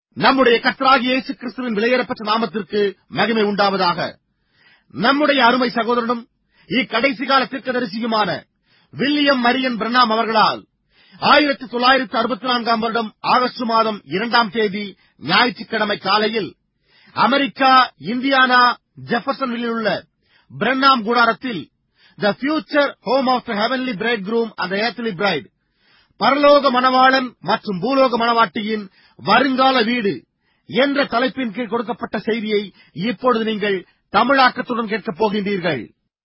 நம்முடைய கர்த்தராகிய இயேசு கிறிஸ்துவின் விலையேறப்பட்ட நாமத்திற்கு மகிமை உண்டாவதாக நம்முடைய அருமை சகோதரனும் இக்கடைசி கால தீர்க்கதரிசியுமான வில்லியம் மரியன் பிரணாம் அவர்களால் ஆயிரத்தி தொள்ளாயிரத்தி அறுபத்தி நான்காம் வருடம் ஆகஸ்ட் மாதம் இரண்டாம் தேதி ஞாயிற்றுக்கிழமை காலையில் அமெரிக்கா இந்தியானா ஜெஃபர்சன்வில்லில் உள்ள பிரண்ணாம் கூடாரத்தில் the future home of the heavenly bridegroom அந்த ஏத்லி பிரைட் பரலோக மணவாளன் மற்றும் பூலோக மணவாட்டியின் வருங்கால வீடு என்ற தலைப்பின் கீழ் கொடுக்கப்பட்ட செய்தியை இப்பொழுது நீங்கள் தமிழாக்கத்துடன் கேட்கப் போகின்றீர்கள்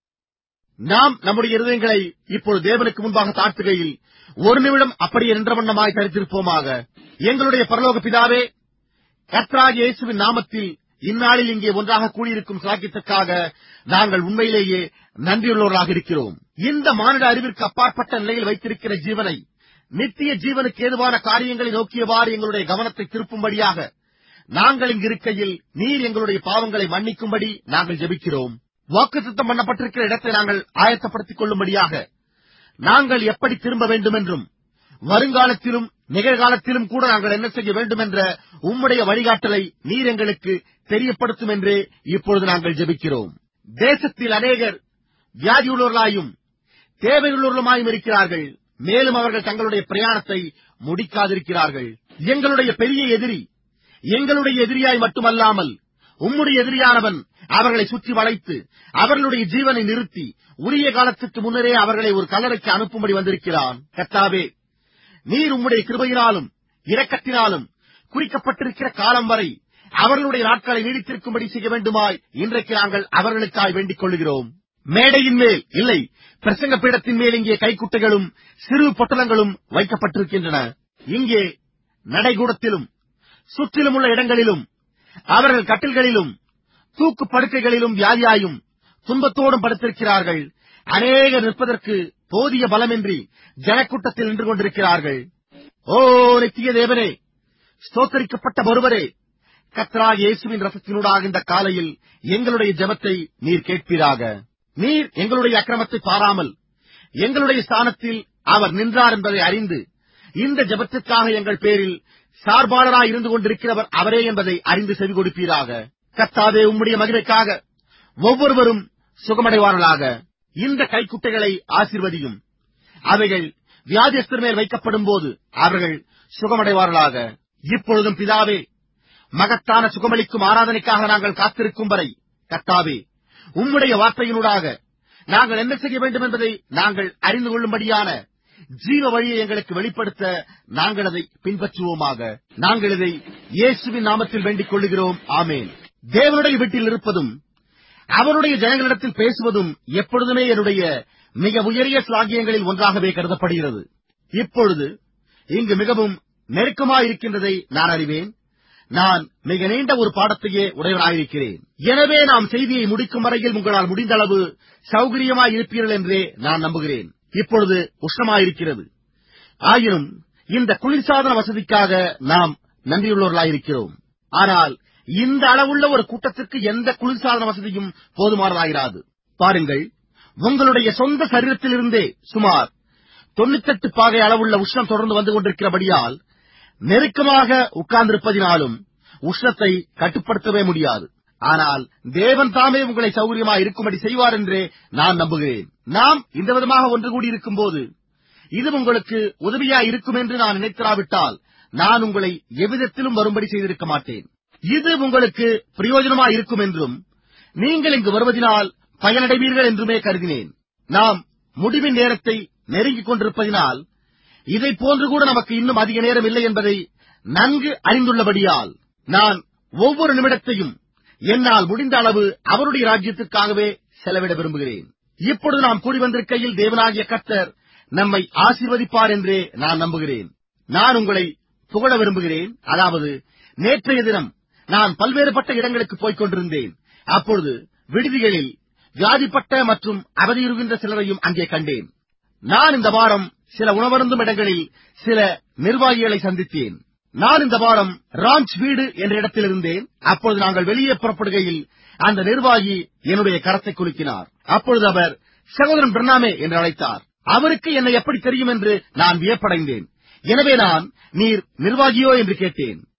நாம் நம்முடைய இருதயங்களை இப்பொழுது தேவனுக்கு முன்பாக தாழ்த்துகையில் ஒரு நிமிடம் அப்படியே நின்ற வண்ணமாய் தரித்திருப்போமாக எங்களுடைய பரலோக பிதாவே கர்த்தராகிய இயேசுவின் நாமத்தில் இந்நாளில் இங்கே ஒன்றாக கூடியிருக்கும் சாக்கியத்துக்காக நாங்கள் உண்மையிலேயே நன்றியுள்ளவர்களாக இருக்கிறோம் இந்த மானிட அறிவிற்கு அப்பாற்பட்ட நிலையில் வைத்திருக்கிற ஜீவனை நித்திய ஜீவனுக்கு ஏதுவான காரியங்களை நோக்கியவாறு எங்களுடைய கவனத்தை திருப்பும்படியாக நாங்கள் இங்கு இருக்கையில் நீர் எங்களுடைய பாவங்களை மன்னிக்கும்படி நாங்கள் ஜெபிக்கிறோம் வாக்குத்தத்தம் பண்ணப்பட்டிருக்கிற இடத்தை நாங்கள் ஆயத்தப்படுத்திக் கொள்ளும்படியாக நாங்கள் எப்படி திரும்ப வேண்டும் என்றும் வருங்காலத்திலும் நிகழ்காலத்திலும் கூட நாங்கள் என்ன செய்ய வேண்டும் என்ற உம்முடைய வழிகாட்டலை நீர் எங்களுக்கு தெரியப்படுத்தும் என்றே இப்பொழுது நாங்கள் ஜெபிக்கிறோம் தேசத்தில் அநேகர் வியாதியுள்ளவர்களாயும் தேவையுள்ளவர்களுமாயும் இருக்கிறார்கள் மேலும் அவர்கள் தங்களுடைய பிரயாணத்தை முடிக்காதிருக்கிறார்கள் எங்களுடைய பெரிய எதிரி எங்களுடைய எதிரியாய் மட்டுமல்லாமல் உம்முடைய எதிரியானவன் அவர்களை சுற்றி வளைத்து அவர்களுடைய ஜீவனை நிறுத்தி உரிய காலத்துக்கு முன்னரே அவர்களை ஒரு கல்லறைக்கு அனுப்பும்படி வந்திருக்கிறான் கத்தாவே நீர் உம்முடைய கிருபையினாலும் இரக்கத்தினாலும் குறிக்கப்பட்டிருக்கிற காலம் வரை அவர்களுடைய நாட்களை நீடித்திருக்கும்படி செய்ய வேண்டுமாய் இன்றைக்கு நாங்கள் அவர்களுக்காய் வேண்டிக் கொள்கிறோம் மேடையின் மேல் இல்லை பிரசங்க பீடத்தின் மேல் இங்கே கைக்குட்டைகளும் சிறு பொட்டலங்களும் வைக்கப்பட்டிருக்கின்றன இங்கே நடைகூடத்திலும் சுற்றிலும் உள்ள இடங்களிலும் அவர்கள் கட்டில்களிலும் தூக்கு படுக்கைகளிலும் வியாதியாயும் துன்பத்தோடும் படுத்திருக்கிறார்கள் அநேகர் நிற்பதற்கு போதிய பலமின்றி ஜனக்கூட்டத்தில் நின்று கொண்டிருக்கிறார்கள் ஓ நித்திய தேவனே ஸ்தோத்தரிக்கப்பட்ட ஒருவரே கத்ராக இயேசுவின் ரசத்தினூடாக இந்த காலையில் எங்களுடைய ஜெபத்தை நீர் கேட்பீராக நீர் எங்களுடைய அக்கிரமத்தை பாராமல் எங்களுடைய ஸ்தானத்தில் அவர் நின்றார் என்பதை அறிந்து இந்த ஜெபத்திற்காக எங்கள் பேரில் சார்பாளராய் இருந்து கொண்டிருக்கிறவர் அவரே என்பதை அறிந்து செவி கொடுப்பீராக கத்தாவே உம்முடைய மகிமைக்காக ஒவ்வொருவரும் சுகமடைவார்களாக இந்த கைக்குட்டைகளை ஆசிர்வதியும் அவைகள் வியாதியஸ்தர் மேல் வைக்கப்படும் போது அவர்கள் சுகமடைவார்களாக இப்பொழுதும் பிதாவே மகத்தான சுகமளிக்கும் ஆராதனைக்காக நாங்கள் காத்திருக்கும் வரை கத்தாவே உம்முடைய வார்த்தையினூடாக நாங்கள் என்ன செய்ய வேண்டும் என்பதை நாங்கள் அறிந்து கொள்ளும்படியான ஜீவ வழியை எங்களுக்கு வெளிப்படுத்த நாங்கள் அதை பின்பற்றுவோமாக நாங்கள் இதை இயேசுவின் நாமத்தில் வேண்டிக் கொள்ளுகிறோம் ஆமேன் தேவனுடைய வீட்டில் இருப்பதும் அவருடைய ஜனங்களிடத்தில் பேசுவதும் எப்பொழுதுமே என்னுடைய மிக உயரிய சாகியங்களில் ஒன்றாகவே கருதப்படுகிறது இப்பொழுது இங்கு மிகவும் நெருக்கமாயிருக்கின்றதை நான் அறிவேன் நான் மிக நீண்ட ஒரு பாடத்தையே உடையவனாயிருக்கிறேன் எனவே நாம் செய்தியை முடிக்கும் வரையில் உங்களால் முடிந்த அளவு சௌகரியமாய் இருப்பீர்கள் என்றே நான் நம்புகிறேன் இப்பொழுது உஷ்ணமாயிருக்கிறது ஆயினும் இந்த குளிர்சாதன வசதிக்காக நாம் நன்றியுள்ளவர்களாயிருக்கிறோம் ஆனால் இந்த அளவுள்ள ஒரு கூட்டத்திற்கு எந்த குளிர்சாதன வசதியும் போதுமானதாயிராது பாருங்கள் உங்களுடைய சொந்த சரீரத்திலிருந்தே சுமார் தொண்ணூத்தெட்டு பாகை அளவுள்ள உஷ்ணம் தொடர்ந்து வந்து கொண்டிருக்கிறபடியால் நெருக்கமாக உட்கார்ந்திருப்பதினாலும் உஷ்ணத்தை கட்டுப்படுத்தவே முடியாது ஆனால் தேவன் தாமே உங்களை சௌகரியமாக இருக்கும்படி செய்வார் என்றே நான் நம்புகிறேன் நாம் இந்த விதமாக ஒன்று கூடியிருக்கும் போது இது உங்களுக்கு உதவியா இருக்கும் என்று நான் நினைத்திராவிட்டால் நான் உங்களை எவ்விதத்திலும் வரும்படி செய்திருக்க மாட்டேன் இது உங்களுக்கு பிரயோஜனமா இருக்கும் என்றும் நீங்கள் இங்கு வருவதனால் பயனடைவீர்கள் என்றுமே கருதினேன் நாம் முடிவின் நேரத்தை நெருங்கிக் கொண்டிருப்பதினால் இதை போன்று கூட நமக்கு இன்னும் அதிக நேரம் இல்லை என்பதை நன்கு அறிந்துள்ளபடியால் நான் ஒவ்வொரு நிமிடத்தையும் என்னால் முடிந்த அளவு அவருடைய ராஜ்யத்திற்காகவே செலவிட விரும்புகிறேன் இப்பொழுது நாம் கூடி வந்திருக்கையில் தேவனாகிய கர்த்தர் நம்மை ஆசீர்வதிப்பார் என்றே நான் நம்புகிறேன் நான் உங்களை புகழ விரும்புகிறேன் அதாவது நேற்றைய தினம் நான் பல்வேறுபட்ட இடங்களுக்கு போய்க் கொண்டிருந்தேன் அப்பொழுது விடுதிகளில் வியாதிப்பட்ட மற்றும் அவதியுறுகின்ற சிலரையும் அங்கே கண்டேன் நான் இந்த வாரம் சில உணவருந்தும் இடங்களில் சில நிர்வாகிகளை சந்தித்தேன் நான் இந்த வாரம் ராஞ்ச் வீடு என்ற இடத்தில் இருந்தேன் அப்பொழுது நாங்கள் வெளியே புறப்படுகையில் அந்த நிர்வாகி என்னுடைய கரத்தை குலுக்கினார் அப்பொழுது அவர் சகோதரன் பிரணாமே என்று அழைத்தார் அவருக்கு என்னை எப்படி தெரியும் என்று நான் வியப்படைந்தேன் எனவே நான் நீர் நிர்வாகியோ என்று கேட்டேன்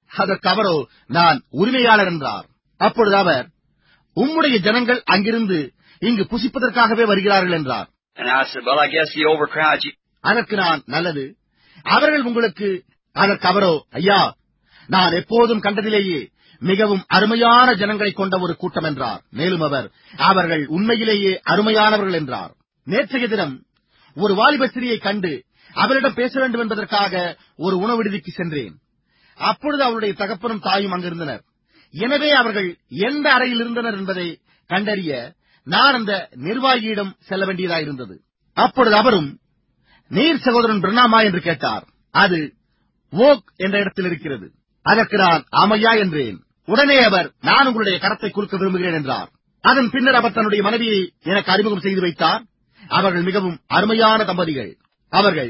அதற்கு அவரோ நான் உரிமையாளர் என்றார் அப்பொழுது அவர் உம்முடைய ஜனங்கள் அங்கிருந்து இங்கு புசிப்பதற்காகவே வருகிறார்கள் என்றார் And I said, well, I guess he overcrowds you. அதற்கு நான் நல்லது அவர்கள் உங்களுக்கு அதற்கு அவரோ ஐயா நான் எப்போதும் கண்டதிலேயே மிகவும் அருமையான ஜனங்களை கொண்ட ஒரு கூட்டம் என்றார் மேலும் அவர் அவர்கள் உண்மையிலேயே அருமையானவர்கள் என்றார் நேற்றைய தினம் ஒரு வாலிப ஸ்திரியை கண்டு அவரிடம் பேச வேண்டும் என்பதற்காக ஒரு உணவு விடுதிக்கு சென்றேன் அப்பொழுது அவருடைய தகப்பனும் தாயும் அங்கிருந்தனர் எனவே அவர்கள் எந்த அறையில் இருந்தனர் என்பதை கண்டறிய நான் அந்த நிர்வாகியிடம் செல்ல வேண்டியதாயிருந்தது அப்பொழுது அவரும் நீர் சகோதரன் பிரணாமா என்று கேட்டார் அது ஓக் என்ற இடத்தில் இருக்கிறது அதற்கு நான் ஆமையா என்றேன் உடனே அவர் நான் உங்களுடைய கரத்தை குறுக்க விரும்புகிறேன் என்றார் அதன் பின்னர் அவர் தன்னுடைய மனைவியை எனக்கு அறிமுகம் செய்து வைத்தார் அவர்கள் மிகவும் அருமையான தம்பதிகள் அவர்கள்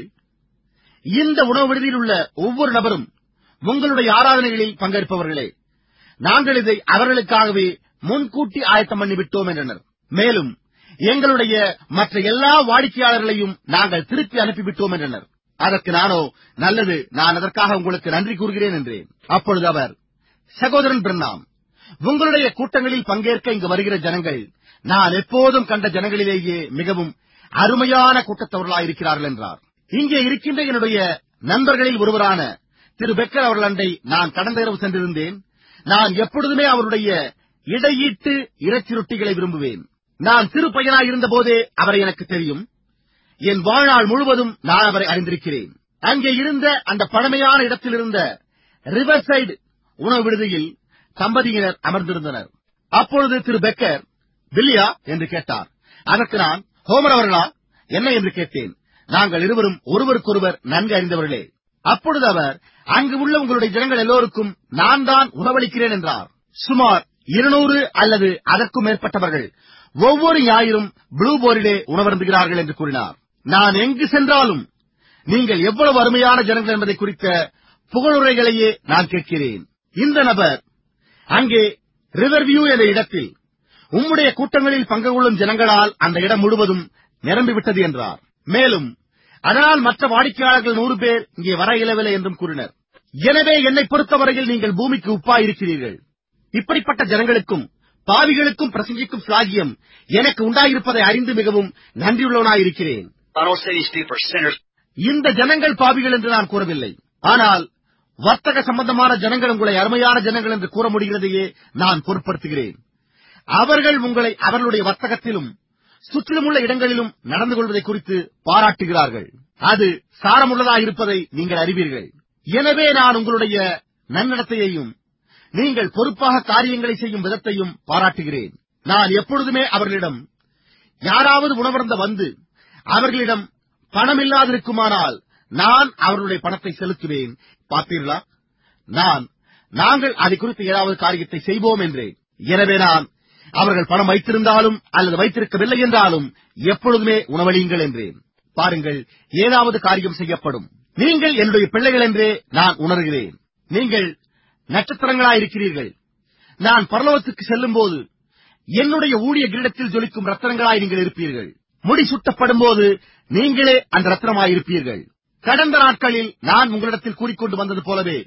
இந்த உணவு விடுதியில் உள்ள ஒவ்வொரு நபரும் உங்களுடைய ஆராதனைகளில் பங்கேற்பவர்களே நாங்கள் இதை அவர்களுக்காகவே முன்கூட்டி ஆயத்தம் பண்ணி விட்டோம் என்றனர் மேலும் எங்களுடைய மற்ற எல்லா வாடிக்கையாளர்களையும் நாங்கள் திருப்பி அனுப்பிவிட்டோம் என்றனர் அதற்கு நானோ நல்லது நான் அதற்காக உங்களுக்கு நன்றி கூறுகிறேன் என்றேன் அப்பொழுது அவர் சகோதரன் பிரண்ணாம் உங்களுடைய கூட்டங்களில் பங்கேற்க இங்கு வருகிற ஜனங்கள் நான் எப்போதும் கண்ட ஜனங்களிலேயே மிகவும் அருமையான கூட்டத்தவர்களாயிருக்கிறார்கள் என்றார் இங்கே இருக்கின்ற என்னுடைய நண்பர்களில் ஒருவரான திரு பெக்கர் அவர்கள் அண்டை நான் கடந்த இரவு சென்றிருந்தேன் நான் எப்பொழுதுமே அவருடைய இடையீட்டு இறைச்சி ரொட்டிகளை விரும்புவேன் நான் சிறு பையனாயிருந்த போதே அவரை எனக்கு தெரியும் என் வாழ்நாள் முழுவதும் நான் அவரை அறிந்திருக்கிறேன் அங்கே இருந்த அந்த பழமையான இடத்தில் இருந்த ரிவர்சைடு உணவு விடுதியில் தம்பதியினர் அமர்ந்திருந்தனர் அப்பொழுது திரு பெக்கர் பில்லியா என்று கேட்டார் அதற்கு நான் ஹோமர் அவர்களா என்ன என்று கேட்டேன் நாங்கள் இருவரும் ஒருவருக்கொருவர் நன்கு அறிந்தவர்களே அப்பொழுது அவர் அங்கு உள்ள உங்களுடைய ஜனங்கள் எல்லோருக்கும் நான் தான் உணவளிக்கிறேன் என்றார் சுமார் இருநூறு அல்லது அதற்கும் மேற்பட்டவர்கள் ஒவ்வொரு ஞாயிறும் ப்ளூ போரிலே உணவருந்துகிறார்கள் என்று கூறினார் நான் எங்கு சென்றாலும் நீங்கள் எவ்வளவு அருமையான ஜனங்கள் என்பதை குறித்த புகழுரைகளையே நான் கேட்கிறேன் இந்த நபர் அங்கே ரிவர்வியூ என்ற இடத்தில் உம்முடைய கூட்டங்களில் பங்கு கொள்ளும் ஜனங்களால் அந்த இடம் முழுவதும் நிரம்பிவிட்டது என்றார் மேலும் அதனால் மற்ற வாடிக்கையாளர்கள் நூறு பேர் இங்கே வர இயலவில்லை என்றும் கூறினர் எனவே என்னை பொறுத்தவரையில் நீங்கள் பூமிக்கு உப்பாயிருக்கிறீர்கள் இப்படிப்பட்ட ஜனங்களுக்கும் பாவிகளுக்கும் பிரசங்கிக்கும் சாகியம் எனக்கு உண்டாயிருப்பதை அறிந்து மிகவும் நன்றியுள்ளவனாயிருக்கிறேன் I don't say these people are sinners. இந்த ஜனங்கள் பாவிகள் என்று நான் கூறவில்லை ஆனால் வர்த்தக சம்பந்தமான ஜனங்கள் உங்களை அருமையான ஜனங்கள் என்று கூற முடிகிறதையே நான் பொருட்படுத்துகிறேன் அவர்கள் உங்களை அவர்களுடைய வர்த்தகத்திலும் சுற்றிலுமுள்ள இடங்களிலும் நடந்து கொள்வதை குறித்து பாராட்டுகிறார்கள் அது சாரமுள்ளதாயிருப்பதை நீங்கள் அறிவீர்கள் எனவே நான் உங்களுடைய நன்னடத்தையையும் நீங்கள் பொறுப்பாக காரியங்களை செய்யும் விதத்தையும் பாராட்டுகிறேன் நான் எப்பொழுதுமே அவர்களிடம் யாராவது உணவருந்த வந்து அவர்களிடம் பணம் இல்லாதிருக்குமானால் நான் அவர்களுடைய பணத்தை செலுத்துவேன் பார்த்தீர்களா நான் நாங்கள் அதை குறித்து ஏதாவது காரியத்தை செய்வோம் என்றேன் எனவே நான் அவர்கள் பணம் வைத்திருந்தாலும் அல்லது வைத்திருக்கவில்லை என்றாலும் எப்பொழுதுமே உணவளியுங்கள் என்றேன் பாருங்கள் ஏதாவது காரியம் செய்யப்படும் நீங்கள் என்னுடைய பிள்ளைகள் என்றே நான் உணர்கிறேன் நீங்கள் நட்சத்திரங்களாயிருக்கிறீர்கள் நான் பரலோகத்துக்கு செல்லும் போது என்னுடைய ஊழிய கிரீடத்தில் ஜொலிக்கும் ரத்தனங்களாய் நீங்கள் இருப்பீர்கள் முடி சுட்டப்படும் போது நீங்களே அந்த ரத்னமாயிருப்பீர்கள் கடந்த நாட்களில் நான் உங்களிடத்தில் கூறிக்கொண்டு வந்தது போலவே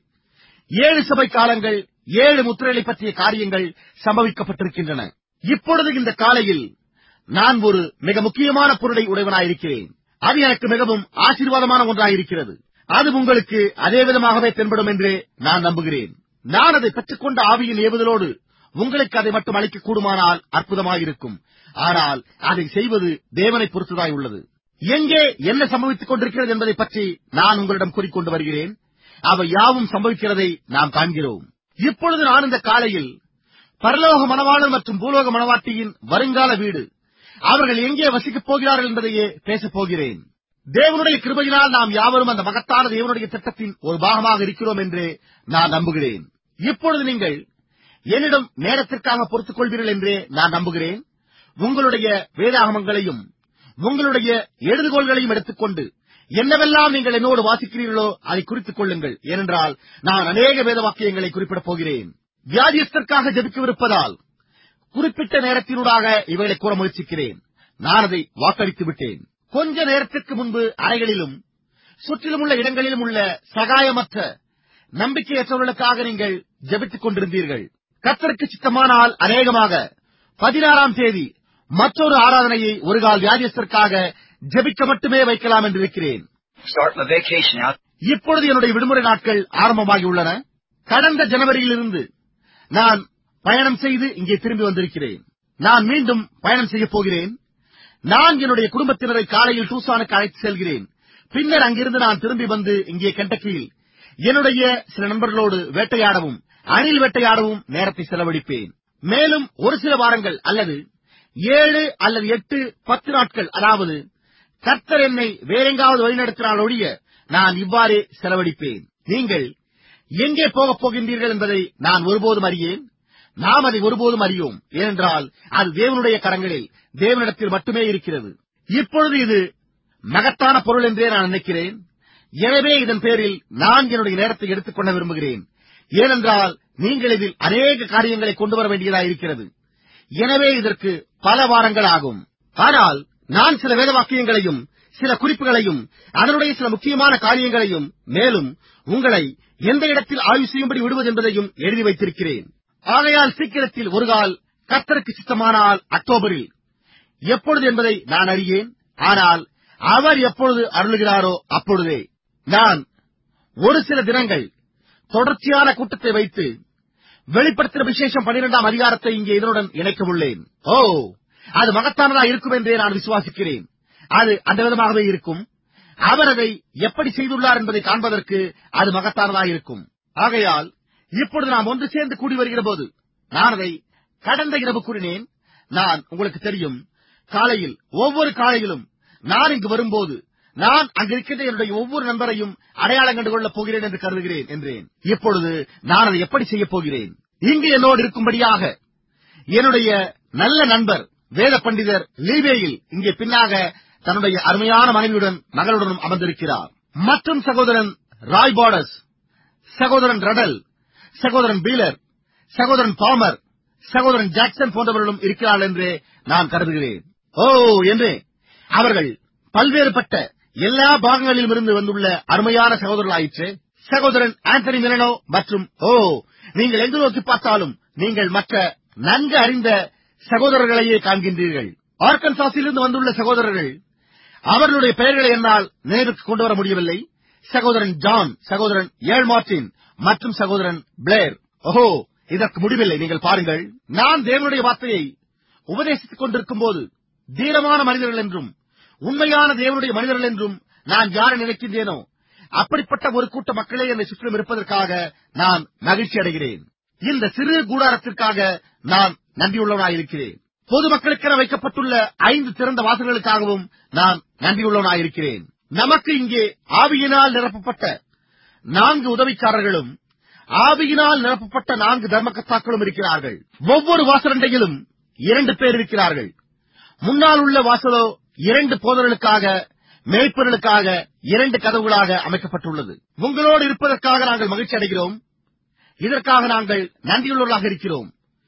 ஏழு சபை காலங்கள் ஏழு முத்திரைகளை பற்றிய காரியங்கள் சம்பவிக்கப்பட்டிருக்கின்றன இப்பொழுது இந்த காலையில் நான் ஒரு மிக முக்கியமான பொருளை உடையவனாயிருக்கிறேன் அது எனக்கு மிகவும் ஆசீர்வாதமான ஒன்றாயிருக்கிறது அது உங்களுக்கு அதே விதமாகவே தென்படும் என்றே நான் நம்புகிறேன் நான் அதை பெற்றுக்கொண்ட ஆவியின் ஏவுதலோடு உங்களுக்கு அதை மட்டும் அளிக்க கூடுமானால் அற்புதமாயிருக்கும் ஆனால் அதை செய்வது தேவனை பொறுத்ததாய் உள்ளது எங்கே என்ன சம்பவித்துக் கொண்டிருக்கிறது என்பதை பற்றி நான் உங்களிடம் கூறிக்கொண்டு வருகிறேன் அவை யாவும் சம்பவிக்கிறதை நாம் காண்கிறோம் இப்பொழுது நான் இந்த காலையில் பரலோக மணவாளன் மற்றும் பூலோக மணவாட்டியின் வருங்கால வீடு அவர்கள் எங்கே வசிக்கப் போகிறார்கள் என்பதையே பேசப் போகிறேன் தேவனுடைய கிருபையினால் நாம் யாவரும் அந்த மகத்தான தேவனுடைய திட்டத்தின் ஒரு பாகமாக இருக்கிறோம் என்று நான் நம்புகிறேன் இப்பொழுது நீங்கள் என்னிடம் நேரத்திற்காக பொறுத்துக் கொள்வீர்கள் என்றே நான் நம்புகிறேன் உங்களுடைய வேதாகமங்களையும் உங்களுடைய எழுதுகோள்களையும் எடுத்துக்கொண்டு என்னவெல்லாம் நீங்கள் என்னோடு வாசிக்கிறீர்களோ அதை குறித்துக் கொள்ளுங்கள் ஏனென்றால் நான் அநேக வேத வாக்கியங்களை குறிப்பிடப் போகிறேன் வியாதியஸ்தற்காக ஜெபிக்கவிருப்பதால் குறிப்பிட்ட நேரத்தினூடாக இவைகளை கூற முயற்சிக்கிறேன் நான் அதை வாக்களித்து விட்டேன் கொஞ்ச நேரத்திற்கு முன்பு அறைகளிலும் சுற்றிலும் உள்ள இடங்களிலும் உள்ள சகாயமற்ற நம்பிக்கையற்றவர்களுக்காக நீங்கள் ஜெபித்துக் கொண்டிருந்தீர்கள் கத்தருக்கு சித்தமானால் அநேகமாக பதினாறாம் தேதி மற்றொரு ஆராதனையை ஒரு கால் வியாதியஸ்தற்காக ஜெபிக்க மட்டுமே வைக்கலாம் என்று இருக்கிறேன் Start my vacation out. இப்பொழுது என்னுடைய விடுமுறை நாட்கள் ஆரம்பமாகி உள்ளன கடந்த ஜனவரியிலிருந்து நான் பயணம் செய்து இங்கே திரும்பி வந்திருக்கிறேன் நான் மீண்டும் பயணம் செய்யப் போகிறேன் நான் என்னுடைய குடும்பத்தினரை காலையில் டூசானுக்கு அழைத்து செல்கிறேன் பின்னர் அங்கிருந்து நான் திரும்பி வந்து இங்கே கெண்டக்கியில் என்னுடைய சில நண்பர்களோடு வேட்டையாடவும் அணில் வேட்டையாடவும் நேரத்தை செலவழிப்பேன் மேலும் ஒரு சில வாரங்கள் அல்லது ஏழு அல்லது எட்டு பத்து நாட்கள் அதாவது கர்த்தர் என்னை வேறெங்காவது வழிநடத்தினால் ஒழிய நான் இவ்வாறே செலவழிப்பேன் நீங்கள் எங்கே போகப் போகின்றீர்கள் என்பதை நான் ஒருபோதும் அறியேன் நாம் அதை ஒருபோதும் அறியோம் ஏனென்றால் அது தேவனுடைய கரங்களில் தேவனிடத்தில் மட்டுமே இருக்கிறது இப்பொழுது இது மகத்தான பொருள் என்றே நான் நினைக்கிறேன் எனவே இதன் பேரில் நான் என்னுடைய நேரத்தை எடுத்துக்கொள்ள விரும்புகிறேன் ஏனென்றால் நீங்கள் இதில் அநேக காரியங்களை கொண்டு வர வேண்டியதாக இருக்கிறது எனவே இதற்கு பல வாரங்கள் ஆகும் ஆனால் நான் சில வேத வாக்கியங்களையும் சில குறிப்புகளையும் அதனுடைய சில முக்கியமான காரியங்களையும் மேலும் உங்களை எந்த இடத்தில் ஆய்வு செய்யும்படி விடுவது என்பதையும் எழுதி வைத்திருக்கிறேன் ஆகையால் சீக்கிரத்தில் ஒரு கால் கத்தருக்கு சித்தமானால் அக்டோபரில் எப்பொழுது என்பதை நான் அறியேன் ஆனால் அவர் எப்பொழுது அருளுகிறாரோ அப்பொழுதே நான் ஒரு சில தினங்கள் தொடர்ச்சியான கூட்டத்தை வைத்து வெளிப்படுத்தின விசேஷம் பனிரெண்டாம் அதிகாரத்தை இங்கே இதனுடன் இணைக்க உள்ளேன் ஓ அது மகத்தானதா இருக்கும் என்றே நான் விசுவாசிக்கிறேன் அது அந்த விதமாகவே இருக்கும் அவர் அதை எப்படி செய்துள்ளார் என்பதை காண்பதற்கு அது மகத்தானதா இருக்கும் ஆகையால் இப்பொழுது நாம் ஒன்று சேர்ந்து கூடி வருகிற போது நான் அதை கடந்த இரவு கூறினேன் நான் உங்களுக்கு தெரியும் காலையில் ஒவ்வொரு காலையிலும் நான் இங்கு வரும்போது நான் அங்கிருக்கின்ற என்னுடைய ஒவ்வொரு நண்பரையும் அடையாளம் கண்டு கொள்ளப் போகிறேன் என்று கருதுகிறேன் என்றேன் இப்பொழுது நான் அதை எப்படி செய்யப் போகிறேன் இங்கு என்னோடு இருக்கும்படியாக என்னுடைய நல்ல நண்பர் வேத பண்டிதர் லீவேயில் இங்கே பின்னாக தன்னுடைய அருமையான மனைவியுடன் மகளுடனும் அமர்ந்திருக்கிறார் மற்றும் சகோதரன் ராய் பாடஸ் சகோதரன் ரடல் சகோதரன் பீலர் சகோதரன் பாமர் சகோதரன் ஜாக்சன் போன்றவர்களும் இருக்கிறார்கள் என்றே நான் கருதுகிறேன் ஓ என்று அவர்கள் பல்வேறுபட்ட எல்லா பாகங்களிலும் இருந்து வந்துள்ள அருமையான சகோதரர்களாயிற்று சகோதரன் ஆந்தனி மிலனோ மற்றும் ஓ நீங்கள் எங்கு நோக்கி பார்த்தாலும் நீங்கள் மற்ற நன்கு அறிந்த சகோதரர்களையே காண்கின்றீர்கள் ஆர்கன்சாஸிலிருந்து வந்துள்ள சகோதரர்கள் அவர்களுடைய பெயர்களை என்னால் நினைவுக்கு கொண்டு வர முடியவில்லை சகோதரன் ஜான் சகோதரன் ஏல் மார்டின் மற்றும் சகோதரன் பிளேர் ஓஹோ இதற்கு முடிவில்லை நீங்கள் பாருங்கள் நான் தேவனுடைய வார்த்தையை உபதேசித்துக் கொண்டிருக்கும் போது தீரமான மனிதர்கள் என்றும் உண்மையான தேவனுடைய மனிதர்கள் என்றும் நான் யாரை நினைக்கின்றேனோ அப்படிப்பட்ட ஒரு கூட்ட மக்களே என்னை சுற்றிலும் இருப்பதற்காக நான் மகிழ்ச்சி அடைகிறேன் இந்த சிறு கூடாரத்திற்காக நான் நன்றியுள்ளவனாயிருக்கிறேன் பொதுமக்களுக்கென வைக்கப்பட்டுள்ள ஐந்து திறந்த வாசல்களுக்காகவும் நான் நன்றியுள்ளவனாயிருக்கிறேன் நமக்கு இங்கே ஆவியினால் நிரப்பப்பட்ட நான்கு உதவிக்காரர்களும் ஆவியினால் நிரப்பப்பட்ட நான்கு தர்மகர்த்தாக்களும் இருக்கிறார்கள் ஒவ்வொரு வாசலண்டையிலும் இரண்டு பேர் இருக்கிறார்கள் முன்னால் உள்ள வாசலோ இரண்டு போதர்களுக்காக மேய்ப்பர்களுக்காக இரண்டு கதவுகளாக அமைக்கப்பட்டுள்ளது உங்களோடு இருப்பதற்காக நாங்கள் மகிழ்ச்சி அடைகிறோம் இதற்காக நாங்கள் நன்றியுள்ளவர்களாக இருக்கிறோம்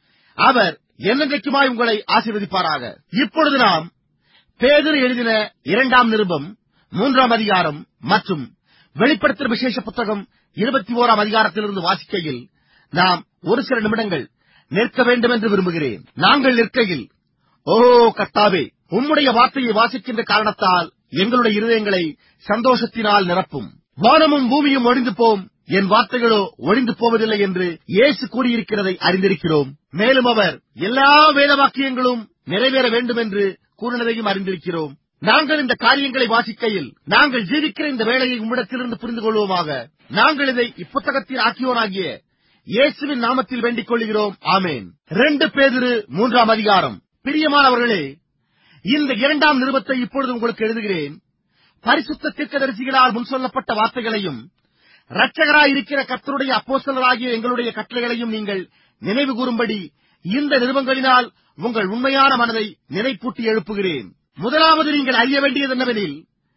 அவர் என்னென்றைக்குமாய் உங்களை ஆசீர்வதிப்பாராக இப்பொழுது நாம் பேதர் எழுதின இரண்டாம் நிருபம் மூன்றாம் அதிகாரம் மற்றும் வெளிப்படுத்துகிற விசேஷ புத்தகம் இருபத்தி ஓராம் அதிகாரத்திலிருந்து வாசிக்கையில் நாம் ஒரு சில நிமிடங்கள் நிற்க வேண்டும் என்று விரும்புகிறேன் நாங்கள் நிற்கையில் ஓ கர்த்தாவே உம்முடைய வார்த்தையை வாசிக்கின்ற காரணத்தால் எங்களுடைய இருதயங்களை சந்தோஷத்தினால் நிரப்பும் வானமும் பூமியும் ஒழிந்து போம் என் வார்த்தைகளோ ஒழிந்து போவதில்லை என்று இயேசு கூறியிருக்கிறதை அறிந்திருக்கிறோம் மேலும் அவர் எல்லா வேத வாக்கியங்களும் நிறைவேற வேண்டும் என்று கூறினதையும் அறிந்திருக்கிறோம் நாங்கள் இந்த காரியங்களை வாசிக்கையில் நாங்கள் ஜீவிக்கிற இந்த வேலையை உம்மிடத்திலிருந்து புரிந்து கொள்வோமாக நாங்கள் இதை இப்புத்தகத்தில் ஆக்கியோனாகிய இயேசுவின் நாமத்தில் வேண்டிக் கொள்கிறோம் ஆமேன் ரெண்டு பேதிரு மூன்றாம் அதிகாரம் பிரியமானவர்களே இந்த இரண்டாம் நிருபத்தை இப்பொழுது உங்களுக்கு எழுதுகிறேன் பரிசுத்த தீர்க்கதரிசிகளால் முன் சொல்லப்பட்ட வார்த்தைகளையும் இரட்சகராயிருக்கிற கர்த்தருடைய அப்போஸ்தலராகிய எங்களுடைய கட்டளைகளையும் நீங்கள் நினைவு கூறும்படி இந்த நிருபங்களினால் உங்கள் உண்மையான மனதை நினைப்பூட்டி எழுப்புகிறேன் முதலாவது நீங்கள் அறிய வேண்டியது என்னவெனில்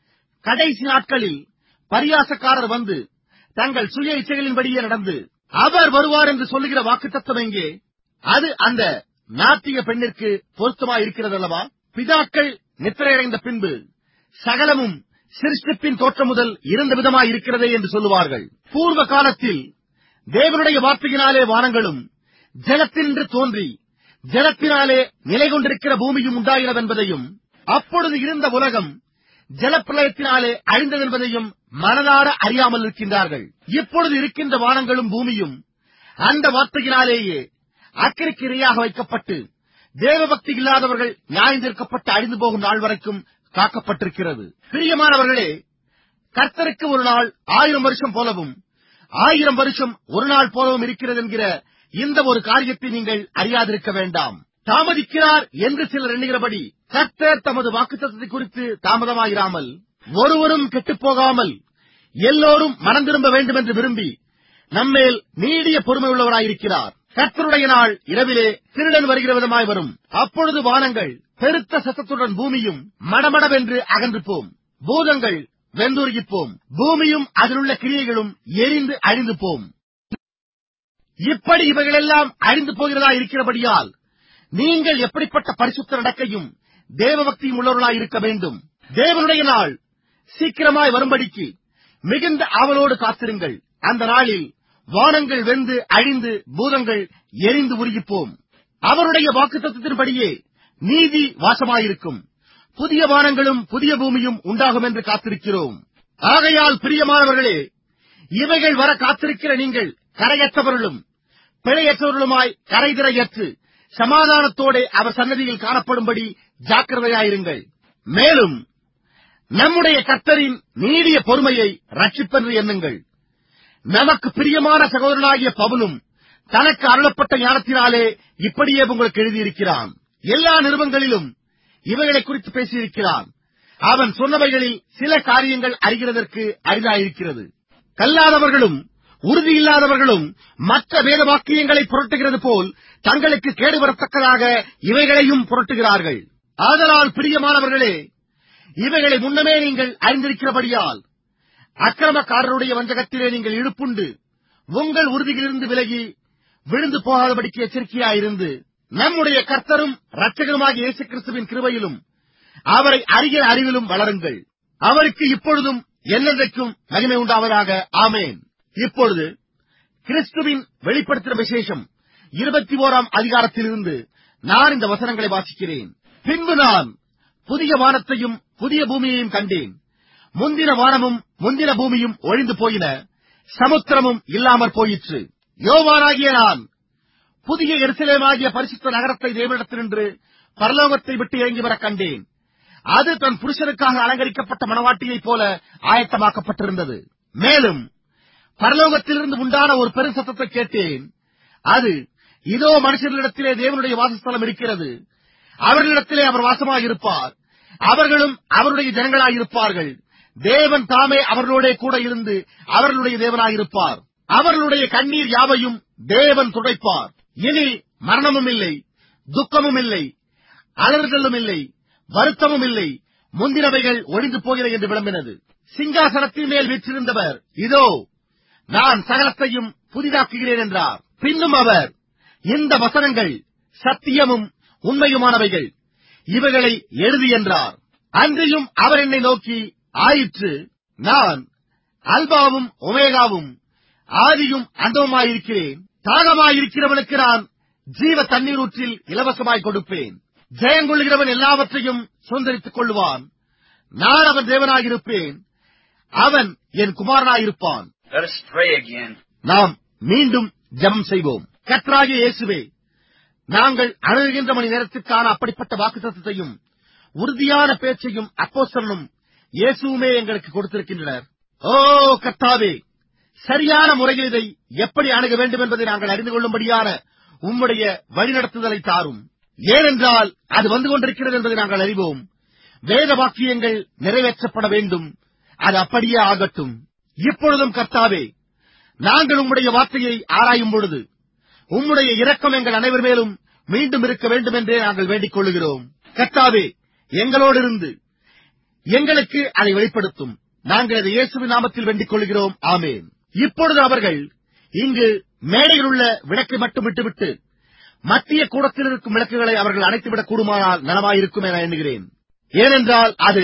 கடைசி நாட்களில் பரியாசக்காரர் வந்து தங்கள் சுய இச்சைகளின்படியே நடந்து அவர் வருவார் என்று சொல்லுகிற வாக்குத்தத்தம் எங்கே அது அந்த நாத்திய பெண்ணிற்கு பொருத்தமாய் இருக்கிறது அல்லவா பிதாக்கள் நித்திரையடைந்த பின்பு சகலமும் சிருஷ்டிப்பின் தோற்றம் முதல் இருந்த விதமாய் இருக்கிறதே என்று சொல்லுவார்கள் பூர்வ காலத்தில் தேவனுடைய வார்த்தையினாலே வானங்களும் ஜலத்தினின்று தோன்றி ஜலத்தினாலே நிலை கொண்டிருக்கிற பூமியும் உண்டாகிறதென்பதையும் அப்பொழுது இருந்த உலகம் ஜலப்பிரளயத்தினாலே அழிந்ததென்பதையும் மனதார அறியாமல் இருக்கின்றார்கள் இப்பொழுது இருக்கின்ற வானங்களும் பூமியும் அந்த வார்த்தையினாலேயே அக்கிற்கு இரையாக வைக்கப்பட்டு தேவபக்தி இல்லாதவர்கள் நியாயந்திருக்கப்பட்டு அழிந்து போகும் நாள் வரைக்கும் காக்கப்பட்டிருக்கிறது பிரியமானவர்களே கர்த்தருக்கு ஒரு நாள் ஆயிரம் வருஷம் போலவும் ஆயிரம் வருஷம் ஒரு நாள் போலவும் இருக்கிறது என்கிற இந்த ஒரு காரியத்தை நீங்கள் அறியாதிருக்க வேண்டாம் தாமதிக்கிறார் என்று சிலர் எண்ணுகிறபடி கர்த்தர் தமது வாக்குத்தத்தை குறித்து தாமதமாயிராமல் ஒருவரும் கெட்டுப் போகாமல் எல்லோரும் மனம் திரும்ப வேண்டும் என்று விரும்பி நம்மேல் நீடிய பொறுமை உள்ளவராயிருக்கிறார் கர்த்தருடைய நாள் இரவிலே திருடன் வருகிற விதமாய் வரும் அப்பொழுது வானங்கள் பெருத்த சத்தத்துடன் பூமியும் மடமடவென்று அகன்று போம் பூதங்கள் வெந்துருகிப் போம் பூமியும் அதிலுள்ள கிரியைகளும் எரிந்து அழிந்து போம் இப்படி இவைகளெல்லாம் அழிந்து போகிறதா இருக்கிறபடியால் நீங்கள் எப்படிப்பட்ட பரிசுத்த நடக்கையும் தேவபக்தியும் உள்ளவர்களாய் இருக்க வேண்டும் தேவனுடைய நாள் சீக்கிரமாய் வரும்படிக்கு மிகுந்த ஆவலோடு காத்திருங்கள் அந்த நாளில் வானங்கள் வெந்து அழிந்து பூதங்கள் எரிந்து உருகிப்போம் அவருடைய வாக்குத்தத்தின்படியே நீதி வாசமாயிருக்கும் புதிய வானங்களும் புதிய பூமியும் உண்டாகும் என்று காத்திருக்கிறோம் ஆகையால் பிரியமானவர்களே இவைகள் வர காத்திருக்கிற நீங்கள் கரையற்றவர்களும் பிழையற்றவர்களுமாய் கரைதிரையற்று சமாதானத்தோட அவர் சன்னதியில் காணப்படும்படி ஜாக்கிரதையாயிருங்கள் மேலும் நம்முடைய கர்த்தரின் நீடிய பொறுமையை ரட்சிப்பென்று எண்ணுங்கள் நமக்கு பிரியமான சகோதரனாகிய பவுலும் தனக்கு அருளப்பட்ட ஞானத்தினாலே இப்படியே உங்களுக்கு எழுதியிருக்கிறான் எல்லா நிறுவனங்களிலும் இவைகளை குறித்து பேசியிருக்கிறான் அவன் சொன்னவைகளில் சில காரியங்கள் அறிகிறதற்கு அரிதாயிருக்கிறது கல்லாதவர்களும் உறுதியில்லாதவர்களும் மற்ற வேத வாக்கியங்களை புரட்டுகிறது போல் தங்களுக்கு கேடு வரத்தக்கதாக இவைகளையும் புரட்டுகிறார்கள் ஆதலால் பிரியமானவர்களே இவைகளை முன்னமே நீங்கள் அறிந்திருக்கிறபடியால் அக்கிரமக்காரருடைய வஞ்சகத்திலே நீங்கள் இழுப்புண்டு உங்கள் உறுதியிலிருந்து விலகி விழுந்து போகாதபடிக்கு எச்சரிக்கையாயிருந்து நம்முடைய கர்த்தரும் இரட்சகருமாகிய இயேசு கிறிஸ்துவின் கிருபையிலும் அவரை அறிகிற அறிவிலும் வளருங்கள் அவருக்கு இப்பொழுதும் என்னென்றைக்கும் மகிமை உண்டாவதாக ஆமேன் இப்பொழுது கிறிஸ்துவின் வெளிப்படுத்தின விசேஷம் இருபத்தி ஓராம் அதிகாரத்திலிருந்து நான் இந்த வசனங்களை வாசிக்கிறேன் பின்பு நான் புதிய வானத்தையும் புதிய பூமியையும் கண்டேன் முந்தின வானமும் முந்தின பூமியும் ஒழிந்து போயின சமுத்திரமும் இல்லாமற் போயிற்று யோவானாகிய நான் புதிய எருசலேமாகிய பரிசுத்த நகரத்தை தேவனிடத்தினின்று பரலோகத்தை விட்டு இறங்கி வர கண்டேன் அது தன் புருஷனுக்காக அலங்கரிக்கப்பட்ட மணவாட்டியைப் போல ஆயத்தமாக்கப்பட்டிருந்தது மேலும் பரலோகத்திலிருந்து உண்டான ஒரு பெரும் சத்தத்தை கேட்டேன் அது இதோ மனுஷர்களிடத்திலே தேவனுடைய வாசஸ்தலம் இருக்கிறது அவர்களிடத்திலே அவர் வாசமாயிருப்பார் அவர்களும் அவருடைய ஜனங்களாயிருப்பார்கள் தேவன் தாமே அவர்களோட கூட இருந்து அவர்களுடைய தேவனாயிருப்பார் அவர்களுடைய கண்ணீர் யாவையும் தேவன் துடைப்பார் இனி மரணமும் இல்லை துக்கமும் இல்லை அலறுதலும் இல்லை வருத்தமும் இல்லை முந்தினவைகள் ஒழிந்து போகிறது என்று விளம்பினது சிங்காசனத்தின் மேல் வீற்றிருந்தவர் இதோ நான் சகலத்தையும் புதிதாக்குகிறேன் என்றார் பின்னும் அவர் இந்த வசனங்கள் சத்தியமும் உண்மையுமானவைகள் இவைகளை எழுதி என்றார் அன்றியும் அவர் என்னை நோக்கி ஆயிற்று நான் அல்பாவும் ஒமேகாவும் ஆதியும் அந்தவுமாயிருக்கிறேன் தாகமாயிருக்கிறவனுக்கு நான் ஜீவ தண்ணீர் ஊற்றில் இலவசமாய் கொடுப்பேன் ஜெயங்கொள்கிறவன் எல்லாவற்றையும் சுதந்திரித்துக் கொள்வான் நான் அவன் தேவனாயிருப்பேன் அவன் என் குமாரனாயிருப்பான் Let us pray again. நாம் மீண்டும் ஜெபம் செய்வோம் கர்த்தராகிய இயேசுவே நாங்கள் அணுகுகின்ற மணி நேரத்திற்கான அப்படிப்பட்ட வாக்குத்தத்தையும் உறுதியான பேச்சையும் அப்போஸ்தலனும் இயேசுவுமே எங்களுக்கு கொடுத்திருக்கின்றனர் ஓ கர்த்தாவே சரியான முறையில் இதை எப்படி அணுக வேண்டும் என்பதை நாங்கள் அறிந்து கொள்ளும்படியான உம்முடைய வழிநடத்துதலை தாரும் ஏனென்றால் அது வந்து கொண்டிருக்கிறது என்பதை நாங்கள் அறிவோம் வேத வாக்கியங்கள் நிறைவேற்றப்பட வேண்டும் அது அப்படியே ஆகட்டும் இப்பொழுதும் கர்த்தாவே நாங்கள் உம்முடைய வார்த்தையை ஆராயும் பொழுது உம்முடைய இரக்கம் எங்கள் அனைவர் மேலும் மீண்டும் இருக்க வேண்டும் என்றே நாங்கள் வேண்டிக் கொள்ளுகிறோம் கர்த்தாவே எங்களோடு இருந்து எங்களுக்கு அதை வெளிப்படுத்தும் நாங்கள் அதை இயேசுவின் நாமத்தில் வேண்டிக் கொள்கிறோம் ஆமேன் இப்பொழுது அவர்கள் இங்கு மேடையில் உள்ள விளக்கை மட்டும் விட்டுவிட்டு மத்திய கூடத்தில் இருக்கும் விளக்குகளை அவர்கள் அணைத்துவிடக் கூடுமானால் நலமாயிருக்கும் என எண்ணுகிறேன் ஏனென்றால் அது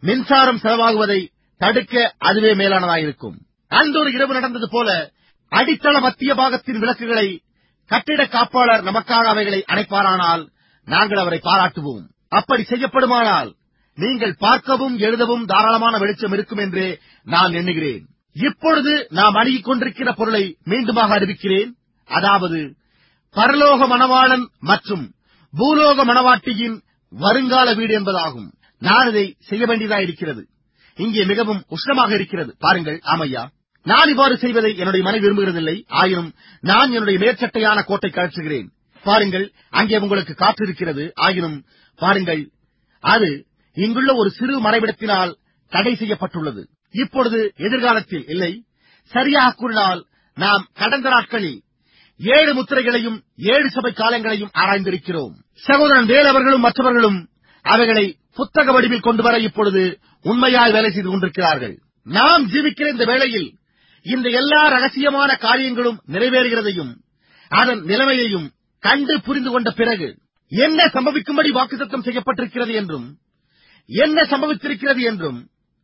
மின்சாரம் செலவாகுவதை தடுக்க அதுவே மேலானதாயிருக்கும் அந்த ஒரு இரவு நடந்தது போல அடித்தள மத்திய பாகத்தின் விளக்குகளை கட்டிட காப்பாளர் நமக்காக அவைகளை அணைப்பாரானால் நாங்கள் அவரை பாராட்டுவோம் அப்படி செய்யப்படுமானால் நீங்கள் பார்க்கவும் எழுதவும் தாராளமான வெளிச்சம் இருக்கும் என்று நான் எண்ணுகிறேன் இப்பொழுது நாம் அணுகிக் கொண்டிருக்கிற பொருளை மீண்டுமாக அறிவிக்கிறேன் அதாவது பரலோக மணவாளன் மற்றும் பூலோக மணவாட்டியின் வருங்கால வீடு என்பதாகும் நான் இதை செய்ய வேண்டியதாயிருக்கிறது இங்கே மிகவும் உஷ்ணமாக இருக்கிறது பாருங்கள் ஆமையா நான் இவ்வாறு செய்வதை என்னுடைய மனைவி விரும்புகிறதில்லை ஆயினும் நான் என்னுடைய மேற்சட்டையான கோட்டை கழற்றுகிறேன் பாருங்கள் அங்கே உங்களுக்கு காற்று இருக்கிறது ஆயினும் பாருங்கள் அது இங்குள்ள ஒரு சிறு மறைவிடத்தினால் தடை செய்யப்பட்டுள்ளது இப்பொழுது எதிர்காலத்தில் இல்லை சரியாக கூறினால் நாம் கடந்த நாட்களில் ஏழு முத்திரைகளையும் ஏழு சபை காலங்களையும் ஆராய்ந்திருக்கிறோம் சகோதரன் வேல் அவர்களும் மற்றவர்களும் அவைகளை புத்தக வடிவில் கொண்டு வர இப்பொழுது உண்மையாய் வேலை செய்து கொண்டிருக்கிறார்கள் நாம் ஜீவிக்கிற இந்த வேளையில் இந்த எல்லா ரகசியமான காரியங்களும் நிறைவேறுகிறதையும் அதன் நிலைமையையும் கண்டு புரிந்து கொண்ட பிறகு என்ன சம்பவிக்கும்படி வாக்குத்தத்தம் செய்யப்பட்டிருக்கிறது என்றும் என்ன சம்பவித்திருக்கிறது என்றும்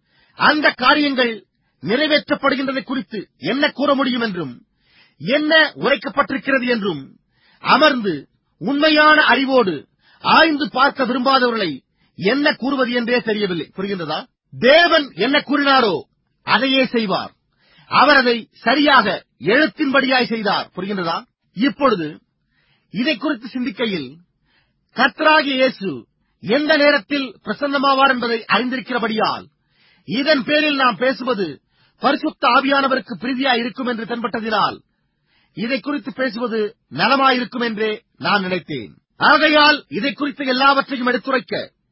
அந்த காரியங்கள் நிறைவேற்றப்படுகின்றதை குறித்து என்ன கூற முடியும் என்றும் என்ன உரைக்கப்பட்டிருக்கிறது என்றும் அமர்ந்து உண்மையான அறிவோடு ஆய்ந்து பார்க்க விரும்பாதவர்களை என்ன கூறுவது என்றே தெரியவில்லை புரிகின்றதா தேவன் என்ன கூறினாரோ அதையே செய்வார் அவர் அதை சரியாக எழுத்தின்படியாய் செய்தார் புரிகின்றதா இப்பொழுது இதை குறித்து சிந்திக்கையில் கர்த்தராகிய இயேசு எந்த நேரத்தில் பிரசன்னமாவார் என்பதை அறிந்திருக்கிறபடியால் இதன் பேரில் நாம் பேசுவது பரிசுத்த ஆவியானவருக்கு பிரீதியாய் இருக்கும் என்று தென்பட்டதினால் இதை குறித்து பேசுவது நலமாயிருக்கும் என்றே நான் நினைத்தேன் ஆகையால் இதை குறித்த எல்லாவற்றையும் எடுத்துரைக்க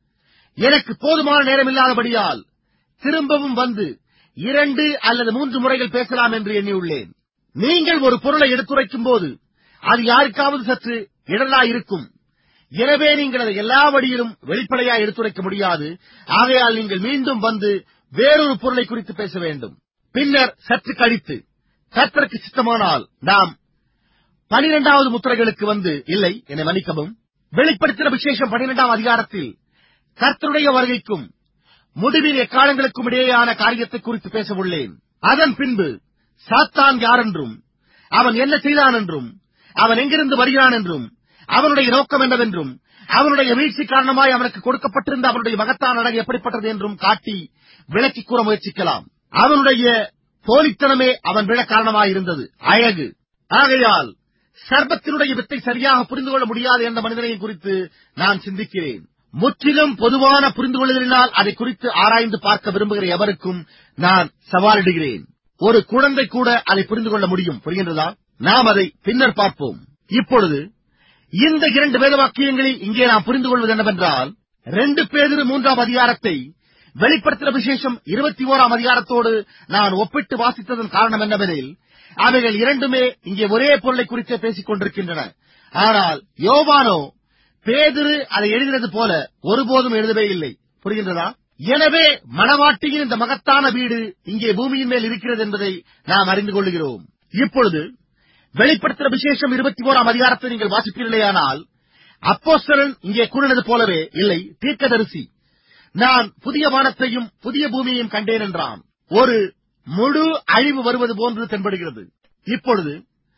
எனக்கு போதுமான நேரம் இல்லாதபடியால் திரும்பவும் வந்து இரண்டு அல்லது மூன்று முறைகள் பேசலாம் என்று எண்ணியுள்ளேன் நீங்கள் ஒரு பொருளை எடுத்துரைக்கும் போது அது யாருக்காவது சற்று இடலாய் இருக்கும் எனவே நீங்கள் அதை எல்லா வழியிலும் வெளிப்படையாய் எடுத்துரைக்க முடியாது ஆகையால் நீங்கள் மீண்டும் வந்து வேறொரு பொருளை குறித்து பேச வேண்டும் பின்னர் சற்று கழித்து கர்த்தருக்கு சித்தமானால் நாம் பனிரெண்டாவது முத்திரைகளுக்கு வந்து இல்லை என்னை மன்னிக்கவும் வெளிப்படுத்தின விசேஷம் பனிரெண்டாம் அதிகாரத்தில் கர்த்தருடைய வருகைக்கும் முடிவில் எக்காலங்களுக்கும் இடையேயான காரியத்தை குறித்து பேச உள்ளேன் அதன் பின்பு சாத்தான் யார் என்றும் அவன் என்ன செய்தான் என்றும் அவன் எங்கிருந்து வருகிறான் என்றும் அவனுடைய நோக்கம் என்னவென்றும் அவனுடைய வீழ்ச்சி காரணமாய் அவனுக்கு கொடுக்கப்பட்டிருந்த அவனுடைய மகத்தான அழகு எப்படிப்பட்டது என்றும் காட்டி விளக்கிக் கூற முயற்சிக்கலாம் அவனுடைய போலித்தனமே அவன் விழ காரணமாயிருந்தது அழகு ஆகையால் சர்பத்தினுடைய வித்தை சரியாக புரிந்து கொள்ள முடியாது என்ற மனிதனையும் குறித்து நான் சிந்திக்கிறேன் முற்றிலும் பொதுவான புரிந்து கொள்ளுதலினால் அதை குறித்து ஆராய்ந்து பார்க்க விரும்புகிற எவருக்கும் நான் சவாலிடுகிறேன் ஒரு குழந்தை கூட அதை புரிந்து கொள்ள முடியும் புரிகின்றதா நாம் அதை பின்னர் பார்ப்போம் இப்பொழுது இந்த இரண்டு வேத வாக்கியங்களில் இங்கே நாம் புரிந்து கொள்வது என்னவென்றால் ரெண்டு பேதிரு மூன்றாம் அதிகாரத்தை வெளிப்படுத்தின விசேஷம் இருபத்தி ஓராம் அதிகாரத்தோடு நான் ஒப்பிட்டு வாசித்ததன் காரணம் என்னவெனில் அவைகள் இரண்டுமே இங்கே ஒரே பொருளை குறித்தே பேசிக் கொண்டிருக்கின்றன ஆனால் யோவானோ பேதிரு அதை எழுதினது போல ஒருபோதும் எழுதவே இல்லை புரிகின்றதா எனவே மணவாட்டியின் இந்த மகத்தான வீடு இங்கே பூமியின் மேல் இருக்கிறது என்பதை நாம் அறிந்து கொள்கிறோம் இப்பொழுது வெளிப்படுத்தின விசேஷம் இருபத்தி ஓராம் அதிகாரத்தை நீங்கள் வாசிப்பீர்களேயானால் அப்போஸ்தலன் இங்கே கூறினது போலவே இல்லை தீர்க்கதரிசி நான் புதிய வானத்தையும் புதிய பூமியையும் கண்டேன் என்றான் ஒரு முழு அழிவு வருவது போன்று தென்படுகிறது இப்பொழுது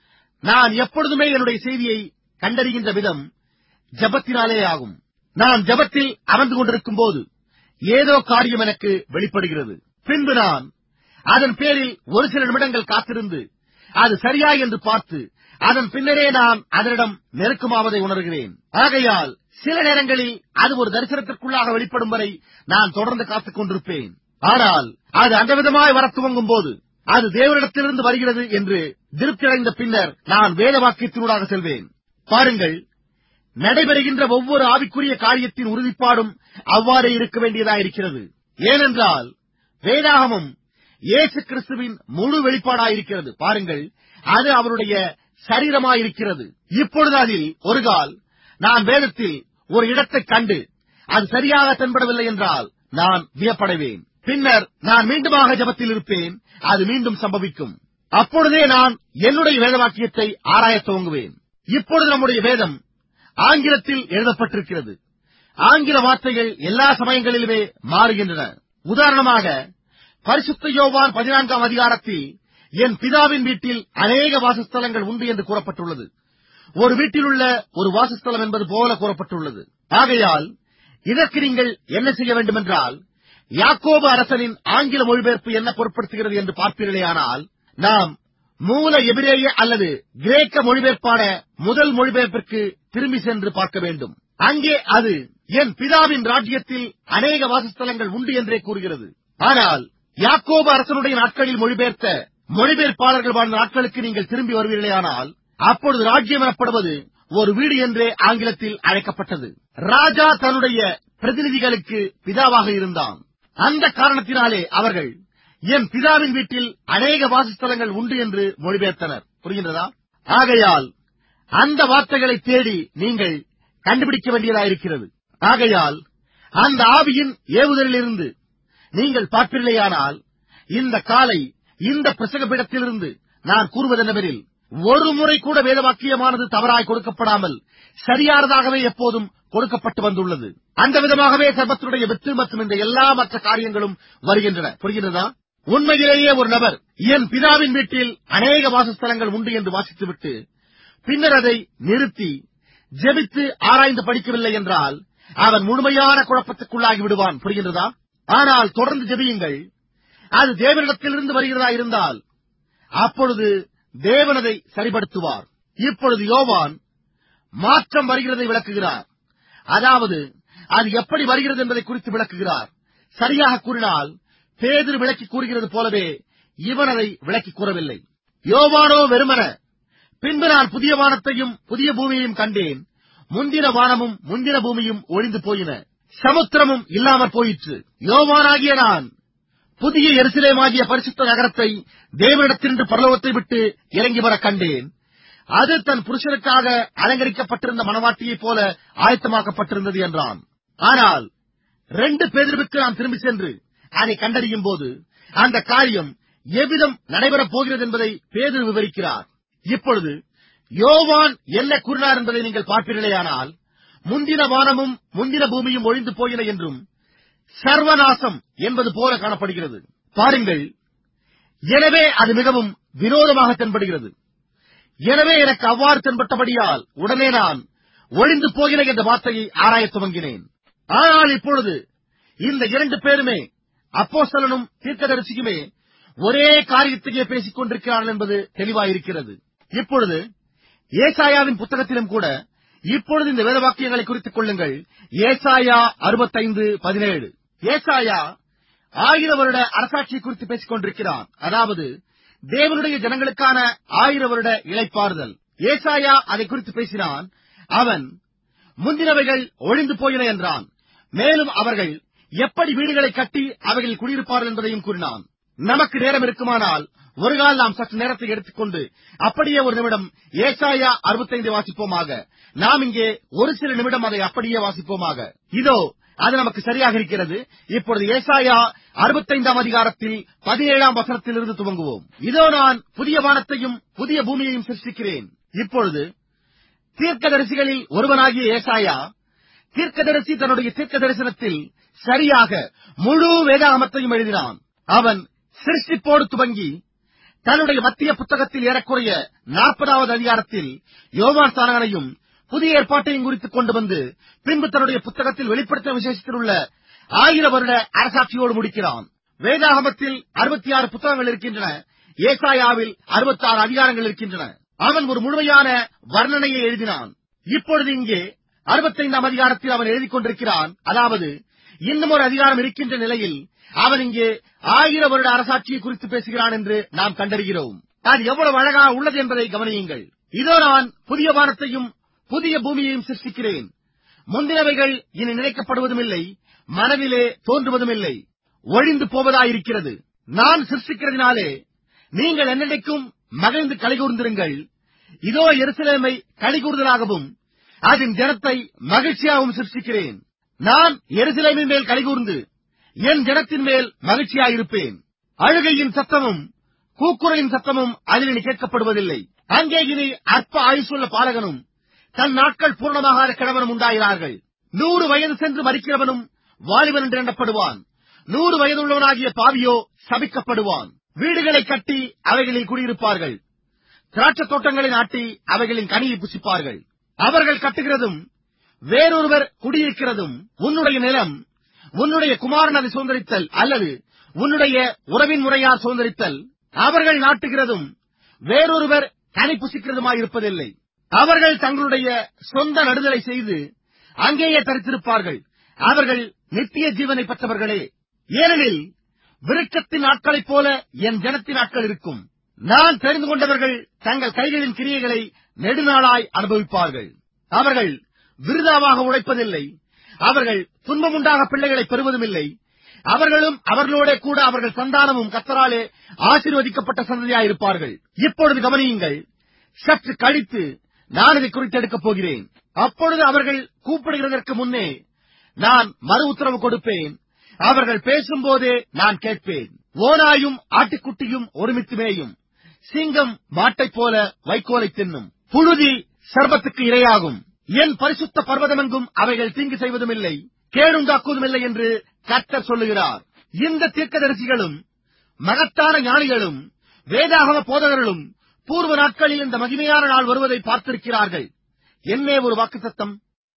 நான் எப்பொழுதுமே என்னுடைய செய்தியை கண்டறிகின்ற விதம் ஜபத்தினாலே ஆகும் நான் ஜபத்தில் அமர்ந்து கொண்டிருக்கும் போது ஏதோ காரியம் எனக்கு வெளிப்படுகிறது பின்பு நான் அதன் பேரில் ஒரு சில நிமிடங்கள் காத்திருந்து அது சரியா என்று பார்த்து அதன் பின்னரே நான் அதனிடம் நெருக்கமாவதை உணர்கிறேன் ஆகையால் சில நேரங்களில் அது ஒரு தரிசனத்திற்குள்ளாக வெளிப்படும் வரை நான் தொடர்ந்து காத்துக் கொண்டிருப்பேன் ஆனால் அது அந்த விதமாய் வர துவங்கும் போது அது தேவனிடத்திலிருந்து வருகிறது என்று திருப்தியடைந்த பின்னர் நான் வேத வாக்கியத்தினூடாக செல்வேன் பாருங்கள் நடைபெறுகின்ற ஒவ்வொரு ஆவிக்குரிய காரியத்தின் உறுதிப்பாடும் அவ்வாறே இருக்க வேண்டியதாயிருக்கிறது ஏனென்றால் வேதாகமம் இயேசு கிறிஸ்துவின் முழு வெளிப்பாடாயிருக்கிறது பாருங்கள் அது அவருடைய சரீரமாயிருக்கிறது இப்பொழுது அதில் ஒரு கால் நான் வேதத்தில் ஒரு இடத்தைக் கண்டு அது சரியாக தென்படவில்லை என்றால் நான் வியப்படைவேன் பின்னர் நான் மீண்டுமாக ஜபத்தில் இருப்பேன் அது மீண்டும் சம்பவிக்கும் அப்பொழுதே நான் என்னுடைய வேத வாக்கியத்தை ஆராயத் துவங்குவேன் இப்பொழுது நம்முடைய வேதம் ஆங்கிலத்தில் எழுதப்பட்டிருக்கிறது ஆங்கில வார்த்தைகள் எல்லா சமயங்களிலுமே மாறுகின்றன உதாரணமாக பரிசுத்த யோவான் பதினான்காம் அதிகாரத்தில் என் பிதாவின் வீட்டில் அநேக வாசஸ்தலங்கள் உண்டு என்று கூறப்பட்டுள்ளது ஒரு வீட்டில் உள்ள ஒரு வாசஸ்தலம் என்பது போல கூறப்பட்டுள்ளது ஆகையால் இதற்கு நீங்கள் என்ன செய்ய வேண்டுமென்றால் யாக்கோபு அரசனின் ஆங்கில மொழிபெயர்ப்பு என்ன பொருட்படுத்துகிறது என்று பார்ப்பீர்களேயானால் நாம் மூல எபிரேய அல்லது கிரேக்க மொழிபெயர்ப்பான முதல் மொழிபெயர்ப்பிற்கு திரும்பி சென்று பார்க்க வேண்டும் அங்கே அது என் பிதாவின் ராஜ்யத்தில் அநேக வாசஸ்தலங்கள் உண்டு என்றே கூறுகிறது ஆனால் யாக்கோபு அரசனுடைய நாட்களில் மொழிபெயர்த்த மொழிபெயர்ப்பாளர்கள் வாழ்ந்த நாட்களுக்கு நீங்கள் திரும்பி வருவீர்களேயானால் அப்பொழுது ராஜ்யம் எனப்படுவது ஒரு வீடு என்றே ஆங்கிலத்தில் அழைக்கப்பட்டது ராஜா தன்னுடைய பிரதிநிதிகளுக்கு பிதாவாக இருந்தான் அந்த காரணத்தினாலே அவர்கள் என் பிதாவின் வீட்டில் அநேக வாசஸ்தலங்கள் உண்டு என்று மொழிபெயர்த்தனர் புரிகின்றதா ஆகையால் அந்த வார்த்தைகளை தேடி நீங்கள் கண்டுபிடிக்க வேண்டியதாயிருக்கிறது ஆகையால் அந்த ஆவியின் ஏவுதலிலிருந்து நீங்கள் பார்ப்பீர்களேயானால் இந்த காலை இந்த பிரசங்கப்பீடத்திலிருந்து நான் கூறுவதென்னவெனில் ஒரு முறை கூட வேதவாக்கியமானது தவறாய் கொடுக்கப்படாமல் சரியானதாகவே எப்போதும் கொடுக்கப்பட்டு வந்துள்ளது அந்த விதமாகவே சர்பத்தினுடைய வித்து மற்றும் இந்த எல்லா மற்ற காரியங்களும் வருகின்றன புரிகின்றதா உண்மையிலேயே ஒரு நபர் என் பிதாவின் வீட்டில் அநேக வாசஸ்தலங்கள் உண்டு என்று வாசித்துவிட்டு பின்னர் அதை நிறுத்தி ஜெபித்து ஆராய்ந்து படிக்கவில்லை என்றால் அவன் முழுமையான குழப்பத்துக்குள்ளாகி விடுவான் புரிகின்றதா ஆனால் தொடர்ந்து ஜெபியுங்கள் அது தேவனிடத்திலிருந்து வருகிறதா இருந்தால் அப்பொழுது தேவனதை சரிபடுத்துவார் இப்பொழுது யோவான் மாற்றம் வருகிறதை விளக்குகிறார் அதாவது அது எப்படி வருகிறது என்பதை குறித்து விளக்குகிறார் சரியாக கூறினால் பேதிரு விளக்கி கூறுகிறது போலவே இவன் அதை விளக்கி கூறவில்லை யோவானோ வெறுமன பின்பு நான் புதிய வானத்தையும் புதிய பூமியையும் கண்டேன் முந்தின வானமும் முந்தின பூமியும் ஒழிந்து போயின சமுத்திரமும் இல்லாமற் போயிற்று யோவானாகிய நான் புதிய எருசலேமாகிய பரிசுத்த நகரத்தை தேவனிடத்தினின்று பரலோகத்தை விட்டு இறங்கி வர கண்டேன் அது தன் புருஷனுக்காக அலங்கரிக்கப்பட்டிருந்த மனவாட்டியைப் போல ஆயத்தமாக்கப்பட்டிருந்தது என்றான் ஆனால் ரெண்டு பேதிருவுக்கு நாம் திரும்பி சென்று அதை கண்டறியும் போது அந்த காரியம் எவ்விதம் நடைபெறப் போகிறது என்பதை பேதிரு விவரிக்கிறார் இப்பொழுது யோவான் என்ன கூறினார் என்பதை நீங்கள் பார்ப்பீர்களேயானால் முந்தின வானமும் முந்தின பூமியும் ஒழிந்து போயின என்றும் சர்வநாசம் என்பது போல காணப்படுகிறது பாருங்கள் எனவே அது மிகவும் வினோதமாக தென்படுகிறது எனவே எனக்கு அவ்வாறு தென்பட்டபடியால் உடனே நான் ஒழிந்து போகிற என்ற வார்த்தையை ஆராயத் துவங்கினேன் ஆனால் இப்பொழுது இந்த இரண்டு பேருமே அப்போஸ்தலனும் தீர்க்கதரிசியுமே ஒரே காரியத்தையே பேசிக் கொண்டிருக்கிறார்கள் என்பது தெளிவாயிருக்கிறது இப்பொழுது ஏசாயாவின் புத்தகத்திலும் கூட இப்பொழுது இந்த வேத வாக்கியங்களை குறித்துக் கொள்ளுங்கள் ஏசாயா அறுபத்தைந்து பதினேழு ஏசாயா ஆயிர வருட அரசாட்சியை குறித்து பேசிக் கொண்டிருக்கிறான் அதாவது தேவனுடைய ஜனங்களுக்கான ஆயிர வருட இழைப்பாறுதல் ஏசாயா அதை குறித்து பேசினான் அவன் முந்தினவைகள் ஒழிந்து போயின என்றான் மேலும் அவர்கள் எப்படி வீடுகளை கட்டி அவைகளில் குடியிருப்பார்கள் என்பதையும் கூறினான் நமக்கு நேரம் இருக்குமானால் ஒரு கால் நாம் சற்று நேரத்தை எடுத்துக்கொண்டு அப்படியே ஒரு நிமிடம் ஏசாயா அறுபத்தைந்து வாசிப்போமாக நாம் இங்கே ஒரு சில நிமிடம் அதை அப்படியே வாசிப்போமாக இதோ அது நமக்கு சரியாக இருக்கிறது இப்பொழுது ஏசாயா அறுபத்தைந்தாம் அதிகாரத்தில் பதினேழாம் வசனத்திலிருந்து துவங்குவோம் இதோ நான் புதிய வானத்தையும் புதிய பூமியையும் சிருஷ்டிக்கிறேன் இப்பொழுது தீர்க்கதரிசிகளில் ஒருவனாகிய ஏசாயா தீர்க்கதரிசி தன்னுடைய தீர்க்க தரிசனத்தில் சரியாக முழு வேதாகமத்தையும் எழுதினான் அவன் சிருஷ்டிப்போடு துவங்கி தன்னுடைய மத்திய புத்தகத்தில் ஏறக்குறைய நாற்பதாவது அதிகாரத்தில் யோவான் ஸ்தானங்களையும் புதிய ஏற்பாட்டையும் குறித்துக் கொண்டு வந்து பின்பு தன்னுடைய புத்தகத்தில் வெளிப்படுத்த விசேஷத்தில் உள்ள ஆயிர வருட அரசாட்சியோடு முடிக்கிறான் வேதாகமத்தில் அறுபத்தி ஆறு புத்தகங்கள் இருக்கின்றன ஏசாயாவில் அறுபத்தாறு அதிகாரங்கள் இருக்கின்றன அவன் ஒரு முழுமையான வர்ணனையை எழுதினான் இப்பொழுது இங்கே அறுபத்தைந்தாம் அதிகாரத்தில் அவன் எழுதிக் கொண்டிருக்கிறான் அதாவது இன்னும் ஒரு அதிகாரம் இருக்கின்ற நிலையில் அவன் இங்கே ஆயிர வருட அரசாட்சியை குறித்து பேசுகிறான் என்று நாம் கண்டறிகிறோம் அது எவ்வளவு அழகாக உள்ளது என்பதை கவனியுங்கள் இதோ நான் புதிய வானத்தையும் புதிய பூமியையும் சிருஷ்டிக்கிறேன் முந்தினவைகள் இனி நினைக்கப்படுவதும் இல்லை மனதிலே தோன்றுவதும் இல்லை ஒழிந்து போவதாயிருக்கிறது நான் சிருஷ்டிக்கிறதினாலே நீங்கள் என்னென்னைக்கும் மகிழ்ந்து கலிகூர்ந்திருங்கள் இதோ எருசலேமை கலிகூர்தலாகவும் அதன் ஜனத்தை மகிழ்ச்சியாகவும் சிருஷ்டிக்கிறேன் நான் எருசலேமின் மேல் கலிகூர்ந்து என் ஜனத்தின் மேல் மகிழ்ச்சியாயிருப்பேன் அழுகையின் சத்தமும் கூக்குரலின் சத்தமும் அதில் இனி கேட்கப்படுவதில்லை அங்கே இனி அற்ப ஆயுசுள்ள பாலகனும் தன் நாட்கள் பூர்ணமாகாத கிழவனும் உண்டாகிறார்கள் நூறு வயது சென்று மறிக்கிறவனும் வாலிபன் என்று எண்ணப்படுவான் நூறு வயதுள்ளவனாகிய பாவியோ சபிக்கப்படுவான் வீடுகளை கட்டி அவைகளில் குடியிருப்பார்கள் திராட்சத் தோட்டங்களை நாட்டி அவைகளின் கனியை புசிப்பார்கள் அவர்கள் கட்டுகிறதும் வேறொருவர் குடியிருக்கிறதும் உன்னுடைய நிலம் உன்னுடைய குமாரன் அதை சுதந்திரித்தல் அல்லது உன்னுடைய உறவின் முறையார் சுதந்திரித்தல் அவர்கள் நாட்டுகிறதும் வேறொருவர் கனி புசிக்கிறதுமாயிருப்பதில்லை அவர்கள் தங்களுடைய சொந்த நடுதலை செய்து அங்கேயே தரித்திருப்பார்கள் அவர்கள் நித்திய ஜீவனை பெற்றவர்களே ஏனெனில் விருட்சத்தின் நாட்களைப் போல என் ஜனத்தின் நாட்கள் இருக்கும் நான் தெரிந்து கொண்டவர்கள் தங்கள் கைகளின் கிரியைகளை நெடுநாளாய் அனுபவிப்பார்கள் அவர்கள் விருதாவாக உழைப்பதில்லை அவர்கள் துன்பமுண்டாக பிள்ளைகளை பெறுவதும் இல்லை அவர்களும் அவர்களோட கூட அவர்கள் சந்தானமும் கத்தராலே ஆசீர்வதிக்கப்பட்ட சந்ததியாயிருப்பார்கள் இப்பொழுது கவனியுங்கள் சற்று கழித்து நான் இதை குறித்தெடுக்கப் போகிறேன் அப்பொழுது அவர்கள் கூப்பிடுகிறதற்கு முன்னே நான் மறு உத்தரவு கொடுப்பேன் அவர்கள் பேசும்போதே நான் கேட்பேன் ஓனாயும் ஆட்டுக்குட்டியும் ஒருமித்து மேயும் சிங்கம் மாட்டைப் போல வைக்கோலை தின்னும் புழுதி சர்பத்துக்கு இரையாகும் என் பரிசுத்த பர்வதமெங்கும் அவைகள் தீங்கு செய்வதும் இல்லை கேடுண்டாக்குவதும் இல்லை என்று கர்த்தர் சொல்லுகிறார் இந்த தீர்க்கதரிசிகளும் மகத்தான ஞானிகளும் வேதாகம போதகர்களும் பூர்வ நாட்களில் இந்த மகிமையான நாள் வருவதை பார்த்திருக்கிறார்கள் என்னே ஒரு வாக்குத்தத்தம்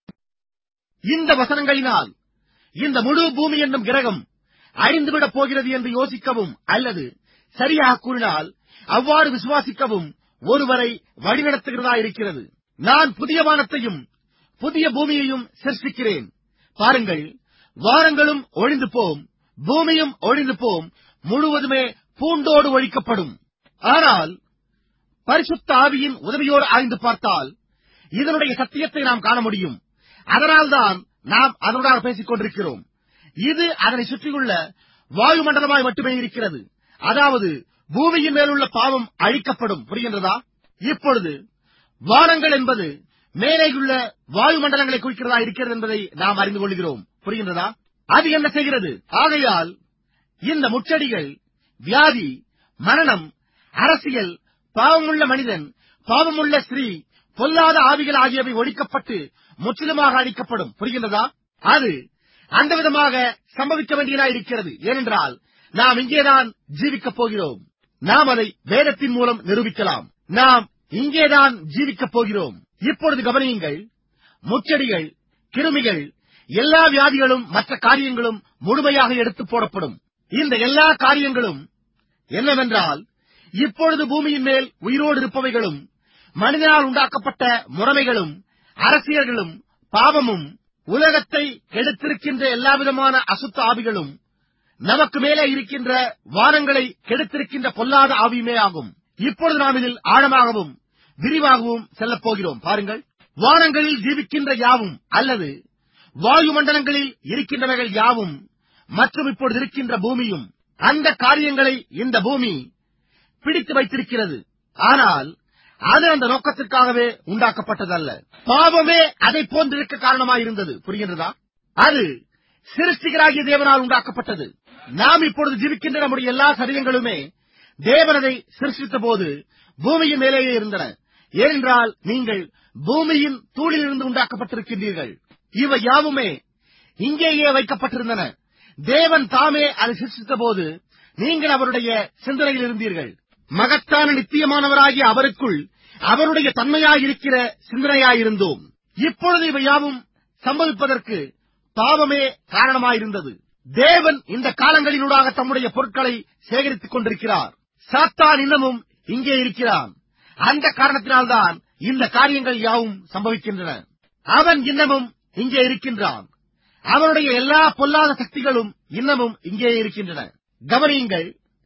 இந்த வசனங்களினால் இந்த முழு பூமி என்னும் கிரகம் அழிந்துவிடப் போகிறது என்று யோசிக்கவும் அல்லது சரியாக கூறினால் அவ்வாறு விசுவாசிக்கவும் ஒருவரை வழிநடத்துகிறதா இருக்கிறது நான் புதிய வானத்தையும் புதிய பூமியையும் சிருஷ்டிக்கிறேன் பாருங்கள் வாரங்களும் ஒழிந்து போம் பூமியும் ஒழிந்து போம் முழுவதுமே பூண்டோடு ஒழிக்கப்படும் ஆனால் பரிசுத்த ஆவியின் உதவியோடு ஆய்ந்து பார்த்தால் இதனுடைய சத்தியத்தை நாம் காண முடியும் அதனால்தான் நாம் அதனுடாக பேசிக் கொண்டிருக்கிறோம் இது அதனை சுற்றியுள்ள வாயுமண்டலமாய் மட்டுமே இருக்கிறது அதாவது பூமியின் மேலுள்ள பாவம் அழிக்கப்படும் புரிகின்றதா இப்பொழுது வானங்கள் என்பது மேலேயுள்ள வாயுமண்டலங்களை குறிக்கிறதா இருக்கிறது என்பதை நாம் அறிந்து கொள்கிறோம் புரிகின்றதா அது என்ன செய்கிறது ஆகையால் இந்த முச்சடிகள் வியாதி மரணம் அரசியல் பாவமுள்ள மனிதன் பாவமுள்ள ஸ்திரீ பொல்லாத ஆவிகள் ஆகியவை ஒழிக்கப்பட்டு முற்றிலுமாக அழிக்கப்படும் புரிகின்றதா அது அந்த விதமாக சம்பவிக்க வேண்டியதாயிருக்கிறது ஏனென்றால் நாம் இங்கேதான் ஜீவிக்கப் போகிறோம் நாம் அதை வேதத்தின் மூலம் நிரூபிக்கலாம் நாம் இங்கேதான் ஜீவிக்கப் போகிறோம் இப்பொழுது கவனியுங்கள் முச்செடிகள் கிருமிகள் எல்லா வியாதிகளும் மற்ற காரியங்களும் முழுமையாக எடுத்து போடப்படும் இந்த எல்லா காரியங்களும் என்னவென்றால் இப்பொழுது பூமியின் மேல் உயிரோடு இருப்பவைகளும் மனிதனால் உண்டாக்கப்பட்ட முறைமைகளும் அரசியல்களும் பாவமும் உலகத்தை கெடுத்திருக்கின்ற எல்லாவிதமான அசுத்த ஆவிகளும் நமக்கு மேலே இருக்கின்ற வானங்களை கெடுத்திருக்கின்ற பொல்லாத ஆவியுமே ஆகும் இப்பொழுது நாம் இதில் ஆழமாகவும் விரிவாகவும் செல்லப் போகிறோம் பாருங்கள் வானங்களில் ஜீவிக்கின்ற யாவும் அல்லது வாயுமண்டலங்களில் இருக்கின்றவைகள் யாவும் மற்றும் இப்பொழுது இருக்கின்ற பூமியும் அந்த காரியங்களை இந்த பூமி பிடித்து வைத்திருக்கிறது ஆனால் அது அந்த நோக்கத்திற்காகவே உண்டாக்கப்பட்டதல்ல பாவமே அதை போன்றிருக்க காரணமாயிருந்தது புரிகின்றதா அது சிருஷ்டிகராகிய தேவனால் உண்டாக்கப்பட்டது நாம் இப்பொழுது ஜீவிக்கின்ற நம்முடைய எல்லா சரீரங்களுமே தேவனதை சிருஷ்டித்த போது பூமியின் மேலேயே இருந்தன ஏனென்றால் நீங்கள் பூமியின் தூளிலிருந்து உண்டாக்கப்பட்டிருக்கின்றீர்கள் இவை யாவுமே இங்கேயே வைக்கப்பட்டிருந்தன தேவன் தாமே அதை சிருஷ்டித்த போது நீங்கள் அவருடைய சிந்தனையில் இருந்தீர்கள் மகத்தான நித்தியமானவராகிய அவருக்குள் அவருடைய தன்மையாயிருக்கிற சிந்தனையாயிருந்தோம் இப்பொழுது இவை யாவும் சம்பவிப்பதற்கு பாவமே காரணமாயிருந்தது தேவன் இந்த காலங்களினூடாக தம்முடைய பொருட்களை சேகரித்துக் கொண்டிருக்கிறார் சாத்தான் இன்னமும் இங்கே இருக்கிறான் அந்த காரணத்தினால்தான் இந்த காரியங்கள் யாவும் சம்பவிக்கின்றன அவன் இன்னமும் இங்கே இருக்கின்றான் அவனுடைய எல்லா பொல்லாத சக்திகளும் இன்னமும் இங்கே இருக்கின்றன கவனியுங்கள்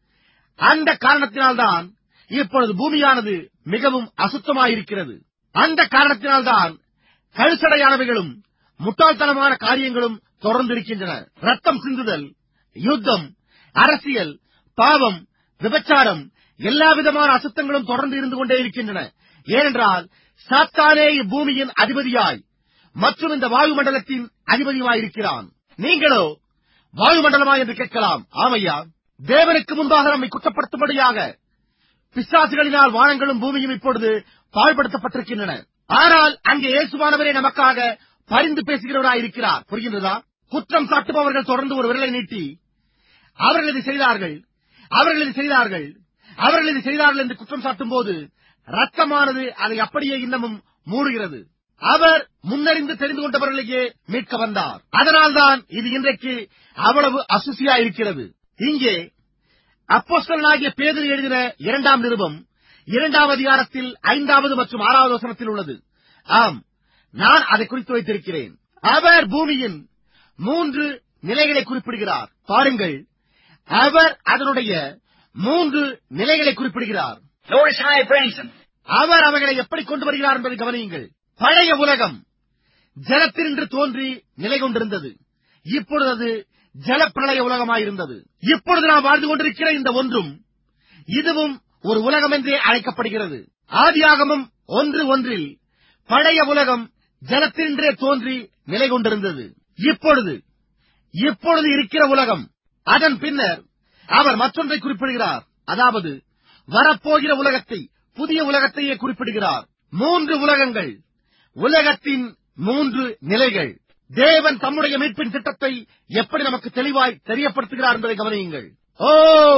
அந்த காரணத்தினால்தான் இப்பொழுது பூமியானது மிகவும் அசுத்தமாயிருக்கிறது அந்த காரணத்தினால்தான் கழுசடையானவைகளும் முட்டாள்தனமான காரியங்களும் தொடர்ந்து இருக்கின்றன ரத்தம் சிந்துதல் யுத்தம் அரசியல் பாவம் விபச்சாரம் எல்லா விதமான அசுத்தங்களும் தொடர்ந்து இருந்து கொண்டே இருக்கின்றன ஏனென்றால் சாத்தானே இப்பூமியின் அதிபதியாய் மற்றும் இந்த வாயுமண்டலத்தின் அதிபதியுமாயிருக்கிறான் நீங்களோ வாயுமண்டலமா என்று கேட்கலாம் ஆமையா தேவனுக்கு முன்பாக நம்மை குற்றப்படுத்தும்படியாக பிசாசுகளினால் வானங்களும் பூமியும் இப்பொழுது பாழ்படுத்தப்பட்டிருக்கின்றன ஆனால் அங்கே இயேசுவானவரே நமக்காக பரிந்து பேசுகிறவராயிருக்கிறார் புரிகின்றதா குற்றம் சாட்டுபவர்கள் தொடர்ந்து ஒரு விரலை நீட்டி அவர்கள் இதை செய்தார்கள் அவர்கள் இதை செய்தார்கள் அவர்கள் இதை செய்தார்கள் என்று குற்றம் சாட்டும் போது ரத்தமானது அதை அப்படியே இன்னமும் மூடுகிறது அவர் முன்னறிந்து தெரிந்து கொண்டவர்களையே மீட்க வந்தார் அதனால்தான் இது இன்றைக்கு அவ்வளவு அசுசியா இருக்கிறது இங்கே அப்போஸ்தலனாகிய பேதர் எழுதின இரண்டாம் நிருபம் இரண்டாம் அதிகாரத்தில் ஐந்தாவது மற்றும் ஆறாவது வசனத்தில் உள்ளது ஆம் நான் அதை குறித்து வைத்திருக்கிறேன் அவர் பூமியின் மூன்று நிலைகளை குறிப்பிடுகிறார் பாருங்கள் அவர் அதனுடைய மூன்று நிலைகளை குறிப்பிடுகிறார் Notice how he brings them. அவர் அவைகளை எப்படி கொண்டு வருகிறார் என்பதை கவனியுங்கள் பழைய உலகம் ஜலத்தினின்று தோன்றி நிலை கொண்டிருந்தது இப்பொழுது அது ஜலப்பிரளய உலகமாயிருந்தது இப்பொழுது நாம் வாழ்ந்து கொண்டிருக்கிற இந்த ஒன்றும் இதுவும் ஒரு உலகம் என்றே அழைக்கப்படுகிறது ஆதியாகமம் ஒன்று ஒன்றில் பழைய உலகம் ஜலத்தினின்றே தோன்றி நிலை கொண்டிருந்தது இப்பொழுது இப்பொழுது இருக்கிற உலகம் அதன் பின்னர் அவர் மற்றொன்றை குறிப்பிடுகிறார் அதாவது வரப்போகிற உலகத்தை புதிய உலகத்தையே குறிப்பிடுகிறார் மூன்று உலகங்கள் உலகத்தின் மூன்று நிலைகள் தேவன் தம்முடைய மீட்பின் திட்டத்தை எப்படி நமக்கு தெளிவாய் தெரியப்படுத்துகிறார் என்பதை கவனியுங்கள் ஓ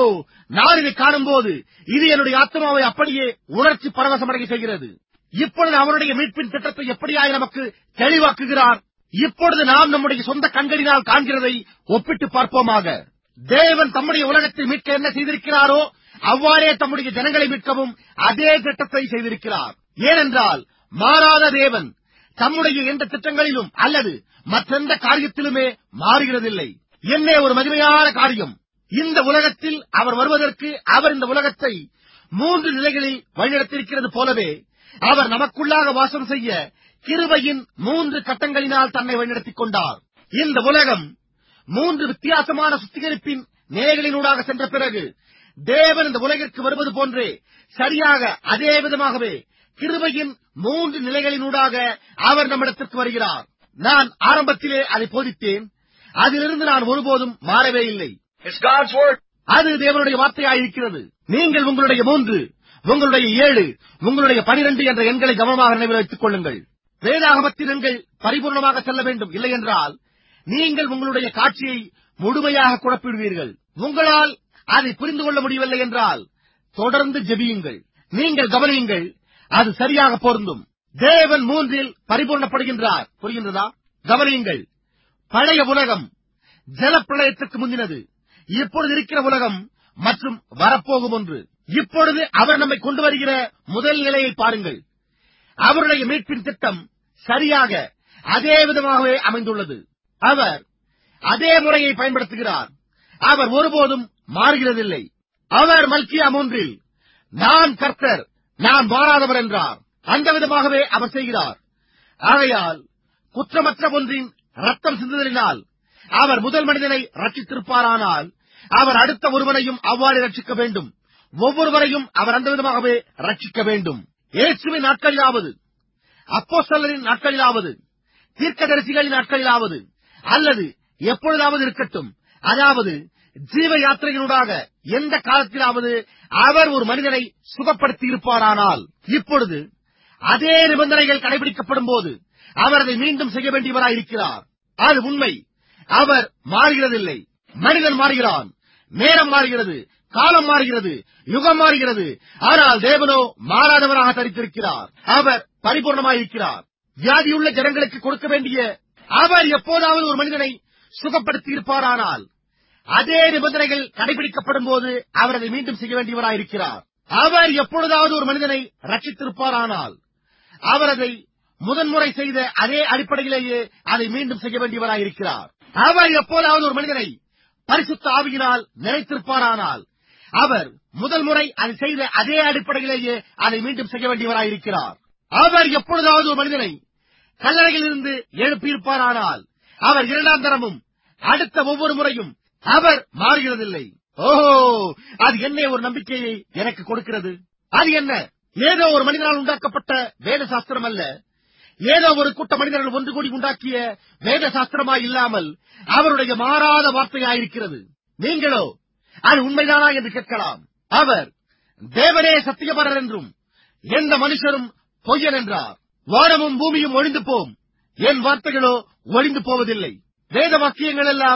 நான் இதை காணும்போது இது என்னுடைய ஆத்மாவை அப்படியே உணர்ச்சி பரவசமடைய செய்கிறது இப்பொழுது அவருடைய மீட்பின் திட்டத்தை எப்படியாய் நமக்கு தெளிவாக்குகிறார் இப்பொழுது நாம் நம்முடைய சொந்த கண்களினால் காண்கிறதை ஒப்பிட்டு பார்ப்போமாக தேவன் தம்முடைய உலகத்தை மீட்க என்ன செய்திருக்கிறாரோ அவ்வாறே தம்முடைய ஜனங்களை மீட்கவும் அதே திட்டத்தை செய்திருக்கிறார் ஏனென்றால் மாறாத தேவன் தம்முடைய எந்த திட்டங்களிலும் அல்லது மற்றெந்த காரியத்திலுமே மாறுகிறதில்லை என்ன ஒரு மகிமையான காரியம் இந்த உலகத்தில் அவர் வருவதற்கு அவர் இந்த உலகத்தை மூன்று நிலைகளில் வழிநடத்தியிருக்கிறது போலவே அவர் நமக்குள்ளாக வாசம் செய்ய கிருபையின் மூன்று கட்டங்களினால் தன்னை வழிநடத்திக் கொண்டார் இந்த உலகம் மூன்று வித்தியாசமான சுத்திகரிப்பின் நிலைகளினூடாக சென்ற பிறகு தேவன் இந்த உலகிற்கு வருவது போன்றே சரியாக அதே விதமாகவே கிருபையின் மூன்று நிலைகளினூடாக அவர் நம்மிடத்திற்கு வருகிறார் நான் ஆரம்பத்திலே அதை போதித்தேன் அதிலிருந்து நான் ஒருபோதும் மாறவே இல்லை It's God's Word. அது தேவனுடைய வார்த்தையாயிருக்கிறது நீங்கள் உங்களுடைய மூன்று உங்களுடைய ஏழு உங்களுடைய பனிரெண்டு என்ற எண்களை கவனமாக நினைவில் வைத்துக் கொள்ளுங்கள் வேதாகமத்தின் எண்கள் பரிபூர்ணமாக செல்ல வேண்டும் இல்லை என்றால் நீங்கள் உங்களுடைய காட்சியை முழுமையாக குழப்பிடுவீர்கள் உங்களால் அதை புரிந்து கொள்ள முடியவில்லை என்றால் தொடர்ந்து ஜெபியுங்கள் நீங்கள் கவனியுங்கள் அது சரியாக பொருந்தும் தேவன் மூன்றில் பரிபூர்ணப்படுகின்றார் புரிகின்றதா கவனியுங்கள் பழைய உலகம் ஜலப்பிரளயத்திற்கு முந்தினது இப்பொழுது இருக்கிற உலகம் மற்றும் வரப்போகும் ஒன்று இப்பொழுது அவர் நம்மை கொண்டு வருகிற முதல் நிலையை பாருங்கள் அவருடைய மீட்பின் திட்டம் சரியாக அதே விதமாகவே அமைந்துள்ளது அவர் அதே முறையை பயன்படுத்துகிறார் அவர் ஒருபோதும் மாறுகிறதில்லை அவர் மல்கியா மூன்றில் நான் கர்த்தர் நான் மாறாதவர் என்றார் அந்த விதமாகவே அவர் செய்கிறார் ஆகையால் குற்றமற்ற ஒன்றின் ரத்தம் சிந்துதலினால் அவர் முதல் மனிதனை ரட்சித்திருப்பாரானால் அவர் அடுத்த ஒருவனையும் அவ்வாறு ரட்சிக்க வேண்டும் ஒவ்வொருவரையும் அவர் அந்த விதமாகவே ரட்சிக்க வேண்டும் இயேசுவின் நாட்களிலாவது அப்போஸ்தலரின் நாட்களிலாவது தீர்க்கதரிசிகளின் நாட்களிலாவது அல்லது எப்பொழுதாவது இருக்கட்டும் அதாவது ஜீவ யாத்திரையினூடாக எந்த காலத்திலாவது அவர் ஒரு மனிதனை சுகப்படுத்தி இருப்பாரானால் இப்பொழுது அதே நிபந்தனைகள் கடைபிடிக்கப்படும் போது அவர் அதை மீண்டும் செய்ய வேண்டியவராயிருக்கிறார் அது உண்மை அவர் மாறுகிறதில்லை மனிதன் மாறுகிறான் நேரம் மாறுகிறது காலம் மாறுகிறது யுகம் மாறுகிறது ஆனால் தேவனோ மாறாதவராக தரித்திருக்கிறார் அவர் பரிபூர்ணமாயிருக்கிறார் வியாதியுள்ள ஜனங்களுக்கு கொடுக்க வேண்டிய அவர் எப்போதாவது ஒரு மனிதனை சுகப்படுத்தி இருப்பாரானால் அதே நிபந்தனைகள் கடைபிடிக்கப்படும் போது அவர் அதை மீண்டும் செய்ய வேண்டியவராயிருக்கிறார் அவர் எப்பொழுதாவது ஒரு மனிதனை ரட்சித்திருப்பாரானால் அவர் அதை முதன்முறை செய்த அதே அடிப்படையிலேயே அதை மீண்டும் செய்ய வேண்டியவராயிருக்கிறார் அவர் எப்போதாவது ஒரு மனிதனை பரிசுத்த ஆவியினால் நினைத்திருப்பாரானால் அவர் முதல் முறை அதை செய்த அதே அடிப்படையிலேயே அதை மீண்டும் செய்ய வேண்டியவராயிருக்கிறார் அவர் எப்பொழுதாவது ஒரு மனிதனை கல்லறையிலிருந்து எழுப்பியிருப்பாரானால் அவர் இரண்டாம் தரமும் அடுத்த ஒவ்வொரு முறையும் அவர் மாறுகிறதில்லை ஓஹோ அது என்ன ஒரு நம்பிக்கையை எனக்கு கொடுக்கிறது அது என்ன ஏதோ ஒரு மனிதனால் உண்டாக்கப்பட்ட வேத சாஸ்திரம் அல்ல ஏதோ ஒரு கூட்ட மனிதர்கள் ஒன்று கூடி உண்டாக்கிய வேத சாஸ்திரமாய் இல்லாமல் அவருடைய மாறாத வார்த்தையாயிருக்கிறது நீங்களோ அது உண்மைதானா என்று கேட்கலாம் அவர் தேவனே சத்தியபரர் என்றும் எந்த மனுஷரும் பொய்யன் என்றார் வானமும் பூமியும் ஒழிந்து போம் என் வார்த்தைகளோ ஒழிந்து போவதில்லை வேத வாக்கியங்கள் எல்லாம்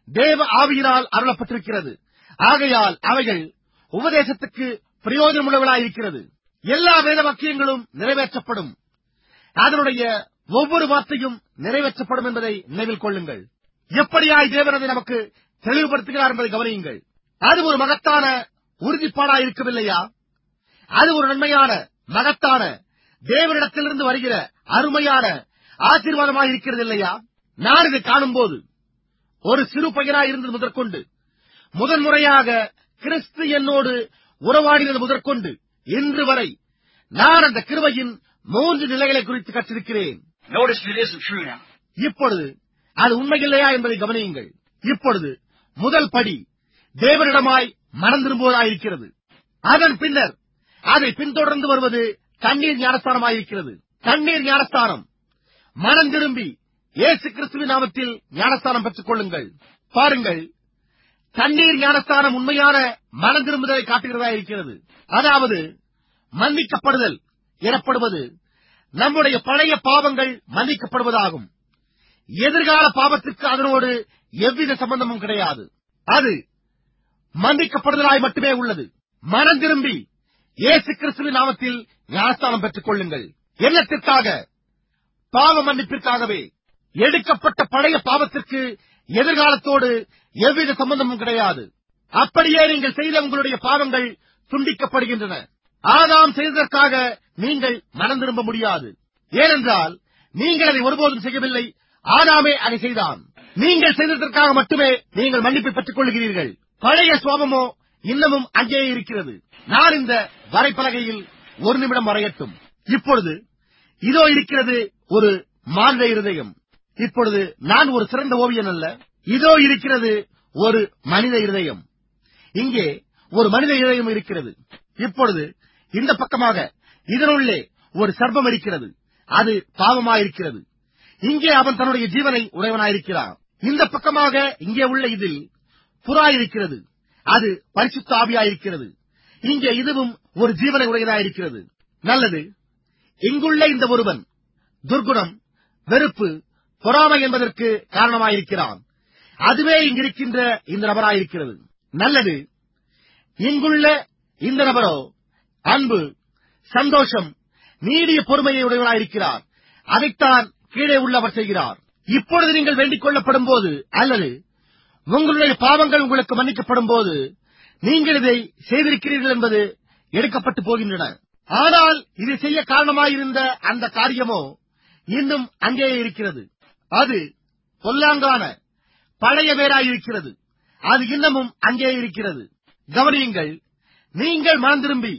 தேவ ஆவியினால் அருளப்பட்டிருக்கிறது ஆகையால் அவைகள் உபதேசத்துக்கு பிரயோஜனமுள்ளவளாயிருக்கிறது எல்லா வேத வாக்கியங்களும் நிறைவேற்றப்படும் அதனுடைய ஒவ்வொரு வார்த்தையும் நிறைவேற்றப்படும் என்பதை நினைவில் கொள்ளுங்கள் எப்படியாய் தேவன் அதை நமக்கு தெளிவுபடுத்துகிறார் என்பதை கவனியுங்கள் அது ஒரு மகத்தான உறுதிப்பாடாய் இருக்கவில்லையா அது ஒரு நன்மையான மகத்தான தேவனிடத்திலிருந்து வருகிற அருமையான ஆசீர்வாதமாக இருக்கிறது இல்லையா நான் இதை காணும்போது ஒரு சிறு பையனாய் இருந்தது முதற்கொண்டு முதன்முறையாக கிறிஸ்து என்னோடு உறவாடினது முதற்கொண்டு இன்று வரை நான் அந்த கிருபையின் மூன்று நிலைகளை குறித்து கற்றிருக்கிறேன் Notice if it isn't true now. இப்பொழுது அது உண்மையில்லையா என்பதை கவனியுங்கள் இப்பொழுது முதல் படி தேவனிடமாய் மனம் திரும்புவதாயிருக்கிறது அதன் பின்னர் அதை பின்தொடர்ந்து வருவது தண்ணீர் ஞானஸ்தானமாயிருக்கிறது தண்ணீர் ஞானஸ்தானம் மனம் திரும்பி இயேசு கிறிஸ்துவின் நாமத்தில் ஞானஸ்தானம் பெற்றுக் கொள்ளுங்கள் பாருங்கள் தண்ணீர் ஞானஸ்தானம் உண்மையான மனம் திரும்புதலை காட்டுகிறதா இருக்கிறது அதாவது மன்னிக்கப்படுதல் எனப்படுவது நம்முடைய பழைய பாவங்கள் மன்னிக்கப்படுவதாகும் எதிர்கால பாவத்திற்கு அதனோடு எவ்வித சம்பந்தமும் கிடையாது அது மன்னிக்கப்படுதலாய் மட்டுமே உள்ளது மனம் திரும்பி இயேசு கிறிஸ்துவின் நாமத்தில் ஞானஸ்தானம் பெற்றுக் கொள்ளுங்கள் என்னத்திற்காக பாவ மன்னிப்பிற்காகவே எடுக்கப்பட்ட பழைய பாவத்திற்கு எதிர்காலத்தோடு எவ்வித சம்பந்தமும் கிடையாது அப்படியே நீங்கள் செய்த உங்களுடைய பாவங்கள் துண்டிக்கப்படுகின்றன ஆதாம் செய்ததற்காக நீங்கள் மனம் திரும்ப முடியாது ஏனென்றால் நீங்கள் அதை ஒருபோதும் செய்யவில்லை ஆதாமே அதை செய்தான் நீங்கள் செய்ததற்காக மட்டுமே நீங்கள் மன்னிப்பை பெற்றுக் கொள்கிறீர்கள் பழைய சுவாபமோ இன்னமும் அங்கேயே இருக்கிறது நான் இந்த வரைப்பலகையில் ஒரு நிமிடம் வரையட்டும் இப்பொழுது இதோ இருக்கிறது ஒரு மாநில இருதயம் இப்பொழுது நான் ஒரு சிறந்த ஓவியன் அல்ல இதோ இருக்கிறது ஒரு மனித இருதயம் இங்கே ஒரு மனித இதயம் இருக்கிறது இப்பொழுது இந்த பக்கமாக இதனுள்ளே ஒரு சர்ப்பம் இருக்கிறது அது பாவமாயிருக்கிறது இங்கே அவன் தன்னுடைய ஜீவனை உடையவனாயிருக்கிறான் இந்த பக்கமாக இங்கே உள்ள இதில் புறா இருக்கிறது அது பரிசுத்த ஆவியாயிருக்கிறது இங்கே இதுவும் ஒரு ஜீவனை உடையதாயிருக்கிறது நல்லது இங்குள்ள இந்த ஒருவன் துர்குணம் வெறுப்பு பொறாமை என்பதற்கு காரணமாயிருக்கிறான் அதுவே இங்கிருக்கின்ற இந்த நபராயிருக்கிறது நல்லது இங்குள்ள இந்த நபரோ அன்பு சந்தோஷம் நீடிய பொறுமையை உடையவராயிருக்கிறார் அதைத்தான் கீழே உள்ளவர் செய்கிறார் இப்பொழுது நீங்கள் வேண்டிக் கொள்ளப்படும் போது அல்லது உங்களுடைய பாவங்கள் உங்களுக்கு மன்னிக்கப்படும் போது நீங்கள் இதை செய்திருக்கிறீர்கள் என்பது எடுக்கப்பட்டு போகின்றன ஆனால் இதை செய்ய காரணமாயிருந்த அந்த காரியமோ இன்னும் அங்கேயே இருக்கிறது அது பொல்லாங்கான பழைய வேராயிருக்கிறது அது இன்னமும் அங்கே இருக்கிறது கவனியுங்கள் நீங்கள் மனம் திரும்பி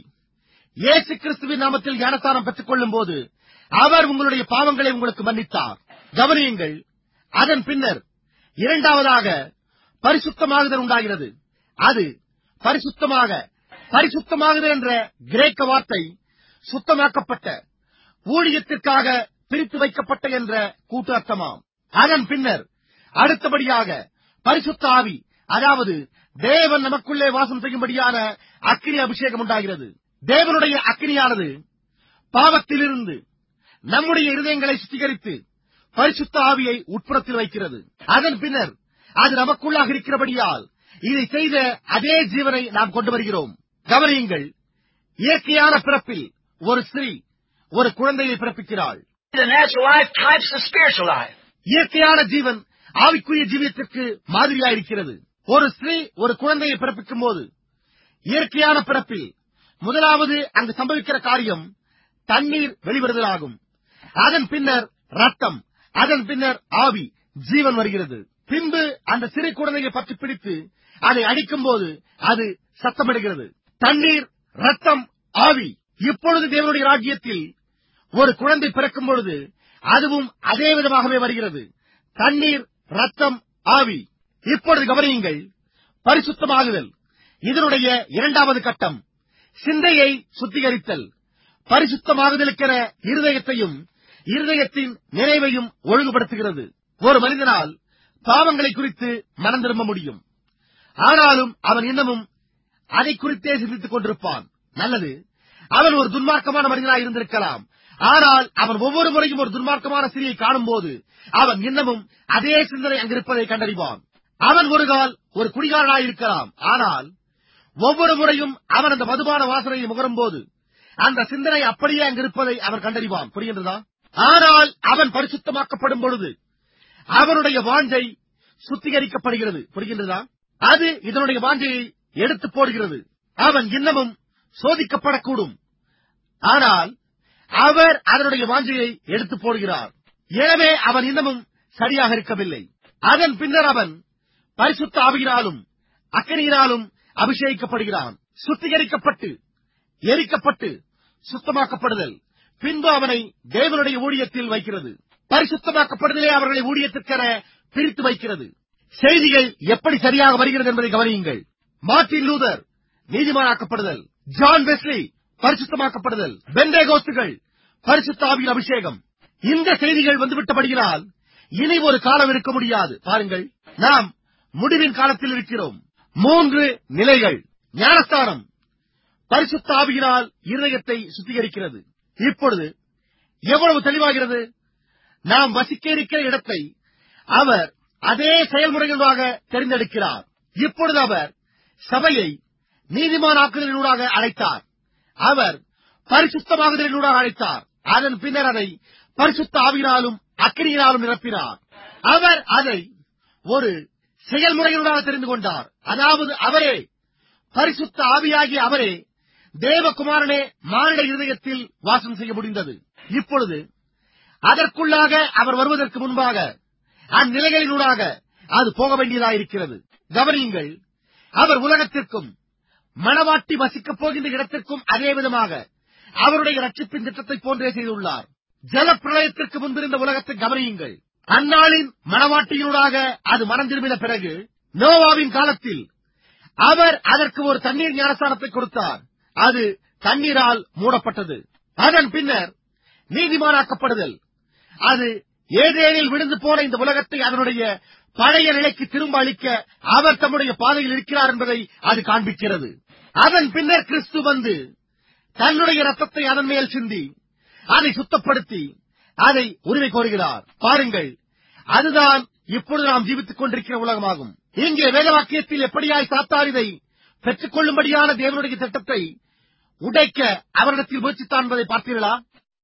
இயேசு கிறிஸ்துவின் நாமத்தில் ஞானஸ்தானம் பெற்றுக் கொள்ளும் போது அவர் உங்களுடைய பாவங்களை உங்களுக்கு மன்னித்தார் கவனியுங்கள் அதன் பின்னர் இரண்டாவதாக பரிசுத்தமாகுதல் உண்டாகிறது அது பரிசுத்தமாக பரிசுத்தமாகுதல் என்ற கிரேக்க வார்த்தை சுத்தமாக்கப்பட்ட ஊழியத்திற்காக பிரித்து வைக்கப்பட்ட என்ற கூட்டு அர்த்தமாம் அதன் பின்னர் அடுத்தபடியாக பரிசுத்த ஆவி அதாவது தேவன் நமக்குள்ளே வாசம் செய்யும்படியான அக்கினி அபிஷேகம் உண்டாகிறது தேவனுடைய அக்கினியானது பாவத்திலிருந்து நம்முடைய இருதயங்களை சுத்திகரித்து பரிசுத்த ஆவியை உட்புறத்தில் வைக்கிறது அதன் பின்னர் அது நமக்குள்ளாக இருக்கிறபடியால் இதை செய்த அதே ஜீவனை நாம் கொண்டு வருகிறோம் கவனியுங்கள் இயற்கையான பிறப்பில் ஒரு ஸ்திரீ ஒரு குழந்தையை பிறப்பிக்கிறாள் The natural life types the spiritual life. இயற்கையான ஜீவன் ஆவிக்குரிய ஜீவியத்திற்கு மாதிரியாயிருக்கிறது ஒரு ஸ்திரீ ஒரு குழந்தையை பிறப்பிக்கும் போது இயற்கையான பிறப்பில் முதலாவது அங்கு சம்பவிக்கிற காரியம் தண்ணீர் வெளிவருதலாகும் அதன் பின்னர் ரத்தம் அதன் பின்னர் ஆவி ஜீவன் வருகிறது பின்பு அந்த சிறு குழந்தையை பற்றி பிடித்து அதை அடிக்கும் போது அது சத்தமிடுகிறது தண்ணீர் ரத்தம் ஆவி இப்பொழுது தேவனுடைய ராஜ்யத்தில் ஒரு குழந்தை பிறக்கும் பொழுது அதுவும் அதே விதமாகவே வருகிறது தண்ணீர் ரத்தம் ஆவி இப்பொழுது கவனியுங்கள் பரிசுத்தமாகுதல் இதனுடைய இரண்டாவது கட்டம் சிந்தையை சுத்திகரித்தல் பரிசுத்தமாகுதலுக்கென இருதயத்தையும் இருதயத்தின் நிறைவையும் ஒழுங்குபடுத்துகிறது ஒரு மனிதனால் பாவங்களை குறித்து மனம் திரும்ப முடியும் ஆனாலும் அவன் இன்னமும் அதை குறித்தே சிந்தித்துக் கொண்டிருப்பான் நல்லது அவன் ஒரு துன்மார்க்கமான மனிதனாய் இருந்திருக்கலாம் ஆனால் அவன் ஒவ்வொரு முறையும் ஒரு துன்மார்க்கமான ஸ்திரியை காணும் போது அவன் இன்னமும் அதே சிந்தனை அங்கிருப்பதை கண்டறிவான் அவன் ஒரு கால் ஒரு குடிகாரனாயிருக்கலாம் ஆனால் ஒவ்வொரு முறையும் அவன் அந்த மதுபான வாசனையை முகரும் போது அந்த சிந்தனை அப்படியே அங்கிருப்பதை அவன் கண்டறிவான் புரிகின்றதா ஆனால் அவன் பரிசுத்தமாக்கப்படும் பொழுது அவனுடைய வாஞ்சை சுத்திகரிக்கப்படுகிறது புரிகின்றதா அது இதனுடைய வாஞ்சையை எடுத்து போடுகிறது அவன் இன்னமும் சோதிக்கப்படக்கூடும் ஆனால் அவர் அதனுடைய வாஞ்சையை எடுத்து போடுகிறார் எனவே அவன் இன்னமும் சரியாக இருக்கவில்லை அதன் பின்னர் அவன் பரிசுத்த ஆவியினாலும் அக்கனியினாலும் அபிஷேகிக்கப்படுகிறான் சுத்திகரிக்கப்பட்டு எரிக்கப்பட்டு சுத்தமாக்கப்படுதல் பின்பு அவனை தேவனுடைய ஊழியத்தில் வைக்கிறது பரிசுத்தமாக்கப்படுதலே அவர்களை ஊழியத்திற்கென பிரித்து வைக்கிறது செய்திகள் எப்படி சரியாக வருகிறது என்பதை கவனியுங்கள் மார்ட்டின் லூதர் நீதிமானாக்கப்படுதல் ஜான் வெஸ்லி பரிசுத்தமாக்கப்படுதல் பெந்தேகோஸ்துகள் பரிசுத்த ஆவியின் அபிஷேகம் இந்த செய்திகள் வந்துவிட்டபடியினால் இனி ஒரு காலம் இருக்க முடியாது பாருங்கள் நாம் முடிவின் காலத்தில் இருக்கிறோம் மூன்று நிலைகள் ஞானஸ்தானம் பரிசுத்த ஆவியினால் இருதயத்தை சுத்திகரிக்கிறது இப்பொழுது எவ்வளவு தெளிவாகிறது நாம் வசிக்க இருக்கிற இடத்தை அவர் அதே செயல்முறைகளாக தெரிந்தெடுக்கிறார் இப்பொழுது அவர் சபையை நீதிமானாக்குதலினூடாக அழைத்தார் அவர் பரிசுத்தமாகுதலினூடாக அழைத்தார் அதன் பின்னர் அதை பரிசுத்த ஆவியினாலும் அக்கினியினாலும் நிரப்பினார் அவர் அதை ஒரு செயல்முறையினூடாக தெரிந்து கொண்டார் அதாவது அவரே பரிசுத்த ஆவியாகிய அவரே தேவகுமாரனே மானிட இருதயத்தில் வாசம் செய்ய முடிந்தது இப்பொழுது அதற்குள்ளாக அவர் வருவதற்கு முன்பாக அந்நிலைகளினூடாக அது போக வேண்டியதாயிருக்கிறது கவனியுங்கள் அவர் உலகத்திற்கும் மணவாட்டி வசிக்கப் போகின்ற இடத்திற்கும் அதே விதமாக அவருடைய ரட்சிப்பின் திட்டத்தை போன்றே செய்துள்ளார் ஜலப்பிரளயத்திற்கு முன்பிருந்த உலகத்தை கவனியுங்கள் அந்நாளின் மணவாட்டியினூடாக அது மனம் திரும்பின பிறகு நோவாவின் காலத்தில் அவர் அதற்கு ஒரு தண்ணீர் ஞானஸ்தானத்தை கொடுத்தார் அது தண்ணீரால் மூடப்பட்டது அதன் பின்னர் நீதிமானாக்கப்படுதல் அது ஏதேனில் விழுந்து போன இந்த உலகத்தை அதனுடைய பழைய நிலைக்கு திரும்ப அளிக்க அவர் தம்முடைய பாதையில் இருக்கிறார் என்பதை அது காண்பிக்கிறது அதன் பின்னர் கிறிஸ்து வந்து தன்னுடைய ரத்தத்தை அதன் மேல் சிந்தி அதை சுத்தப்படுத்தி அதை உரிமை கோருகிறார் பாருங்கள் அதுதான் இப்பொழுது நாம் ஜீவித்துக் கொண்டிருக்கிற உலகமாகும் இங்கே வேதவாக்கியத்தில் எப்படியாய் சாத்தார் இதை பெற்றுக் கொள்ளும்படியான தேவனுடைய திட்டத்தை உடைக்க அவரிடத்தில் முயற்சித்தான் என்பதை பார்த்தீர்களா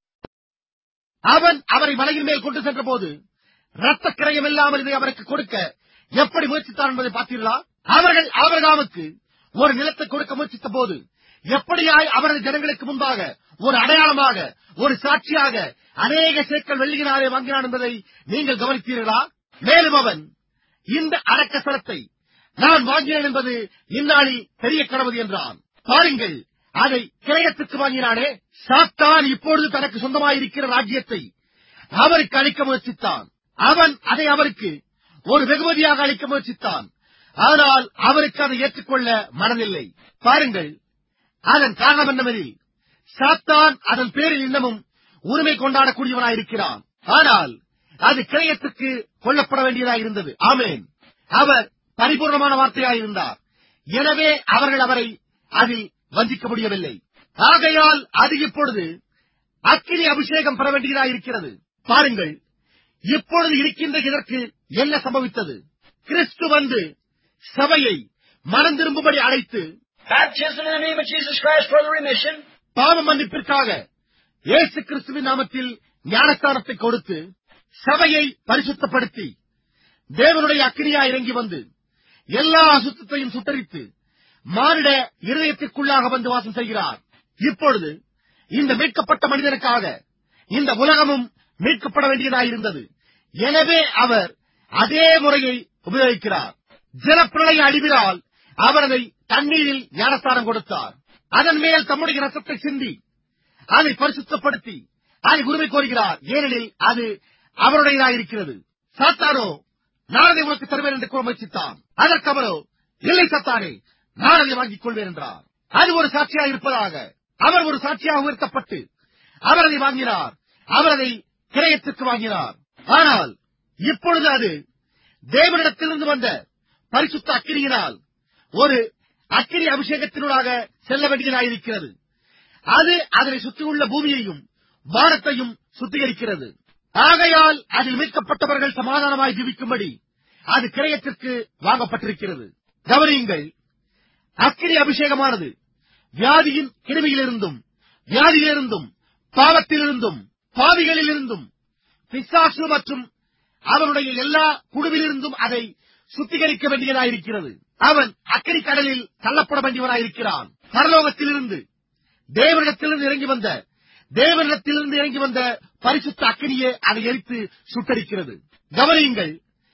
அவன் அவரை மலையின் மேல் கொண்டு சென்ற போது ரத்த கிரயம் இல்லாமல் இதை அவருக்கு கொடுக்க எப்படி முயற்சித்தான் என்பதை பார்த்தீர்களா அவர்கள் ஆபரகாமுக்கு ஒரு நிலத்தை கொடுக்க முயற்சித்த போது எப்படியாய் அவரது ஜனங்களுக்கு முன்பாக ஒரு அடையாளமாக ஒரு சாட்சியாக அநேக சேக்கல் வெள்ளியினாலே வாங்கினான் என்பதை நீங்கள் கவனித்தீர்களா மேலும் அவன் இந்த அடக்கசரத்தை நான் வாங்கினேன் என்பது இந்நாளில் தெரிய கடவுது என்றான் பாருங்கள் அதை கிரயத்துக்கு வாங்கினானே சாத்தான் இப்பொழுது தனக்கு சொந்தமாயிருக்கிற ராஜ்யத்தை அவருக்கு அளிக்க முயற்சித்தான் அவன் அதை அவருக்கு ஒரு வெகுமதியாக அளிக்க முயற்சித்தான் ஆனால் அவருக்கு அதை ஏற்றுக்கொள்ள மனதில்லை பாருங்கள் அதன் காரணம் என்னவெனில் சாத்தான் அதன் பேரில் இன்னமும் உரிமை கொண்டாடக்கூடியவனாயிருக்கிறான் ஆனால் அது கிரயத்துக்கு கொல்லப்பட வேண்டியதாயிருந்தது ஆமேன் அவர் பரிபூர்ணமான வார்த்தையாயிருந்தார் எனவே அவர்கள் அவரை அதில் வஞ்சிக்க முடியவில்லை ஆகையால் அது இப்பொழுது அக்கினி அபிஷேகம் பெற வேண்டியதாயிருக்கிறது பாருங்கள் இப்பொழுது இருக்கின்ற இதற்கு என்ன சம்பவித்தது கிறிஸ்து வந்து சபையை மனம் திரும்பும்படி அழைத்து Baptism in the name of Jesus Christ for the remission. பாவ மன்னிப்பிற்காக இயேசு கிறிஸ்துவின் நாமத்தில் ஞானஸ்தானத்தை கொடுத்து சபையை பரிசுத்தப்படுத்தி தேவனுடைய அக்கினியா இறங்கி வந்து எல்லா அசுத்தத்தையும் சுட்டரித்து மானிட இருதயத்திற்குள்ளாக வந்து வாசம் செய்கிறார் இப்பொழுது இந்த மீட்கப்பட்ட மனிதனுக்காக இந்த உலகமும் மீட்கப்பட வேண்டியதாயிருந்தது எனவே அவர் அதே முறையை உபயோகிக்கிறார் ஜலப்பிரளய அழிவினால் அவர் அதை தண்ணீரில் ஞானஸ்தானம் கொடுத்தார் அதன் மேல் தம்முடைய ரசத்தை சிந்தி அதை பரிசுத்தப்படுத்தி அதை உரிமை கோருகிறார் ஏனெனில் அது அவருடையதாயிருக்கிறது சாத்தானோ நான் அதை உனக்கு தருவேன் என்று கூற முயற்சித்தான் அதற்கு அவரோ இல்லை சாத்தானே நான் அதை வாங்கிக் கொள்வேன் என்றார் அது ஒரு சாட்சியாக இருப்பதாக அவர் ஒரு சாட்சியாக உயர்த்தப்பட்டு அவர் அதை வாங்கினார் அவர் அதை கிரயத்திற்கு வாங்கினார் ஆனால் இப்பொழுது அது தேவனிடத்திலிருந்து வந்த பரிசுத்த அக்கினியினால் ஒரு அக்கினி அபிஷேகத்தினூடாக செல்ல வேண்டியதாயிருக்கிறது அது அதனை சுற்றியுள்ள பூமியையும் வானத்தையும் சுத்திகரிக்கிறது ஆகையால் அதில் மீட்கப்பட்டவர்கள் சமாதானமாய் ஜீவிக்கும்படி அது கிரயத்திற்கு வாங்கப்பட்டிருக்கிறது கவனியுங்கள் அக்கினி அபிஷேகமானது வியாதியின் கிருமியிலிருந்தும் வியாதியிலிருந்தும் பாவத்திலிருந்தும் பாவிகளிலிருந்தும் பிசாசு மற்றும் அவனுடைய எல்லா குழுவிலிருந்தும் அதை சுத்திகரிக்க வேண்டியதாயிருக்கிறது அவன் அக்கடி கடலில் தள்ளப்பட வேண்டியவனாயிருக்கிறான் பரலோகத்திலிருந்து தேவனிடத்திலிருந்து இறங்கி வந்த தேவனிடத்திலிருந்து இறங்கி வந்த பரிசுத்த அக்கினியே அதை எரித்து சுட்டரிக்கிறது கவனியுங்கள்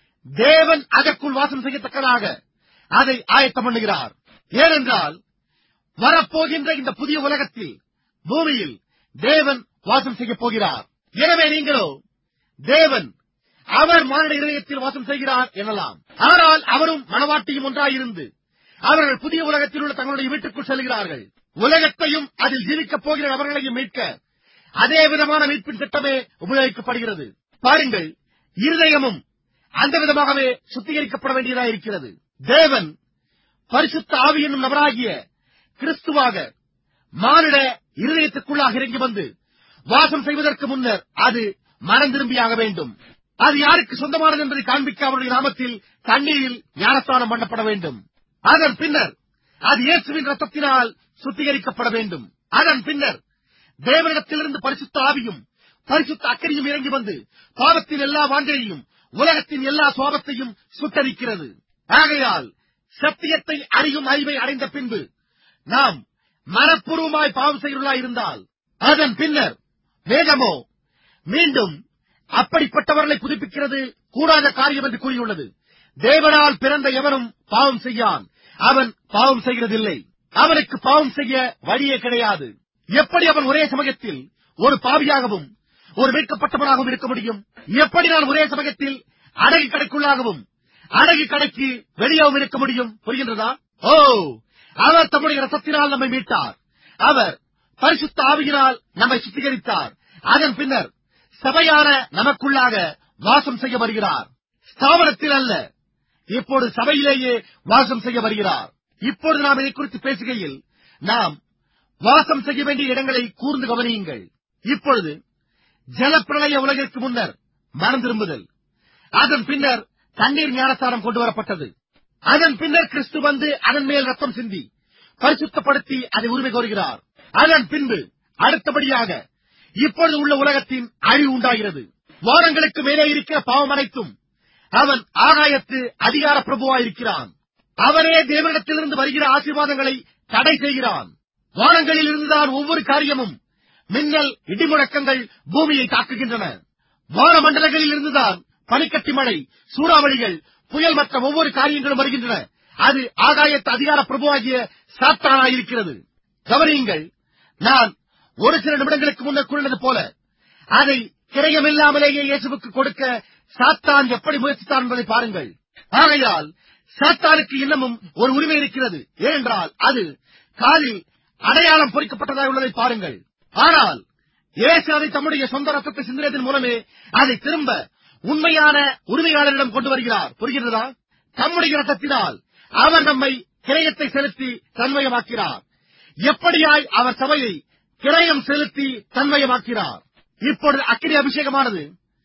தேவன் அதற்குள் வாசம் செய்யத்தக்கதாக அதை ஆயத்தம் பண்ணுகிறார் ஏனென்றால் வரப்போகின்ற இந்த புதிய உலகத்தில் பூமியில் தேவன் வாசம் செய்யப் போகிறார் எனவே நீங்களோ தேவன் அவர் மானிட இதயத்தில் வாசம் செய்கிறார் எனலாம் ஆனால் அவரும் மனவாட்டியும் ஒன்றாயிருந்து அவர்கள் புதிய உலகத்தில் உள்ள தங்களுடைய வீட்டுக்குள் செல்கிறார்கள் உலகத்தையும் அதில் ஜீவிக்கப் போகிற நபர்களையும் மீட்க அதே விதமான மீட்பின் திட்டமே உபயோகிக்கப்படுகிறது பாருங்கள் இருதயமும் அந்த விதமாகவே சுத்திகரிக்கப்பட வேண்டியதாக இருக்கிறது தேவன் பரிசுத்த ஆவி என்னும் நபராகிய கிறிஸ்துவாக மானிட இருதயத்துக்குள்ளாக இறங்கி வந்து வாசம் செய்வதற்கு முன்னர் அது மனம் திரும்பியாக வேண்டும் அது யாருக்கு சொந்தமானது என்பதை காண்பிக்க அவருடைய நாமத்தில் தண்ணீரில் ஞானஸ்தானம் பண்ணப்பட வேண்டும் அதன் பின்னர் அது இயேசுவின் ரத்தத்தினால் சுத்திகரிக்கப்பட வேண்டும் அதன் பின்னர் தேவனிடத்திலிருந்து பரிசுத்த ஆவியும் பரிசுத்த அக்கறையும் இறங்கி வந்து பாவத்தின் எல்லா வாஞ்சையையும் உலகத்தின் எல்லா சுவாபத்தையும் சுட்டரிக்கிறது ஆகையால் சத்தியத்தை அறியும் அறிவை அடைந்த பின்பு நாம் மனப்பூர்வமாய் பாவம் செய்கிறவர்களாய் இருந்தால் அதன் பின்னர் வேதமோ மீண்டும் அப்படிப்பட்டவர்களை புதுப்பிக்கிறது கூடாத காரியம் என்று கூறியுள்ளது தேவனால் பிறந்த எவனும் பாவம் செய்யான் அவன் பாவம் செய்கிறதில்லை அவனுக்கு பாவம் செய்ய வழியே கிடையாது எப்படி அவன் ஒரே சமயத்தில் ஒரு பாவியாகவும் ஒரு மீட்கப்பட்டவனாகவும் இருக்க முடியும் எப்படி நான் ஒரே சமயத்தில் அடகு கடைக்குள்ளாகவும் அடகு கடைக்கு வெளியாகவும் இருக்க முடியும் புரிகின்றதா ஓ அவர் தம்முடைய ரசத்தினால் நம்மை மீட்டார் அவர் பரிசுத்த ஆவியினால் நம்மை சுத்திகரித்தார் அதன் பின்னர் சபையான நமக்குள்ளாக வாசம் செய்ய வருகிறார் ஸ்தாபனத்தில் அல்ல இப்பொழுது சபையிலேயே வாசம் செய்ய வருகிறார் இப்பொழுது நாம் இதை குறித்து பேசுகையில் நாம் வாசம் செய்ய வேண்டிய இடங்களை கூர்ந்து கவனியுங்கள் இப்பொழுது ஜலப்பிரளய உலகிற்கு முன்னர் மனம் திரும்புதல் அதன் பின்னர் தண்ணீர் ஞானஸ்தானம் கொண்டு வரப்பட்டது அதன் பின்னர் கிறிஸ்து வந்து அதன் மேல் ரத்தம் சிந்தி பரிசுத்தப்படுத்தி அதை உரிமை கோருகிறார் அதன் பின்பு அடுத்தபடியாக இப்பொழுது உள்ள உலகத்தின் அழிவு உண்டாகிறது வாரங்களுக்கு மேலே இருக்கிற பாவம் அனைத்தும் அவன் ஆகாயத்து அதிகார பிரபுவாயிருக்கிறான் அவரே தேவனிடத்திலிருந்து வருகிற ஆசீர்வாதங்களை தடை செய்கிறான் வானங்களில் இருந்துதான் ஒவ்வொரு காரியமும் மின்னல் இடிமுழக்கங்கள் பூமியை தாக்குகின்றன வானமண்டலங்களில் இருந்துதான் பனிக்கட்டி மழை சூறாவளிகள் புயல் மற்ற ஒவ்வொரு காரியங்களும் வருகின்றன அது ஆகாயத்து அதிகார பிரபுவாகிய சாத்தானாயிருக்கிறது கவனியுங்கள் நான் ஒரு சில நிமிடங்களுக்கு முன்னர் கூறினது போல அதை கிரயமில்லாமலேயே இயேசுவுக்கு கொடுக்க சாத்தான் எப்படி முயற்சித்தான் என்பதை பாருங்கள் ஆகையால் சாத்தானுக்கு இன்னமும் ஒரு உரிமை இருக்கிறது ஏனென்றால் அது காலில் அடையாளம் பொறிக்கப்பட்டதாக உள்ளதை பாருங்கள் ஆனால் இயேசு அதை தம்முடைய சொந்த ரத்தத்தை சிந்தினதன் மூலமே அதை திரும்ப உண்மையான உரிமையாளரிடம் கொண்டு வருகிறார் புரிகிறதா தம்முடைய ரத்தத்தினால் அவர் நம்மை கிரயத்தை செலுத்தி தன்மயமாக்கிறார் எப்படியாய் அவர் சபையை கிரயம் செலுத்தி தன்மயமாக்கிறார் இப்பொழுது அக்கினி அபிஷேகமானது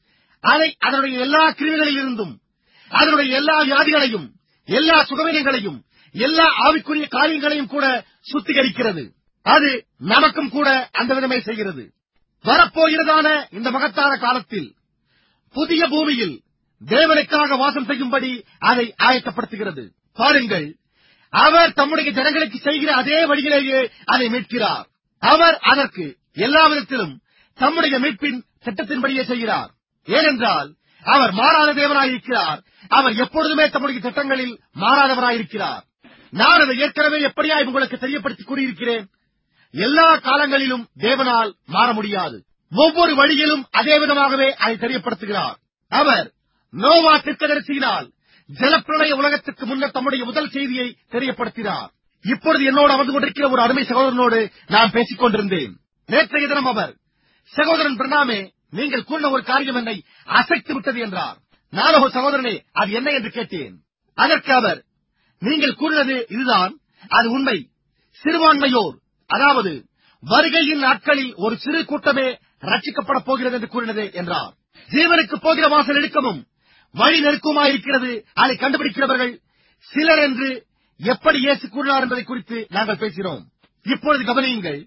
அதை அதனுடைய எல்லா கிருமிகளில் இருந்தும் அதனுடைய எல்லா வியாதிகளையும் எல்லா சுகவீனங்களையும் எல்லா ஆவிக்குரிய காரியங்களையும் கூட சுத்திகரிக்கிறது அது நமக்கும் கூட அந்த விதமே செய்கிறது வரப்போகிறதான இந்த மகத்தான காலத்தில் புதிய பூமியில் தேவனுக்காக வாசம் செய்யும்படி அதை ஆயத்தப்படுத்துகிறது பாருங்கள் அவர் தம்முடைய ஜனங்களுக்கு செய்கிற அதே வழியிலேயே அதை மீட்கிறார் அவர் அதற்கு எல்லா விதத்திலும் தம்முடைய மீட்பின் திட்டத்தின்படியே செய்கிறார் ஏனென்றால் அவர் மாறாத தேவனாயிருக்கிறார் அவர் எப்பொழுதுமே தம்முடைய திட்டங்களில் மாறாதவராயிருக்கிறார் நான் அதை ஏற்கனவே எப்படியாய் உங்களுக்கு தெரியப்படுத்தி கூறியிருக்கிறேன் எல்லா காலங்களிலும் தேவனால் மாற முடியாது ஒவ்வொரு வழியிலும் அதே விதமாகவே அதை தெரியப்படுத்துகிறார் அவர் நோவா திட்டதரிசியினால் ஜலப்பிரளய உலகத்துக்கு முன்னர் தம்முடைய முதல் செய்தியை தெரியப்படுத்தினார் இப்பொழுது என்னோடு அமர்ந்து கொண்டிருக்கிற ஒரு அருமை சகோதரனோடு நான் பேசிக் கொண்டிருந்தேன் நேற்றைய தினம் அவர் சகோதரன் பிரணாமே நீங்கள் கூறின ஒரு காரியம் என்னை அசைத்து விட்டது என்றார் நானோ சகோதரனே அது என்ன என்று கேட்டேன் அதற்கு அவர் நீங்கள் கூறினது இதுதான் அது உண்மை சிறுபான்மையோர் அதாவது வருகையின் நாட்களில் ஒரு சிறு கூட்டமே ரட்சிக்கப்பட போகிறது என்று கூறினது என்றார் ஜீவனுக்கு போகிற வாசல் இடுக்கமும் வழி நெருக்கமாயிருக்கிறது அதை கண்டுபிடிக்கிறவர்கள் சிலர் என்று எப்படி இயேசு கூறினார் என்பதை குறித்து நாங்கள் பேசினோம் இப்பொழுது கவனியுங்கள்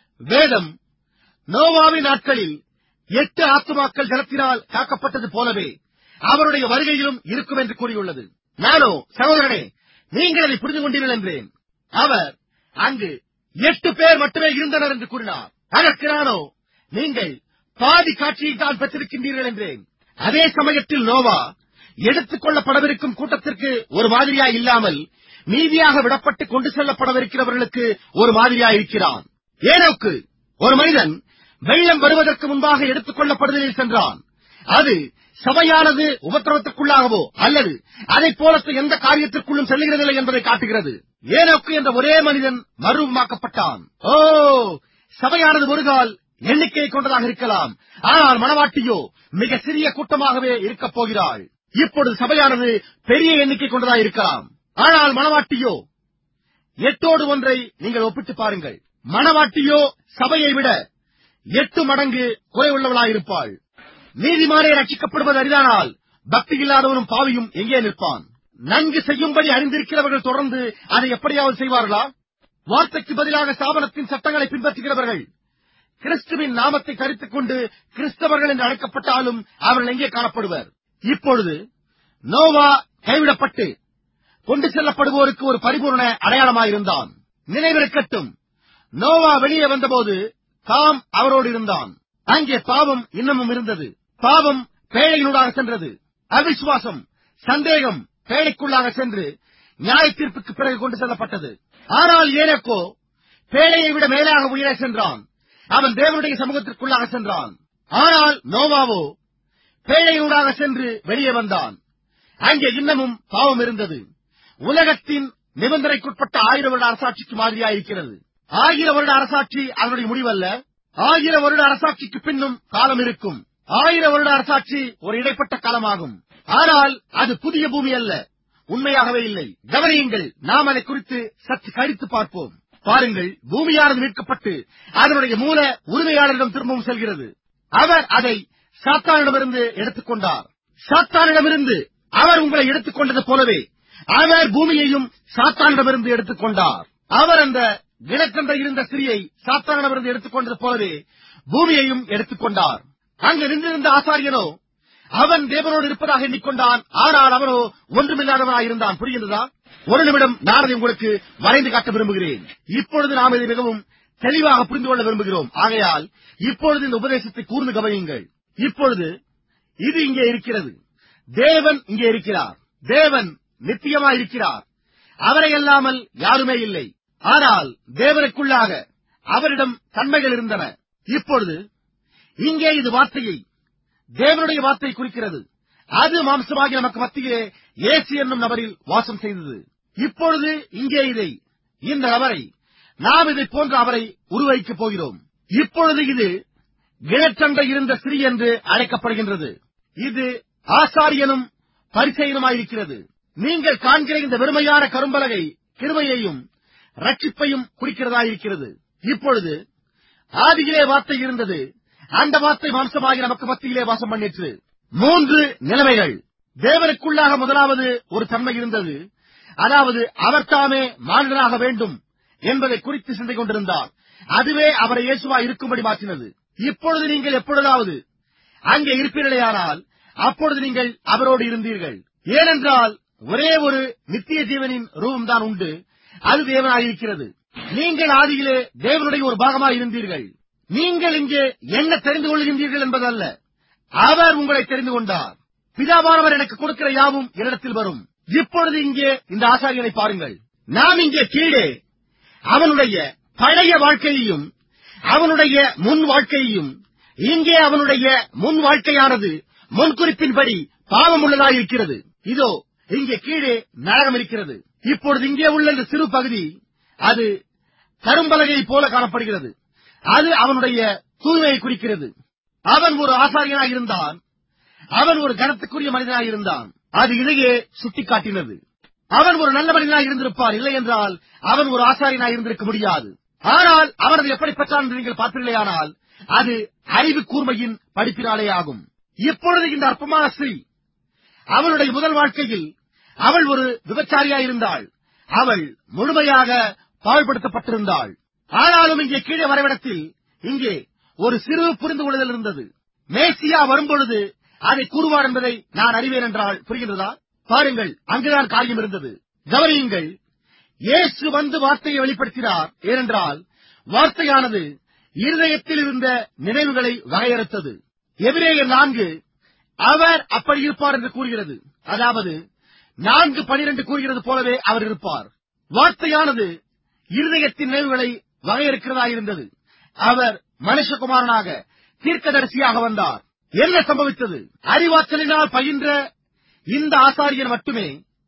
வேதம் நோவாவின் நாட்களில் எட்டு ஆத்துமாக்கள் ஜலத்தினால் காக்கப்பட்டது போலவே அவருடைய வருகையிலும் இருக்கும் என்று கூறியுள்ளது நானோ சகோதரனே நீங்கள் அதை புரிந்து கொண்டீர்கள் என்றேன் அவர் அங்கு எட்டு பேர் மட்டுமே இருந்தனர் என்று கூறினார் அதற்கு நானோ நீங்கள் பாதி காட்சியை தான் பெற்றிருக்கின்றீர்கள் என்றேன் அதே சமயத்தில் நோவா எடுத்துக் கொள்ளப்படவிருக்கும் கூட்டத்திற்கு ஒரு மாதிரியாய் இல்லாமல் மீதியாக விடப்பட்டு கொண்டு செல்லப்படவிருக்கிறவர்களுக்கு ஒரு மாதிரியாய் இருக்கிறான் ஏனோக்கு ஒரு மனிதன் வெள்ளம் வருவதற்கு முன்பாக எடுத்துக் கொள்ளப்படுதலில் சென்றான் அது சபையானது உபத்திரவத்திற்குள்ளாகவோ அல்லது அதைப் போலத்த எந்த காரியத்திற்குள்ளும் செல்லுகிறதில்லை என்பதை காட்டுகிறது ஏனோக்கு என்ற ஒரே மனிதன் மறுரூபமாக்கப்பட்டான் ஓ சபையானது ஒரு கால் எண்ணிக்கையை கொண்டதாக இருக்கலாம் ஆனால் மணவாட்டியோ மிக சிறிய கூட்டமாகவே இருக்கப் போகிறாள் இப்பொழுது சபையானது பெரிய எண்ணிக்கை கொண்டதாக இருக்கலாம் ஆனால் மணவாட்டியோ எட்டோடு ஒன்றை நீங்கள் ஒப்பிட்டு பாருங்கள் மணவாட்டியோ சபையை விட எட்டு மடங்கு குறைவுள்ளவளாயிருப்பாள் நீதிமானே ரட்சிக்கப்படுவது அரிதானால் பக்தி இல்லாதவனும் பாவியும் எங்கே நிற்பான் நன்கு செய்யும்படி அறிந்திருக்கிறவர்கள் தொடர்ந்து அதை எப்படியாவது செய்வார்களா வார்த்தைக்கு பதிலாக ஸ்தாபனத்தின் சட்டங்களை பின்பற்றுகிறவர்கள் கிறிஸ்துவின் நாமத்தை கருத்துக் கொண்டு கிறிஸ்தவர்கள் என்று அழைக்கப்பட்டாலும் அவர்கள் எங்கே காணப்படுவர் இப்பொழுது நோவா கைவிடப்பட்டு கொண்டு செல்லப்படுவோருக்கு ஒரு பரிபூர்ண அடையாளமாயிருந்தான் நினைவிருக்கட்டும் நோவா வெளியே வந்தபோது தாம் அவரோடு இருந்தான் அங்கே பாவம் இன்னமும் இருந்தது பாவம் பேழையினூடாக சென்றது அவிசுவாசம் சந்தேகம் பேழைக்குள்ளாக சென்று நியாய தீர்ப்புக்கு பிறகு கொண்டு செல்லப்பட்டது ஆனால் ஏனக்கோ பேழையை விட மேலாக உயர சென்றான் அவன் தேவனுடைய சமூகத்திற்குள்ளாக சென்றான் ஆனால் நோவாவோ பேழையூடாக சென்று வெளியே வந்தான் அங்கே இன்னமும் பாவம் இருந்தது உலகத்தின் நிபந்தனைக்குட்பட்ட ஆயிரம் வருட அரசாட்சிக்கு மாதிரியாயிருக்கிறது ஆயிரம் வருட அரசாட்சி அதனுடைய முடிவல்ல ஆயிரம் வருட அரசாட்சிக்கு பின்னும் காலம் இருக்கும் ஆயிரம் வருட அரசாட்சி ஒரு இடைப்பட்ட காலமாகும் ஆனால் அது புதிய பூமி அல்ல உண்மையாகவே இல்லை கவனியுங்கள் நாம் அதை குறித்து சற்று கழித்து பார்ப்போம் பாருங்கள் பூமியானது மீட்கப்பட்டு அதனுடைய மூல உரிமையாளரிடம் திரும்பவும் செல்கிறது அவர் அதை சாத்தானிடமிருந்து எடுத்துக்கொண்டார் சாத்தானிடமிருந்து அவர் உங்களை எடுத்துக்கொண்டது போலவே அவர் பூமியையும் சாத்தானிடமிருந்து எடுத்துக்கொண்டார் அவர் அந்த கிணக்கென்ற இருந்த ஸ்திரியை சாத்தானிடமிருந்து எடுத்துக்கொண்டது போலவே பூமியையும் எடுத்துக்கொண்டார் அங்கு நின்றிருந்த ஆசாரியனோ அவன் தேவனோடு இருப்பதாக எண்ணிக்கொண்டான் ஆனால் அவனோ ஒன்றுமில்லாதவனாய் இருந்தான் புரிகின்றதா ஒரு நிமிடம் நான் அதை உங்களுக்கு வரைந்து காட்ட விரும்புகிறேன் இப்பொழுது நாம் இதை மிகவும் தெளிவாக புரிந்து கொள்ள விரும்புகிறோம் ஆகையால் இப்பொழுது இந்த உபதேசத்தை கூர்ந்து கவனியுங்கள் இப்பொழுது இது இங்கே இருக்கிறது தேவன் இங்கே இருக்கிறார் தேவன் நித்தியமாய் இருக்கிறார் அவரை அல்லாமல் யாருமே இல்லை ஆனால் தேவனுக்குள்ளாக அவரிடம் தன்மைகள் இருந்தன இப்பொழுது இங்கே இது வார்த்தையை தேவனுடைய வார்த்தை குறிக்கிறது அது மாம்சமாகி நமக்கு மத்தியிலே இயேசு என்னும் நபரில் வாசம் செய்தது இப்பொழுது இங்கே இதை இந்த நபரை நாம் இதை போன்ற அவரை உருவகிக்கப் போகிறோம் இப்பொழுது இது கிழற்றண்ட இருந்த ஸ்திரீ என்று அழைக்கப்படுகின்றது இது ஆசாரியனும் பரிசெயனுமாயிருக்கிறது நீங்கள் காண்கிற இந்த வெறுமையான கரும்பலகை கிருமையையும் ரட்சிப்பையும் குறிக்கிறதாயிருக்கிறது இப்பொழுது ஆதியிலே வார்த்தை இருந்தது அந்த வார்த்தை மாம்சமாகி நமக்கு மத்தியிலே வாசம் பண்ணிற்று மூன்று நிலைமைகள் தேவனுக்குள்ளாக முதலாவது ஒரு தன்மை இருந்தது அதாவது அவர் தாமே மாநிலனாக வேண்டும் என்பதை குறித்து சிந்தை கொண்டிருந்தார் அதுவே அவரை இயேசுவா இருக்கும்படி மாற்றினது இப்பொழுது நீங்கள் எப்பொழுதாவது அங்கே இருப்பீர்களேயானால் அப்பொழுது நீங்கள் அவரோடு இருந்தீர்கள் ஏனென்றால் ஒரே ஒரு நித்திய ஜீவனின் ரூபம் தான் உண்டு அது தேவனாயிருக்கிறது நீங்கள் ஆதியிலே தேவனுடைய ஒரு பாகமாய் இருந்தீர்கள் நீங்கள் இங்கே என்ன தெரிந்து கொள்கின்றீர்கள் என்பதல்ல அவர் உங்களை தெரிந்து கொண்டார் பிதாவானவர் எனக்கு கொடுக்கிற யாவும் என்னிடத்தில் வரும் இப்பொழுது இங்கே இந்த ஆசாரியனை பாருங்கள் நாம் இங்கே கீழே அவனுடைய பழைய வாழ்க்கையையும் அவனுடைய முன் வாழ்க்கையையும் இங்கே அவனுடைய முன் வாழ்க்கையானது முன்குறிப்பின்படி பாவம் உள்ளதாயிருக்கிறது இதோ இங்கே கீழே நரகம் இருக்கிறது இப்பொழுது இங்கே உள்ள இந்த சிறு பகுதி அது கரும்பலகை போல காணப்படுகிறது அது அவனுடைய தூய்மையை குறிக்கிறது அவன் ஒரு ஆசாரியனாய் இருந்தான் அவன் ஒரு கனத்துக்குரிய மனிதனாய் இருந்தான் அது இதையே சுட்டிக்காட்டினது அவன் ஒரு நல்ல மனிதனாய் இருந்திருப்பார் இல்லை என்றால் அவன் ஒரு ஆசாரியனாய் இருந்திருக்க முடியாது ஆனால் அவன் அதை எப்படி பெற்றான் என்று நீங்கள் பார்ப்பீர்களேயானால் அது அறிவு கூர்மையின் படிப்பினாலே ஆகும் இப்பொழுது இந்த அற்பமான ஸ்ரீ அவளுடைய முதல் வாழ்க்கையில் அவள் ஒரு விபச்சாரியாயிருந்தாள் அவள் முழுமையாக பாழ்படுத்தப்பட்டிருந்தாள் ஆனாலும் இங்கே கீழே வரைபடத்தில் இங்கே ஒரு சிறு புரிந்து கொள்ளுதல் இருந்தது மேசியா வரும்பொழுது அதை கூறுவார் என்பதை நான் அறிவேன் என்றால் புரிகின்றதா பாருங்கள் அங்குதான் காரியம் இருந்தது கவனியுங்கள் இயேசு வந்து வார்த்தையை வெளிப்படுத்தினார் ஏனென்றால் வார்த்தையானது இருதயத்தில் இருந்த நினைவுகளை வகையறுத்தது எபிரேயர் நான்கு அவர் அப்படி இருப்பார் என்று கூறுகிறது அதாவது நான்கு பனிரெண்டு கூறுகிறது போலவே அவர் இருப்பார் வார்த்தையானது இருதயத்தின் நினைவுகளை வகையறுக்கிறதாயிருந்தது அவர் மனுஷகுமாரனாக தீர்க்கதரிசியாக வந்தார் என்ன சம்பவித்தது அறிவாற்றலினால் பயின்ற இந்த ஆசாரியன் மட்டுமே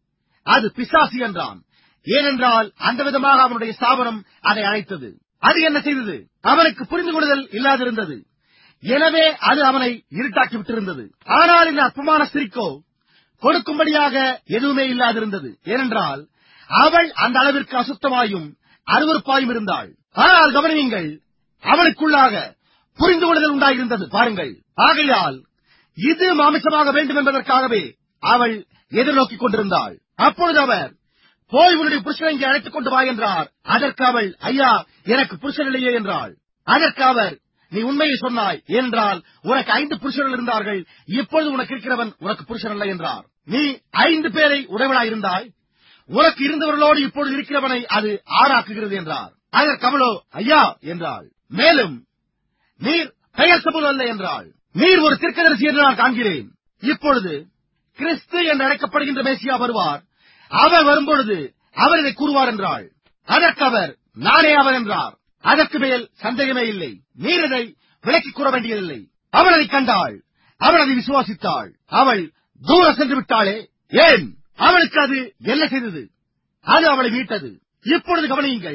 அது பிசாசு என்றான் ஏனென்றால் அந்த விதமாக அவனுடைய ஸ்தாபனம் அதை அழைத்தது அது என்ன செய்தது அவனுக்கு புரிந்து கொள்ளுதல் இல்லாதிருந்தது எனவே அது அவனை இருட்டாக்கி விட்டிருந்தது ஆனால் இந்த அற்பமான ஸ்திரிக்கோ கொடுக்கும்படியாக எதுவுமே இல்லாதிருந்தது ஏனென்றால் அவள் அந்த அளவிற்கு அசுத்தமாயும் அருவருப்பாயும் இருந்தாள் ஆனால் கவனியுங்கள் அவளுக்குள்ளாக புரிந்து கொள்ளுதல் உண்டாயிருந்தது பாருங்கள் ஆகையால் இது மாமிசமாக வேண்டும் என்பதற்காகவே அவள் எதிர்நோக்கிக் கொண்டிருந்தாள் அப்பொழுது அவர் போய் உன்னுடைய புருஷனை இங்கே அழைத்துக் கொண்டு வா என்றார் அதற்கு அவள் ஐயா எனக்கு புருஷன் இல்லையே என்றாள் அதற்கு அவர் நீ உண்மையை சொன்னாய் ஏனென்றால் உனக்கு ஐந்து புருஷர்கள் இருந்தார்கள் இப்பொழுது உனக்கு இருக்கிறவன் உனக்கு புருஷன் அல்ல என்றார் நீ ஐந்து பேரை உடையவனாயிருந்தாய் உனக்கு இருந்தவர்களோடு இப்பொழுது இருக்கிறவனை அது ஆறாக்குகிறது என்றார் அதற்கு அவளோ ஐயா என்றாள் மேலும் நீர் பெயர் சபுல் அல்ல என்றாள் நீர் ஒரு திருக்கதரிசி என்று நான் காண்கிறேன் இப்பொழுது கிறிஸ்து என்று அழைக்கப்படுகின்ற மேசியா வருவார் அவர் வரும்பொழுது அவர் இதை கூறுவார் என்றாள் அதற்கு அவர் நானே அவர் என்றார் அதற்கு மேல் சந்தேகமே இல்லை நீர் இதை விலக்கிக் கூற வேண்டியதில்லை அவள் அதை கண்டாள் அவள் அதை விசுவாசித்தாள் அவள் தூர சென்று விட்டாளே ஏன் அவளுக்கு அது என்ன செய்தது அது அவளை மீட்டது இப்பொழுது கவனியுங்கள்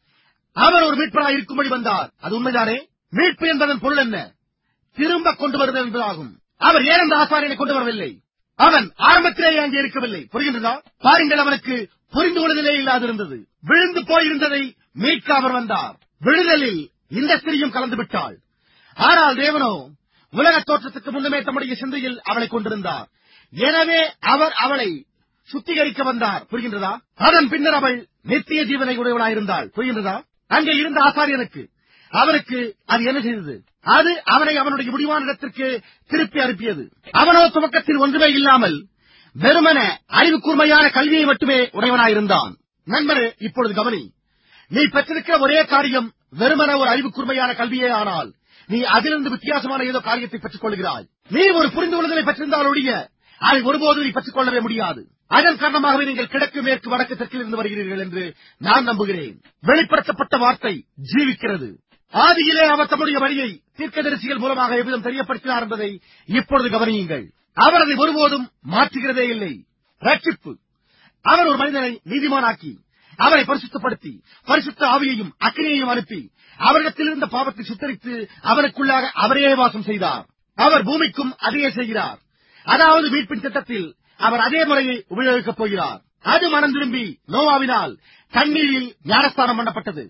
அவர் ஒரு மீட்பராய் இருக்கும்படி வந்தார் அது உண்மைதானே மீட்பு என்பதன் பொருள் என்ன திரும்ப கொண்டு வருதல் என்பதாகும் அவர் ஏன் அந்த ஆசாரியனை கொண்டு வரவில்லை அவன் ஆரம்பத்திலேயே அங்கே இருக்கவில்லை புரிகின்றதா பாருங்கள் அவனுக்கு புரிந்து கொள்வதிலே இல்லாதிருந்தது விழுந்து போயிருந்ததை மீட்க அவர் வந்தார் விழுதலில் இந்த ஸ்திரியும் கலந்து விட்டாள் ஆனால் தேவனோ உலக தோற்றத்துக்கு முன்னமே தம்முடைய சிந்தையில் அவளை கொண்டிருந்தார் எனவே அவர் அவளை சுத்திகரிக்க வந்தார் புரிகின்றதா அதன் பின்னர் அவள் நித்திய ஜீவனை உடையவளாயிருந்தாள் புரிகின்றதா அங்கே இருந்த ஆசாரியனுக்கு அவனுக்கு அது என்ன செய்தது அது அவனை அவனுடைய முடிவான இடத்திற்கு திருப்பி அனுப்பியது அவனோ துவக்கத்தில் ஒன்றுமே இல்லாமல் வெறுமன அறிவு கூர்மையான கல்வியை மட்டுமே உடையவனாயிருந்தான் நண்பரே இப்பொழுது கவனி நீ பெற்றிருக்கிற ஒரே காரியம் வெறுமன ஒரு அறிவு கூர்மையான கல்வியே ஆனால் நீ அதிலிருந்து வித்தியாசமான ஏதோ காரியத்தை பெற்றுக் கொள்கிறாய் நீ ஒரு புரிந்து கொள்ளுதலை பெற்றிருந்தால் ஒழிய அதை ஒருபோதும் நீ பெற்றுக் கொள்ளவே முடியாது அதன் காரணமாகவே நீங்கள் கிழக்கு மேற்கு வடக்கு தெற்கில் இருந்து வருகிறீர்கள் என்று நான் நம்புகிறேன் வெளிப்படுத்தப்பட்ட வார்த்தை ஜீவிக்கிறது ஆதியிலே அவர் தம்முடைய வழியை தீர்க்கதரிசிகள் மூலமாக எவ்விதம் தெரியப்படுத்தினார் என்பதை இப்பொழுது கவனியுங்கள் அவர் அதை ஒருபோதும் மாற்றுகிறதே இல்லை ரட்சிப்பு அவர் ஒரு மனிதனை நீதிமானாக்கி அவரை பரிசுத்தப்படுத்தி பரிசுத்த ஆவியையும் அக்கினியையும் அனுப்பி அவரிடத்தில் இருந்த பாவத்தை சுத்தரித்து அவருக்குள்ளாக அவரே வாசம் செய்தார் அவர் பூமிக்கும் அதையே செய்கிறார் அதாவது மீட்பின் திட்டத்தில் அவர் அதே முறையை உபயோகிக்கப் போகிறார் அது மனம் திரும்பி நோவாவினால் தண்ணீரில் ஞானஸ்தானம் பண்ணப்பட்டது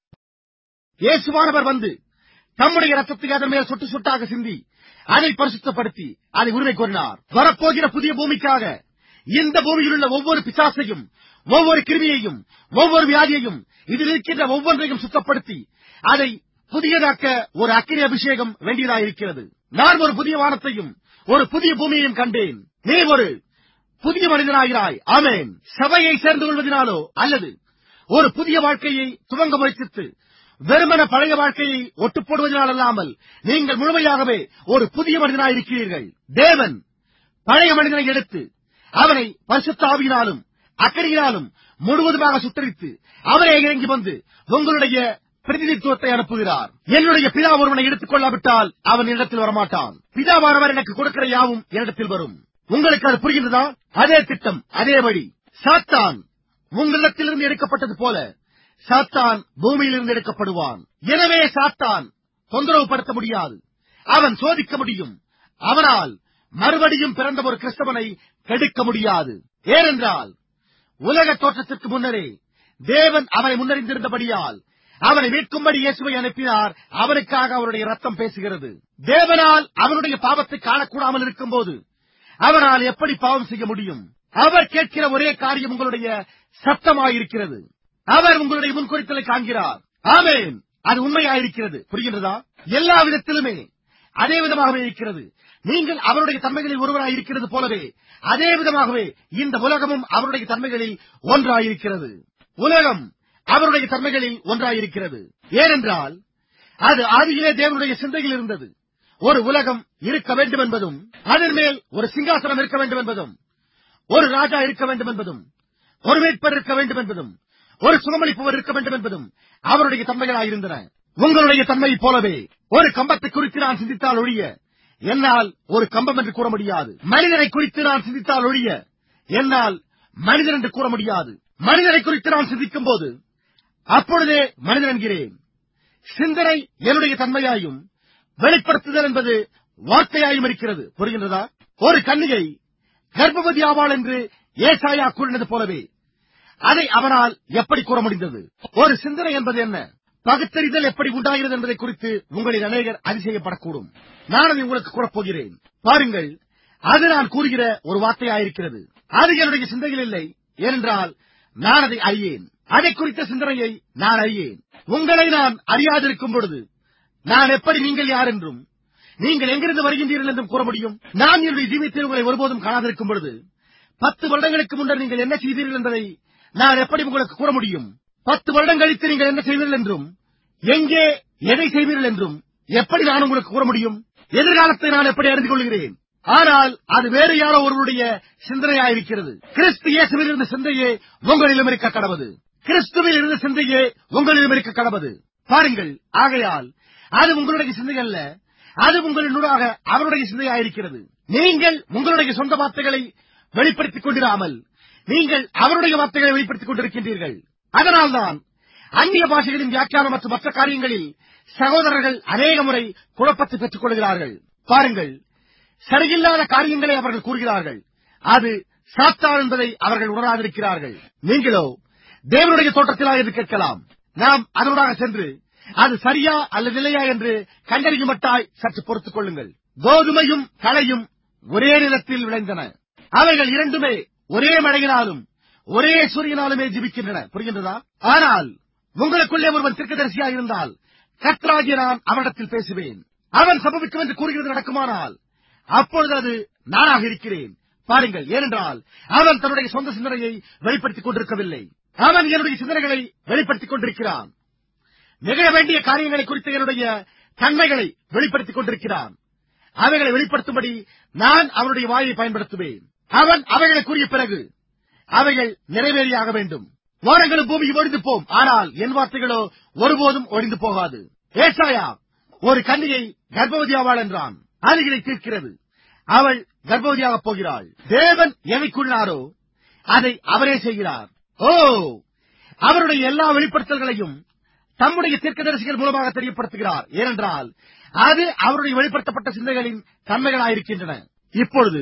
இயேசுவானவர் வந்து தம்முடைய ரத்தத்தை அதன் மேல் சொட்டு சொட்டாக சிந்தி அதை பரிசுத்தப்படுத்தி அதை உரிமை கோரினார் வரப்போகிற புதிய பூமிக்காக இந்த பூமியில் உள்ள ஒவ்வொரு பிசாசையும் ஒவ்வொரு கிருமியையும் ஒவ்வொரு வியாதியையும் இதில் இருக்கின்ற ஒவ்வொன்றையும் சுத்தப்படுத்தி அதை புதியதாக்க ஒரு அக்கினி அபிஷேகம் வேண்டியதாயிருக்கிறது நான் ஒரு புதிய வானத்தையும் ஒரு புதிய பூமியையும் கண்டேன் நீ ஒரு புதிய மனிதனாகிறாய் ஆமேன் சபையை சேர்ந்து கொள்வதனாலோ அல்லது ஒரு புதிய வாழ்க்கையை துவங்க முயற்சித்து வெறுமன பழைய வாழ்க்கையை ஒட்டுப் போடுவதனால் அல்லாமல் நீங்கள் முழுமையாகவே ஒரு புதிய மனிதனாயிருக்கிறீர்கள் தேவன் பழைய மனிதனை எடுத்து அவனை பரிசுத்த ஆவியினாலும் அக்கறையினாலும் முழுவதுமாக சுட்டரித்து அவரே இறங்கி வந்து உங்களுடைய பிரதிநிதித்துவத்தை அனுப்புகிறார் என்னுடைய பிதா ஒருவனை எடுத்துக் கொள்ளாவிட்டால் அவன் இடத்தில் வரமாட்டான் பிதாவானவர் எனக்கு கொடுக்கிற யாவும் என்னிடத்தில் வரும் உங்களுக்கு அது புரிகின்றதா அதே திட்டம் அதே வழி சாத்தான் உங்களிடத்திலிருந்து எடுக்கப்பட்டது போல சாத்தான் பூமியிலிருந்து எடுக்கப்படுவான் எனவே சாத்தான் தொந்தரவு படுத்த முடியாது அவன் சோதிக்க முடியும் அவனால் மறுபடியும் பிறந்த ஒரு கிறிஸ்தவனை கெடுக்க முடியாது ஏனென்றால் உலக தோற்றத்திற்கு முன்னரே தேவன் அவனை முன்னறிந்திருந்தபடியால் அவனை மீட்கும்படி இயேசுவை அனுப்பினார் அவனுக்காக அவருடைய ரத்தம் பேசுகிறது தேவனால் அவனுடைய பாவத்தை காணக்கூடாமல் இருக்கும்போது அவரால் எப்படி பாவம் செய்ய முடியும் அவர் கேட்கிற ஒரே காரியம் உங்களுடைய சத்தமாயிருக்கிறது அவர் உங்களுடைய முன்குறித்தலை காண்கிறார் ஆமென் அது உண்மையாயிருக்கிறது புரிகின்றதா எல்லா விதத்திலுமே அதே விதமாகவே இருக்கிறது நீங்கள் அவருடைய தன்மைகளில் ஒருவராய் இருக்கிறது போலவே அதே விதமாகவே இந்த உலகமும் அவருடைய தன்மைகளில் ஒன்றாயிருக்கிறது உலகம் அவருடைய தன்மைகளில் ஒன்றாயிருக்கிறது ஏனென்றால் அது ஆதியிலே தேவனுடைய சிந்தையில் இருந்தது ஒரு உலகம் இருக்க வேண்டும் என்பதும் அதன் மேல் ஒரு சிங்காசனம் இருக்க வேண்டும் என்பதும் ஒரு ராஜா இருக்க வேண்டும் என்பதும் ஒரு மீட்பர் இருக்க வேண்டும் என்பதும் ஒரு சுகமளிப்பவர் இருக்க வேண்டும் என்பதும் அவருடைய தன்மைகளாயிருந்தன உங்களுடைய தன்மையைப் போலவே ஒரு கம்பத்தை குறித்து நான் சிந்தித்தால் ஒழிய என்னால் ஒரு கம்பம் என்று கூற முடியாது மனிதனை குறித்து நான் சிந்தித்தால் ஒழிய என்னால் மனிதன் என்று கூற முடியாது மனிதனை குறித்து நான் சிந்திக்கும் போது அப்பொழுதே மனிதன் என்கிறேன் சிந்தனை என்னுடைய தன்மையாயும் வெளிப்படுத்துதல் என்பது வார்த்தையாயும் இருக்கிறது புரிகின்றதா ஒரு கன்னிகை கர்ப்பவதி ஆவாள் என்று ஏசாயா கூறினது போலவே அதை அவனால் எப்படி கூற முடிந்தது ஒரு சிந்தனை என்பது என்ன பகுத்தறிதல் எப்படி உண்டாகிறது என்பதை குறித்து உங்களில் அநேகர் அதிசயப்படக்கூடும் நான் அதை உங்களுக்கு கூறப் போகிறேன் பாருங்கள் அது நான் கூறுகிற ஒரு வார்த்தையாயிருக்கிறது அது என்னுடைய சிந்தையில் இல்லை ஏனென்றால் நான் அதை அறியேன் அதை குறித்த சிந்தனையை நான் அறியேன் உங்களை நான் அறியாதிருக்கும் பொழுது நான் எப்படி நீங்கள் யார் என்றும் நீங்கள் எங்கிருந்து வருகின்றீர்கள் என்றும் கூற முடியும் நான் என்னுடைய ஜீவியத்தில் உங்களை ஒருபோதும் காணாதிருக்கும் பொழுது பத்து வருடங்களுக்கு முன்னர் நீங்கள் என்ன செய்தீர்கள் என்பதை நான் எப்படி உங்களுக்கு கூற முடியும் பத்து வருடம் கழித்து நீங்கள் என்ன செய்வீர்கள் என்றும் எங்கே எதை செய்வீர்கள் என்றும் எப்படி நான் உங்களுக்கு கூற முடியும் எதிர்காலத்தை நான் எப்படி அறிந்து கொள்கிறேன் ஆனால் அது வேறு யாரோ ஒருவருடைய சிந்தனையாயிருக்கிறது கிறிஸ்து இயேசுவில் இருந்த சிந்தையே உங்களிலும் இருக்க கடவது கிறிஸ்துவில் இருந்த சிந்தையே உங்களிலும் இருக்க கடவது பாருங்கள் ஆகையால் அது உங்களுடைய சிந்தை அல்ல அது உங்களினூடாக அவருடைய சிந்தையாயிருக்கிறது நீங்கள் உங்களுடைய சொந்த வார்த்தைகளை வெளிப்படுத்திக் கொண்டிராமல் நீங்கள் அவருடைய வார்த்தைகளை வெளிப்படுத்திக் கொண்டிருக்கின்றீர்கள் அதனால்தான் அந்நிய பாஷைகளின் வியாக்கியானம் மற்றும் மற்ற காரியங்களில் சகோதரர்கள் அநேக முறை குழப்பத்தை பெற்றுக் கொள்கிறார்கள் பாருங்கள் சரியில்லாத காரியங்களை அவர்கள் கூறுகிறார்கள் அது சாத்தான் என்பதை அவர்கள் உணராதிருக்கிறார்கள் நீங்களோ தேவனுடைய தோட்டத்திலா என்று கேட்கலாம் நாம் அதனூடாக சென்று அது சரியா அல்லது இல்லையா என்று கண்டறியும் மட்டாய் சற்று பொறுத்துக் கொள்ளுங்கள் கோதுமையும் களையும் ஒரே நிலத்தில் விளைந்தன அவைகள் இரண்டுமே ஒரே மழையினாலும் ஒரே சூரியனாலுமே ஜீவிக்கின்றன புரிகின்றதா ஆனால் உங்களுக்குள்ளே ஒருவன் தீர்க்கதரிசியாக இருந்தால் கத்ராகிய நான் அவனிடத்தில் பேசுவேன் அவன் சம்பவிக்கும் என்று கூறுகிறது நடக்குமானால் அப்பொழுது அது நானாக இருக்கிறேன் பாருங்கள் ஏனென்றால் அவன் தன்னுடைய சொந்த சிந்தனையை வெளிப்படுத்திக் கொண்டிருக்கவில்லை அவன் என்னுடைய சிந்தனைகளை வெளிப்படுத்திக் கொண்டிருக்கிறான் நிகழ வேண்டிய காரியங்களை குறித்த என்னுடைய தன்மைகளை வெளிப்படுத்திக் கொண்டிருக்கிறான் அவைகளை வெளிப்படுத்தும்படி நான் அவனுடைய வாயை பயன்படுத்துவேன் அவன் அவைகளை கூறிய பிறகு அவைகள் நிறைவேறியாக வேண்டும் வானங்களும் பூமியும் ஒழிந்து போம் ஆனால் என் வார்த்தைகளோ ஒருபோதும் ஒழிந்து போகாது ஏசாயா ஒரு கன்னிகை கர்ப்பவதியாவாள் என்றான் அது இதை தீர்க்கிறது அவள் கர்ப்பவதியாகப் போகிறாள் தேவன் எதைக்குள்ளாரோ அதை அவரே செய்கிறார் ஓ அவருடைய எல்லா வெளிப்படுத்தல்களையும் தம்முடைய தீர்க்கதரிசிகள் மூலமாக தெரியப்படுத்துகிறார் ஏனென்றால் அது அவருடைய வெளிப்படுத்தப்பட்ட சிந்தைகளின் தன்மைகளாயிருக்கின்றன இப்பொழுது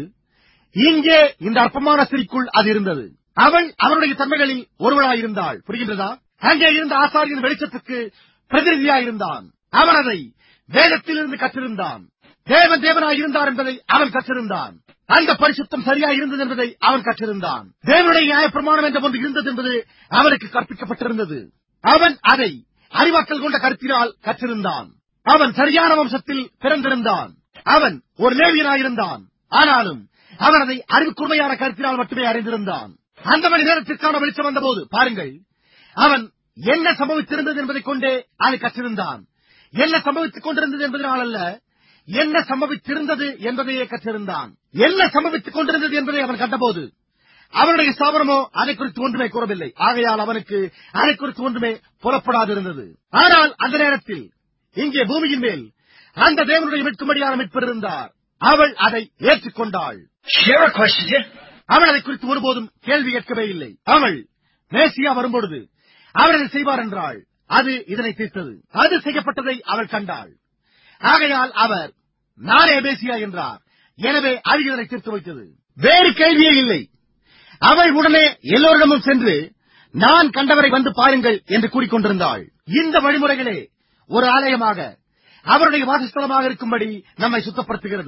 இங்கே இந்த அற்பமான சிறிக்குள் அது இருந்தது அவள் அவருடைய தன்மைகளில் ஒருவளாயிருந்தாள் புரிகின்றதா அங்கே இருந்த ஆசாரியன் வெளிச்சத்துக்கு பிரதிநிதியாயிருந்தான் அவன் அதை வேதத்திலிருந்து கற்றிருந்தான் தேவன் தேவனாய் இருந்தார் என்பதை அவன் கற்றிருந்தான் அந்த பரிசுத்தம் சரியாய் இருந்தது என்பதை அவன் கற்றிருந்தான் தேவனுடைய நியாயப்பிரமாணம் என்ற ஒன்று இருந்தது என்பது அவனுக்கு கற்பிக்கப்பட்டிருந்தது அவன் அதை அறிவாக்கல் கொண்ட கருத்தினால் கற்றிருந்தான் அவன் சரியான வம்சத்தில் பிறந்திருந்தான் அவன் ஒரு லேவியனாயிருந்தான் ஆனாலும் அவன் அதை அறிவுக்குமையான கருத்தினால் மட்டுமே அறிந்திருந்தான் அந்த மணி நேரத்திற்கான வெளிச்சம் வந்தபோது பாருங்கள் அவன் என்ன சம்பவித்திருந்தது என்பதைக் கொண்டே அதை கற்றிருந்தான் என்ன சம்பவித்துக் கொண்டிருந்தது என்பதனால் அல்ல என்ன சம்பவித்திருந்தது என்பதையே கற்றிருந்தான் என்ன சம்பவித்துக் கொண்டிருந்தது என்பதை அவன் கண்டபோது அவனுடைய ஸ்தாபனமோ அதை குறித்து ஒன்றுமே கூறவில்லை ஆகையால் அவனுக்கு அதை குறித்து ஒன்றுமே புலப்படாதிருந்தது ஆனால் அந்த நேரத்தில் இங்கே பூமியின் மேல் அந்த தேவனுடைய மீட்கும்படியான மீட்பர் இருந்தார் அவள் அதை ஏற்றுக்கொண்டாள் She never questioned you. அவள் அதை குறித்து ஒருபோதும் கேள்வி கேட்கவே இல்லை அவள் மேசியா வரும்பொழுது அவர் அதை செய்வார் என்றாள் அது இதனை தீர்த்தது அது செய்யப்பட்டதை அவள் கண்டாள் ஆகையால் அவர் நானே மேசியா என்றார் எனவே அது இதனை தீர்த்து வைத்தது வேறு கேள்வியே இல்லை அவள் உடனே எல்லோரிடமும் சென்று நான் கண்டவரை வந்து பாருங்கள் என்று கூறிக்கொண்டிருந்தாள் இந்த வழிமுறைகளே ஒரு ஆலயமாக அவருடைய வாசஸ்தலமாக இருக்கும்படி நம்மை சுத்தப்படுத்துகிறது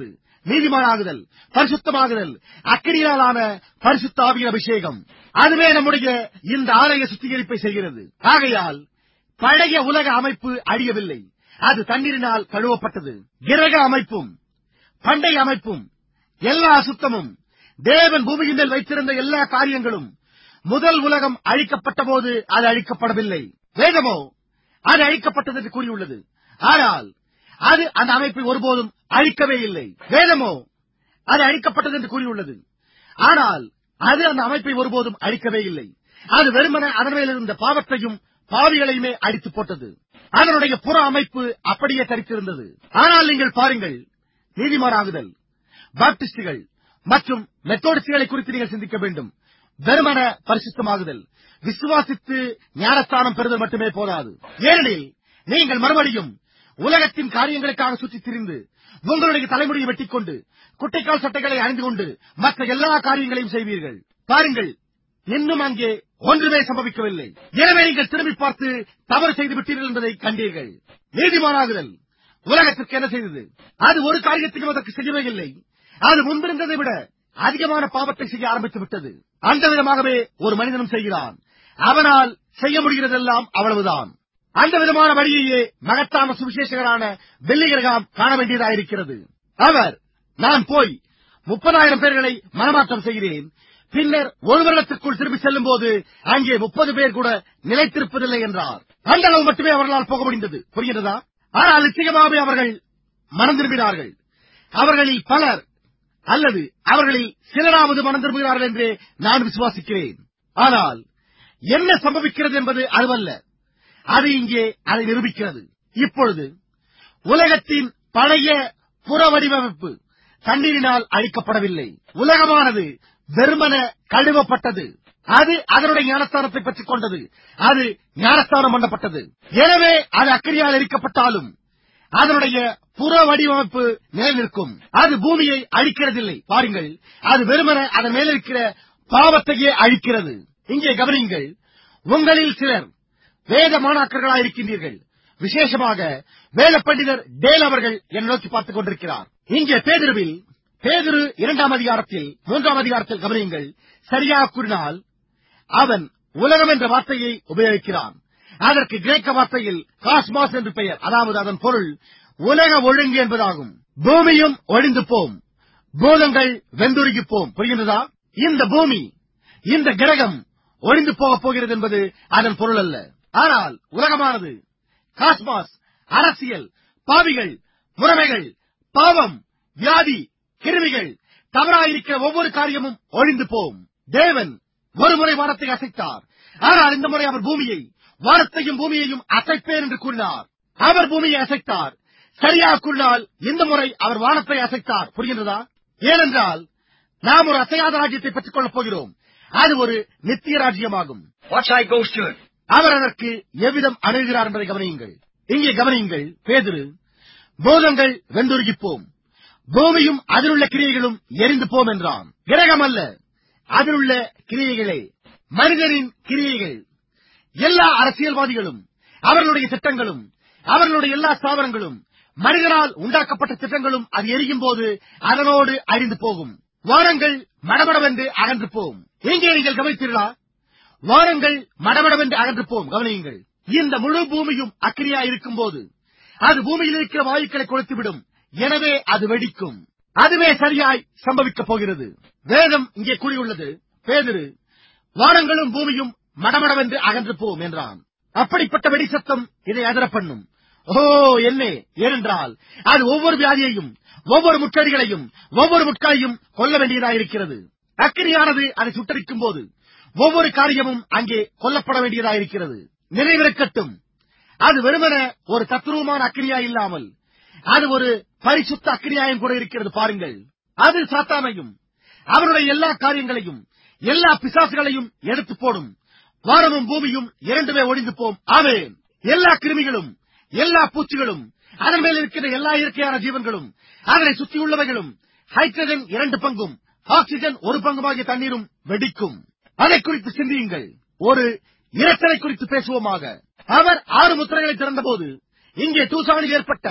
நீதிமானாகுதல் பரிசுத்தமாகுதல் அக்கினியாலான பரிசுத்த ஆவியின் அபிஷேகம் அதுவே நம்முடைய இந்த ஆலய சுத்திகரிப்பை செய்கிறது ஆகையால் பழைய உலக அமைப்பு அழியவில்லை அது தண்ணீரினால் கழுவப்பட்டது கிரக அமைப்பும் பண்டைய அமைப்பும் எல்லா அசுத்தமும் தேவன் பூமியின் மேல் வைத்திருந்த எல்லா காரியங்களும் முதல் உலகம் அழிக்கப்பட்ட போது அது அழிக்கப்படவில்லை வேதமோ அது அழிக்கப்பட்டது என்று கூறியுள்ளது ஆனால் அது அந்த அமைப்பை ஒருபோதும் அழிக்கவே இல்லை வேதமோ அது அழிக்கப்பட்டது என்று கூறியுள்ளது ஆனால் அது அந்த அமைப்பை ஒருபோதும் அழிக்கவே இல்லை அது வெறுமன அதன் மேல் இருந்த பாவத்தையும் பாவிகளையுமே அடித்து போட்டது அதனுடைய புற அமைப்பு அப்படியே தரித்திருந்தது ஆனால் நீங்கள் பாருங்கள் நீதிமானாகுதல் பாப்டிஸ்டுகள் மற்றும் மெத்தோடிஸ்டுகளை குறித்து நீங்கள் சிந்திக்க வேண்டும் வெறுமன பரிசுத்தமாகுதல் விசுவாசித்து ஞானஸ்தானம் பெறுதல் மட்டுமே போதாது ஏனெனில் நீங்கள் மறுபடியும் உலகத்தின் காரியங்களுக்காக சுற்றித் திரிந்து உங்களுடைய தலைமுடியை வெட்டிக் கொண்டு குட்டைக்கால் சட்டைகளை அணிந்து கொண்டு மற்ற எல்லா காரியங்களையும் செய்வீர்கள் பாருங்கள் இன்னும் அங்கே ஒன்றுமே சம்பவிக்கவில்லை எனவே நீங்கள் திரும்பி பார்த்து தவறு செய்து விட்டீர்கள் என்பதை கண்டீர்கள் நீதிமானாகுதல் உலகத்திற்கு என்ன செய்தது அது ஒரு காரியத்தையும் அதற்கு செய்யவே இல்லை அது முன்பிருந்ததை விட அதிகமான பாவத்தை செய்ய ஆரம்பித்து விட்டது அந்த விதமாகவே ஒரு மனிதனும் செய்கிறான் அவனால் செய்ய முடிகிறதெல்லாம் அவ்வளவுதான் அந்த விதமான வழியையே மகத்தான சுவிசேஷகரான வெள்ளிகிரகாம் காண வேண்டியதாயிருக்கிறது அவர் நான் போய் முப்பதாயிரம் பேர்களை மனமாற்றம் செய்கிறேன் பின்னர் ஒரு வருடத்திற்குள் திரும்பி செல்லும் போது அங்கே முப்பது பேர் கூட நிலைத்திருப்பதில்லை என்றார் அந்த அளவு மட்டுமே அவர்களால் போக முடிந்தது புரிகிறதா ஆனால் நிச்சயமாகவே அவர்கள் மனம் திரும்பினார்கள் அவர்களில் பலர் அல்லது அவர்களில் சிலராவது மனம் திரும்புகிறார்கள் என்றே நான் விசுவாசிக்கிறேன் ஆனால் என்ன சம்பவிக்கிறது என்பது அதுவல்ல அது இங்கே அதை நிரூபிக்கிறது இப்பொழுது உலகத்தின் பழைய புற வடிவமைப்பு தண்ணீரினால் அழிக்கப்படவில்லை உலகமானது வெறுமன கழுவப்பட்டது அது அதனுடைய ஞானஸ்தானத்தை பெற்றுக் கொண்டது அது ஞானஸ்தானம் பண்ணப்பட்டது எனவே அது அக்கறியால் எரிக்கப்பட்டாலும் அதனுடைய புற வடிவமைப்பு நிலைநிற்கும் அது பூமியை அழிக்கிறதில்லை பாருங்கள் அது வெறுமன அதன் மேலிருக்கிற பாவத்தையே அழிக்கிறது இங்கே கவனியுங்கள் உங்களில் சிலர் வேத மாணாக்கர்களாக இருக்கின்றீர்கள் விசேஷமாக வேத பண்டிதர் டேல் அவர்கள் என்னை நோக்கி பார்த்துக் கொண்டிருக்கிறார் இங்கே பேதிருவில் பேதிரு இரண்டாம் அதிகாரத்தில் மூன்றாம் அதிகாரத்தில் கவனியுங்கள் சரியாக கூறினால் அவன் உலகம் என்ற வார்த்தையை உபயோகிக்கிறான் அதற்கு கிரேக்க வார்த்தையில் காஸ்மாஸ் என்று பெயர் அதாவது அதன் பொருள் உலக ஒழுங்கு என்பதாகும் பூமியும் ஒழிந்து போம் பூதங்கள் வெந்துருகி போம் புரிகின்றதா இந்த பூமி இந்த கிரகம் ஒழிந்து போகப் போகிறது என்பது அதன் பொருள் அல்ல ஆனால் உலகமானது காஸ்மாஸ் அரசியல் பாவிகள் முறைமைகள் பாவம் வியாதி கிருமிகள் தவறாயிருக்கிற ஒவ்வொரு காரியமும் ஒழிந்து போம் தேவன் ஒரு முறை வானத்தை அசைத்தார் ஆனால் இந்த முறை அவர் பூமியை வானத்தையும் பூமியையும் அசைப்பேன் என்று கூறினார் அவர் பூமியை அசைத்தார் சரியாக கூறினால் இந்த முறை அவர் வானத்தை அசைத்தார் புரிகின்றதா ஏனென்றால் நாம் ஒரு அசையாத ராஜ்யத்தை பெற்றுக் கொள்ளப் போகிறோம் அது ஒரு நித்திய ராஜ்யமாகும் What side goes to it? அவர் அதற்கு எவ்விதம் அணுகிறார் என்பதை கவனியுங்கள் இங்கே கவனியுங்கள் பேதுரு பூதங்கள் வெந்துருகிப்போம் பூமியும் அதிலுள்ள கிரியைகளும் எரிந்து போம் என்றான் கிரகம் அல்ல அதிலுள்ள கிரியைகளே மனிதனின் கிரியைகள் எல்லா அரசியல்வாதிகளும் அவர்களுடைய திட்டங்களும் அவர்களுடைய எல்லா ஸ்தாபனங்களும் மனிதனால் உண்டாக்கப்பட்ட திட்டங்களும் அது எரியும் போது அதனோடு அழிந்து போகும் வானங்கள் மடமடவென்று அகன்று போம் இங்கே நீங்கள் கவனித்தீர்களா வானங்கள் மடமடவென்று அகன்று போம் கவனியுங்கள் இந்த முழு பூமியும் அக்கிரியா இருக்கும் போது அது பூமியில் இருக்கிற வாயுக்களை கொளுத்துவிடும் எனவே அது வெடிக்கும் அதுவே சரியாய் சம்பவிக்கப் போகிறது வேதம் இங்கே கூறியுள்ளது பேதிரு வானங்களும் பூமியும் மடமடவென்று அகன்று போம் என்றான் அப்படிப்பட்ட வெடி சத்தம் இதை அதிர பண்ணும் ஓ என்னே ஏனென்றால் அது ஒவ்வொரு வியாதியையும் ஒவ்வொரு முற்றடிகளையும் ஒவ்வொரு முட்களையும் கொல்ல வேண்டியதாயிருக்கிறது அக்கிரியானது அதை சுட்டரிக்கும் போது ஒவ்வொரு காரியமும் அங்கே கொல்லப்பட வேண்டியதாயிருக்கிறது நினைவிருக்கட்டும் அது வெறுமன ஒரு தத்துருவமான அக்கிரியா இல்லாமல் அது ஒரு பரிசுத்த அக்கிரியாயம் கூட இருக்கிறது பாருங்கள் அது சாத்தானையும் அவனுடைய எல்லா காரியங்களையும் எல்லா பிசாசுகளையும் எடுத்து போடும் வானமும் பூமியும் இரண்டுமே ஒழிந்து போம் ஆவேன் எல்லா கிருமிகளும் எல்லா பூச்சிகளும் அதன் மேல் இருக்கிற எல்லா இயற்கையான ஜீவன்களும் அதனை சுற்றியுள்ளவைகளும் ஹைட்ரஜன் இரண்டு பங்கும் ஆக்சிஜன் ஒரு பங்குமாகிய தண்ணீரும் வெடிக்கும் அதை குறித்து சிந்தியுங்கள் ஒரு இரட்டலை குறித்து பேசுவோமாக அவர் ஆறு முத்திரைகளை திறந்தபோது இங்கே தூசானில் ஏற்பட்ட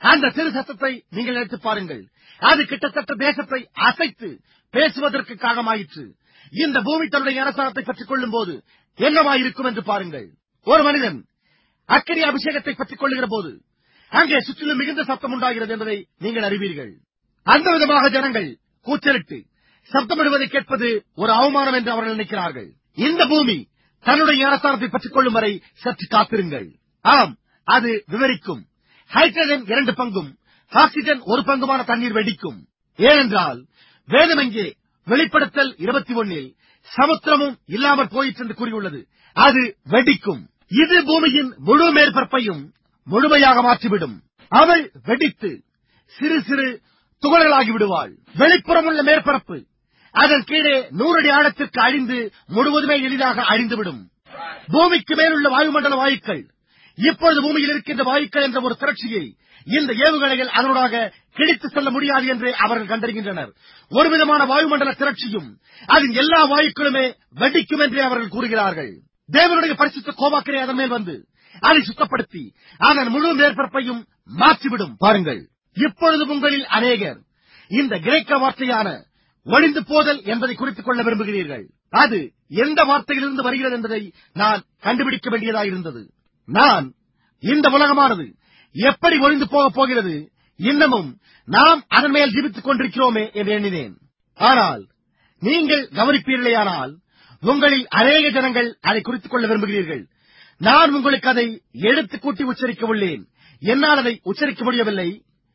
அந்த சிறு சத்தத்தை நீங்கள் எடுத்து பாருங்கள் அது கிட்டத்தட்ட தேசத்தை அசைத்து பேசுவதற்கு காரணமாயிற்று இந்த பூமி தன்னுடைய அரசாங்கத்தை பற்றிக் கொள்ளும் போது என்னவாயிருக்கும் என்று பாருங்கள் ஒரு மனிதன் அக்கறை அபிஷேகத்தை பற்றிக் கொள்ளுகிற போது அங்கே சுற்றிலும் மிகுந்த சத்தம் உண்டாகிறது என்பதை நீங்கள் அறிவீர்கள் அந்த விதமாக ஜனங்கள் கூச்சலிட்டு சப்தமிடுவதை கேட்பது ஒரு அவமானம் என்று அவர்கள் நினைக்கிறார்கள் இந்த பூமி தன்னுடைய அரசாங்கத்தை பற்றிக் கொள்ளும் வரை சற்று காத்திருங்கள் ஆம் அது விவரிக்கும் ஹைட்ரஜன் இரண்டு பங்கும் ஆக்சிஜன் ஒரு பங்குமான தண்ணீர் வெடிக்கும் ஏனென்றால் வேதம் எங்கே வெளிப்படுத்தல் இருபத்தி ஒன்னில் சமுத்திரமும் இல்லாமற் போயிற்று என்று கூறியுள்ளது அது வெடிக்கும் இது பூமியின் முழு மேற்பரப்பையும் முழுமையாக மாற்றிவிடும் அவள் வெடித்து சிறு சிறு துகள்களாகி விடுவாள் வெளிப்புறம் உள்ள மேற்பரப்பு அதன் கீழே நூறடி ஆழத்திற்கு அழிந்து முழுவதுமே எளிதாக அழிந்துவிடும் பூமிக்கு மேலுள்ள வாயுமண்டல வாயுக்கள் இப்பொழுது பூமியில் இருக்கின்ற வாயுக்கள் என்ற ஒரு திரட்சியை இந்த ஏவுகணைகள் அதனூடாக கிழித்து செல்ல முடியாது என்று அவர்கள் கண்டறிகின்றனர் ஒரு விதமான வாயுமண்டல திரட்சியும் அதன் எல்லா வாயுக்களுமே வெடிக்கும் என்றே அவர்கள் கூறுகிறார்கள் தேவனுடைய பரிசுத்த கோபாக்கரை அதன் மேல் வந்து அதை சுத்தப்படுத்தி அதன் முழு மேற்பரப்பையும் மாற்றிவிடும் பாருங்கள் இப்பொழுது உங்களில் அநேகர் இந்த கிரேக்க வார்த்தையான ஒளிந்து போதல் என்பதை குறித்துக் கொள்ள விரும்புகிறீர்கள் அது எந்த வார்த்தையிலிருந்து வருகிறது என்பதை நான் கண்டுபிடிக்க வேண்டியதாயிருந்தது நான் இந்த உலகமானது எப்படி ஒளிந்து போகப் போகிறது இன்னமும் நாம் அதன் மேல் ஜீவித்துக் கொண்டிருக்கிறோமே என்று எண்ணினேன் ஆனால் நீங்கள் கவனிப்பீர்களேயானால் உங்களில் அநேக ஜனங்கள் அதை குறித்துக் கொள்ள விரும்புகிறீர்கள் நான் உங்களுக்கு அதை எடுத்து கூட்டி உச்சரிக்க உள்ளேன் என்னால் அதை உச்சரிக்க முடியவில்லை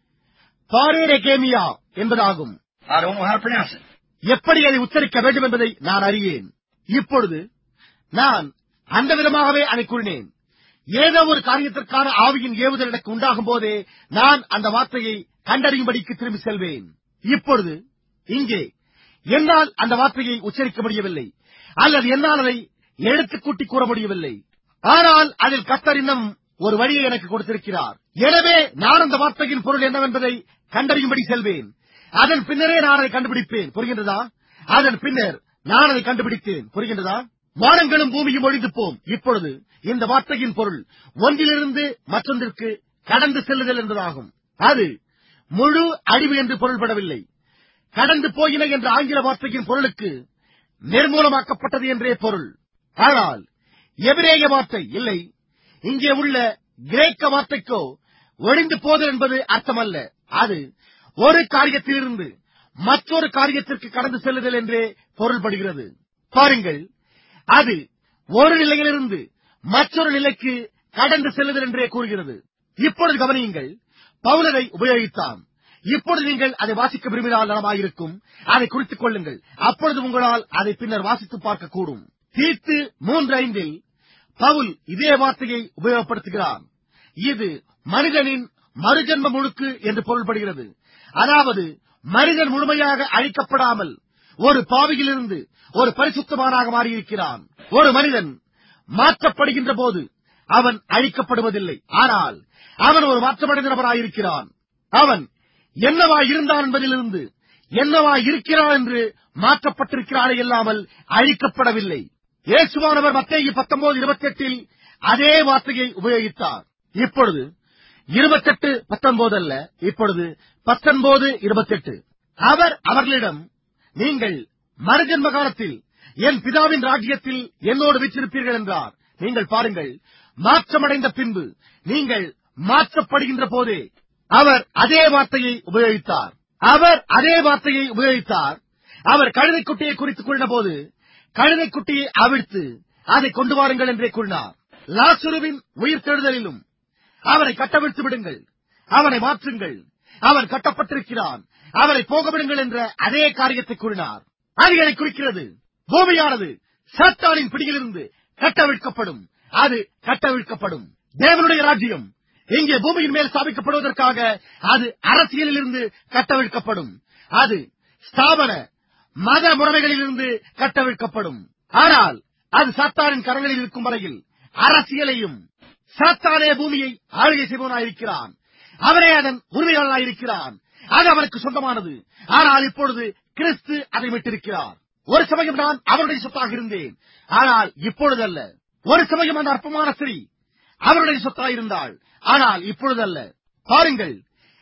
பாரேரகேமியா என்பதாகும் I don't know how to pronounce it. எப்படி அதை உச்சரிக்க வேண்டும் என்பதை நான் அறியேன் இப்பொழுது நான் அந்த விதமாகவே அதை கூறினேன் ஏதோ ஒரு காரியத்திற்கான ஆவியின் ஏவுதல் எனக்கு உண்டாகும் போதே நான் அந்த வார்த்தையை கண்டறியும்படிக்கு திரும்பி செல்வேன் இப்பொழுது இங்கே என்னால் அந்த வார்த்தையை உச்சரிக்க முடியவில்லை அல்லது என்னால் அதை எடுத்துக் கூட்டி கூற முடியவில்லை ஆனால் அதில் கத்தர் இன்னும் ஒரு வழியை எனக்கு கொடுத்திருக்கிறார் எனவே நான் அந்த வார்த்தையின் பொருள் என்னவென்பதை கண்டறியும்படி செல்வேன் அதன் பின்னரே நான் அதை கண்டுபிடிப்பேன் புரிகின்றதா அதன் பின்னர் நான் அதை கண்டுபிடித்தேன் புரிகின்றதா வானங்களும் பூமியும் ஒழிந்து போம் இப்பொழுது இந்த வார்த்தையின் பொருள் ஒன்றிலிருந்து மற்றொன்றிற்கு கடந்து செல்லுதல் என்பதாகும் அது முழு அழிவு என்று பொருள்படவில்லை கடந்து போயின என்ற ஆங்கில வார்த்தையின் பொருளுக்கு நிர்மூலமாக்கப்பட்டது என்றே பொருள் ஆனால் எபிரேய வார்த்தை இல்லை இங்கே உள்ள கிரேக்க வார்த்தைக்கோ ஒழிந்து போதல் என்பது அர்த்தமல்ல அது ஒரு காரியத்திலிருந்து மற்றொரு காரியத்திற்கு கடந்து செல்லுதல் என்றே பொருள்படுகிறது பாருங்கள் அது ஒரு நிலையிலிருந்து மற்றொரு நிலைக்கு கடந்து செல்லுதல் என்றே கூறுகிறது இப்பொழுது கவனியுங்கள் பவுலரை உபயோகித்தான் இப்பொழுது நீங்கள் அதை வாசிக்க விரும்பினால் நலமாயிருக்கும் அதை குறித்துக் கொள்ளுங்கள் அப்பொழுது உங்களால் அதை பின்னர் வாசித்து பார்க்க கூடும் தீர்த்து மூன்று ஐந்தில் பவுல் இதே வார்த்தையை உபயோகப்படுத்துகிறான் இது மனிதனின் மறுஜன்ம முழுக்கு என்று பொருள்படுகிறது அதாவது மனிதன் முழுமையாக அழிக்கப்படாமல் ஒரு பாவியிலிருந்து ஒரு பரிசுத்தமானாக மாறியிருக்கிறான் ஒரு மனிதன் மாற்றப்படுகின்ற போது அவன் அழிக்கப்படுவதில்லை ஆனால் அவன் ஒரு மாற்றமடைந்த நபராயிருக்கிறான் அவன் என்னவா இருந்தான் என்பதிலிருந்து என்னவா இருக்கிறான் என்று மாற்றப்பட்டிருக்கிறானே இல்லாமல் அழிக்கப்படவில்லை இயேசுவானவர் மத்தேயு பத்தொன்பது இருபத்தி எட்டில் அதே வார்த்தையை உபயோகித்தார் இப்பொழுது இருபத்தெட்டு பத்தொன்பது அல்ல இப்பொழுது பத்தொன்பது இருபத்தெட்டு அவர் அவர்களிடம் நீங்கள் மறுஜன்ம காலத்தில் என் பிதாவின் ராஜ்யத்தில் என்னோடு வீற்றிருப்பீர்கள் என்றார் நீங்கள் பாருங்கள் மாற்றமடைந்த பின்பு நீங்கள் மாற்றப்படுகின்ற போதே அவர் அதே வார்த்தையை உபயோகித்தார் அவர் அதே வார்த்தையை உபயோகித்தார் அவர் கழுதைக்குட்டியை குறித்து கூறின போது கழுதைக்குட்டியை அவிழ்த்து அதை கொண்டு வாருங்கள் என்றே கூறினார் லாசுருவின் உயிர் தெழுதலிலும் அவரை கட்டவிழ்த்து விடுங்கள் அவனை மாற்றுங்கள் அவன் கட்டப்பட்டிருக்கிறான் அவரை போக விடுங்கள் என்ற அதே காரியத்தை கூறினார் அது எதை குறிக்கிறது பூமியானது சாத்தானின் பிடியிலிருந்து கட்டவிழ்க்கப்படும் அது கட்டவிழ்க்கப்படும் தேவனுடைய ராஜ்யம் இங்கே பூமியின் மேல் ஸ்தாபிக்கப்படுவதற்காக அது அரசியலில் இருந்து கட்டவிழ்க்கப்படும் அது ஸ்தாபன மத முறைமைகளிலிருந்து கட்டவிழ்க்கப்படும் ஆனால் அது சாத்தானின் கரங்களில் இருக்கும் வரையில் அரசியலையும் சாத்தானே பூமியை ஆளுகை செய்பவனாயிருக்கிறான் அவனே அதன் உரிமையாளனாயிருக்கிறான் அது அவனுக்கு சொந்தமானது ஆனால் இப்பொழுது கிறிஸ்து அதை விட்டிருக்கிறார் ஒரு சமயம் நான் அவருடைய சொத்தாக இருந்தேன் ஆனால் இப்பொழுது அல்ல ஒரு சமயம் அந்த அற்பமான ஸ்திரீ அவருடைய சொத்தாக இருந்தாள் ஆனால் இப்பொழுது அல்ல பாருங்கள்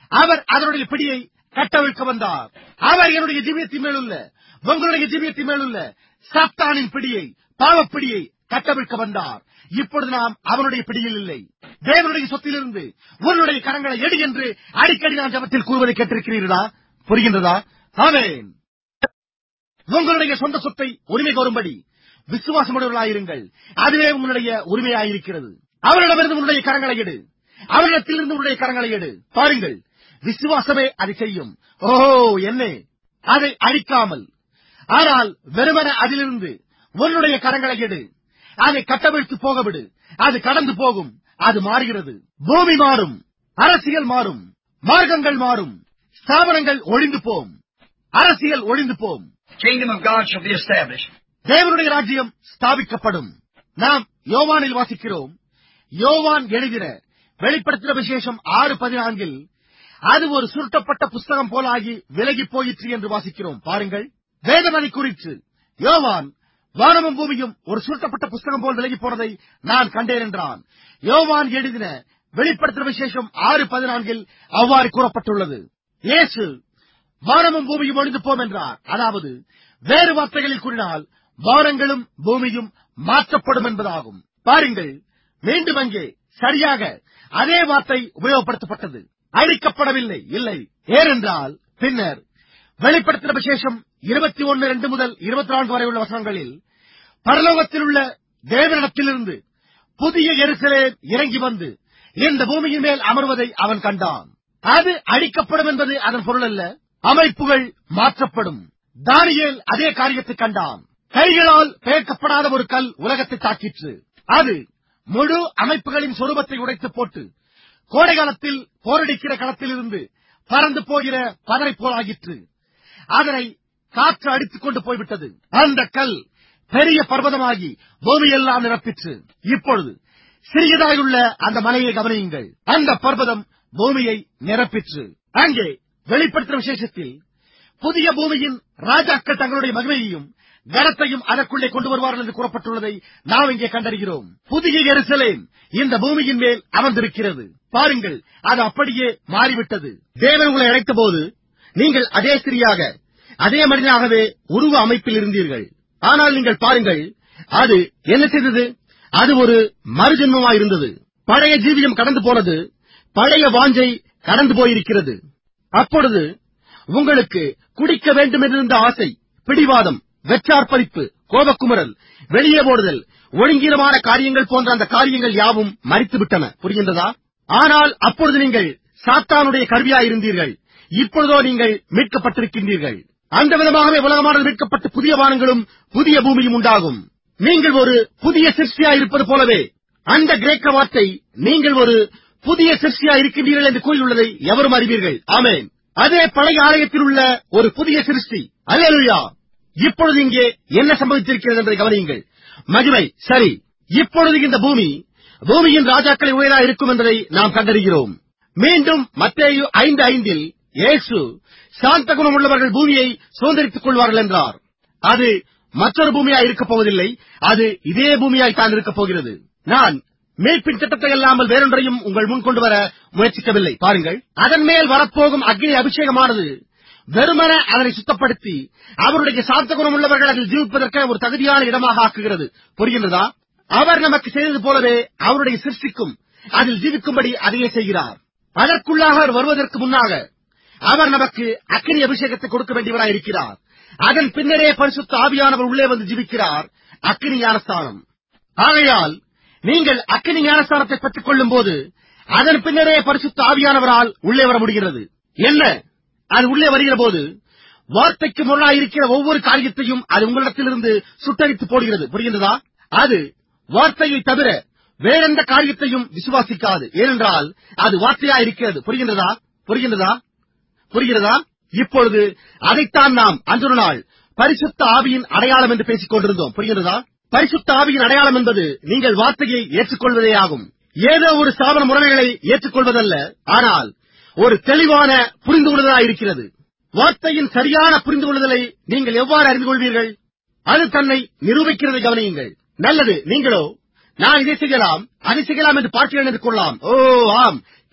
அவர் அதனுடைய பிடியை கட்டவிழ்க்க வந்தார் அவர் என்னுடைய ஜீவியத்தின் மேலுள்ள உங்களுடைய ஜீவியத்தின் மேலுள்ள சாத்தானின் பிடியை பாவப்பிடியை கட்டவிழ்க்க வந்தார் இப்பொழுது நாம் அவனுடைய பிடியில் இல்லை தேவனுடைய சொத்திலிருந்து உன்னுடைய கரங்களை எடு என்று அடிக்கடி நான் ஜபத்தில் கூறுவதை கேட்டிருக்கிறீர்களா புரிகின்றதா ஆமென் உங்களுடைய சொந்த சொத்தை உரிமை கோரும்படி விசுவாசமுடையவர்களாயிருங்கள் அதுவே உங்களுடைய உரிமையாயிருக்கிறது அவரிடமிருந்து உன்னுடைய கரங்களை எடு அவரிடத்திலிருந்து உன்னுடைய கரங்களை எடு பாருங்கள் விசுவாசமே அதை செய்யும் ஓஹோ என்ன அதை அழிக்காமல் ஆனால் வெறுமன அதிலிருந்து உன்னுடைய கரங்களை எடு அதை கட்டவிழ்த்து போக விடு அது கடந்து போகும் அது மாறுகிறது பூமி மாறும் அரசியல் மாறும் மார்க்கங்கள் மாறும் ஸ்தாபனங்கள் ஒழிந்து போம் அரசியல் ஒழிந்து போம் Kingdom of God shall be established. தேவனுடைய ராஜ்யம் ஸ்தாபிக்கப்படும் நாம் யோவானில் வாசிக்கிறோம் யோவான் எழுதின வெளிப்படுத்தின விசேஷம் ஆறு பதினான்கில் அது ஒரு சுருட்டப்பட்ட புஸ்தகம் போலாகி விலகி போயிற்று என்று வாசிக்கிறோம் பாருங்கள் வேதமனை குறித்து யோவான் வானமும் பூமியும் ஒரு சுருட்டப்பட்ட புஸ்தகம் போல் விலகி போனதை நான் கண்டேன் என்றான் யோவான் எழுதின வெளிப்படுத்தின விசேஷம் ஆறு பதினான்கில் அவ்வாறு கூறப்பட்டுள்ளது இயேசு வானமும் பூமியும் ஒழிந்து போம் என்றார் அதாவது வேறு வார்த்தைகளில் கூறினால் வானங்களும் பூமியும் மாற்றப்படும் என்பதாகும் பாருங்கள் மீண்டும் அங்கே சரியாக அதே வார்த்தை உபயோகப்படுத்தப்பட்டது அழிக்கப்படவில்லை இல்லை ஏனென்றால் பின்னர் வெளிப்படுத்தின விசேஷம் இருபத்தி ஒன்று ரெண்டு முதல் இருபத்தி நான்கு வரை உள்ள வசனங்களில் பரலோகத்தில் உள்ள தேவனிடத்திலிருந்து புதிய எருசலேம் இறங்கி வந்து இந்த பூமியின் மேல் அமர்வதை அவன் கண்டான் அது அழிக்கப்படும் என்பது அதன் பொருள் அல்ல அமைப்புகள் மாற்றப்படும் தானியேல் அதே காரியத்தை கண்டான் கைகளால் பெயர்க்கப்படாத ஒரு கல் உலகத்தை தாக்கிற்று அது முழு அமைப்புகளின் சொரூபத்தை உடைத்து போட்டு கோடை காலத்தில் போரடிக்கிற களத்திலிருந்து பறந்து போகிற பதரை போலாகிற்று அதனை காற்று அடித்துக் கொண்டு போய்விட்டது அந்த கல் பெரிய பர்வதமாகி பூமியெல்லாம் நிரப்பிற்று இப்பொழுது சிறியதாயுள்ள அந்த மலையை கவனியுங்கள் அந்த பர்வதம் பூமியை நிரப்பிற்று அங்கே வெளிப்படுத்தின விசேஷத்தில் புதிய பூமியின் ராஜாக்கள் தங்களுடைய மகிமையையும் கனத்தையும் அதற்குள்ளே கொண்டு வருவார்கள் என்று கூறப்பட்டுள்ளதை நாம் இங்கே கண்டறிகிறோம் புதிய எருசலேம் இந்த பூமியின் மேல் அமர்ந்திருக்கிறது பாருங்கள் அது அப்படியே மாறிவிட்டது தேவன் உங்களை அழைத்த போது நீங்கள் அதே ஸ்திரியாக அதே மனிதனாகவே உருவ அமைப்பில் இருந்தீர்கள் ஆனால் நீங்கள் பாருங்கள் அது என்ன செய்தது அது ஒரு மறுஜென்மமாயிருந்தது பழைய ஜீவியம் கடந்து போனது பழைய வாஞ்சை கடந்து போயிருக்கிறது அப்பொழுது உங்களுக்கு குடிக்க வேண்டும் என்றிருந்த ஆசை பிடிவாதம் வெற்றார்ப்பரிப்பு கோபக்குமரல் வெளியே போடுதல் ஒழுங்கீனமான காரியங்கள் போன்ற அந்த காரியங்கள் யாவும் மறித்துவிட்டன புரிகின்றதா ஆனால் அப்பொழுது நீங்கள் சாத்தானுடைய கருவியாயிருந்தீர்கள் இப்பொழுதோ நீங்கள் மீட்கப்பட்டிருக்கின்றீர்கள் அந்த விதமாகவே உலகமானது மீட்கப்பட்டு புதிய வானங்களும் புதிய பூமியும் உண்டாகும் நீங்கள் ஒரு புதிய சிருஷ்டியா இருப்பது போலவே அந்த கிரேக்க வார்த்தை நீங்கள் ஒரு புதிய சிருஷ்டியா இருக்கின்றீர்கள் என்று கூறியுள்ளதை எவரும் அறிவீர்கள் ஆமென் அதே பழைய ஆலயத்தில் உள்ள ஒரு புதிய சிருஷ்டி அல்லேலூயா இப்பொழுது இங்கே என்ன சம்பவித்திருக்கிறது என்பதை கவனியுங்கள் மகிமை சரி இப்பொழுது இந்த பூமி பூமியின் ராஜாக்களை உயரா இருக்கும் என்பதை நாம் கண்டறிகிறோம் மீண்டும் மத்தேயு ஐந்து ஐந்தில் இயேசு சாந்த குணம் உள்ளவர்கள் பூமியை சுதந்திரித்துக் கொள்வார்கள் என்றார் அது மற்றொரு பூமியாய் இருக்கப் போவதில்லை அது இதே பூமியாய் தான் இருக்கப் போகிறது நான் மீட்பின் திட்டத்தை அல்லாமல் வேறொன்றையும் உங்கள் முன் கொண்டு வர முயற்சிக்கவில்லை பாருங்கள் அதன் மேல் வரப்போகும் அக்னி அபிஷேகமானது வெறுமன அதனை சுத்தப்படுத்தி அவருடைய சாந்த குணம் உள்ளவர்கள் அதில் ஜீவிப்பதற்கான ஒரு தகுதியான இடமாக ஆக்குகிறது புரிகின்றதா அவர் நமக்கு செய்தது போலவே அவருடைய சிருஷ்டிக்கும் அதில் ஜீவிக்கும்படி அதையே செய்கிறார் அதற்குள்ளாக அவர் வருவதற்கு முன்னாக அவர் நமக்கு அக்கினி அபிஷேகத்தை கொடுக்க வேண்டியவராய் இருக்கிறார் அதன் பின்னரே பரிசுத்த ஆவியானவர் உள்ளே வந்து ஜீவிக்கிறார் அக்கினி ஞானஸ்தானம் ஆகையால் நீங்கள் அக்கினி ஞானஸ்தானத்தை பெற்றுக் கொள்ளும் போது அதன் பின்னரே பரிசுத்த ஆவியானவரால் உள்ளே வர முடிகிறது என்ன அது உள்ளே வருகிற போது வார்த்தைக்கு முரணாயிருக்கிற ஒவ்வொரு காரியத்தையும் அது உங்களிடத்திலிருந்து சுட்டரித்து போடுகிறது புரிகின்றதா அது வார்த்தையை தவிர வேறெந்த காரியத்தையும் விசுவாசிக்காது ஏனென்றால் அது வார்த்தையா இருக்கிறது புரிகின்றதா புரிகின்றதா புரிகிறதா இப்பொழுது அதைத்தான் நாம் அன்றொரு நாள் பரிசுத்த ஆவியின் அடையாளம் என்று பேசிக் கொண்டிருந்தோம் புரிகிறதா பரிசுத்த ஆவியின் அடையாளம் என்பது நீங்கள் வார்த்தையை ஏற்றுக்கொள்வதே ஆகும் ஏதோ ஒரு ஸ்தாபன முறைமைகளை ஏற்றுக்கொள்வதல்ல ஆனால் ஒரு தெளிவான புரிந்து கொள்வதாக இருக்கிறது வார்த்தையின் சரியான புரிந்து கொள்ளுதலை நீங்கள் எவ்வாறு அறிந்து கொள்வீர்கள் அது தன்னை நிரூபிக்கிறதை கவனியுங்கள் நல்லது நீங்களோ நான் இதை செய்யலாம் அதை செய்யலாம் என்று பார்க்கிறேன் என்று கொள்ளலாம் ஓ ஆம்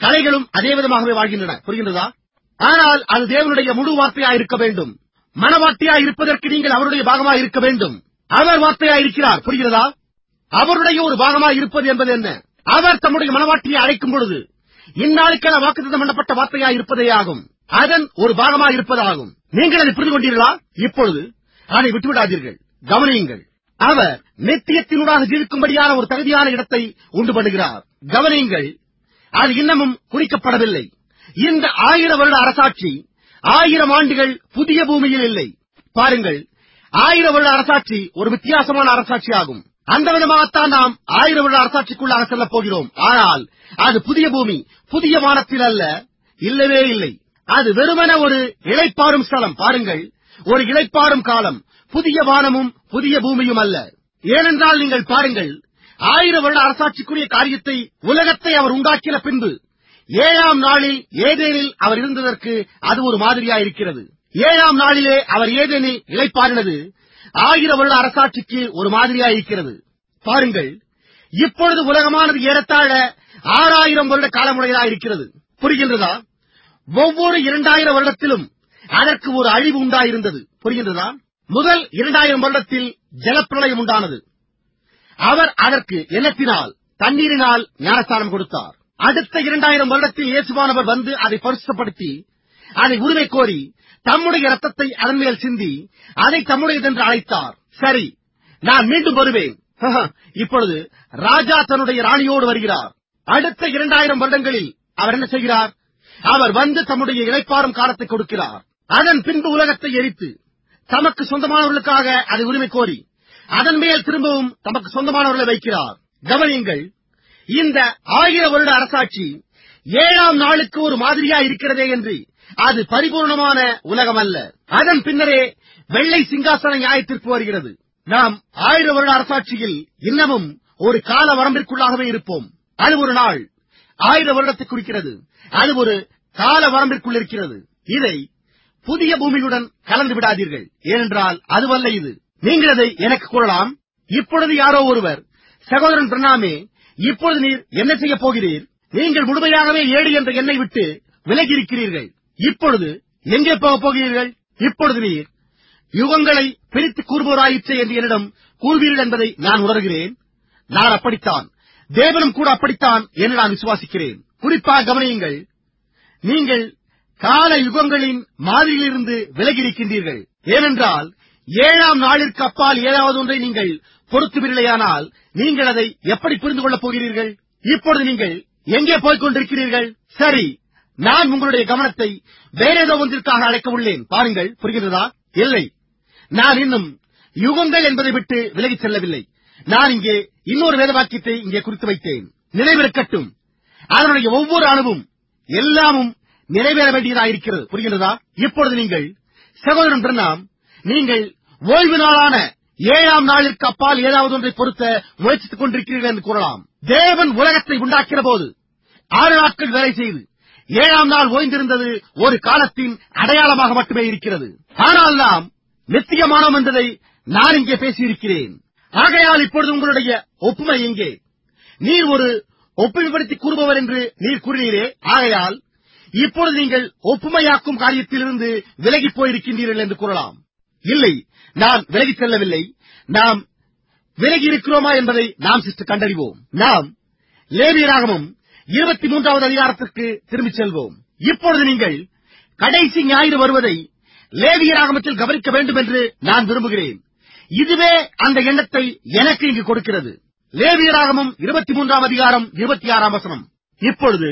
கலைகளும் அதே விதமாகவே வாழ்கின்றன புரிகின்றதா ஆனால் அது தேவனுடைய முழு வார்த்தையாய் இருக்க வேண்டும் மனவாட்டியாய் இருப்பதற்கு நீங்கள் அவருடைய பாகமாய் இருக்க வேண்டும் அவர் வார்த்தையாய் இருக்கிறார் புரிகிறதா அவருடைய ஒரு பாகமாய் இருப்பது என்பது என்ன அவர் தம்முடைய மனவாட்டியை அழைக்கும் பொழுது இந்நாளுக்கென வாக்குத்தம் பண்ணப்பட்ட வார்த்தையாய் இருப்பதே ஆகும் அதன் ஒரு பாகமாய் இருப்பதாகும் நீங்கள் அதை புரிந்து கொண்டீர்களா இப்பொழுது அதை விட்டுவிடாதீர்கள் கவனியுங்கள் அவர் நித்தியத்தினூடாக ஜீவிக்கும்படியான ஒரு தகுதியான இடத்தை உண்டு பண்ணுகிறார் கவனியுங்கள் அது இன்னமும் குறிக்கப்படவில்லை இந்த ஆயிரம் வருட அரசாட்சி ஆயிரம் ஆண்டுகள் புதிய பூமியில் இல்லை பாருங்கள் ஆயிரம் வருட அரசாட்சி ஒரு வித்தியாசமான அரசாட்சி ஆகும் அந்த விதமாகத்தான் நாம் ஆயிரம் வருட அரசாட்சிக்குள்ளாக செல்லப் போகிறோம் ஆனால் அது புதிய பூமி புதிய வானத்தில் அல்ல இல்லவே இல்லை அது வெறுமன ஒரு இளைப்பாறும் ஸ்தலம் பாருங்கள் ஒரு இளைப்பாறும் காலம் புதிய வானமும் புதிய பூமியும் அல்ல ஏனென்றால் நீங்கள் பாருங்கள் ஆயிரம் வருட அரசாட்சிக்குரிய காரியத்தை உலகத்தை அவர் உண்டாக்கின பின்பு ஏழாம் நாளில் ஏதேனில் அவர் இருந்ததற்கு அது ஒரு மாதிரியாயிருக்கிறது ஏழாம் நாளிலே அவர் ஏதேனில் இளைப்பாறினது ஆயிரம் வருட அரசாட்சிக்கு ஒரு மாதிரியாயிருக்கிறது பாருங்கள் இப்பொழுது உலகமானது ஏறத்தாழ ஆறாயிரம் வருட காலமுடையதாயிருக்கிறது புரிகின்றதா ஒவ்வொரு இரண்டாயிரம் வருடத்திலும் அதற்கு ஒரு அழிவு உண்டாயிருந்தது புரிகின்றதா முதல் இரண்டாயிரம் வருடத்தில் ஜலப்பிரளயம் உண்டானது அவர் அதற்கு எண்ணத்தினால் தண்ணீரினால் ஞானஸ்தானம் கொடுத்தார் அடுத்த இரண்டாயிரம் வருடத்தில் இயேசுவானவர் வந்து அதை பரிசுத்தப்படுத்தி அதை உரிமை கோரி தம்முடைய ரத்தத்தை அதன் மேல் சிந்தி அதை தம்முடையதென்று அழைத்தார் சரி நான் மீண்டும் வருவேன் இப்பொழுது ராஜா தன்னுடைய ராணியோடு வருகிறார் அடுத்த இரண்டாயிரம் வருடங்களில் அவர் என்ன செய்கிறார் அவர் வந்து தம்முடைய இளைப்பாறும் காலத்தை கொடுக்கிறார் அதன் பின்பு உலகத்தை எரித்து தமக்கு சொந்தமானவர்களுக்காக அதை உரிமை கோரி அதன் மேல் திரும்பவும் தமக்கு சொந்தமானவர்களை வைக்கிறார் கவனியுங்கள் இந்த ஆயிரம் வருட அரசாட்சி ஏழாம் நாளுக்கு ஒரு மாதிரியா இருக்கிறதே என்று அது பரிபூர்ணமான உலகம் அல்ல அதன் பின்னரே வெள்ளை சிங்காசன நியாயத்திற்கு வருகிறது நாம் ஆயிரம் வருட அரசாட்சியில் இன்னமும் ஒரு கால வரம்பிற்குள்ளாகவே இருப்போம் அது ஒரு நாள் ஆயிரம் வருடத்தை குறிக்கிறது அது ஒரு கால வரம்பிற்குள் இருக்கிறது இதை புதிய பூமியுடன் கலந்து விடாதீர்கள் ஏனென்றால் அதுவல்ல இது நீங்கள் அதை எனக்கு கூறலாம் இப்பொழுது யாரோ ஒருவர் சகோதரன் பிரணாமே இப்பொழுது நீர் என்ன செய்யப் போகிறீர் நீங்கள் முழுமையாகவே ஏடு என்ற எண்ணை விட்டு விலகி இருக்கிறீர்கள் இப்பொழுது எங்கே போகப் போகிறீர்கள் இப்பொழுது நீர் யுகங்களை பிரித்து கூறுவோராயிற்று என்று என்னிடம் கூறுவீர்கள் என்பதை நான் உணர்கிறேன் நான் அப்படித்தான் தேவனும் கூட அப்படித்தான் என்று நான் விசுவாசிக்கிறேன் குறிப்பாக கவனியுங்கள் நீங்கள் கால யுகங்களின் மாதிரியிலிருந்து விலகி இருக்கின்றீர்கள் ஏனென்றால் ஏழாம் நாளிற்கு அப்பால் ஏதாவது ஒன்றை நீங்கள் பொருத்துவீர்களேயானால் நீங்கள் அதை எப்படி புரிந்து கொள்ளப் போகிறீர்கள் இப்பொழுது நீங்கள் எங்கே போய்க் கொண்டிருக்கிறீர்கள் சரி நான் உங்களுடைய கவனத்தை வேற ஏதோ ஒன்றிற்காக அழைக்க உள்ளேன் பாருங்கள் புரிகிறதா இல்லை நான் இன்னும் யுகங்கள் என்பதை விட்டு விலகிச் செல்லவில்லை நான் இங்கே இன்னொரு வேத வாக்கியத்தை இங்கே குறித்து வைத்தேன் நினைவிருக்கட்டும் அதனுடைய ஒவ்வொரு அணுவும் எல்லாமும் நிறைவேற வேண்டியதாயிருக்கிறது புரிகிறதா இப்பொழுது நீங்கள் சகோதரன் பிரணாம் நீங்கள் ஓய்வு நாளான ஏழாம் நாளிற்கு அப்பால் ஏதாவது ஒன்றை பொருத்த முயற்சித்துக் கொண்டிருக்கிறீர்கள் என்று கூறலாம் தேவன் உலகத்தை உண்டாக்கிற போது ஆறு நாட்கள் வேலை செய்து ஏழாம் நாள் ஓய்ந்திருந்தது ஒரு காலத்தின் அடையாளமாக மட்டுமே இருக்கிறது ஆனால் நாம் நித்தியமானோம் என்பதை நான் இங்கே பேசியிருக்கிறேன் ஆகையால் இப்பொழுது உங்களுடைய ஒப்புமை எங்கே நீர் ஒரு ஒப்புமைப்படுத்தி கூறுபவர் என்று நீர் கூறினீரே ஆகையால் இப்பொழுது நீங்கள் ஒப்புமையாக்கும் காரியத்திலிருந்து விலகிப் போயிருக்கின்றீர்கள் என்று கூறலாம் இல்லை நான் விலகிச் செல்லவில்லை நாம் விலகி இருக்கிறோமா என்பதை நாம் சிஸ்டர் கண்டறிவோம் நாம் லேவியராகமும் இருபத்தி மூன்றாவது அதிகாரத்திற்கு திரும்பிச் செல்வோம் இப்பொழுது நீங்கள் கடைசி ஞாயிறு வருவதை லேவியராகமத்தில் கவனிக்க வேண்டும் என்று நான் விரும்புகிறேன் இதுவே அந்த எண்ணத்தை எனக்கு இங்கு கொடுக்கிறது லேவியராகமும் இருபத்தி மூன்றாம் அதிகாரம் இருபத்தி ஆறாம் வசனம் இப்பொழுது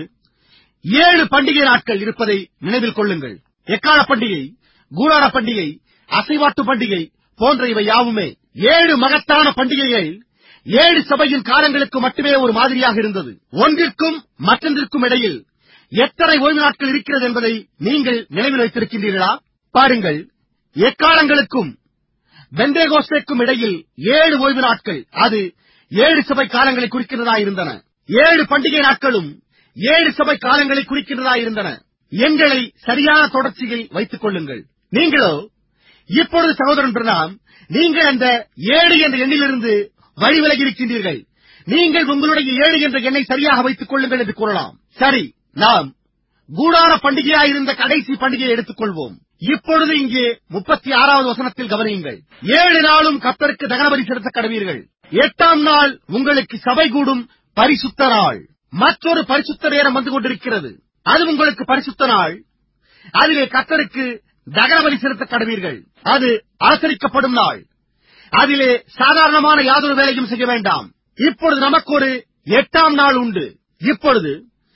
ஏழு பண்டிகை நாட்கள் இருப்பதை நினைவில் கொள்ளுங்கள் எக்கால பண்டிகை கூடார பண்டிகை அசைவாட்டு பண்டிகை போன்ற இவை யாவுமே ஏழு மகத்தான பண்டிகைகள் ஏழு சபையின் காலங்களுக்கு மட்டுமே ஒரு மாதிரியாக இருந்தது ஒன்றிற்கும் மற்றொன்றிற்கும் இடையில் எத்தனை ஓய்வு நாட்கள் இருக்கிறது என்பதை நீங்கள் நினைவில் வைத்திருக்கின்றீர்களா பாருங்கள் எக்காலங்களுக்கும் பெந்தேகோஸ்தேக்கும் இடையில் ஏழு ஓய்வு நாட்கள் அது ஏழு சபை காலங்களை குறிக்கிறதா இருந்தன ஏழு பண்டிகை நாட்களும் ஏழு சபை காலங்களை குறிக்கிறதா இருந்தன எண்களை சரியான தொடர்ச்சியில் வைத்துக் கொள்ளுங்கள் நீங்களோ இப்பொழுது சகோதரன் பிரணாம் நீங்கள் அந்த ஏழு என்ற எண்ணிலிருந்து வழிவிலகி இருக்கின்றீர்கள் நீங்கள் உங்களுடைய ஏழு என்ற எண்ணை சரியாக வைத்துக் கொள்ளுங்கள் என்று கூறலாம் சரி நாம் கூடார பண்டிகையாயிருந்த கடைசி பண்டிகையை எடுத்துக்கொள்வோம் இப்பொழுது இங்கே முப்பத்தி ஆறாவது வசனத்தில் கவனியுங்கள் ஏழு நாளும் கத்தருக்கு தகனபலி செலுத்த கடவீர்கள் எட்டாம் நாள் உங்களுக்கு சபை கூடும் பரிசுத்த நாள் மற்றொரு பரிசுத்த நேரம் வந்து கொண்டிருக்கிறது அது உங்களுக்கு பரிசுத்த நாள் அதிலே கத்தருக்கு தகனபலி செலுத்த கடவீர்கள் அது ஆசரிக்கப்படும் நாள் அதிலே சாதாரணமான யாதொரு வேலையும் செய்ய வேண்டாம் இப்பொழுது நமக்கு ஒரு எட்டாம் நாள் உண்டு இப்பொழுது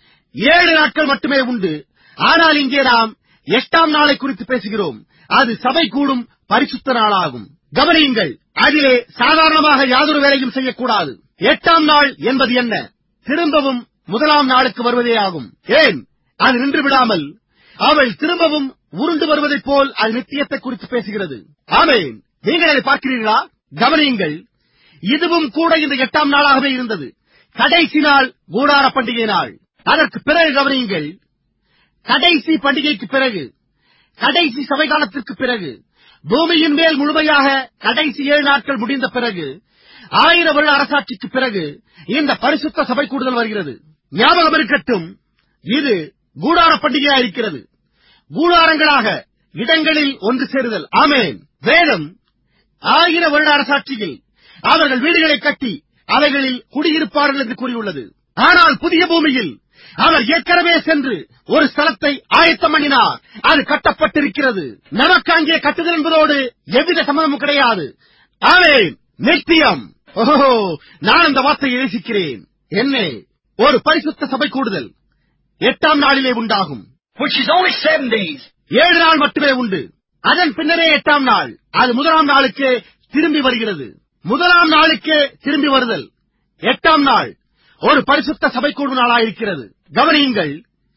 ஏழு நாட்கள் மட்டுமே உண்டு ஆனால் இங்கே நாம் எட்டாம் நாளை குறித்து பேசுகிறோம் அது சபை கூடும் பரிசுத்த நாளாகும் கவனியுங்கள் அதிலே சாதாரணமாக யாதொரு வேலையும் செய்யக்கூடாது எட்டாம் நாள் என்பது என்ன திரும்பவும் முதலாம் நாளுக்கு வருவதே ஆகும் ஏன் அது நின்று விடாமல் அவள் திரும்பவும் உருண்டு வருவதைப் போல் அது நித்தியத்தை குறித்து பேசுகிறது ஆமேன் நீங்கள் அதை பார்க்கிறீர்களா கவனியுங்கள் இதுவும் கூட இந்த எட்டாம் நாளாகவே இருந்தது கடைசி நாள் கூடார பண்டிகை நாள் அதற்கு பிறகு கவனியுங்கள் கடைசி பண்டிகைக்கு பிறகு கடைசி சபை காலத்திற்கு பிறகு பூமியின் மேல் முழுமையாக கடைசி ஏழு நாட்கள் முடிந்த பிறகு ஆயிரம் வருட அரசாட்சிக்கு பிறகு இந்த பரிசுத்த சபை கூடுதல் வருகிறது ஞாபகம் இருக்கட்டும் இது கூடார பண்டிகையா இருக்கிறது கூடாரங்களாக இடங்களில் ஒன்று சேருதல் ஆமேன் வேதம் ஆயிரம் வருட அரசாட்சியில் அவர்கள் வீடுகளை கட்டி அவைகளில் குடியிருப்பார்கள் என்று கூறியுள்ளது ஆனால் புதிய பூமியில் அவர் ஏற்கனவே சென்று ஒரு ஸ்தலத்தை ஆயத்தம் பண்ணினார் அது கட்டப்பட்டிருக்கிறது நமக்கு அங்கே கட்டுதல் என்பதோடு எவ்வித சம்மதமும் கிடையாது ஆமேன் நித்தியம் ஓஹோ நான் அந்த வார்த்தையை யோசிக்கிறேன் என்ன ஒரு பரிசுத்த சபை கூடுதல் எட்டாம் நாளிலே உண்டாகும் which is only seven days. ஏழு நாள் மட்டுமே உண்டு அதன் பின்னரே எட்டாம் நாள் அது முதலாம் நாளுக்கு திரும்பி வருகிறது முதலாம் நாளுக்கு திரும்பி வருதல் எட்டாம் நாள் ஒரு பரிசுத்த சபை கூடும் நாளாயிருக்கிறது கவனியுங்கள்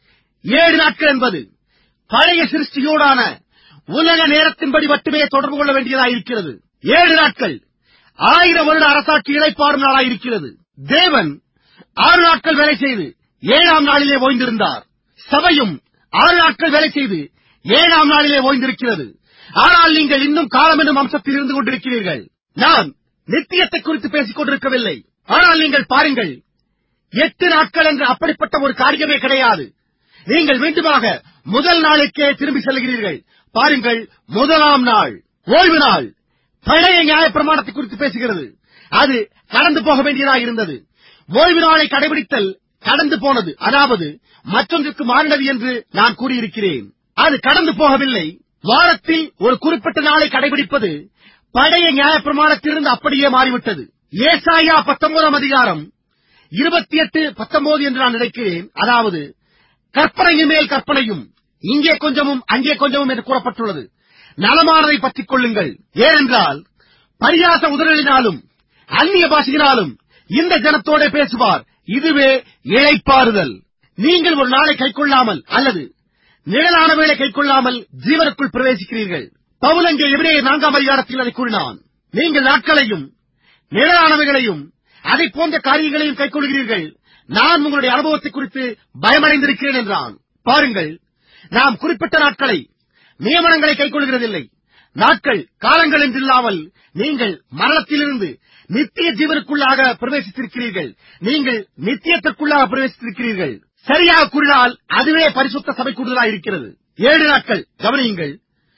ஏழு நாட்கள் என்பது பழைய சிருஷ்டியோடான உலக நேரத்தின்படி மட்டுமே தொடர்பு கொள்ள வேண்டியதாயிருக்கிறது ஏழு நாட்கள் ஆயிரம் வருட அரசாட்சி இழைப்பாடும் நாளாயிருக்கிறது தேவன் ஆறு நாட்கள் வேலை செய்து ஏழாம் நாளிலே ஓய்ந்திருந்தார் சபையும் ஆறு நாட்கள் வேலை செய்து ஏழாம் நாளிலே ஓய்ந்திருக்கிறது ஆனால் நீங்கள் இன்னும் காலம் என்னும் அம்சத்தில் இருந்து கொண்டிருக்கிறீர்கள் நான் நித்தியத்தை குறித்து பேசிக் கொண்டிருக்கவில்லை ஆனால் நீங்கள் பாருங்கள் எட்டு நாட்கள் என்று அப்படிப்பட்ட ஒரு காரியமே கிடையாது நீங்கள் மீண்டுமாக முதல் நாளுக்கே திரும்பி செல்கிறீர்கள் பாருங்கள் முதலாம் நாள் ஓய்வு நாள் பழைய நியாயப்பிரமாணத்தை குறித்து பேசுகிறது அது கடந்து போக வேண்டியதாக இருந்தது ஓய்வு நாளை கடைபிடித்தல் கடந்து போனது அதாவது மற்றொன்றுக்கு மாறினது என்று நான் கூறியிருக்கிறேன் அது கடந்து போகவில்லை வாரத்தில் ஒரு குறிப்பிட்ட நாளை கடைபிடிப்பது பழைய நியாயப்பிரமாணத்திலிருந்து அப்படியே மாறிவிட்டது ஏசாயா பத்தொன்பதாம் அதிகாரம் இருபத்தி எட்டு பத்தொன்பது என்று நான் நினைக்கிறேன் அதாவது கற்பனையின் மேல் கற்பனையும் இங்கே கொஞ்சமும் அங்கே கொஞ்சமும் என்று கூறப்பட்டுள்ளது நலமானதை பற்றிக் கொள்ளுங்கள் ஏனென்றால் பரியாச உதறலினாலும் அந்நிய பாஷையினாலும் இந்த ஜனத்தோட பேசுவார் இதுவே இழைப்பாறுதல் நீங்கள் ஒரு நாளை கைக்கொள்ளாமல் அல்லது நிழலான வேளை கைக்கொள்ளாமல் ஜீவனுக்குள் பிரவேசிக்கிறீர்கள் பவுல் அங்கே எவரே நான்காம் அதிகாரத்தில் அதை கூறினான் நீங்கள் நாட்களையும் நிழலானவைகளையும் அதை போன்ற காரியங்களையும் கைக்கொள்கிறீர்கள் நான் உங்களுடைய அனுபவத்தை குறித்து பயமடைந்திருக்கிறேன் என்றான் பாருங்கள் நாம் குறிப்பிட்ட நாட்களை நியமனங்களை கைக்கொள்கிறதில்லை நாட்கள் காலங்கள் என்றில்லாமல் நீங்கள் மரணத்திலிருந்து நித்திய ஜீவனுக்குள்ளாக பிரவேசித்திருக்கிறீர்கள் நீங்கள் நித்தியத்திற்குள்ளாக பிரவேசித்திருக்கிறீர்கள் சரியாக கூறினால் அதுவே பரிசுத்த சபை கூடுதலாக இருக்கிறது ஏழு நாட்கள் கவனியுங்கள்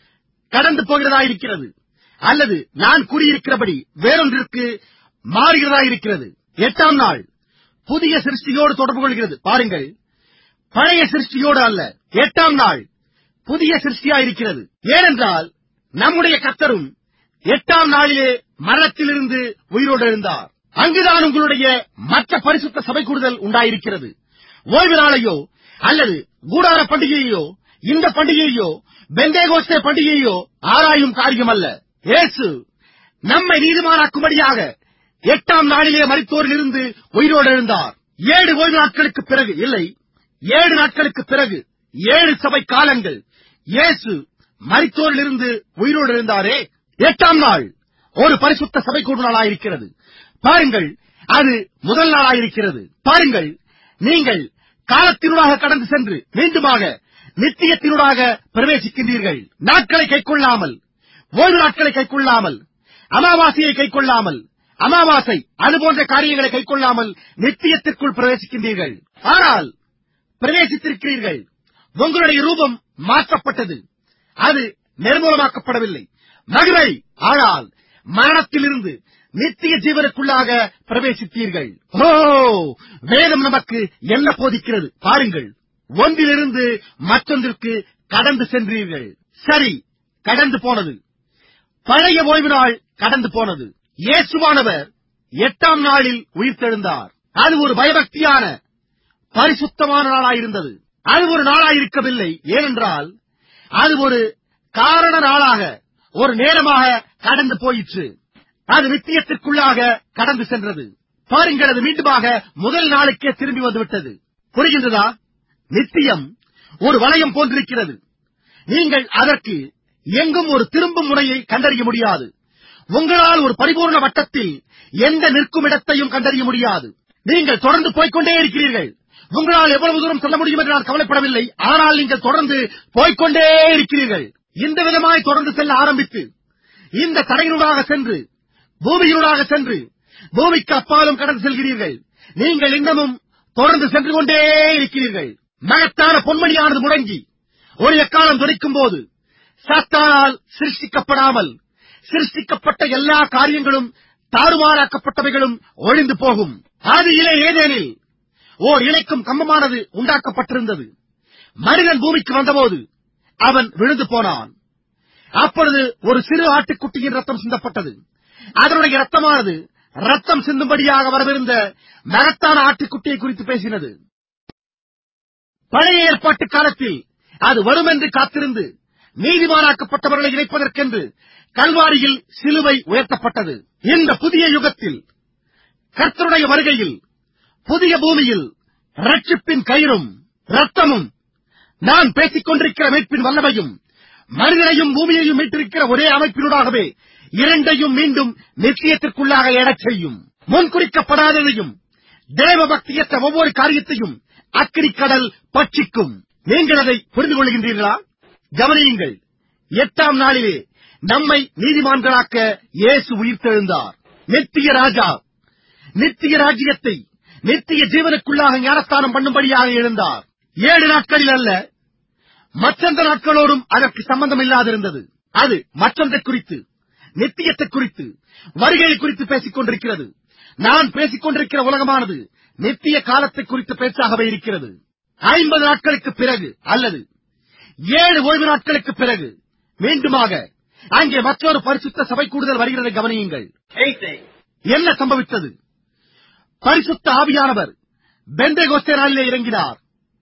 கடந்து போகிறதா இருக்கிறது அல்லது நான் கூறியிருக்கிறபடி வேறொன்றிற்கு மாறுகிறதா இருக்கிறது எட்டாம் நாள் புதிய சிருஷ்டியோடு தொடர்பு கொள்கிறது பாருங்கள் பழைய சிருஷ்டியோடு அல்ல எட்டாம் நாள் புதிய சிருஷ்டியாயிருக்கிறது ஏனென்றால் நம்முடைய கத்தரும் எட்டாம் நாளிலே மரணத்திலிருந்து உயிரோடு எழுந்தார் அங்குதான் உங்களுடைய மற்ற பரிசுத்த சபை கூடுதல் உண்டாயிருக்கிறது ஓய்வு நாளையோ அல்லது கூடார பண்டிகையோ இந்த பண்டிகையோ பெந்தேகோஸ்தே பண்டிகையோ ஆராயும் காரியம் அல்ல இயேசு நம்மை நீதிமானாக்கும்படியாக எட்டாம் நாளிலே மரித்தோரிலிருந்து உயிரோடு எழுந்தார் ஏழு ஓய்வு நாட்களுக்கு பிறகு இல்லை ஏழு நாட்களுக்கு பிறகு ஏழு சபை காலங்கள் இயேசு மரித்தோரிலிருந்து உயிரோடு எழுந்தாரே எட்டாம் நாள் ஒரு பரிசுத்த சபை கூடும் நாளாயிருக்கிறது பாருங்கள் அது முதல் நாளாயிருக்கிறது பாருங்கள் நீங்கள் காலத்தினூடாக கடந்து சென்று மீண்டுமாக நித்தியத்தினூடாக பிரவேசிக்கின்றீர்கள் நாட்களை கைக்கொள்ளாமல் ஓய்வு நாட்களை கைக்கொள்ளாமல் அமாவாசையை கைக்கொள்ளாமல் அமாவாசை அது போன்ற காரியங்களை கைக்கொள்ளாமல் நித்தியத்திற்குள் பிரவேசிக்கின்றீர்கள் ஆனால் பிரவேசித்திருக்கிறீர்கள் உங்களுடைய ரூபம் மாற்றப்பட்டது அது நிர்மூலமாக்கப்படவில்லை மகிமை ஆனால் மரணத்திலிருந்து நித்திய ஜீவனுக்குள்ளாக பிரவேசித்தீர்கள் ஓ வேதம் நமக்கு என்ன போதிக்கிறது பாருங்கள் ஒன்றிலிருந்து மற்றொன்றிற்கு கடந்து சென்றீர்கள் சரி கடந்து போனது பழைய ஓய்வு நாள் கடந்து போனது இயேசுவானவர் எட்டாம் நாளில் உயிர்த்தெழுந்தார் அது ஒரு பயபக்தியான பரிசுத்தமான நாளாயிருந்தது அது ஒரு நாளாயிருக்கவில்லை ஏனென்றால் அது ஒரு காரண நாளாக ஒரு நேரமாக கடந்து போயிற்று அது நித்தியத்திற்குள்ளாக கடந்து சென்றது பாருங்கள் அது மீண்டுமாக முதல் நாளுக்கே திரும்பி வந்துவிட்டது புரிகின்றதா நித்தியம் ஒரு வளையம் போன்றிருக்கிறது நீங்கள் அதற்கு எங்கும் ஒரு திரும்பும் முறையை கண்டறிய முடியாது உங்களால் ஒரு பரிபூர்ண வட்டத்தில் எந்த நிற்கும் இடத்தையும் கண்டறிய முடியாது நீங்கள் தொடர்ந்து போய்க்கொண்டே இருக்கிறீர்கள் உங்களால் எவ்வளவு தூரம் செல்ல முடியும் என்று நான் கவலைப்படவில்லை ஆனால் நீங்கள் தொடர்ந்து போய்க்கொண்டே இருக்கிறீர்கள் இந்த விதமாய் தொடர்ந்து செல்ல ஆரம்பித்து இந்த தடையினூடாக சென்று பூமியினூடாக சென்று பூமிக்கு அப்பாலும் கடந்து செல்கிறீர்கள் நீங்கள் இன்னமும் தொடர்ந்து சென்று கொண்டே இருக்கிறீர்கள் மகத்தான பொன்மணியானது முடங்கி ஒரு எக்காலம் துடிக்கும் போது சாத்தானால் சிருஷ்டிக்கப்படாமல் சிருஷ்டிக்கப்பட்ட எல்லா காரியங்களும் தாறுமாறாக்கப்பட்டவைகளும் ஒழிந்து போகும் ஆதியிலே ஏதேனில் ஓர் இணைக்கும் கம்பமானது உண்டாக்கப்பட்டிருந்தது மனிதன் பூமிக்கு வந்தபோது அவன் விழுந்து போனான் அப்பொழுது ஒரு சிறு ஆட்டுக்குட்டியின் ரத்தம் சிந்தப்பட்டது அதனுடைய ரத்தமானது ரத்தம் சிந்தும்படியாக வரவிருந்த மகத்தான ஆட்டுக்குட்டியை குறித்து பேசினது பழைய ஏற்பாட்டு காலத்தில் அது வரும் என்று காத்திருந்து நீதிமானாக்கப்பட்டவர்களை இணைப்பதற்கென்று கல்வாரியில் சிலுவை உயர்த்தப்பட்டது இந்த புதிய யுகத்தில் கர்த்தருடைய வருகையில் புதிய பூமியில் ரட்சிப்பின் கயிறும் ரத்தமும் நான் பேசிக் கொண்டிருக்கிற மீட்பின் வல்லமையும் மனிதனையும் பூமியையும் மீட்டிருக்கிற ஒரே அமைப்பினூடாகவே இரண்டையும் மீண்டும் நிச்சயத்திற்குள்ளாக எழச் செய்யும் முன்குறிக்கப்படாததையும் தேவ பக்தியற்ற ஒவ்வொரு காரியத்தையும் அக்கினிக்கடல் பட்சிக்கும் நீங்கள் அதை புரிந்து கொள்கின்றீர்களா கவனியுங்கள் எட்டாம் நாளிலே நம்மை நீதிமான்களாக்க இயேசு உயிர்த்தெழுந்தார் நித்திய ராஜா நித்திய ராஜ்யத்தை நித்திய ஜீவனுக்குள்ளாக ஞானஸ்தானம் பண்ணும்படியாக எழுந்தார் ஏழு நாட்களில் அல்ல மற்றெந்த நாட்களோடும் அதற்கு சம்பந்தம் இல்லாதிருந்தது அது மற்றொன்றை குறித்து நித்தியத்தை குறித்து வருகையை குறித்து பேசிக் கொண்டிருக்கிறது நான் பேசிக் கொண்டிருக்கிற உலகமானது நித்திய காலத்தை குறித்த பேச்சாகவே இருக்கிறது ஐம்பது நாட்களுக்கு பிறகு அல்லது ஏழு ஓய்வு நாட்களுக்கு பிறகு மீண்டுமாக அங்கே மற்றொரு பரிசுத்த சபை கூடுதல் வருகிறதை கவனியுங்கள் Eighth day. என்ன சம்பவித்தது பரிசுத்த ஆவியானவர் பெந்தேகோஸ்தே நாளிலே இறங்கினார்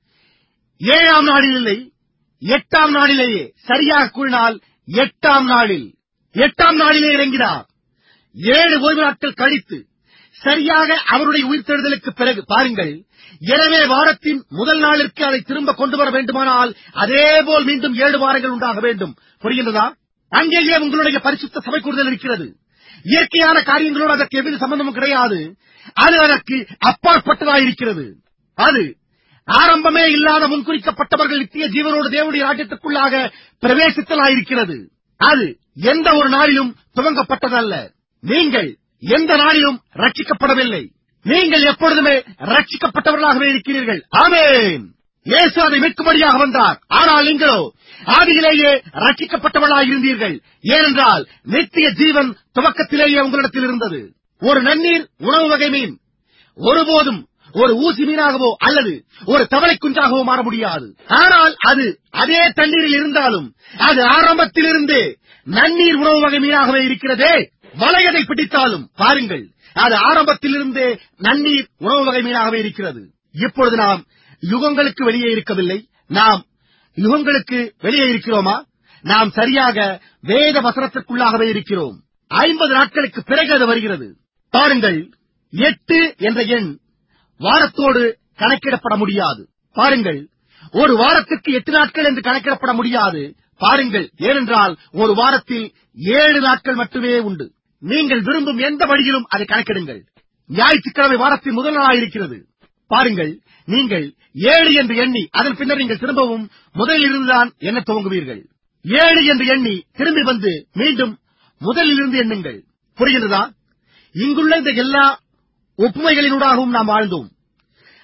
ஏழாம் நாளில் இல்லை எட்டாம் நாளிலேயே சரியாக கூறினால் எட்டாம் நாளில் எட்டாம் நாளிலே இறங்கினார் ஏழு ஓய்வு நாட்கள் கழித்து சரியாக அவருடைய உயிர்த்தெழுதலுக்கு பிறகு பாருங்கள் எனவே வாரத்தின் முதல் நாளிற்கு அதை திரும்ப கொண்டு வர வேண்டுமானால் அதேபோல் மீண்டும் ஏழு வாரங்கள் உண்டாக வேண்டும் புரிகின்றதா அங்கேயே உங்களுடைய பரிசுத்த சபை கூடுதல் இருக்கிறது இயற்கையான காரியங்களோடு அதற்கு எவ்வித சம்பந்தமும் கிடையாது அது அதற்கு அப்பாற்பட்டதாயிருக்கிறது அது ஆரம்பமே இல்லாத முன்குறிக்கப்பட்டவர்கள் நித்திய ஜீவனோடு தேவனுடைய ராஜ்யத்துக்குள்ளாக பிரவேசித்தலாயிருக்கிறது அது எந்த ஒரு நாளிலும் துவங்கப்பட்டதல்ல நீங்கள் எந்த நாளிலும் ரட்சிக்கப்படவில்லை நீங்கள் எப்பொழுதுமே ரட்சிக்கப்பட்டவர்களாகவே இருக்கிறீர்கள் ஆமென் இயேசு அதை மீட்கும்படியாக வந்தார் ஆனால் நீங்களோ ஆதியிலேயே ரட்சிக்கப்பட்டவர்களாக இருந்தீர்கள் ஏனென்றால் நித்திய ஜீவன் துவக்கத்திலேயே உங்களிடத்தில் இருந்தது ஒரு நன்னீர் உணவு வகை மீன் ஒருபோதும் ஒரு ஊசி மீனாகவோ அல்லது ஒரு தவளை குஞ்சாகவோ மாற முடியாது ஆனால் அது அதே தண்ணீரில் இருந்தாலும் அது ஆரம்பத்திலிருந்தே நன்னீர் உணவு வகை மீனாகவே இருக்கிறதே வலையதை பிடித்தாலும் பாருங்கள் அது ஆரம்பத்திலிருந்தே நன்னீர் உணவு வகை மீனாகவே இருக்கிறது இப்பொழுது நாம் யுகங்களுக்கு வெளியே இருக்கவில்லை நாம் யுகங்களுக்கு வெளியே இருக்கிறோமா நாம் சரியாக வேத வசனத்திற்குள்ளாகவே இருக்கிறோம் ஐம்பது நாட்களுக்கு பிறகு அது வருகிறது பாருங்கள் எட்டு என்ற எண் வாரத்தோடு கணக்கிடப்பட முடியாது பாருங்கள் ஒரு வாரத்துக்கு எட்டு நாட்கள் என்று கணக்கிடப்பட முடியாது பாருங்கள் ஏனென்றால் ஒரு வாரத்தில் ஏழு நாட்கள் மட்டுமே உண்டு நீங்கள் விரும்பும் எந்த வழியிலும் அதை கணக்கிடுங்கள் ஞாயிற்றுக்கிழமை வாரத்தின் முதல் நாளாயிருக்கிறது பாருங்கள் நீங்கள் ஏழு என்று எண்ணி அதன் பின்னர் நீங்கள் திரும்பவும் முதலில் இருந்துதான் எண்ண துவங்குவீர்கள் ஏழு என்று எண்ணி திரும்பி வந்து மீண்டும் முதலில் இருந்து எண்ணுங்கள் புரிகின்றதா இங்குள்ள இந்த எல்லா ஒப்புமைகளினூடாகவும் நாம் வாழ்ந்தோம்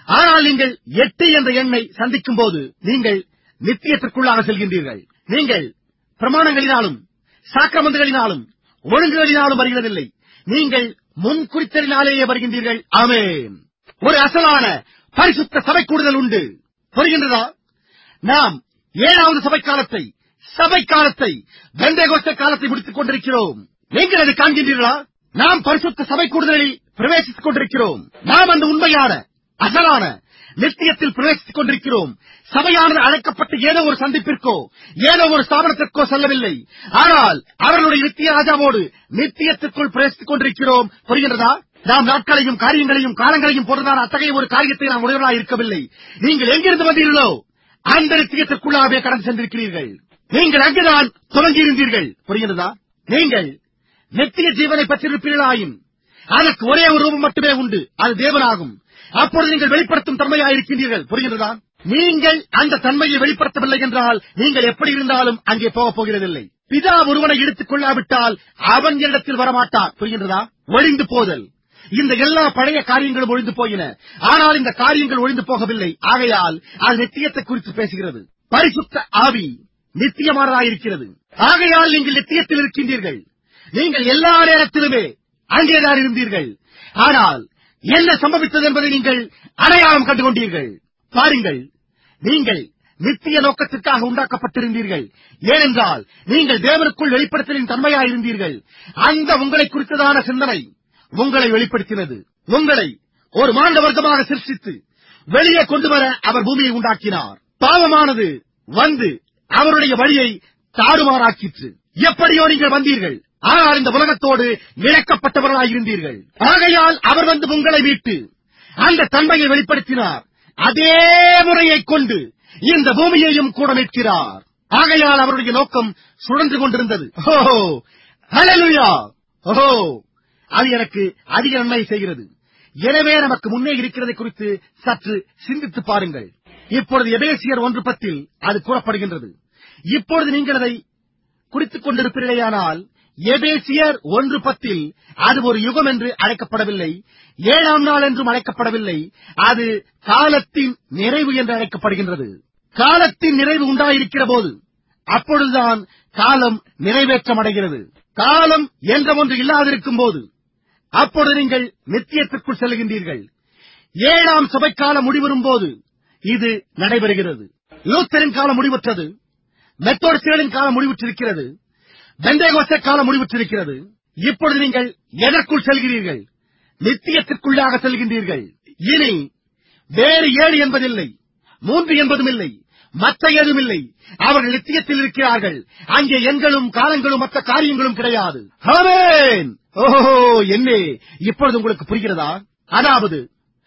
ஆனால் நீங்கள் எட்டு என்ற எண்ணை சந்திக்கும் போது நீங்கள் நித்தியத்திற்குள்ளாக செல்கின்றீர்கள் நீங்கள் பிரமாணங்களினாலும் சாக்கிரமந்தங்களினாலும் ஒழுங்குகளினாலும் வருகிறதில்லை நீங்கள் முன் குறித்தலினாலேயே வருகின்றீர்கள் ஆமென் ஒரு அசலான பரிசுத்த சபை கூடுதல் உண்டு புரிகின்றதா நாம் ஏழாவது சபை காலத்தை சபை காலத்தை வெந்தேகோஸ்த காலத்தை முடித்துக் கொண்டிருக்கிறோம் நீங்கள் அதை காண்கின்றீர்களா நாம் பரிசுத்த சபை கூடுதலில் பிரவேசித்துக் கொண்டிருக்கிறோம் நாம் அந்த உண்மையான அசலான நித்தியத்தில் பிரவேசித்துக் கொண்டிருக்கிறோம் சபையானது அழைக்கப்பட்ட ஏதோ ஒரு சந்திப்பிற்கோ ஏதோ ஒரு ஸ்தாபனத்திற்கோ செல்லவில்லை ஆனால் அவர்களுடைய நித்திய ராஜாவோடு நித்தியத்திற்குள் பிரவேசித்துக் கொண்டிருக்கிறோம் புரிகின்றதா நாம் நாட்களையும் காரியங்களையும் காலங்களையும் போன்றதான அத்தகைய ஒரு காரியத்தை நாம் உடையவர்களாக இருக்கவில்லை நீங்கள் எங்கிருந்து வந்தீர்களோ அந்த நித்தியத்திற்குள்ளாகவே கடந்து சென்றிருக்கிறீர்கள் நீங்கள் அங்குதான் துவங்கியிருந்தீர்கள் புரிகின்றதா நீங்கள் நித்திய ஜீவனை பெற்றிருப்பீர்களாயின் அதற்கு ஒரே ஒரு ரூபம் மட்டுமே உண்டு அது தேவனாகும் அப்பொழுது நீங்கள் வெளிப்படுத்தும் தன்மையாயிருக்கின்றீர்கள் புரிகின்றதா நீங்கள் அந்த தன்மையை வெளிப்படுத்தவில்லை என்றால் நீங்கள் எப்படி இருந்தாலும் அங்கே போகப் போகிறதில்லை பிதா ஒருவனை எடுத்துக் கொள்ளாவிட்டால் அவன் இடத்தில் வரமாட்டார் புரிகின்றதா ஒழிந்து போதல் இந்த எல்லா பழைய காரியங்களும் ஒழிந்து போயின ஆனால் இந்த காரியங்கள் ஒழிந்து போகவில்லை ஆகையால் அது நித்தியத்தை குறித்து பேசுகிறது பரிசுத்த ஆவி நித்தியமானதாயிருக்கிறது ஆகையால் நீங்கள் நித்தியத்தில் இருக்கின்றீர்கள் நீங்கள் எல்லா நேரத்திலுமே அங்கேதான் இருந்தீர்கள் ஆனால் என்ன சம்பவித்தது என்பதை நீங்கள் அடையாளம் கண்டு கொண்டீர்கள் பாருங்கள் நீங்கள் நித்திய நோக்கத்திற்காக உண்டாக்கப்பட்டிருந்தீர்கள் ஏனென்றால் நீங்கள் தேவனுக்குள் வெளிப்படுத்தலின் தன்மையாயிருந்தீர்கள் அந்த உங்களை குறித்ததான சிந்தனை உங்களை வெளிப்படுத்தினது உங்களை ஒரு மாண்ட வர்க்கமாக சிருஷ்டித்து வெளியே கொண்டு வர அவர் பூமியை உண்டாக்கினார் பாவமானது வந்து அவருடைய வழியை தாறுமாறாக்கிற்று எப்படியோ நீங்கள் வந்தீர்கள் ஆனால் இந்த உலகத்தோடு இழக்கப்பட்டவர்களாயிருந்தீர்கள் ஆகையால் அவர் வந்து உங்களை மீட்டு அந்த தன்மையை வெளிப்படுத்தினார் அதே முறையைக் கொண்டு இந்த பூமியையும் கூட மீட்கிறார் ஆகையால் அவருடைய நோக்கம் சுழன்று கொண்டிருந்தது ஓஹோ ஹalleluya ஓஹோ அது எனக்கு அதிக நன்மை செய்கிறது எனவே நமக்கு முன்னே இருக்கிறதை குறித்து சற்று சிந்தித்து பாருங்கள் இப்பொழுது எபேசியர் ஒன்று பத்தில் அது கூறப்படுகின்றது இப்பொழுது நீங்கள் அதை குறித்துக் கொண்டிருப்பீர்களேயானால் எபேசியர் ஒன்று பத்தில் அது ஒரு யுகம் என்று அழைக்கப்படவில்லை ஏழாம் நாள் என்றும் அழைக்கப்படவில்லை அது காலத்தின் நிறைவு என்று அழைக்கப்படுகின்றது காலத்தின் நிறைவு உண்டாயிருக்கிற போது அப்பொழுதுதான் காலம் நிறைவேற்றமடைகிறது காலம் என்ற ஒன்று இல்லாதிருக்கும் போது அப்பொழுது நீங்கள் நித்தியத்திற்குள் செல்கின்றீர்கள் ஏழாம் சபைக்காலம் முடிவரும் போது இது நடைபெறுகிறது லூத்தரின் காலம் முடிவுற்றது மெத்தோடிஸ்டுகளின் காலம் முடிவுற்றிருக்கிறது பெந்தேகோஸ்தே காலம் முடிவுற்றிருக்கிறது இப்பொழுது நீங்கள் எதற்குள் செல்கிறீர்கள் நித்தியத்திற்குள்ளாக செல்கின்றீர்கள் இனி வேறு ஏழு என்பதில்லை மூன்று என்பதும் இல்லை மற்ற ஏதும் இல்லை அவர்கள் நித்தியத்தில் இருக்கிறார்கள் அங்கே எண்களும் காலங்களும் மற்ற காரியங்களும் கிடையாது ஆமென். ஓஹோ என்னே இப்பொழுது உங்களுக்கு புரிகிறதா அதாவது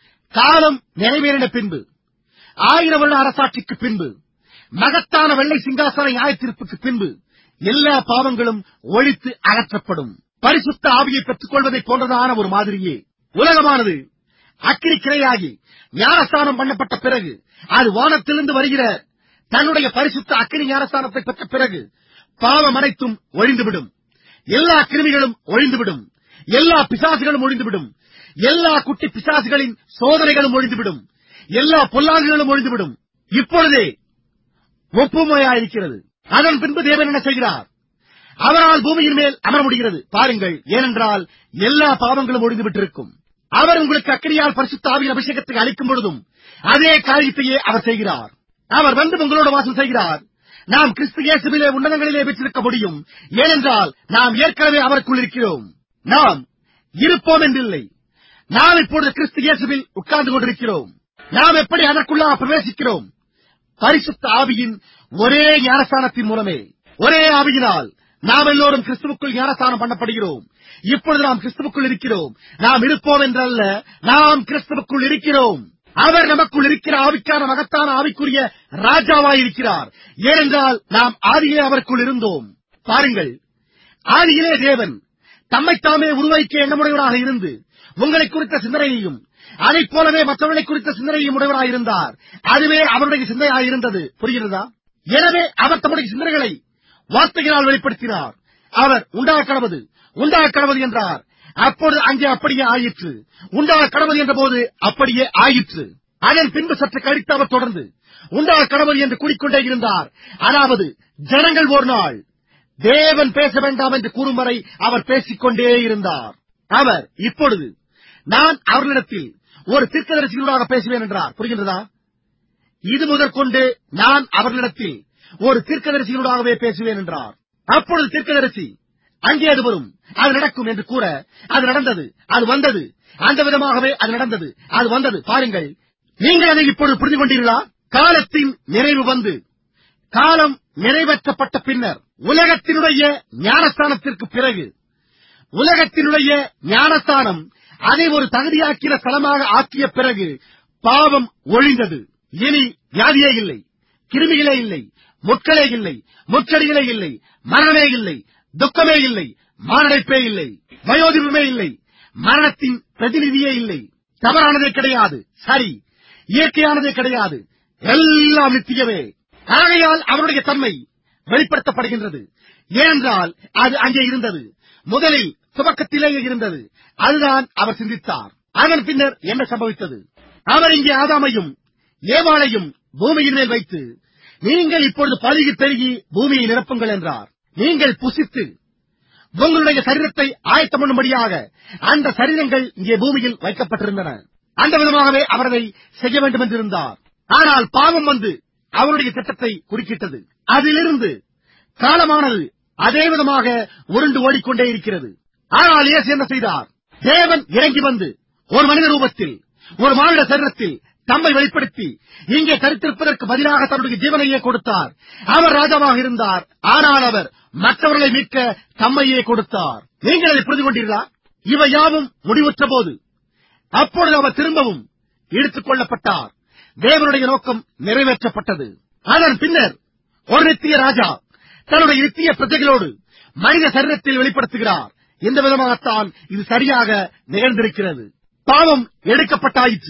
காலம் நிறைவேறின பின்பு ஆயிரம் வருட அரசாட்சிக்கு பின்பு மகத்தான வெள்ளை சிங்காசன நியாயத்தீர்ப்புக்கு பின்பு எல்லா பாவங்களும் ஒழித்து அகற்றப்படும் பரிசுத்த ஆவியை பெற்றுக் கொள்வதைப் போன்றதான ஒரு மாதிரியே உலகமானது அக்கினி கிரையாகி ஞானஸ்தானம் பண்ணப்பட்ட பிறகு அது வானத்திலிருந்து வருகிற தன்னுடைய பரிசுத்த அக்கினி ஞானஸ்தானத்தை பெற்ற பிறகு பாவம் அனைத்தும் ஒழிந்துவிடும் எல்லா கிருமிகளும் ஒழிந்துவிடும் எல்லா பிசாசுகளும் ஒழிந்துவிடும் எல்லா குட்டி பிசாசுகளின் சோதனைகளும் ஒழிந்துவிடும் எல்லா பொல்லாங்குகளும் ஒழிந்துவிடும் இப்பொழுதே ஒப்புமையாயிருக்கிறது அதன் பின்பு தேவன் என்ன செய்கிறார் அவரால் பூமியின் மேல் அமர முடிகிறது பாருங்கள் ஏனென்றால் எல்லா பாவங்களும் ஒழிந்து விட்டிருக்கும் அவர் உங்களுக்கு அக்கறியால் பரிசுத்த ஆவியின் அபிஷேகத்தை அளிக்கும் பொழுதும் அதே காரியத்தையே அவர் செய்கிறார் அவர் வந்து உங்களோட வாசம் செய்கிறார் நாம் கிறிஸ்து இயேசுவிலே உன்னதங்களிலே பெற்றிருக்க முடியும் ஏனென்றால் நாம் ஏற்கனவே அவருக்குள் இருக்கிறோம் நாம் இருப்போம் என்றில்லை நாம் இப்பொழுது கிறிஸ்து இயேசுவில் உட்கார்ந்து கொண்டிருக்கிறோம் நாம் எப்படி அதற்குள்ளாக பிரவேசிக்கிறோம் பரிசுத்த ஆவியின் ஒரே ஞானஸ்தானத்தின் மூலமே ஒரே ஆவியினால் நாம் எல்லோரும் கிறிஸ்துவுக்குள் ஞானஸ்தானம் பண்ணப்படுகிறோம் இப்பொழுது நாம் கிறிஸ்துவுக்குள் இருக்கிறோம் நாம் இருப்போம் என்றல்ல நாம் கிறிஸ்துவுக்குள் இருக்கிறோம் அவர் நமக்குள் இருக்கிற ஆவிக்கான மகத்தான ஆவிக்குரிய ராஜாவாயிருக்கிறார் ஏனென்றால் நாம் ஆதியிலே அவருக்குள் இருந்தோம் பாருங்கள் ஆதியிலே தேவன் தம்மைத்தாமே உருவாக்கிய எண்ணமுடையவராக இருந்து உங்களை குறித்த சிந்தனையையும் அதைப் போலவே மற்றவர்களை குறித்த சிந்தனையும் உடையவராயிருந்தார் அதுவே அவருடைய சிந்தனையாயிருந்தது புரிகிறதா எனவே அவர் தம்முடைய சிந்தனைகளை வார்த்தைகளால் வெளிப்படுத்தினார் அவர் உண்டாக கடவுது உண்டாக கடவுது என்றார் அப்பொழுது அங்கே அப்படியே ஆயிற்று உண்டாக கடவுது என்ற போது அப்படியே ஆயிற்று அதன் பின்பு சற்று கழித்து அவர் தொடர்ந்து உண்டா கடவுள் என்று கூறிக்கொண்டே இருந்தார் அதாவது ஜனங்கள் ஒரு நாள் தேவன் பேச வேண்டாம் என்று கூறும் வரை அவர் பேசிக்கொண்டே இருந்தார் அவர் இப்பொழுது நான் அவர்களிடத்தில் ஒரு தீர்க்கதரிசிகளோடாக பேசுவேன் என்றார் புரிகின்றதா இது முதற்கொண்டு நான் அவர்களிடத்தில் ஒரு தீர்க்கதரிசிகளோடாகவே பேசுவேன் என்றார் அப்பொழுது தீர்க்கதரிசி அங்கே அது வரும் அது நடக்கும் என்று கூற அது நடந்தது அது வந்தது அந்த விதமாகவே அது நடந்தது அது வந்தது பாருங்கள் நீங்கள் அதை இப்பொழுது புரிந்து கொண்டீர்களா காலத்தின் நிறைவு வந்து காலம் நிறைவேற்றப்பட்ட பின்னர் உலகத்தினுடைய ஞானஸ்தானத்திற்கு பிறகு உலகத்தினுடைய ஞானஸ்தானம் அதை ஒரு தகுதியாக்கின ஸ்தலமாக ஆக்கிய பிறகு பாவம் ஒழிந்தது இனி வியாதியே இல்லை கிருமிகளே இல்லை முட்களே இல்லை முச்சடிகளே இல்லை மரணமே இல்லை துக்கமே இல்லை மாரடைப்பே இல்லை வயோதிபமே இல்லை மரணத்தின் பிரதிநிதியே இல்லை தவறானதே கிடையாது சரி இயற்கையானதே கிடையாது எல்லாம் நித்தியமே ஆகையால் அவருடைய தன்மை வெளிப்படுத்தப்படுகின்றது ஏனென்றால் அது அங்கே இருந்தது முதலில் துவக்கத்திலேயே இருந்தது அதுதான் அவர் சிந்தித்தார் அதன் பின்னர் என்ன சம்பவித்தது அவர் இங்கே ஆதாமையும் ஏவாளையும் பூமியின் மேல் வைத்து நீங்கள் இப்பொழுது பழுகி பெருகி பூமியை நிரப்புங்கள் என்றார் நீங்கள் புசித்து உங்களுடைய சரீரத்தை ஆயத்தம் பண்ணும்படியாக அந்த சரீரங்கள் இங்கே பூமியில் வைக்கப்பட்டிருந்தன அந்த விதமாகவே அவர் அதை செய்ய வேண்டும் என்றிருந்தார் ஆனால் பாவம் வந்து அவருடைய திட்டத்தை குறுக்கிட்டது அதிலிருந்து காலமானது அதே விதமாக உருண்டு ஓடிக்கொண்டே இருக்கிறது ஆனால் இயேசு என்ன செய்தார் தேவன் இறங்கி வந்து ஒரு மனித ரூபத்தில் ஒரு மானிட சரீரத்தில் தம்மை வெளிப்படுத்தி இங்கே தரித்திருப்பதற்கு பதிலாக தன்னுடைய ஜீவனையே கொடுத்தார் அவர் ராஜாவாக இருந்தார் ஆனால் அவர் மற்றவர்களை மீட்க தம்மையே கொடுத்தார் நீங்கள் அதை புரிந்து கொண்டீர்களா இவை யாவும் முடிவுற்ற போது அப்பொழுது அவர் திரும்பவும் எடுத்துக் கொள்ளப்பட்டார் தேவனுடைய நோக்கம் நிறைவேற்றப்பட்டது அதன் பின்னர் ஒரு நித்திய ராஜா தன்னுடைய நித்திய பிரஜைகளோடு மனித சரீரத்தில் வெளிப்படுத்துகிறார் இந்த விதமாகத்தான் இது சரியாக நிகழ்ந்திருக்கிறது பாவம் எடுக்கப்பட்டாயிற்று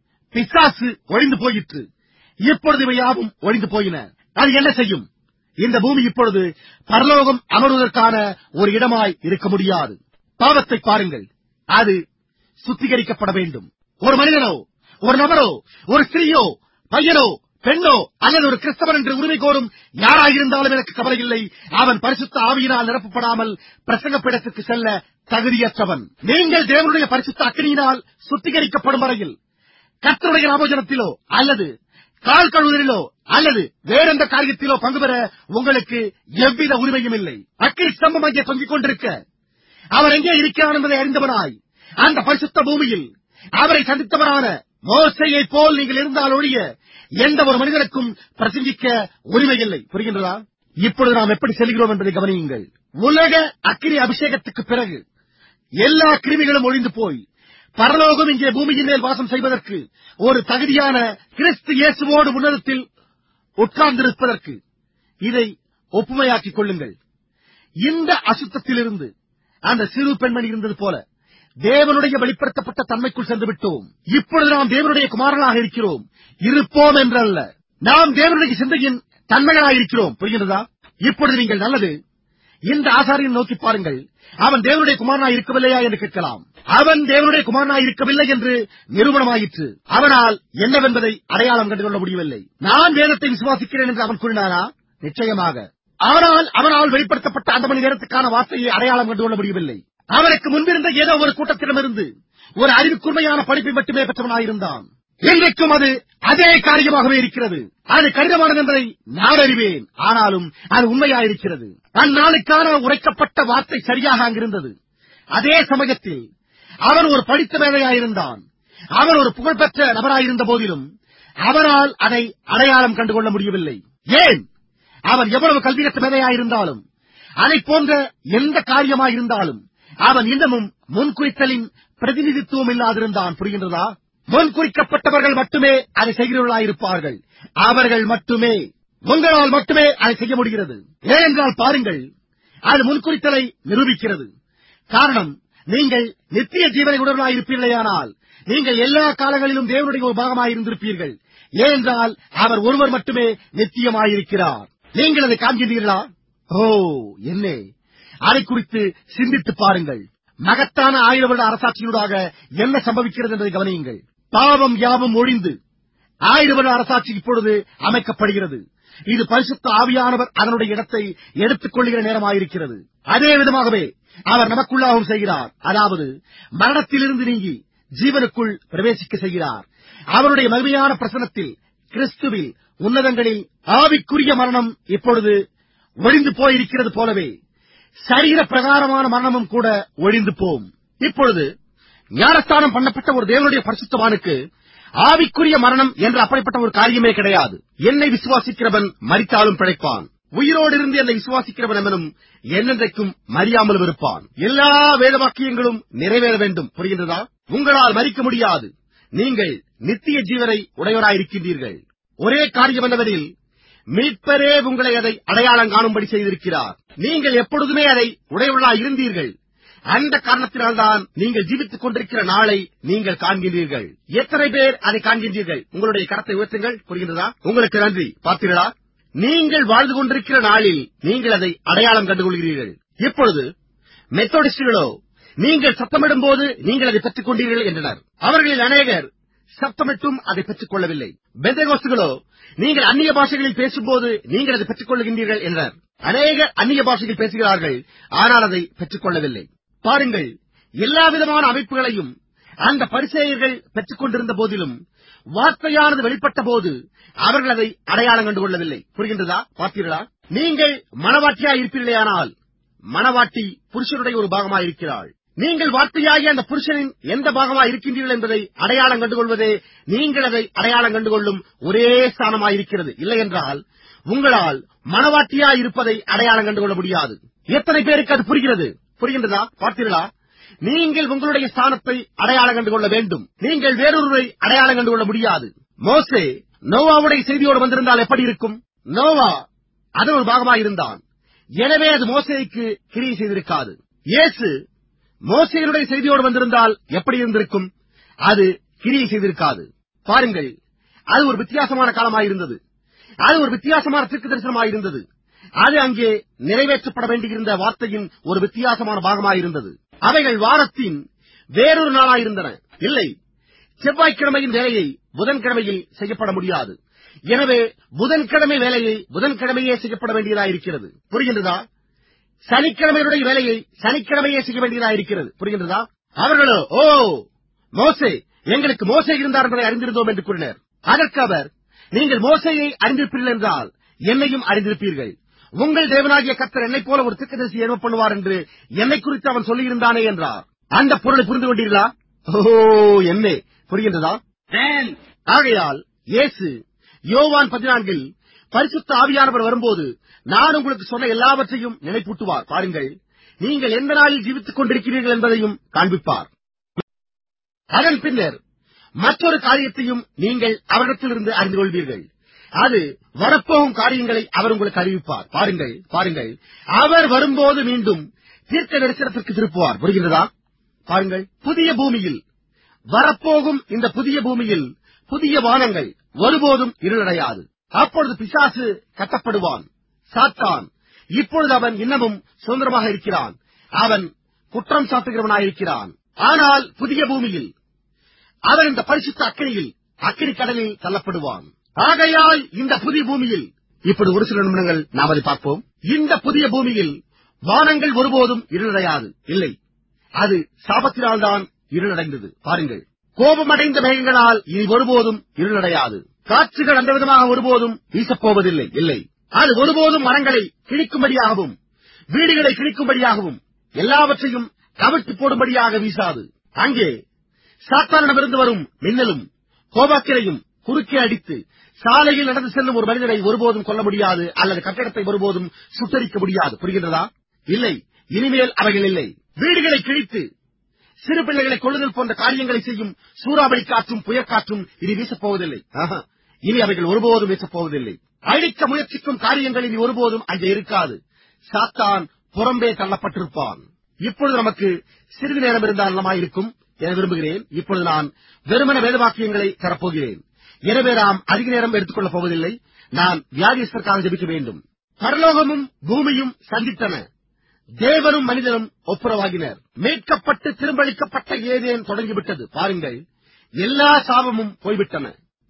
பிசாசு ஒழிந்து போயிற்று இப்பொழுது இவை யாவும் ஒழிந்து போயின அது என்ன செய்யும் இந்த பூமி இப்பொழுது பரலோகம் அமர்வதற்கான ஒரு இடமாய் இருக்க முடியாது பாவத்தை பாருங்கள் அது சுத்திகரிக்கப்பட வேண்டும் ஒரு மனிதனோ ஒரு நபரோ ஒரு ஸ்திரீயோ பையனோ பெண்ணோ அல்லது ஒரு கிறிஸ்தவன் என்று உரிமை கோரும் யாராயிருந்தாலும் எனக்கு கவலை இல்லை அவன் பரிசுத்த ஆவியினால் நிரப்பப்படாமல் பிரசங்கப்பிடத்திற்கு செல்ல தகுதியற்றவன் நீங்கள் தேவனுடைய பரிசுத்த அக்கினியினால் சுத்திகரிக்கப்படும் வரையில் கர்த்தருடைய ராமோஜனத்திலோ அல்லது கால் கழுவுதலிலோ அல்லது வேறெந்த காரியத்திலோ பங்கு பெற உங்களுக்கு எவ்வித உரிமையும் இல்லை அக்கினி ஸ்தம்பம் அங்கே தொங்கிக் கொண்டிருக்க அவர் எங்கே இருக்கிறார் என்பதை அறிந்தவனாய் அந்த பரிசுத்த பூமியில் அவரை சந்தித்தவரான மோசையைப் போல் நீங்கள் இருந்தால் ஒழிய எந்த ஒரு மனிதனுக்கும் பிரசங்கிக்க உரிமை இல்லை புரிகின்றதா இப்பொழுது நாம் எப்படி செல்கிறோம் என்பதை கவனியுங்கள் உலக அக்கினி அபிஷேகத்துக்கு பிறகு எல்லா கிருமிகளும் ஒழிந்து போய் பரலோகம் இங்கே பூமியின் மேல் வாசம் செய்வதற்கு ஒரு தகுதியான கிறிஸ்து இயேசுவோடு உன்னதத்தில் உட்கார்ந்திருப்பதற்கு இதை ஒப்புமையாக்கிக் கொள்ளுங்கள் இந்த அசுத்தத்திலிருந்து அந்த சிறு பெண்மணி இருந்தது போல தேவனுடைய வெளிப்படுத்தப்பட்ட தன்மைக்குள் சென்று விட்டோம் இப்பொழுது நாம் தேவனுடைய குமாரனாக இருக்கிறோம் இருப்போம் என்றல்ல நாம் தேவனுடைய சிந்தையின் தன்மைகளாக இருக்கிறோம் புரிகிறதா இப்பொழுது நீங்கள் நல்லது இந்த ஆசாரியை நோக்கி பாருங்கள் அவன் தேவனுடைய குமாரனாய் இருக்கவில்லையா என்று கேட்கலாம் அவன் தேவனுடைய குமாரனாய் இருக்கவில்லை என்று நிரூபணமாயிற்று அவனால் என்னவென்பதை அடையாளம் கண்டுகொள்ள முடியவில்லை நான் வேதத்தை விசுவாசிக்கிறேன் என்று அவன் கூறினாரா நிச்சயமாக ஆனால் அவனால் வெளிப்படுத்தப்பட்ட அந்த மணி நேரத்துக்கான வார்த்தையை அடையாளம் கண்டுகொள்ள முடியவில்லை அவனுக்கு முன்பிருந்த ஏதோ ஒரு கூட்டத்திடமிருந்து ஒரு அறிவுக்குண்மையான படிப்பை மட்டுமே பெற்றவனாயிருந்தான் இன்றைக்கும் அது அதே காரியமாகவே இருக்கிறது அது கடினமானது என்பதை நான் அறிவேன் ஆனாலும் அது உண்மையாயிருக்கிறது அந்நாளுக்கான உரைக்கப்பட்ட வார்த்தை சரியாக அங்கிருந்தது அதே சமயத்தில் அவன் ஒரு படித்த மேதையாயிருந்தான் அவன் ஒரு புகழ்பெற்ற நபராயிருந்த போதிலும் அவனால் அதை அடையாளம் கண்டுகொள்ள முடியவில்லை ஏன் அவன் எவ்வளவு கல்வியற்ற மேதையாயிருந்தாலும் அதைப் போன்ற எந்த காரியமாயிருந்தாலும் அவன் இன்னமும் முன்குறித்தலின் பிரதிநிதித்துவம் இல்லாதிருந்தான் புரிகின்றதா முன்குறிக்கப்பட்டவர்கள் மட்டுமே அதை செய்கிறவர்களாயிருப்பார்கள் அவர்கள் மட்டுமே உங்களால் மட்டுமே அதை செய்ய முடிகிறது ஏனென்றால் பாருங்கள் அது முன்குறித்தலை நிரூபிக்கிறது காரணம் நீங்கள் நித்திய ஜீவனை உடலாயிருப்பீர்களேயானால் நீங்கள் எல்லா காலங்களிலும் தேவனுடைய ஒரு பாகமாயிருந்திருப்பீர்கள் ஏனென்றால் அவர் ஒருவர் மட்டுமே நித்தியமாயிருக்கிறார் நீங்கள் அதை காண்கிறீர்களா ஓ என்னே அதை குறித்து சிந்தித்து பாருங்கள் மகத்தான ஆயிரம் வருட அரசாட்சியூடாக என்ன சம்பவிக்கிறது என்பதை கவனியுங்கள் பாவம் யாவும் ஒழிந்து ஆயிரம் வருட அரசாட்சி இப்பொழுது அமைக்கப்படுகிறது இது பரிசுத்த ஆவியானவர் அதனுடைய இடத்தை எடுத்துக் கொள்கிற நேரமாயிருக்கிறது அதே விதமாகவே அவர் நமக்குள்ளாகவும் செய்கிறார் அதாவது மரணத்திலிருந்து நீங்கி ஜீவனுக்குள் பிரவேசிக்க செய்கிறார் அவருடைய மகிமையான பிரசனத்தில் கிறிஸ்துவில் உன்னதங்களில் ஆவிக்குரிய மரணம் இப்பொழுது ஒழிந்து போயிருக்கிறது போலவே சரீர பிரகாரமான மரணமும் கூட ஒழிந்து போம் இப்பொழுது ஞானஸ்தானம் பண்ணப்பட்ட ஒரு தேவனுடைய பரிசுத்தவானுக்கு ஆவிக்குரிய மரணம் என்ற அப்படிப்பட்ட ஒரு காரியமே கிடையாது என்னை விசுவாசிக்கிறவன் மரித்தாலும் பிழைப்பான் உயிரோடு இருந்து என்னை விசுவாசிக்கிறவன் எவனும் என்னென்றைக்கும் மறியாமலும் இருப்பான் எல்லா வேத வாக்கியங்களும் நிறைவேற வேண்டும் புரிகின்றதா உங்களால் மறிக்க முடியாது நீங்கள் நித்திய ஜீவனை உடையவராயிருக்கின்றீர்கள் ஒரே காரியம் என்னவெனில் மீட்பரே உங்களை அதை அடையாளம் காணும்படி செய்திருக்கிறார் நீங்கள் எப்பொழுதுமே அதை உடையவர்களாய் இருந்தீர்கள் அந்த காரணத்தினால்தான் நீங்கள் ஜீவித்துக் கொண்டிருக்கிற நாளை நீங்கள் காண்கின்றீர்கள் எத்தனை பேர் அதை காண்கின்றீர்கள் உங்களுடைய கரத்தை உயர்த்துங்கள் புரிகின்றதா உங்களுக்கு நன்றி பார்த்தீர்களா நீங்கள் வாழ்ந்து கொண்டிருக்கிற நாளில் நீங்கள் அதை அடையாளம் கண்டுகொள்கிறீர்கள் இப்பொழுது மெத்தோடிஸ்டுகளோ நீங்கள் சத்தமிடும் போது நீங்கள் அதை பெற்றுக் கொண்டீர்கள் என்றனர் அவர்களில் அநேகர் சத்தமிட்டும் அதை பெற்றுக் கொள்ளவில்லை பெந்தகோஸ்துகளோ நீங்கள் அந்நிய பாஷைகளில் பேசும்போது நீங்கள் அதை பெற்றுக் கொள்கின்றீர்கள் என்றனர் அநேகர் அந்நிய பாஷையில் பேசுகிறார்கள் ஆனால் அதை பெற்றுக் கொள்ளவில்லை பாருங்கள் எல்லா விதமான அமைப்புகளையும் அந்த பரிசேயர்கள் பெற்றுக் கொண்டிருந்த போதிலும் வார்த்தையானது வெளிப்பட்ட போது அவர்கள் அதை அடையாளம் கண்டு கொள்ளவில்லை புரிகின்றதா பார்த்தீர்களா நீங்கள் மனவாட்டியாய் இருப்பீர்களேயானால் மனவாட்டி புருஷனுடைய ஒரு பாகமாய் இருக்கிறாள் நீங்கள் வார்த்தையாகிய அந்த புருஷனின் எந்த பாகமாய் இருக்கின்றீர்கள் என்பதை அடையாளம் கண்டுகொள்வதே நீங்கள் அதை அடையாளம் கண்டுகொள்ளும் ஒரே ஸ்தானமாயிருக்கிறது இல்லை என்றால் உங்களால் மனவாட்டியாய் இருப்பதை அடையாளம் கண்டுகொள்ள முடியாது எத்தனை பேருக்கு அது புரிகிறது புரிகின்றதா பார்த்தீர்களா நீங்கள் உங்களுடைய ஸ்தானத்தை அடையாளம் கண்டு கொள்ள வேண்டும் நீங்கள் வேறொருவரை அடையாளம் கண்டு கொள்ள முடியாது மோசே நோவாவுடைய செய்தியோடு வந்திருந்தால் எப்படி இருக்கும் நோவா அதன் ஒரு பாகமாக இருந்தான் எனவே அது மோசேக்கு கிரியை செய்திருக்காது இயேசு மோசேனுடைய செய்தியோடு வந்திருந்தால் எப்படி இருந்திருக்கும் அது கிரியை செய்திருக்காது பாருங்கள் அது ஒரு வித்தியாசமான காலமாயிருந்தது அது ஒரு வித்தியாசமான தீர்க்க தரிசனமாயிருந்தது அது அங்கே நிறைவேற்றப்பட வேண்டியிருந்த வார்த்தையின் ஒரு வித்தியாசமான பாகமாயிருந்தது அவைகள் வாரத்தின் வேறொரு நாளாயிருந்தன இல்லை செவ்வாய்க்கிழமையின் வேலையை புதன்கிழமையில் செய்யப்பட முடியாது எனவே புதன்கிழமை வேலையை புதன்கிழமையே செய்யப்பட வேண்டியதாயிருக்கிறது புரிகின்றதா சனிக்கிழமையுடைய வேலையை சனிக்கிழமையே செய்ய வேண்டியதாயிருக்கிறது புரிகின்றதா அவர்களோ ஓ மோசே எங்களுக்கு மோசே இருந்தார் என்பதை அறிந்திருந்தோம் என்று கூறினர் அதற்கு அவர் நீங்கள் மோசையை அறிந்திருப்பீர்கள் என்றால் என்னையும் அறிந்திருப்பீர்கள் உங்கள் தேவனாகிய கத்தர் என்னைப் போல ஒரு திக்கதரிசி எழும பண்ணுவார் என்று என்னை குறித்து அவன் சொல்லியிருந்தானே என்றார் அந்த பொருளை புரிந்து கொண்டீர்களா ஓ என்னே புரிகின்றதா Then ஆகையால் இயேசு யோவான் பதினான்கில் பரிசுத்த ஆவியானவர் வரும்போது நான் உங்களுக்கு சொன்ன எல்லாவற்றையும் நினைப்பூட்டுவார் பாருங்கள் நீங்கள் எந்த நாளில் ஜீவித்துக் கொண்டிருக்கிறீர்கள் என்பதையும் காண்பிப்பார் அதன் பின்னர் மற்றொரு காரியத்தையும் நீங்கள் அவரிடத்திலிருந்து அறிந்து கொள்வீர்கள் அது வரப்போகும் காரியங்களை அவர் உங்களுக்கு அறிவிப்பார் பாருங்கள் பாருங்கள் அவர் வரும்போது மீண்டும் தீர்க்க தரிசனத்திற்கு திருப்புவார் புரிகிறதா பாருங்கள் புதிய பூமியில் வரப்போகும் இந்த புதிய பூமியில் புதிய வானங்கள் ஒருபோதும் இருளடையாது அப்பொழுது பிசாசு கட்டப்படுவான் சாத்தான் இப்பொழுது அவன் இன்னமும் சுதந்திரமாக இருக்கிறான் அவன் குற்றம் சாட்டுகிறவனாயிருக்கிறான் ஆனால் புதிய பூமியில் அவன் இந்த பரிசுத்த அக்கினியில் அக்கினி கடலில் தள்ளப்படுவான் ஆகையால் இந்த புதிய பூமியில் இப்படி ஒரு சில நிமிடங்கள் நாம் அதை பார்ப்போம் இந்த புதிய பூமியில் வானங்கள் ஒருபோதும் இருளடையாது இல்லை அது சாபத்தினால்தான் இருளடைந்தது பாருங்கள் கோபமடைந்த மேகங்களால் இனி ஒருபோதும் இருளடையாது காற்றுகள் அந்த விதமாக ஒருபோதும் வீசப்போவதில்லை இல்லை அது ஒருபோதும் மரங்களை கிழிக்கும்படியாகவும் வீடுகளை கிழிக்கும்படியாகவும் எல்லாவற்றையும் கவிழ்த்து போடும்படியாக வீசாது அங்கே சாத்தானிடமிருந்து வரும் மின்னலும் கோபாக்கிரையும் குறுக்கே அடித்து சாலையில் நடந்து செல்லும் ஒரு மனிதனை ஒருபோதும் கொல்ல முடியாது அல்லது கட்டடத்தை ஒருபோதும் சுட்டரிக்க முடியாது புரிகின்றதா இல்லை இனிமேல் அவைகள் இல்லை வீடுகளை கிழித்து சிறு பிள்ளைகளை கொள்ளுதல் போன்ற காரியங்களை செய்யும் சூறாவளி காற்றும் புயற்காற்றும் இனி வீசப் போவதில்லை ஆஹா. இனி அவைகள் ஒருபோதும் வீசப் போவதில்லை அழிக்க முயற்சிக்கும் காரியங்கள் இனி ஒருபோதும் அங்கே இருக்காது சாத்தான் புறம்பே தள்ளப்பட்டிருப்பான் இப்பொழுது நமக்கு சிறிது நேரம் இருந்தால் நலமாயிருக்கும் என விரும்புகிறேன் இப்பொழுது நான் வெறுமன வேதவாக்கியங்களை தரப்போகிறேன் எனவே நாம் அதிக நேரம் எடுத்துக்கொள்ளப் போவதில்லை நான் வியாதியஸ்தற்காக ஜெபிக்க வேண்டும் பரலோகமும் பூமியும் சந்தித்தன தேவனும் மனிதனும் ஒப்புரவாகினர் மீட்கப்பட்டு திரும்பளிக்கப்பட்ட ஏதேன் தொடங்கிவிட்டது பாருங்கள் எல்லா சாபமும் போய்விட்டன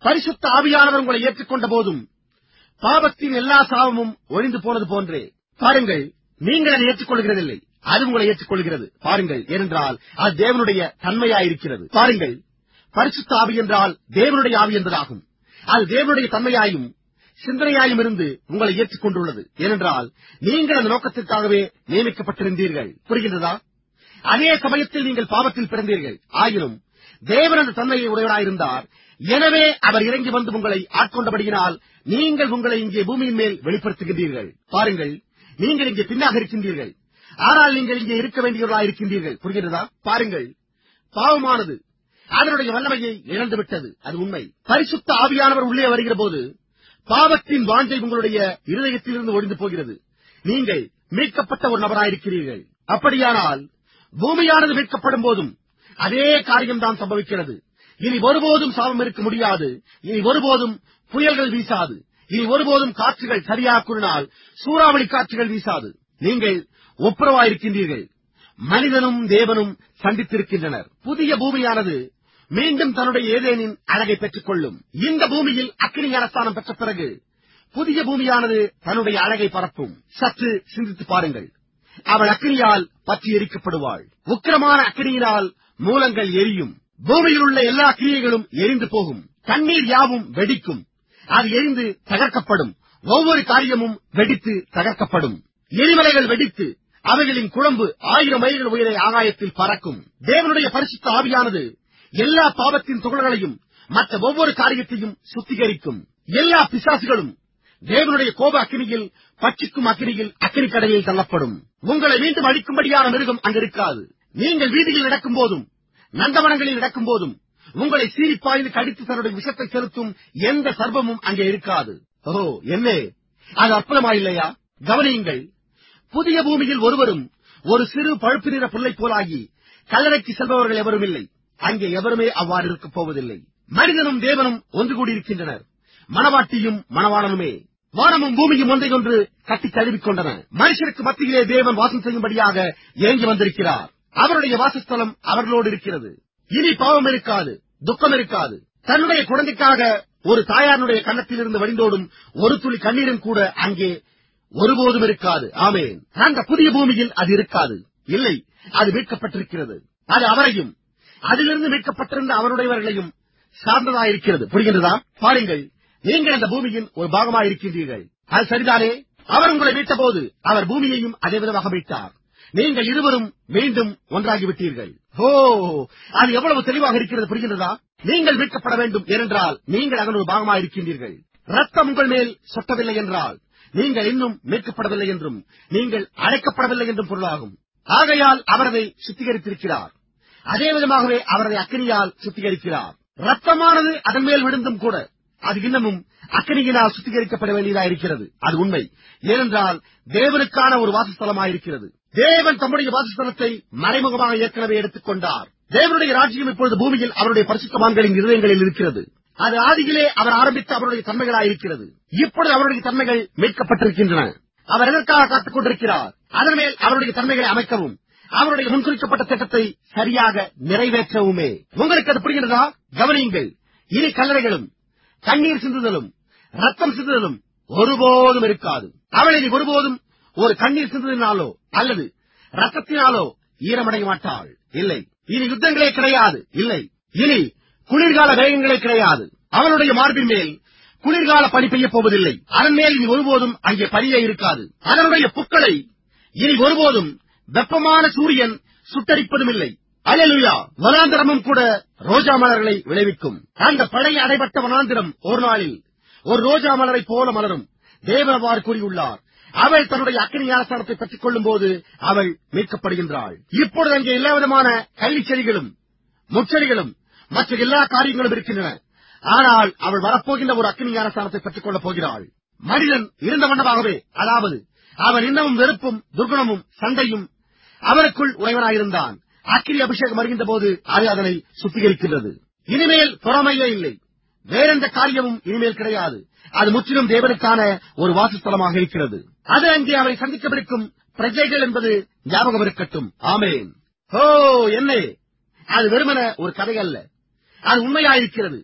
பரிசுத்த ஆவியானவர் உங்களை ஏற்றுக்கொண்ட போதும் பாவத்தின் எல்லா சாபமும் ஒழிந்து போனது போன்றே பாருங்கள் நீங்கள் அதை ஏற்றுக்கொள்கிறதில்லை அது உங்களை ஏற்றுக்கொள்கிறது பாருங்கள் ஏனென்றால் அது தேவனுடைய தன்மையாயிருக்கிறது பாருங்கள் பரிசுத்த ஆவி என்றால் தேவனுடைய ஆவி என்பதாகும் அது தேவனுடைய தன்மையாயும் சிந்தனையாயும் இருந்து உங்களை ஏற்றுக்கொண்டுள்ளது ஏனென்றால் நீங்கள் அந்த நோக்கத்திற்காகவே நியமிக்கப்பட்டிருந்தீர்கள் புரிகின்றதா அதே சமயத்தில் நீங்கள் பாவத்தில் பிறந்தீர்கள் ஆயினும் தேவன் அந்த தன்மையை உடையவராயிருந்தார் எனவே அவர் இறங்கி வந்து உங்களை ஆட்கொண்டபடியினால் நீங்கள் உங்களை இங்கே பூமியின் மேல் வெளிப்படுத்துகின்றீர்கள் பாருங்கள் நீங்கள் இங்கே பின்னாக இருக்கின்றீர்கள் ஆனால் நீங்கள் இங்கே இருக்க வேண்டியவர்களாக இருக்கின்றீர்கள் புரிகிறதா பாருங்கள் பாவமானது அதனுடைய வல்லமையை இழந்துவிட்டது அது உண்மை பரிசுத்த ஆவியானவர் உள்ளே வருகிற போது பாவத்தின் வாஞ்சை உங்களுடைய இருதயத்திலிருந்து ஒழிந்து போகிறது நீங்கள் மீட்கப்பட்ட ஒரு நபராயிருக்கிறீர்கள் அப்படியானால் பூமியானது மீட்கப்படும் போதும் அதே காரியம்தான் சம்பவிக்கிறது இனி ஒருபோதும் சாபம் இருக்க முடியாது இனி ஒருபோதும் புயல்கள் வீசாது இனி ஒருபோதும் காற்றுகள் சரியாக கூறினால் சூறாவளி காற்றுகள் வீசாது நீங்கள் ஒப்புரவாயிருக்கின்றீர்கள் மனிதனும் தேவனும் சந்தித்திருக்கின்றனர் புதிய பூமியானது மீண்டும் தன்னுடைய ஏதேனின் அழகை பெற்றுக் கொள்ளும் இந்த பூமியில் அக்கினி அரசாணம் பெற்ற பிறகு புதிய பூமியானது தன்னுடைய அழகை பரப்பும் சற்று சிந்தித்து பாருங்கள் அவள் அக்கினியால் பற்றி எரிக்கப்படுவாள் உக்கிரமான அக்கினியினால் மூலங்கள் எரியும் பூமியில் உள்ள எல்லா கிரியைகளும் எரிந்து போகும் தண்ணீர் யாவும் வெடிக்கும் அது எரிந்து தகர்க்கப்படும் ஒவ்வொரு காரியமும் வெடித்து தகர்க்கப்படும் எரிமலைகள் வெடித்து அவைகளின் குழம்பு ஆயிரம் மைல்கள் உயர ஆகாயத்தில் பறக்கும் தேவனுடைய பரிசுத்த ஆவியானது எல்லா பாவத்தின் துகள்களையும் மற்ற ஒவ்வொரு காரியத்தையும் சுத்திகரிக்கும் எல்லா பிசாசுகளும் தேவனுடைய கோப அக்கினியில் பட்சிக்கும் அக்கினியில் அக்கினி கடலில் தள்ளப்படும் உங்களை மீண்டும் அழிக்கும்படியான மிருகம் அங்கு இருக்காது நீங்கள் வீதியில் நடக்கும் போதும் நந்தவனங்களில் நடக்கும் போதும் உங்களை சீரிப்பாய்ந்து கடித்து தன்னுடைய விஷத்தை செலுத்தும் எந்த சர்வமும் அங்கே இருக்காது ஓ என்ன அது அற்புதமாயில்லையா கவனியுங்கள் புதிய பூமியில் ஒருவரும் ஒரு சிறு பழுப்பு நிற புல்லை போலாகி கல்லறைக்கு செல்பவர்கள் எவரும் இல்லை அங்கே எவருமே அவ்வாறு இருக்கப் போவதில்லை மனிதனும் தேவனும் ஒன்று கூடியிருக்கின்றனர் மணவாட்டியும் மணவாளனுமே வானமும் பூமியும் ஒன்றை ஒன்று கட்டி தழுவிக் கொண்டன மனுஷருக்கு மத்தியிலே தேவன் வாசம் செய்யும்படியாக இறங்கி வந்திருக்கிறார் அவருடைய வாசஸ்தலம் அவர்களோடு இருக்கிறது இனி பாவம் இருக்காது துக்கம் இருக்காது தன்னுடைய குழந்தைக்காக ஒரு தாயாருடைய கன்னத்திலிருந்து வடிந்தோடும் ஒரு துளி கண்ணீரும் கூட அங்கே ஒருபோதும் இருக்காது ஆமேன் அந்த புதிய பூமியில் அது இருக்காது இல்லை அது மீட்கப்பட்டிருக்கிறது அது அவரையும் அதிலிருந்து மீட்கப்பட்டிருந்த அவருடையவர்களையும் சார்ந்ததாயிருக்கிறது புரிகின்றதா பாருங்கள் நீங்கள் அந்த பூமியின் ஒரு பாகமாயிருக்கின்றீர்கள் அது சரிதானே அவர் உங்களை மீட்டபோது அவர் பூமியையும் அதே விதமாக மீட்டார் நீங்கள் இருவரும் மீண்டும் ஒன்றாகிவிட்டீர்கள் ஓ அது எவ்வளவு தெளிவாக இருக்கிறது புரிகின்றதா நீங்கள் மீட்கப்பட வேண்டும் ஏனென்றால் நீங்கள் அதன் ஒரு பாகமாயிருக்கின்றீர்கள் ரத்தம் உங்கள் மேல் சொட்டவில்லை என்றால் நீங்கள் இன்னும் மீட்கப்படவில்லை என்றும் நீங்கள் அழைக்கப்படவில்லை என்றும் பொருளாகும் ஆகையால் அவரதை சுத்திகரித்திருக்கிறார் அதே விதமாகவே அவரதை அக்கினியால் சுத்திகரிக்கிறார் ரத்தமானது அதன் மேல் விழுந்தும் கூட அது இன்னமும் அக்கினியினால் சுத்திகரிக்கப்பட வேண்டியதாயிருக்கிறது அது உண்மை ஏனென்றால் தேவனுக்கான ஒரு வாசஸ்தலமாயிருக்கிறது தேவன் தம்முடைய வாசஸ்தலத்தை மறைமுகமாக ஏற்கனவே எடுத்துக் கொண்டார் தேவனுடைய ராஜ்யம் இப்பொழுது பூமியில் அவருடைய பரிசுத்தமான்களின் இருதயங்களில் இருக்கிறது அது ஆதியிலே அவர் ஆரம்பித்த அவருடைய தன்மைகளாயிருக்கிறது இப்பொழுது அவருடைய தன்மைகள் மீட்கப்பட்டிருக்கின்றன அவர் எதற்காக காத்துக் கொண்டிருக்கிறார் அதன் மேல் அவருடைய தன்மைகளை அமைக்கவும் அவருடைய முன்குறிக்கப்பட்ட திட்டத்தை சரியாக நிறைவேற்றவுமே உங்களுக்கு அது புரிகிறதா கவனியுங்கள் இனி கல்லறைகளும் கண்ணீர் சிந்துதலும் ரத்தம் சிந்துதலும் ஒருபோதும் இருக்காது அவள் இனி ஒருபோதும் ஒரு கண்ணீர் சிந்துதலினாலோ அல்லது ரத்தத்தினாலோ ஈரமடைய மாட்டாள் இல்லை இனி யுத்தங்களே கிடையாது இல்லை இனி குளிர்கால வேகங்களே கிடையாது அவளுடைய மார்பின் மேல் குளிர்கால பனி பெய்யப் போவதில்லை அதன் மேல் இனி ஒருபோதும் அங்கே பனியே இருக்காது அதனுடைய புக்களை இனி ஒருபோதும் வெப்பமான சூரியன் சுட்டரிப்பதும் இல்லை அலலுயா வனாந்திரமும் கூட ரோஜா மலர்களை விளைவிக்கும் அந்த பழைய அடைபட்ட வனாந்திரம் ஒரு நாளில் ஒரு ரோஜா மலரை போல மலரும் தேவனவாறு கூறியுள்ளார் அவள் தன்னுடைய அக்கினி ஞானஸ்தானத்தை பெற்றுக் கொள்ளும் போது அவள் மீட்கப்படுகின்றாள் இப்பொழுது அங்கே எல்லா விதமான கள்ளிச் செடிகளும் முச்செடிகளும் மற்ற எல்லா காரியங்களும் இருக்கின்றன ஆனால் அவள் வரப்போகின்ற ஒரு அக்கினி ஞானஸ்தானத்தை பெற்றுக் கொள்ளப் போகிறாள் மனிதன் இருந்த வண்ணமாகவே அதாவது அவன் இன்னமும் வெறுப்பும் துர்குணமும் சண்டையும் அவருக்குள் உறைவனாயிருந்தான் அக்கினி அபிஷேகம் வருகின்ற போது அது அதனை சுத்திகரிக்கின்றது இனிமேல் பொறாமையே இல்லை வேறெந்த காரியமும் இனிமேல் கிடையாது அது முற்றிலும் தேவனுக்கான ஒரு வாசஸ்தலமாக இருக்கிறது அது அங்கே அவரை சந்திக்கவிருக்கும் பிரஜைகள் என்பது ஞாபகம் இருக்கட்டும் ஆமேன் ஓ என்ன அது வெறுமன ஒரு கதை அல்ல அது உண்மையாயிருக்கிறது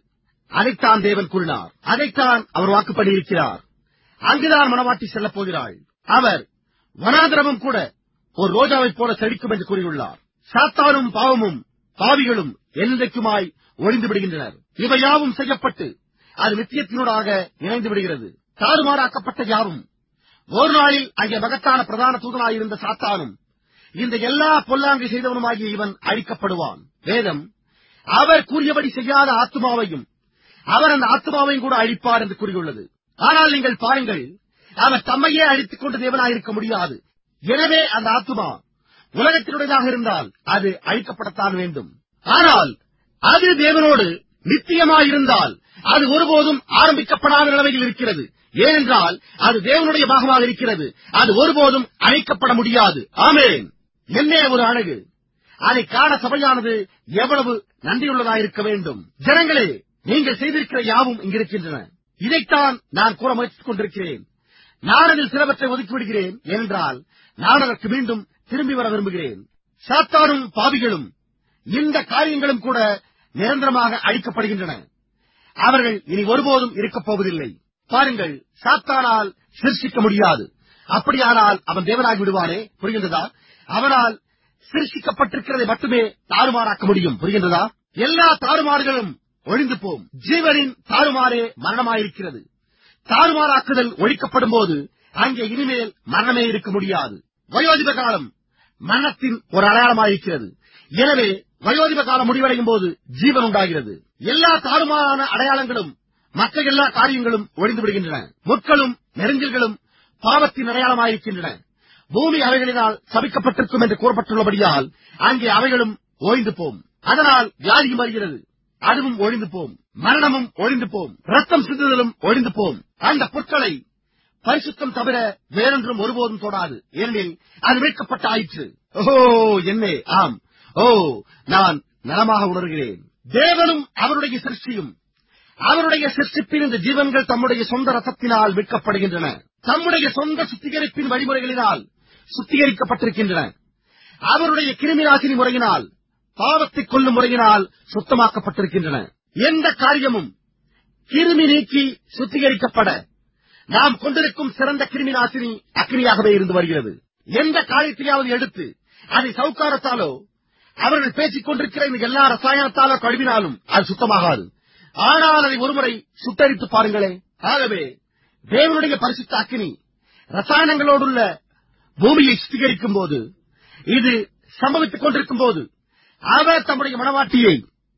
அதைத்தான் தேவன் கூறினார் அதைத்தான் அவர் வாக்குப்படி இருக்கிறார் அங்குதான் மணவாட்டி செல்லப் போகிறாள் அவர் வனாந்திரமும் கூட ஒரு ரோஜாவைப் போல செழிக்கும் என்று கூறியுள்ளார் சாத்தானும் பாவமும் பாவிகளும் என்றைக்குமாய் ஒழிந்து விடுகின்றனர் இவை யாவும் செய்யப்பட்டு அது நித்தியத்தினூடாக இணைந்து விடுகிறது தாறுமாறாக்கப்பட்ட யாவும் ஒரு நாளில் அங்கே மகத்தான பிரதான தூதனாயிருந்த சாத்தானும் இந்த எல்லா பொல்லாங்கை செய்தவனுமாகிய இவன் அழிக்கப்படுவான் வேதம் அவர் கூறியபடி செய்யாத ஆத்மாவையும் அவர் அந்த ஆத்மாவையும் கூட அழிப்பார் என்று கூறியுள்ளது ஆனால் நீங்கள் பாருங்கள் அவர் தம்மையே அழித்துக் கொண்டு தேவனாயிருக்க முடியாது எனவே அந்த ஆத்மா உலகத்தினுடையதாக இருந்தால் அது அழிக்கப்படத்தான் வேண்டும் ஆனால் அது தேவனோடு நித்தியமாயிருந்தால் அது ஒருபோதும் ஆரம்பிக்கப்படாத நிலைமையில் இருக்கிறது ஏனென்றால் அது தேவனுடைய பாகமாக இருக்கிறது அது ஒருபோதும் அழிக்கப்பட முடியாது ஆமேன் என்னே ஒரு அழகு அதை காண சபையானது எவ்வளவு நன்றியுள்ளதாயிருக்க வேண்டும் ஜனங்களே நீங்கள் செய்திருக்கிற யாவும் இங்கிருக்கின்றன இதைத்தான் நான் கூற முயற்சித்துக் கொண்டிருக்கிறேன் நான் அதில் சிலவற்றை ஒதுக்கிவிடுகிறேன் ஏனென்றால் நான் அதற்கு மீண்டும் திரும்பி வர விரும்புகிறேன் சாத்தானும் பாவிகளும் இந்த காரியங்களும் கூட நிரந்தரமாக அழிக்கப்படுகின்றன அவர்கள் இனி ஒருபோதும் இருக்கப் போவதில்லை பாருங்கள் சாத்தானால் சிருஷ்டிக்க முடியாது அப்படியானால் அவன் தேவனாகி விடுவானே புரிகின்றதா அவனால் சிருஷ்டிக்கப்பட்டிருக்கிறதை மட்டுமே தாறுமாறாக்க முடியும் புரிகின்றதா எல்லா தாறுமாறுகளும் ஒழிந்து போம் ஜீவனின் தாறுமாறே மரணமாயிருக்கிறது தாறுமாறாக்குதல் ஒழிக்கப்படும் போது அங்கே இனிமேல் மரணமே இருக்க முடியாது வயோதிப காலம் மரணத்தின் ஒரு அடையாளமாயிருக்கிறது எனவே வயோதிப காலம் முடிவடையும் போது ஜீவன் உண்டாகிறது எல்லா தாறுமாறான அடையாளங்களும் மற்ற எல்லா காரியங்களும் ஒழிந்து விடுகின்றன முட்களும் நெருஞ்சல்களும் பாவத்தின் அடையாளமாயிருக்கின்றன பூமி அவைகளினால் சபிக்கப்பட்டிருக்கும் என்று கூறப்பட்டுள்ளபடியால் அங்கே அவைகளும் ஓய்ந்து போம் அதனால் வியாதியும் வருகிறது அதுவும் ஒழிந்து போம் மரணமும் ஒழிந்து போம் ரத்தம் சிந்துதலும் ஒழிந்து போம் அந்த புற்களை பரிசுத்தம் தவிர வேறொன்றும் ஒருபோதும் தொடாது ஏனெனில் அது மீட்கப்பட்ட ஆயிற்று ஓ என்னே ஆம் ஓ நான் நலமாக உணர்கிறேன் தேவனும் அவருடைய சிருஷ்டியும் அவருடைய சிருஷ்டிப்பின் இந்த ஜீவன்கள் தம்முடைய சொந்த ரத்தத்தினால் மீட்கப்படுகின்றன தம்முடைய சொந்த சுத்திகரிப்பின் வழிமுறைகளினால் சுத்திகரிக்கப்பட்டிருக்கின்றன அவருடைய கிருமிநாசினி முறையினால் பாவத்தை கொல்லும் முறையினால் சுத்தமாக்கப்பட்டிருக்கின்றன எந்த காரியமும் கிருமி நீக்கி சுத்திகரிக்கப்பட நாம் கொண்டிருக்கும் சிறந்த கிருமி நாசினி அக்னியாகவே இருந்து வருகிறது எந்த காரியத்தையாவது எடுத்து அதை சவுக்காரத்தாலோ அவர்கள் பேசிக் கொண்டிருக்கிற இந்த எல்லா ரசாயனத்தாலோ கழுவினாலும் அது சுத்தமாகாது ஆனால் அதை ஒருமுறை சுட்டரித்து பாருங்களே ஆகவே தேவனுடைய பரிசுத்த அக்கினி ரசாயனங்களோடுள்ள பூமியை சுத்திகரிக்கும் போது இது சம்பவித்துக் கொண்டிருக்கும் போது அவர் தம்முடைய மனவாட்டியை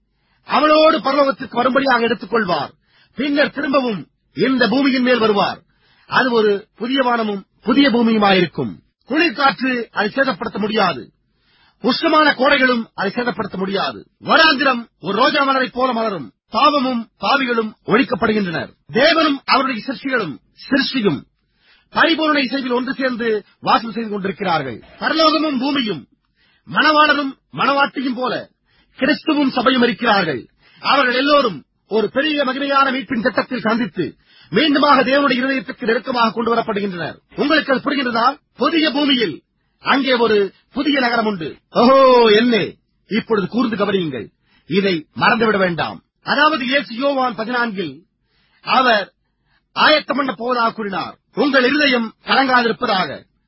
அவளோடு பரலோகத்திற்கு வரும்படியாக எடுத்துக் கொள்வார் பின்னர் திரும்பவும் இந்த பூமியின் மேல் வருவார் அது ஒரு புதிய வானமும் புதிய பூமியுமாயிருக்கும் குளிர்காற்று அதை சேதப்படுத்த முடியாது உஷ்ணமான கோடைகளும் அதை சேதப்படுத்த முடியாது வராந்திரம் ஒரு ரோஜா மலரைப் போல மலரும் பாவமும் பாவிகளும் ஒழிக்கப்படுகின்றனர் தேவனும் அவருடைய சிருஷ்டிகளும் சிருஷ்டியும் பரிபூர்ண இசைவில் ஒன்று சேர்ந்து வாசம் செய்து கொண்டிருக்கிறார்கள் பரலோகமும் பூமியும் மணவாளரும் மணவாட்டியும் போல கிறிஸ்துவும் சபையும் இருக்கிறார்கள் அவர்கள் எல்லோரும் ஒரு பெரிய மகிமையான மீட்பின் திட்டத்தில் சந்தித்து மீண்டுமாக தேவனுடைய இருதயத்துக்கு நெருக்கமாக கொண்டு வரப்படுகின்றனர் உங்களுக்கு அது புரிகின்றதா புதிய பூமியில் அங்கே ஒரு புதிய நகரம் உண்டு ஓஹோ என்ன இப்பொழுது கூர்ந்து கவனியுங்கள் இதை மறந்துவிட வேண்டாம் அதாவது இயேசு யோவான் பதினான்கில் அவர் ஆயத்தம் பண்ண போவதாக கூறினார் உங்கள் இருதயம் கலங்காதிருப்பதாக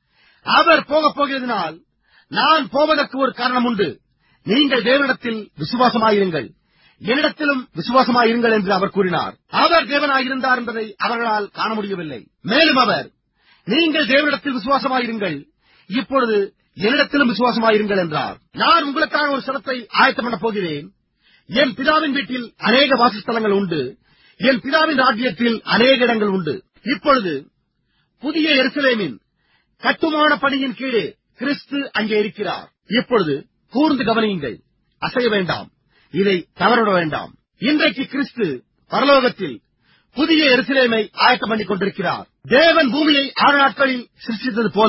அவர் போகப் போகிறதுனால் நான் போவதற்கு ஒரு காரணம் உண்டு நீங்கள் தேவனிடத்தில் விசுவாசமாயிருங்கள் என்னிடத்திலும் விசுவாசமாயிருங்கள் என்று அவர் கூறினார் அவர் தேவனாயிருந்தார் என்பதை அவர்களால் காண முடியவில்லை மேலும் அவர் நீங்கள் தேவனிடத்தில் விசுவாசமாயிருங்கள் இப்பொழுது என்னிடத்திலும் விசுவாசமாயிருங்கள் என்றார் நான் உங்களுக்காக ஒரு ஸ்தலத்தை ஆயத்தம் பண்ண போகிறேன் என் பிதாவின் வீட்டில் அநேக வாசஸ்தலங்கள் உண்டு என் பிதாவின் ராஜ்யத்தில் அநேக இடங்கள் உண்டு இப்பொழுது புதிய எருசலேமின் கட்டுமான பணியின் கீழே கிறிஸ்து அங்கே இருக்கிறார் இப்பொழுது கூர்ந்து கவனியுங்கள் அசைய வேண்டாம் இதை தவறவிட வேண்டாம் இன்றைக்கு கிறிஸ்து பரலோகத்தில் புதிய எருசலேமை ஆயத்தம் பண்ணிக் கொண்டிருக்கிறார் தேவன் பூமியை ஆறு நாட்களில் சிருஷ்டித்தது போல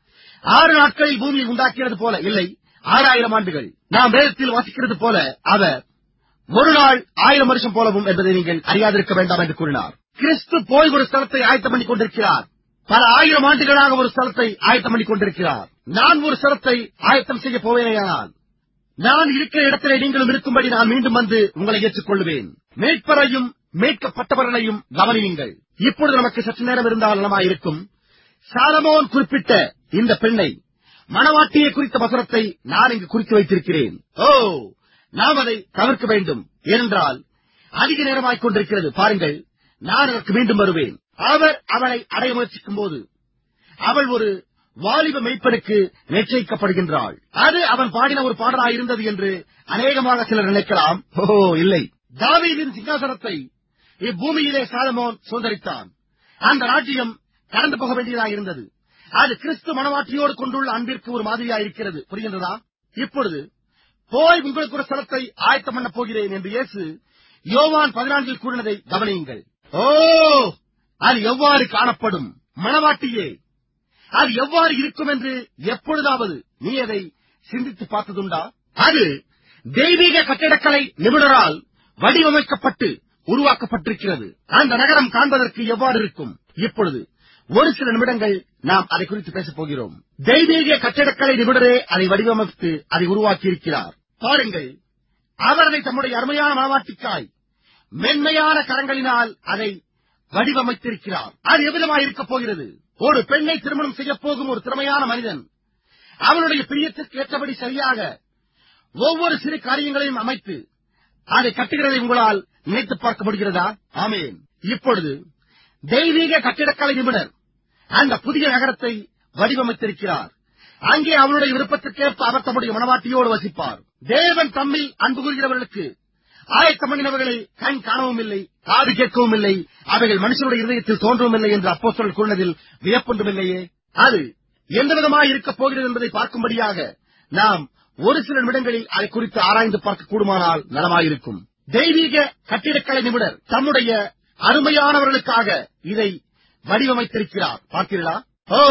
ஆறு நாட்களில் பூமியை உண்டாக்கியது போல இல்லை ஆறாயிரம் ஆண்டுகள் நாம் வேதத்தில் வாசிக்கிறது போல அவர் ஒரு நாள் ஆயிரம் வருஷம் போலவும் என்பதை நீங்கள் அறியாதிருக்க வேண்டாம் என்று கூறினார் கிறிஸ்து போய் ஒரு ஸ்தலத்தை ஆயத்தம் பண்ணிக் கொண்டிருக்கிறார் பல ஆயிரம் ஆண்டுகளாக ஒரு ஸ்தலத்தை ஆயத்தம் பண்ணிக் கொண்டிருக்கிறார் நான் ஒரு ஸ்தலத்தை ஆயத்தம் செய்ய போவேனேயானால் நான் இருக்கிற இடத்திலே நீங்களும் இருக்கும்படி நான் மீண்டும் வந்து உங்களை ஏற்றுக்கொள்வேன் மீட்பரையும் மீட்கப்பட்டவர்களையும் கவனியுங்கள் இப்பொழுது நமக்கு சற்று நேரம் இருந்தால் நலமாயிருக்கும் சாலமோன் குறிப்பிட்ட இந்த பெண்ணை மணவாட்டியை குறித்த வசனத்தை நான் இங்கு குறித்து வைத்திருக்கிறேன் ஓ நாம் அதை தவிர்க்க வேண்டும் ஏனென்றால் அதிக நேரமாய்க் கொண்டிருக்கிறது பாருங்கள் நான் அதற்கு மீண்டும் வருவேன் அவர் அவளை அடைய முயற்சிக்கும் போது அவள் ஒரு வாலிப மெய்ப்பனுக்கு நிச்சயிக்கப்படுகின்றாள் அது அவன் பாடின ஒரு பாடலாயிருந்தது என்று அநேகமாக சிலர் நினைக்கலாம் ஓ இல்லை தாவீதின் சிங்காசனத்தை இப்பூமியிலே சாலமோன் சுதந்திரித்தான் அந்த ராஜ்யம் கடந்து போக வேண்டியதாயிருந்தது அது கிறிஸ்து மனவாட்டியோடு கொண்டுள்ள அன்பிற்கு ஒரு மாதிரியாயிருக்கிறது புரிகின்றதா இப்பொழுது போய் உங்களுக்கு ஒரு ஸ்தலத்தை ஆயத்தம் பண்ணப் போகிறேன் என்று இயேசு யோவான் பதினான்கில் கூறினதை கவனியுங்கள் ஓ அது எவ்வாறு காணப்படும் மணவாட்டியே அது எவ்வாறு இருக்கும் என்று எப்பொழுதாவது நீ அதை சிந்தித்து பார்த்ததுண்டா அது தெய்வீக கட்டிடக்கலை நிபுணரால் வடிவமைக்கப்பட்டு உருவாக்கப்பட்டிருக்கிறது அந்த நகரம் காண்பதற்கு எவ்வாறு இருக்கும் இப்பொழுது ஒரு சில நிமிடங்கள் நாம் அதை குறித்து பேசப் போகிறோம் தெய்வீக கட்டிடக்கலை நிபுணரே அதை வடிவமைத்து அதை உருவாக்கியிருக்கிறார் பாருங்கள் அவர் அதை தம்முடைய அருமையான மனவாட்டிக்காய் மென்மையான கரங்களினால் அதை வடிவமைத்திருக்கிறார் அது எவ்விதமாக இருக்கப் போகிறது ஒரு பெண்ணை திருமணம் செய்யப் போகும் ஒரு திறமையான மனிதன் அவனுடைய பிரியத்திற்கு ஏற்றபடி சரியாக ஒவ்வொரு சிறு காரியங்களையும் அமைத்து அதை கட்டுகிறதை உங்களால் நினைத்து பார்க்க முடிகிறதா ஆமேன் இப்பொழுது தெய்வீக கட்டிடக்கலை நிபுணர் அந்த புதிய நகரத்தை வடிவமைத்திருக்கிறார் அங்கே அவருடைய விருப்பத்திற்கேற்ப அவர் தம்முடைய மனவாட்டியோடு வசிப்பார் தேவன் தம்மில் அன்பு கூறுகிறவர்களுக்கு ஆயத்த மனிதவர்களை கண் காணவும் இல்லை காது கேட்கவும் இல்லை அவைகள் மனுஷனுடைய இருதயத்தில் தோன்றவும் இல்லை என்று அப்போஸ்தலர் கூறினதில் வியப்பொன்றுமில்லையே அது எந்த விதமாய் இருக்கப் போகிறது என்பதை பார்க்கும்படியாக நாம் ஒரு சில நிமிடங்களில் அதை குறித்து ஆராய்ந்து பார்க்க கூடுமானால் நலமாயிருக்கும் தெய்வீக கட்டிடக்கலை நிபுணர் தம்முடைய அருமையானவர்களுக்காக இதை வடிவமைத்திருக்கிறார் பார்த்தீர்களா ஓ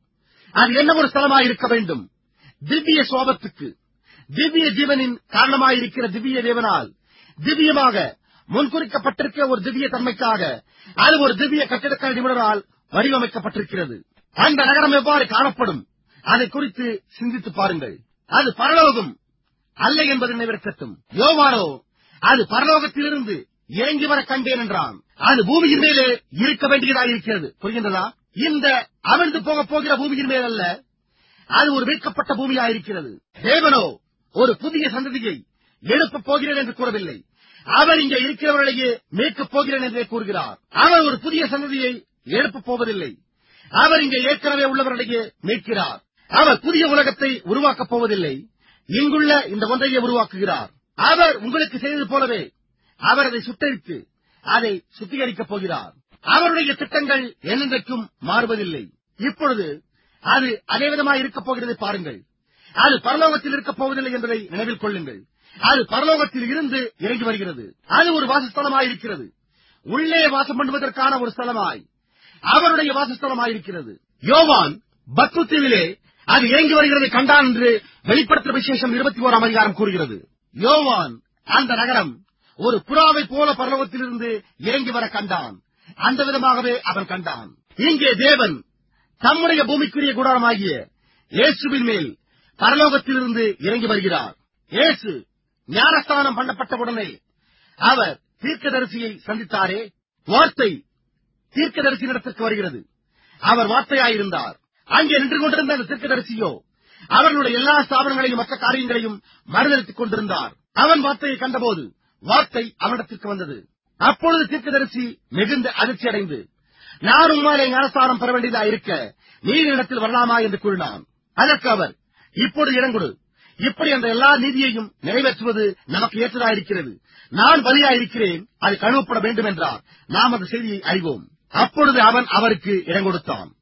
அது என்ன ஒரு ஸ்தலமாய் இருக்க வேண்டும் திவ்ய சோபத்துக்கு திவ்ய ஜீவனின் காரணமாயிருக்கிற திவ்ய தேவனால் திவ்யமாக முன்குறிக்கப்பட்டிருக்கிற ஒரு திவ்ய தன்மைக்காக அது ஒரு திவ்ய கட்டிடக்கலை நிபுணரால் வடிவமைக்கப்பட்டிருக்கிறது அந்த நகரம் எவ்வாறு காணப்படும் அதை குறித்து சிந்தித்து பாருங்கள் அது பரலோகம் அல்ல என்பது நினைவிருக்கட்டும் யோவானோ அது பரலோகத்திலிருந்து இறங்கி வர கண்டேன் என்றான் அது பூமியின் மேலே இருக்க வேண்டியதாயிருக்கிறது புரிகின்றதா இந்த அமிழ்ந்து போகப் போகிற பூமியின் மேல் அல்ல அது ஒரு மீட்கப்பட்ட பூமியாயிருக்கிறது தேவனோ ஒரு புதிய சந்ததியை எழுப்பப் போகிறேன் என்று கூறவில்லை அவர் இங்கே இருக்கிறவர்களையே மீட்கப் போகிறேன் என்றே கூறுகிறார் அவர் ஒரு புதிய சந்ததியை எழுப்பப் போவதில்லை அவர் இங்கே ஏற்கனவே உள்ளவர்களையே மீட்கிறார் அவர் புதிய உலகத்தை உருவாக்கப் போவதில்லை இங்குள்ள இந்த ஒன்றையே உருவாக்குகிறார் அவர் உங்களுக்கு செய்தது போலவே அவர் அதை சுட்டரித்து அதை சுத்திகரிக்கப் போகிறார் அவருடைய திட்டங்கள் என்னென்றைக்கும் மாறுவதில்லை இப்பொழுது அது அதே விதமாக இருக்கப் போகிறதை பாருங்கள் அது பரலோகத்தில் இருக்கப் போவதில்லை என்பதை நினைவில் கொள்ளுங்கள் அது பரலோகத்தில் இருந்து இறங்கி வருகிறது அது ஒரு வாசஸ்தலமாயிருக்கிறது உள்ளே வாசம் பண்ணுவதற்கான ஒரு ஸ்தலமாய் அவருடைய வாசஸ்தலமாயிருக்கிறது யோவான் பத்முத்தீவிலே அது இறங்கி வருகிறதை கண்டான் என்று வெளிப்படுத்துற விசேஷம் இருபத்தி ஓராம் அதிகாரம் கூறுகிறது யோவான் அந்த நகரம் ஒரு புறாவை போல பரலோகத்திலிருந்து இறங்கி வர கண்டான் அந்த விதமாகவே அவன் கண்டான் இங்கே தேவன் தம்முடைய பூமிக்குரிய குடாரமாகிய இயேசுவின் மேல் பரலோகத்திலிருந்து இறங்கி வருகிறார் இயேசு ஞானஸ்தானம் பண்ணப்பட்டவுடனே அவர் தீர்க்கதரிசியை சந்தித்தாரே வார்த்தை தீர்க்கதரிசியிடத்திற்கு வருகிறது அவர் வார்த்தையாயிருந்தார் அங்கே நின்று கொண்டிருந்த அந்த தீர்க்கதரிசியோ அவர்களுடைய எல்லா ஸ்தாபனங்களையும் மற்ற காரியங்களையும் மறுதளித்துக் கொண்டிருந்தார் அவன் வார்த்தையை கண்டபோது வார்த்தை அவனிடத்திற்கு வந்தது அப்பொழுது தீர்க்கதரிசி மிகுந்த அதிர்ச்சி அடைந்து நான் உம்மாலே ஞானஸ்தானம் பெற வேண்டியதா இருக்க நீர் இடத்தில் வரலாமா என்று கூறினான் அதற்கு அவர் இப்பொழுது இடங்கொடு இப்படி அந்த எல்லா நீதியையும் நிறைவேற்றுவது நமக்கு ஏற்றதாயிருக்கிறது நான் பலியாயிருக்கிறேன் அது கழுவப்பட வேண்டும் என்றார் நாம் அந்த செய்தியை அறிவோம் அப்பொழுது அவன் அவருக்கு இடம் கொடுத்தான்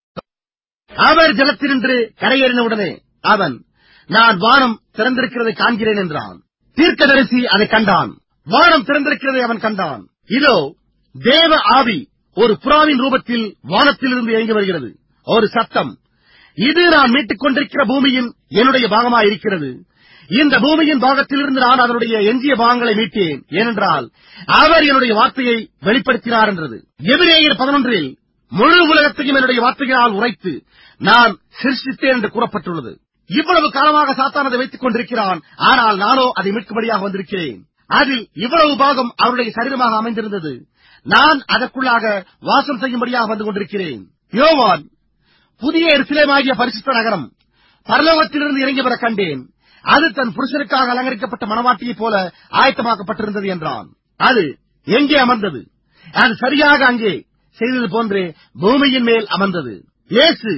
அவர் ஜலத்தினின்று கரையேறினவுடனே அவன் நான் வானம் திறந்திருக்கிறதை காண்கிறேன் என்றான் தீர்க்கதரிசி அதை கண்டான் வானம் திறந்திருக்கிறதை அவன் கண்டான் இதோ தேவ ஆவி ஒரு புறாவின் ரூபத்தில் வானத்திலிருந்து இறங்கி வருகிறது ஒரு சத்தம் இது நான் மீட்டுக் கொண்டிருக்கிற பூமியின் என்னுடைய பாகமாயிருக்கிறது இந்த பூமியின் பாகத்திலிருந்து நான் அதனுடைய எஞ்சிய பாகங்களை மீட்டேன் ஏனென்றால் அவர் என்னுடைய வார்த்தையை வெளிப்படுத்தினார் என்றது எபிரேயர் பதினொன்றில் முழு உலகத்தையும் என்னுடைய வார்த்தைகளால் உரைத்து நான் சிருஷ்டித்தேன் என்று கூறப்பட்டுள்ளது இவ்வளவு காலமாக சாத்தான் அதை வைத்துக் கொண்டிருக்கிறான் ஆனால் நானோ அதை மீட்கும்படியாக வந்திருக்கிறேன் அதில் இவ்வளவு பாகம் அவருடைய சரீரமாக அமைந்திருந்தது நான் அதற்குள்ளாக வாசம் செய்யும்படியாக வந்து கொண்டிருக்கிறேன் யோவான் புதிய எருசலேமாகிய பரிசுத்த நகரம் பரலோகத்திலிருந்து இறங்கி வர கண்டேன் அது தன் புருஷனுக்காக அலங்கரிக்கப்பட்ட மனவாட்டியைப் போல ஆயத்தமாக்கப்பட்டிருந்தது என்றான் அது எங்கே அமர்ந்தது அது சரியாக அங்கே செய்தது போன்றே பூமியின் மேல் அமர்ந்தது இயேசு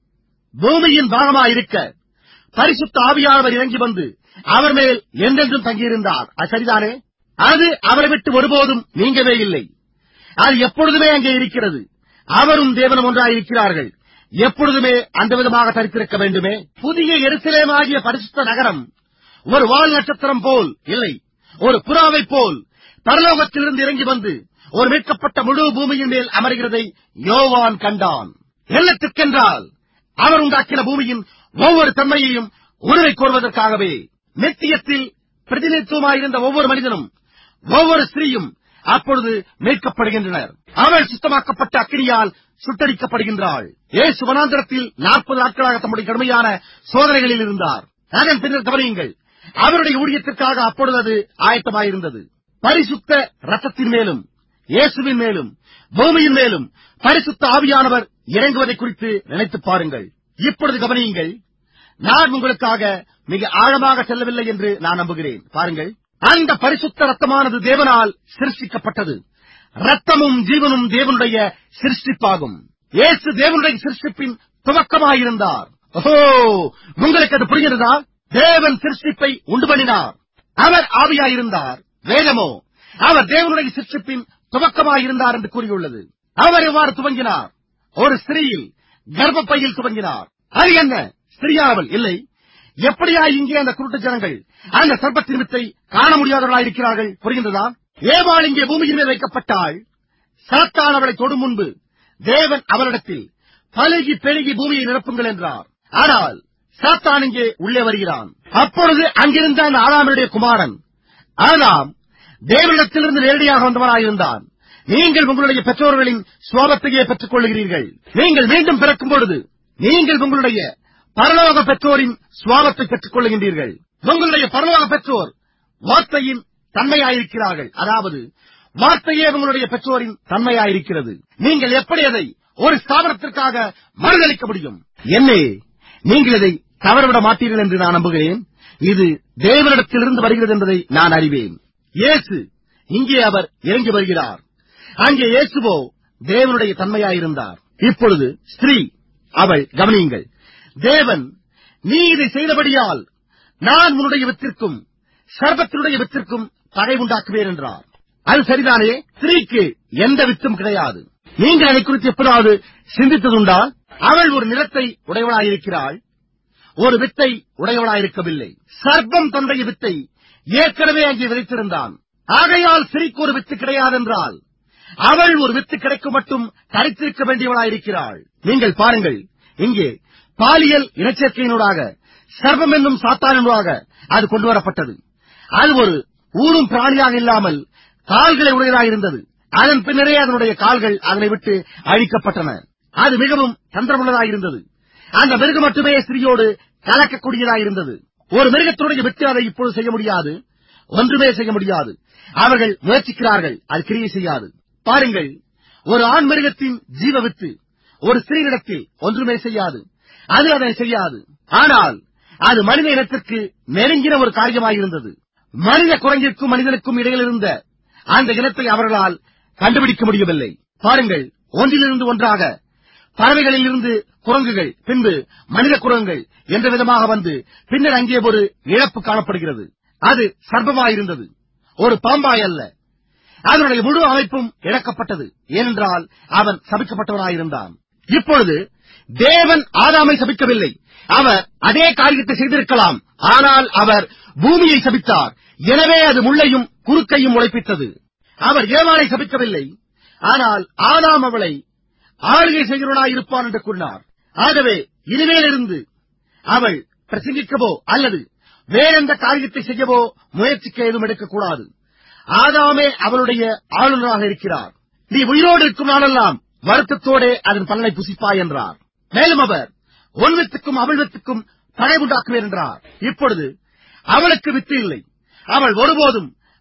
பூமியின் பாகமாயிருக்க பரிசுத்த ஆவியானவர் இறங்கி வந்து அவர் மேல் என்றென்றும் தங்கியிருந்தார் அது சரிதானே அது அவரை விட்டு ஒருபோதும் நீங்கவே இல்லை அது எப்பொழுதுமே அங்கே இருக்கிறது அவரும் தேவனும் ஒன்றாயிருக்கிறார்கள் எப்பொழுதுமே அந்த விதமாக தரித்திருக்க வேண்டுமே புதிய எருசலேமாகிய பரிசுத்த நகரம் ஒரு வால் நட்சத்திரம் போல் இல்லை ஒரு புறாவைப் போல் பரலோகத்திலிருந்து இறங்கி வந்து ஒரு மீட்கப்பட்ட முழு பூமியின் மேல் அமர்கிறதை யோவான் கண்டான் எல்லத்திற்கென்றால் அவர் உண்டாக்கின பூமியின் ஒவ்வொரு தன்மையையும் உணவை கோருவதற்காகவே நித்தியத்தில் பிரதிநிதித்துவமாயிருந்த ஒவ்வொரு மனிதனும் ஒவ்வொரு ஸ்திரீயும் அப்பொழுது மீட்கப்படுகின்றனர் அவள் சுத்தமாக்கப்பட்ட அக்கினியால் சுட்டரிக்கப்படுகின்றாள் ஏசு வனாந்திரத்தில் நாற்பது நாட்களாக தம்முடைய கடுமையான சோதனைகளில் இருந்தார் அதன் பின்னர் கவனியுங்கள் அவருடைய ஊழியத்திற்காக அப்பொழுது அது ஆயத்தமாயிருந்தது பரிசுத்த ரத்தத்தின் மேலும் இயேசுவின் மேலும் பூமியின் மேலும் பரிசுத்த ஆவியானவர் இறங்குவதை குறித்து நினைத்துப் பாருங்கள் இப்பொழுது கவனியுங்கள் நான் உங்களுக்காக மிக ஆழமாக செல்லவில்லை என்று நான் நம்புகிறேன் பாருங்கள் அந்த பரிசுத்த ரத்தமானது தேவனால் சிருஷ்டிக்கப்பட்டது ரத்தமும் ஜீவனும் தேவனுடைய சிருஷ்டிப்பாகும் இயேசு தேவனுடைய சிருஷ்டிப்பின் துவக்கமாயிருந்தார் ஓஹோ உங்களுக்கு அது புரிகிறதா தேவன் சிருஷ்டிப்பை உண்டு பண்ணினார் அவர் ஆவியாயிருந்தார் வேதமோ அவர் தேவனுடைய சிருஷ்டிப்பின் துவக்கமாயிருந்தார் என்று கூறியுள்ளது அவர் எவ்வாறு துவங்கினார் ஒரு ஸ்திரீயில் கர்ப்பப்பையில் துவங்கினார் அது என்ன ஸ்திரீயானவள் இல்லை எப்படியா இங்கே அந்த குருட்டு ஜனங்கள் அந்த சர்ப்பத்தின் வித்தை காண முடியாதவர்களாயிருக்கிறார்கள் புரிகின்றதா ஏவாள் இங்கே பூமியின் மேல் வைக்கப்பட்டால் சாத்தான் அவளை தொடும் முன்பு தேவன் அவரிடத்தில் பழுகி பெருகி பூமியை நிரப்புங்கள் என்றார் ஆனால் சாத்தான் இங்கே உள்ளே வருகிறான் அப்பொழுது அங்கிருந்த அந்த ஆறாமனுடைய குமாரன் ஆதாம் தேவனிடத்திலிருந்து நேரடியாக வந்தவனாயிருந்தான் நீங்கள் உங்களுடைய பெற்றோர்களின் சுவாபத்தையே பெற்றுக் கொள்கிறீர்கள் நீங்கள் மீண்டும் பிறக்கும் பொழுது நீங்கள் உங்களுடைய பரலோக பெற்றோரின் சுவாபத்தை பெற்றுக் கொள்கின்றீர்கள் உங்களுடைய பரலோக பெற்றோர் வார்த்தையின் தன்மையாயிருக்கிறார்கள் அதாவது வார்த்தையே உங்களுடைய பெற்றோரின் தன்மையாயிருக்கிறது நீங்கள் எப்படி அதை ஒரு ஸ்தாபனத்திற்காக மறுதளிக்க முடியும் என்னே நீங்கள் இதை தவறவிட மாட்டீர்கள் என்று நான் நம்புகிறேன் இது தேவனிடத்திலிருந்து வருகிறது என்பதை நான் அறிவேன் இயேசு இங்கே அவர் இறங்கி வருகிறார் அங்கே இயேசுவோ தேவனுடைய தன்மையாயிருந்தார் இப்பொழுது ஸ்திரீ அவள் கவனியுங்கள் தேவன் நீ இதை செய்தபடியால் நான் உன்னுடைய வித்திற்கும் சர்பத்தினுடைய வித்திற்கும் பகை உண்டாக்குவேன் என்றார் அது சரிதானே ஸ்திரீக்கு எந்த வித்தும் கிடையாது நீங்கள் அதை குறித்து எப்போதாவது சிந்தித்ததுண்டா அவள் ஒரு நிலத்தை உடையவளாயிருக்கிறாள் ஒரு வித்தை உடையவளாயிருக்கவில்லை சர்ப்பம் தன்னுடைய வித்தை ஏற்கனவே அங்கே விதைத்திருந்தான் ஆகையால் ஸ்திரீக்கு ஒரு வித்து கிடையாதென்றால் அவள் ஒரு வித்து கிடைக்கும் மட்டும் தரித்திருக்க வேண்டியவளாயிருக்கிறாள் நீங்கள் பாருங்கள் இங்கே பாலியல் இனச்சேர்க்கையினூடாக சர்வம் என்னும் சாத்தானூடாக அது கொண்டு வரப்பட்டது அது ஒரு ஊரும் பிராணியாக இல்லாமல் கால்களை உடையதாயிருந்தது அதன் பின்னரே அதனுடைய கால்கள் அதனை விட்டு அழிக்கப்பட்டன அது மிகவும் தந்திரமுள்ளதாயிருந்தது அந்த மிருகம் மட்டுமே ஸ்திரியோடு கலக்கக்கூடியதாயிருந்தது ஒரு மிருகத்தினுடைய விட்டு அதை இப்பொழுது செய்ய முடியாது ஒன்றுமே செய்ய முடியாது அவர்கள் முயற்சிக்கிறார்கள் அது கிரியை செய்யாது பாருங்கள் ஒரு ஆண் மிருகத்தின் ஜீவ வித்து ஒரு ஸ்திரீனிடத்தில் ஒன்றுமே செய்யாது அது அதை செய்யாது ஆனால் அது மனித இனத்திற்கு நெருங்கின ஒரு காரியமாயிருந்தது மனித குரங்கிற்கும் மனிதனுக்கும் இடையில் இருந்த அந்த இனத்தை அவர்களால் கண்டுபிடிக்க முடியவில்லை பாருங்கள் ஒன்றிலிருந்து ஒன்றாக பறவைகளில் இருந்து குரங்குகள் பின்பு மனித குரங்குகள் என்ற விதமாக வந்து பின்னர் அங்கே ஒரு இழப்பு காணப்படுகிறது அது சர்ப்பமாயிருந்தது ஒரு பாம்பாய் அல்ல அதனுடைய முழு அமைப்பும் இழக்கப்பட்டது ஏனென்றால் அவன் சபிக்கப்பட்டவனாயிருந்தான் இப்பொழுது தேவன் ஆதாமை சபிக்கவில்லை அவர் அதே காரியத்தை செய்திருக்கலாம் ஆனால் அவர் பூமியை சபித்தார் எனவே அது முள்ளையும் குறுக்கையும் உழைப்பித்தது அவர் ஏவாளை சபிக்கவில்லை ஆனால் ஆதாம் அவளை ஆளுகை செய்கிறவனாயிருப்பான் என்று கூறினார் ஆகவே இனிமேலிருந்து அவள் பிரசங்கிக்கவோ அல்லது வேறெந்த காரியத்தை செய்யவோ முயற்சிக்க ஏதும் எடுக்கக்கூடாது ஆதாமே அவளுடைய ஆளுநராக இருக்கிறார் நீ உயிரோடு இருக்கும் நாளெல்லாம் வருத்தத்தோடே அதன் பலனை புசிப்பாய் என்றார் மேலும் அவர் உன் வித்துக்கும் அவள் வித்துக்கும் பகை உண்டாக்குவேன் என்றார் இப்பொழுது அவளுக்கு வித்து இல்லை அவள் ஒருபோதும்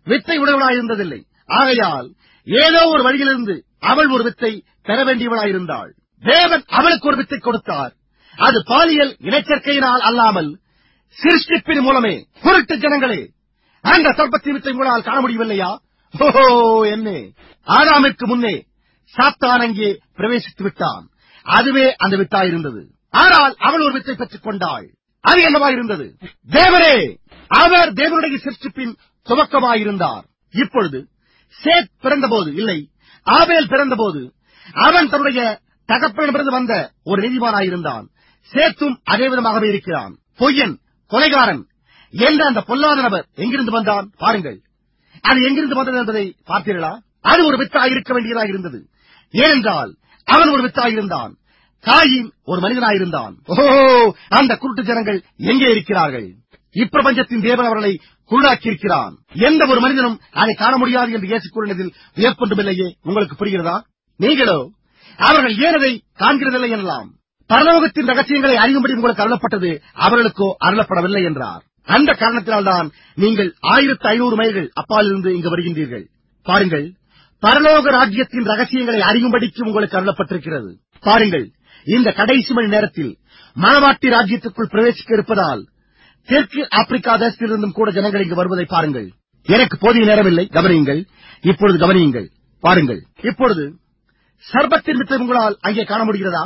வித்தை உடையவளாயிருந்ததில்லை ஆகையால் ஏதோ ஒரு வழியிலிருந்து அவள் ஒரு வித்தை பெற வேண்டியவளாயிருந்தாள் தேவன் அவளுக்கு ஒரு வித்தை கொடுத்தார் அது பாலியல் இனச்சேர்க்கையினால் அல்லாமல் சிருஷ்டிப்பின் மூலமே குருட்டு ஜனங்களே அந்த சர்ப்பத்தின் வித்தை உங்களால் காண முடியவில்லையா ஓஹோ என்ன ஆதாமிற்கு முன்னே சாத்தான் அங்கே பிரவேசித்து விட்டான் அதுவே அந்த வித்தாயிருந்தது ஆனால் அவள் ஒரு வித்தை பெற்றுக் கொண்டாள் அது என்னவாயிருந்தது தேவரே அவர் தேவனுடைய சிருஷ்டிப்பின் துவக்கமாயிருந்தார் இப்பொழுது சேத் பிறந்தபோது இல்லை ஆபேல் பிறந்தபோது அவன் தன்னுடைய தகப்பனிடமிருந்து வந்த ஒரு நீதிமானாயிருந்தான் சேத்தும் அதே விதமாகவே இருக்கிறான் பொய்யன் கொலைகாரன் என்ற அந்த பொல்லாத நபர் எங்கிருந்து வந்தான் பாருங்கள் அது எங்கிருந்து வந்தது என்பதை பார்த்தீர்களா அது ஒரு வித்தாய் இருக்க வேண்டியதாக இருந்தது ஏனென்றால் அவன் ஒரு வித்தாயிருந்தான் காயின் ஒரு மனிதனாயிருந்தான் ஓஹோ அந்த குருட்டு ஜனங்கள் எங்கே இருக்கிறார்கள் இப்பிரபஞ்சத்தின் தேவன் அவர்களை குருடாக்கியிருக்கிறான் எந்த ஒரு மனிதனும் அதை காண முடியாது என்று இயேசு கூறினதில் வியப்பொன்றுமில்லையே உங்களுக்கு புரிகிறதா நீங்களோ அவர்கள் ஏன் அதை காண்கிறதில்லை எனலாம் பரலோகத்தின் ரகசியங்களை அறியும்படி உங்களுக்கு அருளப்பட்டது அவர்களுக்கோ அருளப்படவில்லை என்றார் அந்த காரணத்தினால்தான் நீங்கள் ஆயிரத்து ஐநூறு மைல்கள் அப்பாலிருந்து இங்கு வருகின்றீர்கள் பாருங்கள் பரலோக ராஜ்யத்தின் ரகசியங்களை அறியும்படிக்கு உங்களுக்கு அருளப்பட்டிருக்கிறது பாருங்கள் இந்த கடைசி மணி நேரத்தில் மணவாட்டி ராஜ்யத்துக்குள் பிரவேசிக்க இருப்பதால் தெற்கு ஆப்பிரிக்கா தேசத்திலிருந்தும் கூட ஜனங்கள் இங்கு வருவதை பாருங்கள் எனக்கு போதிய நேரமில்லை கவனியுங்கள் இப்பொழுது கவனியுங்கள் பாருங்கள் இப்பொழுது சர்பத்தின் வித்தை உங்களால் அங்கே காண முடிகிறதா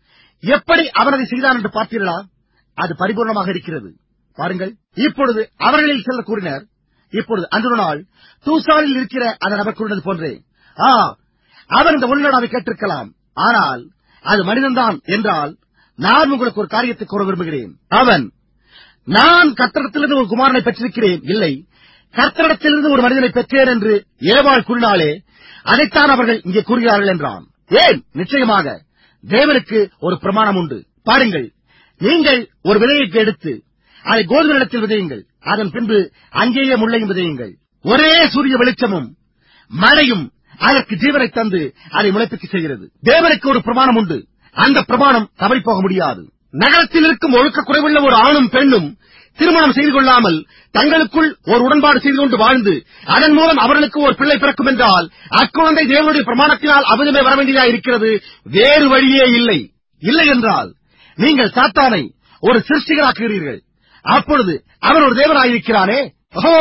எப்படி அவன் அதை செய்தான் என்று பார்த்தீர்களா அது பரிபூர்ணமாக இருக்கிறது பாருங்கள் இப்பொழுது அவர்களில் சிலர் கூறினர் இப்பொழுது அன்று நாள் தூசானில் இருக்கிற அந்த நபர் கூறினது போன்றே ஆ அவர் இந்த உள்நடாவை கேட்டிருக்கலாம் ஆனால் அது மனிதன்தான் என்றால் நான் உங்களுக்கு ஒரு காரியத்தை கூற விரும்புகிறேன் அவன் நான் கர்த்தரிடத்திலிருந்து ஒரு குமாரனை பெற்றிருக்கிறேன் இல்லை கர்த்தரிடத்திலிருந்து ஒரு மனிதனை பெற்றேன் என்று ஏவாள் கூறினாலே அதைத்தான் அவர்கள் இங்கே கூறுகிறார்கள் என்றான் ஏன் நிச்சயமாக தேவனுக்கு ஒரு பிரமாணம் உண்டு பாருங்கள் நீங்கள் ஒரு விதையை எடுத்து அதை கோதுமை நிலத்தில் விதையுங்கள் அதன் பின்பு அங்கேயே முள்ளையும் விதையுங்கள் ஒரே சூரிய வெளிச்சமும் மழையும் அதற்கு ஜீவனை தந்து அதை முளைப்பிக்க செய்கிறது தேவனுக்கு ஒரு பிரமாணம் உண்டு அந்த பிரமாணம் தவறி போக முடியாது நகரத்தில் இருக்கும் ஒழுக்க குறைவுள்ள ஒரு ஆணும் பெண்ணும் திருமணம் செய்து கொள்ளாமல் தங்களுக்குள் ஒரு உடன்பாடு செய்து கொண்டு வாழ்ந்து அதன் மூலம் அவர்களுக்கு ஒரு பிள்ளை பிறக்கும் என்றால் அக்குழந்தை தேவனுடைய பிரமாணத்தினால் அவிதமே வர வேண்டியதா இருக்கிறது வேறு வழியே இல்லை இல்லை என்றால் நீங்கள் சாத்தானை ஒரு சிருஷ்டிகராக்குகிறீர்கள் அப்பொழுது அவன் ஒரு தேவனாயிருக்கிறானே ஓ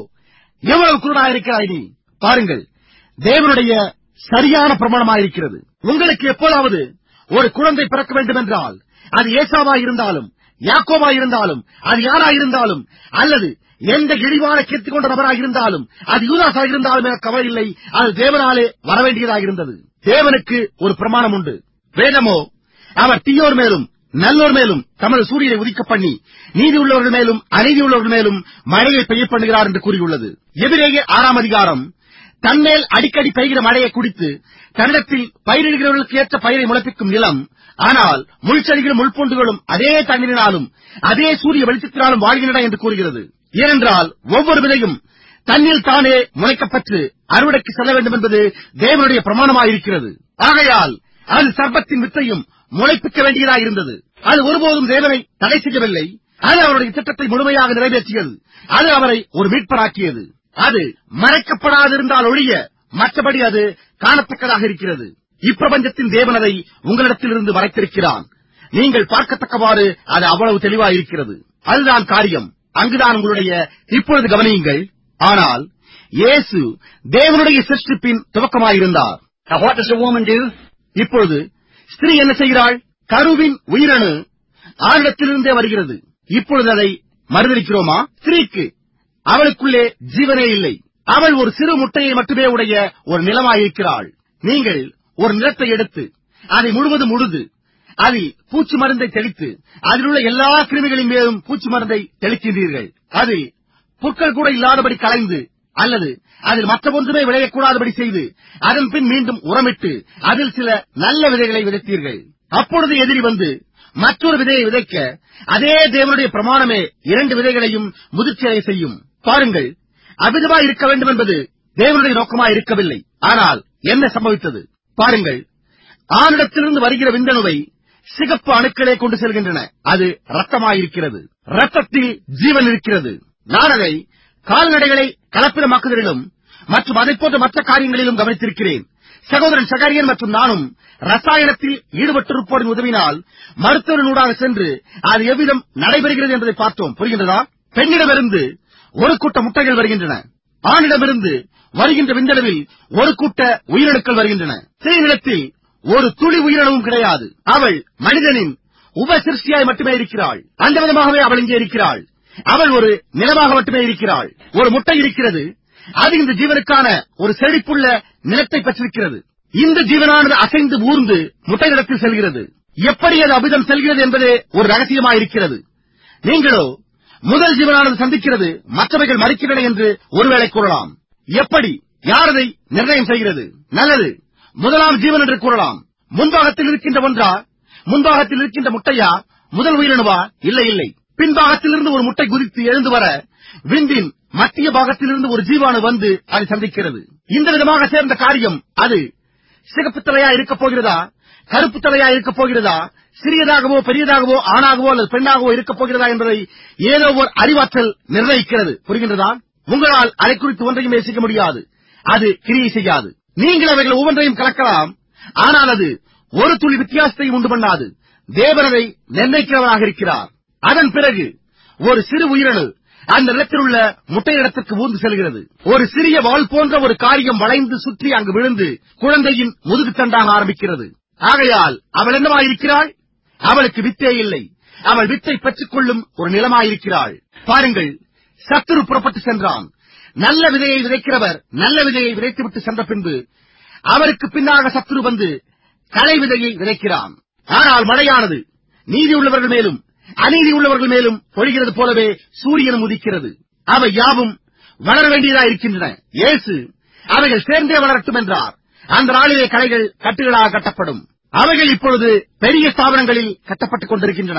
எவ்வளவு குருடாயிருக்கிறாய் நீ பாருங்கள் தேவனுடைய சரியான பிரமாணமாயிருக்கிறது உங்களுக்கு எப்போதாவது ஒரு குழந்தை பிறக்க வேண்டும் என்றால் அது ஏசாவா இருந்தாலும் யாக்கோவா இருந்தாலும் அது யாராயிருந்தாலும் அல்லது எந்த இழிவான கீர்த்தி கொண்ட நபராக இருந்தாலும் அது யூதாசா இருந்தாலும் எனக்கு கவலை இல்லை அது தேவனாலே வரவேண்டியதாக இருந்தது தேவனுக்கு ஒரு பிரமாணம் உண்டு வேதமோ அவர் தீயோர் மேலும் நல்லோர் மேலும் தமது சூரியனை உதிக்க பண்ணி நீதி உள்ளவர்கள் மேலும் அநீதி உள்ளவர்கள் மேலும் மழையை பெய்ய பண்ணுகிறார் என்று கூறியுள்ளது எதிரேயே ஆறாம் அதிகாரம் தன்மேல் அடிக்கடி பெய்கிற மழையை குடித்து தன்னிடத்தில் பயிரிடுகிறவர்களுக்கு ஏற்ற பயிரை முளைப்பிக்கும் நிலம் ஆனால் முள்செடிகளும் முள்பூண்டுகளும் அதே தண்ணீரினாலும் அதே சூரிய வெளிச்சத்தினாலும் வாழ்கின்றன என்று கூறுகிறது ஏனென்றால் ஒவ்வொரு விதையும் தன்னில் தானே முளைக்கப்பட்டு அறுவடைக்கு செல்ல வேண்டும் என்பது தேவனுடைய பிரமாணமாயிருக்கிறது ஆகையால் அது சர்ப்பத்தின் வித்தையும் முளைப்பிக்க வேண்டியதாயிருந்தது அது ஒருபோதும் தேவனை தடை செய்யவில்லை அது அவருடைய திட்டத்தை முழுமையாக நிறைவேற்றியது அது அவரை ஒரு மீட்பராக்கியது அது மறைக்கப்படாதிருந்தால் ஒழிய மற்றபடி அது காணத்தக்கதாக இருக்கிறது இப்பிரபஞ்சத்தின் தேவன் அதை உங்களிடத்திலிருந்து மறைத்திருக்கிறான் நீங்கள் பார்க்கத்தக்கவாறு அது அவ்வளவு தெளிவாயிருக்கிறது அதுதான் காரியம் அங்குதான் உங்களுடைய இப்பொழுது கவனியுங்கள் ஆனால் இயேசு தேவனுடைய சிருஷ்டிப்பின் துவக்கமாயிருந்தார் Now what does a woman do? இப்பொழுது ஸ்திரீ என்ன செய்கிறாள் கருவின் உயிரணு ஆணிடத்திலிருந்தே வருகிறது இப்பொழுது அதை மறுதளிக்கிறோமா ஸ்திரீக்கு அவளுக்குள்ளே ஜீவனே இல்லை அவள் ஒரு சிறு முட்டையை மட்டுமே உடைய ஒரு நிலமாயிருக்கிறாள் நீங்கள் ஒரு நிலத்தை எடுத்து அதை முழுவதும் உழுது அதில் பூச்சி மருந்தை தெளித்து அதில் உள்ள எல்லா கிருமிகளின் மேலும் பூச்சி மருந்தை தெளிக்கின்றீர்கள் அதில் புற்கள் கூட இல்லாதபடி கலைந்து அல்லது அதில் மற்ற ஒன்றுமே விளையக்கூடாதபடி செய்து அதன் பின் மீண்டும் உரமிட்டு அதில் சில நல்ல விதைகளை விதைத்தீர்கள் அப்பொழுது எதிரி வந்து மற்றொரு விதையை விதைக்க அதே தேவனுடைய பிரமாணமே இரண்டு விதைகளையும் முதிர்ச்சியடைய செய்யும் பாருங்கள் அபிதமா இருக்க வேண்டும் என்பது தேவனுடைய நோக்கமா இருக்கவில்லை ஆனால் என்ன சம்பவித்தது பாருங்கள் ஆணிடத்திலிருந்து வருகிற விந்தணுவை சிகப்பு அணுக்களே கொண்டு செல்கின்றன அது ரத்தமாயிருக்கிறது ரத்தத்தில் ஜீவன் இருக்கிறது நான் அதை கால்நடைகளை கலப்பிடமாக்குதலிலும் மற்றும் அதைப் போன்ற மற்ற காரியங்களிலும் கவனித்திருக்கிறேன் சகோதரன் சகரியன் மற்றும் நானும் ரசாயனத்தில் ஈடுபட்டிருப்போரின் உதவினால் மருத்துவரினூடாக சென்று அது எவ்விதம் நடைபெறுகிறது என்பதை பார்த்தோம் புரிகின்றதா பெண்ணிடமிருந்து ஒரு கூட்ட முட்டைகள் வருகின்றன ஆணிடமிருந்து வருகின்ற விந்தளவில் ஒரு கூட்ட உயிரணுக்கள் வருகின்றன ஸ்திரீனிடத்தில் ஒரு துளி உயிரினமும் கிடையாது அவள் மனிதனின் உபசிருஷ்டியாய் மட்டுமே இருக்கிறாள் அந்த விதமாகவே அவள் இங்கே இருக்கிறாள் அவள் ஒரு நிலமாக மட்டுமே இருக்கிறாள் ஒரு முட்டை இருக்கிறது அது இந்த ஜீவனுக்கான ஒரு செழிப்புள்ள நிலத்தை பெற்றிருக்கிறது இந்த ஜீவனானது அசைந்து ஊர்ந்து முட்டையிடத்தில் செல்கிறது எப்படி அது அபிதம் செல்கிறது என்பதே ஒரு ரகசியமாயிருக்கிறது நீங்களோ முதல் ஜீவனானது சந்திக்கிறது மற்றவைகள் மறிக்கின்றன என்று ஒருவேளை கூறலாம் எப்படி யார் அதை நிர்ணயம் செய்கிறது நல்லது முதலாம் ஜீவன் என்று கூறலாம் முன்பாகத்தில் இருக்கின்ற ஒன்றா முன்பாகத்தில் இருக்கின்ற முட்டையா முதல் உயிரினுவா இல்லை இல்லை பின்பாகத்திலிருந்து ஒரு முட்டை குதித்து எழுந்து வர விந்தின் மத்திய பாகத்திலிருந்து ஒரு ஜீவானு வந்து அதை சந்திக்கிறது இந்த விதமாக சேர்ந்த காரியம் அது சிகப்பு தலையா இருக்கப் போகிறதா கருப்பு தலையா இருக்கப் போகிறதா சிறியதாகவோ பெரியதாகவோ ஆணாகவோ அல்லது பெண்ணாகவோ இருக்கப் போகிறதா என்பதை ஏதோ ஒரு அறிவாற்றல் நிர்ணயிக்கிறது புரிகின்றதா உங்களால் அதை குறித்து ஒன்றையும் யோசிக்க முடியாது அது கிரியை செய்யாது நீங்கள் அவைகள் ஒவ்வொன்றையும் கலக்கலாம் ஆனால் அது ஒரு துளி வித்தியாசத்தையும் உண்டு பண்ணாது தேவன் அதை நிர்ணயிக்கிறவராக இருக்கிறார் அதன் பிறகு ஒரு சிறு உயிரணு அந்த நிலத்தில் உள்ள முட்டையிடத்திற்கு ஊர்ந்து செல்கிறது ஒரு சிறிய வால் போன்ற ஒரு காரியம் வளைந்து சுற்றி அங்கு விழுந்து குழந்தையின் முதுகுத்தண்டாக ஆரம்பிக்கிறது ஆகையால் அவள் என்னவாயிருக்கிறாள் அவளுக்கு வித்தே இல்லை அவள் வித்தை பெற்றுக் கொள்ளும் ஒரு நிலமாயிருக்கிறாள் பாருங்கள் சத்துரு புறப்பட்டு சென்றான் நல்ல விதையை விதைக்கிறவர் நல்ல விதையை விதைத்துவிட்டு சென்ற பின்பு அவருக்கு பின்னாக சத்துரு வந்து களை விதையை விதைக்கிறான் ஆனால் மழையானது நீதி உள்ளவர்கள் மேலும் அநீதி உள்ளவர்கள் மேலும் பொழிகிறது போலவே சூரியனும் உதிக்கிறது அவை யாவும் வளர வேண்டியதா இருக்கின்றன இயேசு அவைகள் சேர்ந்தே வளரட்டும் என்றார் அந்த நாளிலே கலைகள் கட்டுகளாக கட்டப்படும் அவைகள் இப்பொழுது பெரிய ஸ்தாபனங்களில் கட்டப்பட்டுக் கொண்டிருக்கின்றன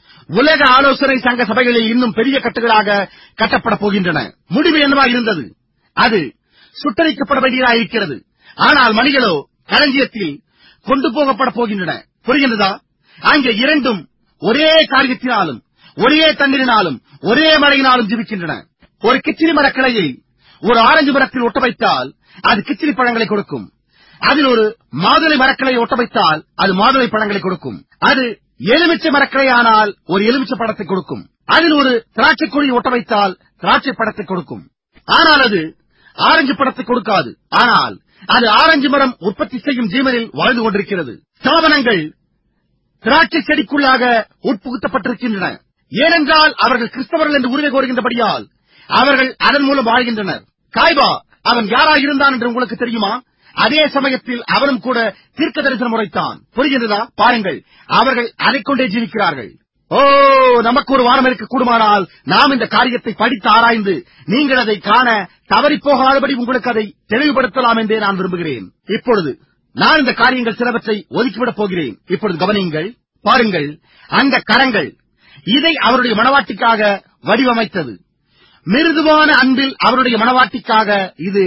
உலக ஆலோசனை சங்க சபைகளில் இன்னும் பெரிய கட்டுகளாக கட்டப்படப் போகின்றன முடிவு என்னவா இருந்தது அது சுட்டரிக்கப்பட வேண்டியதா இருக்கிறது ஆனால் மணிகளோ களஞ்சியத்தில் கொண்டு போகப்பட போகின்றன புரிகின்றதா அங்கே இரண்டும் ஒரே காரியத்தினாலும் ஒரே தண்ணீரினாலும் ஒரே மழையினாலும் ஜீவிக்கின்றன ஒரு கிச்சிலி மரக் கிளையை ஒரு ஆரஞ்சு மரத்தில் ஒட்ட வைத்தால் அது கிச்சிலி பழங்களை கொடுக்கும் அதில் ஒரு மாதுளை மரக்கிளையை ஒட்ட வைத்தால் அது மாதுளை பழங்களை கொடுக்கும் அது எலுமிச்சை மரக்கிளை ஆனால் ஒரு எலுமிச்சை பழத்தை கொடுக்கும் அதில் ஒரு திராட்சை கொடி ஒட்ட வைத்தால் திராட்சை பழத்தை கொடுக்கும் ஆனால் அது ஆரஞ்சு பழத்தை கொடுக்காது ஆனால் அது ஆரஞ்சு மரம் உற்பத்தி செய்யும் ஜீவனில் வாழ்ந்து கொண்டிருக்கிறது ஸ்தாபனங்கள் திராட்சை செடிக்குள்ளாக உட்புகுத்தப்பட்டிருக்கின்றன ஏனென்றால் அவர்கள் கிறிஸ்தவர்கள் என்று உரிமை கோருகின்றபடியால் அவர்கள் அதன் மூலம் வாழ்கின்றனர் காய்பா அவன் யாராயிருந்தான் என்று உங்களுக்கு தெரியுமா அதே சமயத்தில் அவனும் கூட தீர்க்க தரிசனம் உரைத்தான் புரிகின்றதா பாருங்கள் அவர்கள் அதைக் கொண்டே ஜீவிக்கிறார்கள் ஓ நமக்கு ஒரு வாரம் இருக்க கூடுமானால் நாம் இந்த காரியத்தை படித்து ஆராய்ந்து நீங்கள் அதை காண தவறிப் போகாதபடி உங்களுக்கு அதை தெளிவுபடுத்தலாம் என்றே நான் விரும்புகிறேன் இப்பொழுது நான் இந்த காரியங்கள் சிலவற்றை ஒதுக்கிவிடப் போகிறேன் இப்பொழுது கவனியுங்கள் பாருங்கள் அந்த கரங்கள் இதை அவருடைய மனவாட்டிக்காக வடிவமைத்தது மிருதுவான அன்பில் அவருடைய மனவாட்டிக்காக இது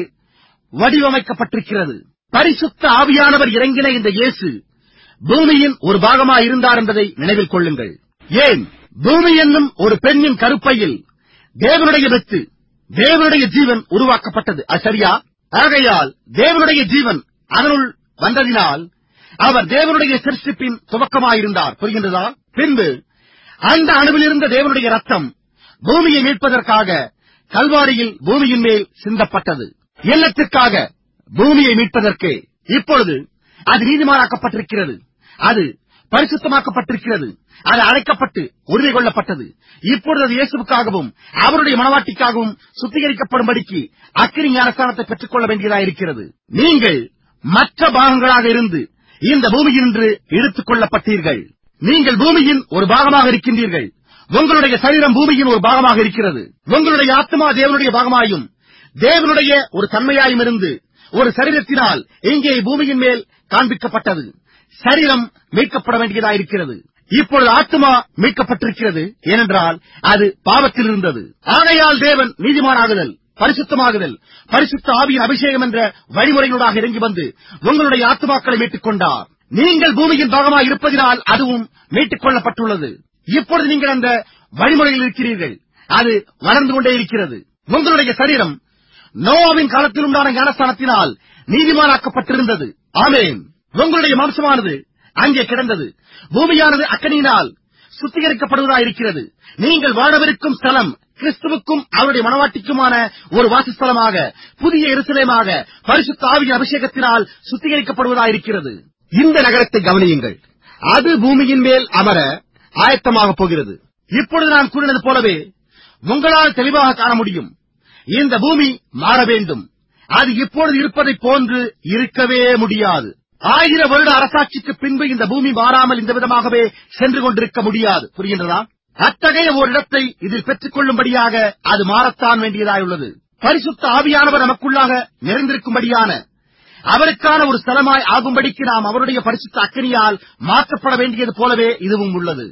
வடிவமைக்கப்பட்டிருக்கிறது பரிசுத்த ஆவியானவர் இறங்கின இந்த இயேசு பூமியின் ஒரு பாகமாய் இருந்தார் என்பதை நினைவில் கொள்ளுங்கள் ஏன் பூமி என்னும் ஒரு பெண்ணின் கருப்பையில் தேவனுடைய வெத்து தேவனுடைய ஜீவன் உருவாக்கப்பட்டது அது சரியா ஆகையால் தேவனுடைய ஜீவன் அதனுள் வந்ததினால் அவர் தேவனுடைய சிருஷ்டிப்பின் துவக்கமாயிருந்தார் புரிகின்றதா பின்பு அந்த அணுவில் இருந்த தேவனுடைய ரத்தம் பூமியை மீட்பதற்காக கல்வாரியில் பூமியின் மேல் சிந்தப்பட்டது இல்லத்திற்காக பூமியை மீட்பதற்கு இப்பொழுது அது நீதிமானாக்கப்பட்டிருக்கிறது அது பரிசுத்தமாக்கப்பட்டிருக்கிறது அது அழைக்கப்பட்டு உறுதி கொள்ளப்பட்டது இப்பொழுது அது இயேசுவுக்காகவும் அவருடைய மனவாட்டிக்காகவும் சுத்திகரிக்கப்படும்படிக்கு அக்கினி ஞானஸ்தானத்தை பெற்றுக் கொள்ள வேண்டியதாயிருக்கிறது நீங்கள் மற்ற பாகங்களாக இருந்து இந்த பூமியினின்று இழுத்துக் கொள்ளப்பட்டீர்கள் நீங்கள் பூமியின் ஒரு பாகமாக இருக்கின்றீர்கள் உங்களுடைய சரீரம் பூமியின் ஒரு பாகமாக இருக்கிறது உங்களுடைய ஆத்மா தேவனுடைய பாகமாயும் தேவனுடைய ஒரு தன்மையாயும் இருந்து ஒரு சரீரத்தினால் இங்கே பூமியின் மேல் காண்பிக்கப்பட்டது சரீரம் மீட்கப்பட வேண்டியதாயிருக்கிறது இப்பொழுது ஆத்மா மீட்கப்பட்டிருக்கிறது ஏனென்றால் அது பாவத்தில் இருந்தது ஆகையால் தேவன் நீதிமானாகுதல் பரிசுத்தமாகுதல் பரிசுத்த ஆவியின் அபிஷேகம் என்ற வழிமுறைகளோடாக இறங்கி வந்து உங்களுடைய ஆத்மாக்களை மீட்டுக் கொண்டார் நீங்கள் பூமியின் பாகமாக இருப்பதினால் அதுவும் மீட்டுக் கொள்ளப்பட்டுள்ளது இப்பொழுது நீங்கள் அந்த வழிமுறையில் இருக்கிறீர்கள் அது வளர்ந்து கொண்டே இருக்கிறது உங்களுடைய சரீரம் நோவாவின் காலத்தில் உண்டான ஞானஸ்தானத்தினால் நீதிமானாக்கப்பட்டிருந்தது ஆமேன் உங்களுடைய மாம்சமானது அங்கே கிடந்தது பூமியானது அக்கனியினால் சுத்திகரிக்கப்படுவதாயிருக்கிறது நீங்கள் வாழவிருக்கும் ஸ்தலம் கிறிஸ்துவுக்கும் அவருடைய மனவாட்டிக்குமான ஒரு வாசஸ்தலமாக புதிய எருசலேமாக பரிசுத்த ஆவியின் அபிஷேகத்தினால் சுத்திகரிக்கப்படுவதாயிருக்கிறது இந்த நகரத்தை கவனியுங்கள் அது பூமியின் மேல் அமர ஆயத்தமாக போகிறது இப்பொழுது நான் கூறினது போலவே உங்களால் தெளிவாக காண முடியும் இந்த பூமி மாற வேண்டும் அது இப்பொழுது இருப்பதைப் போன்று இருக்கவே முடியாது ஆயிர வருட அரசாட்சிக்கு பின்பு இந்த பூமி மாறாமல் இந்த விதமாகவே சென்று கொண்டிருக்க முடியாது புரிகின்றதா அத்தகைய ஒரு இடத்தை இதில் பெற்றுக் கொள்ளும்படியாக அது மாறத்தான் வேண்டியதாயுள்ளது பரிசுத்த ஆவியானவர் நமக்குள்ளாக நிறைந்திருக்கும்படியான அவருக்கான ஒரு ஸ்தலமாய் ஆகும்படிக்கு நாம் அவருடைய பரிசுத்த அக்கனியால் மாற்றப்பட வேண்டியது போலவே இதுவும் உள்ளது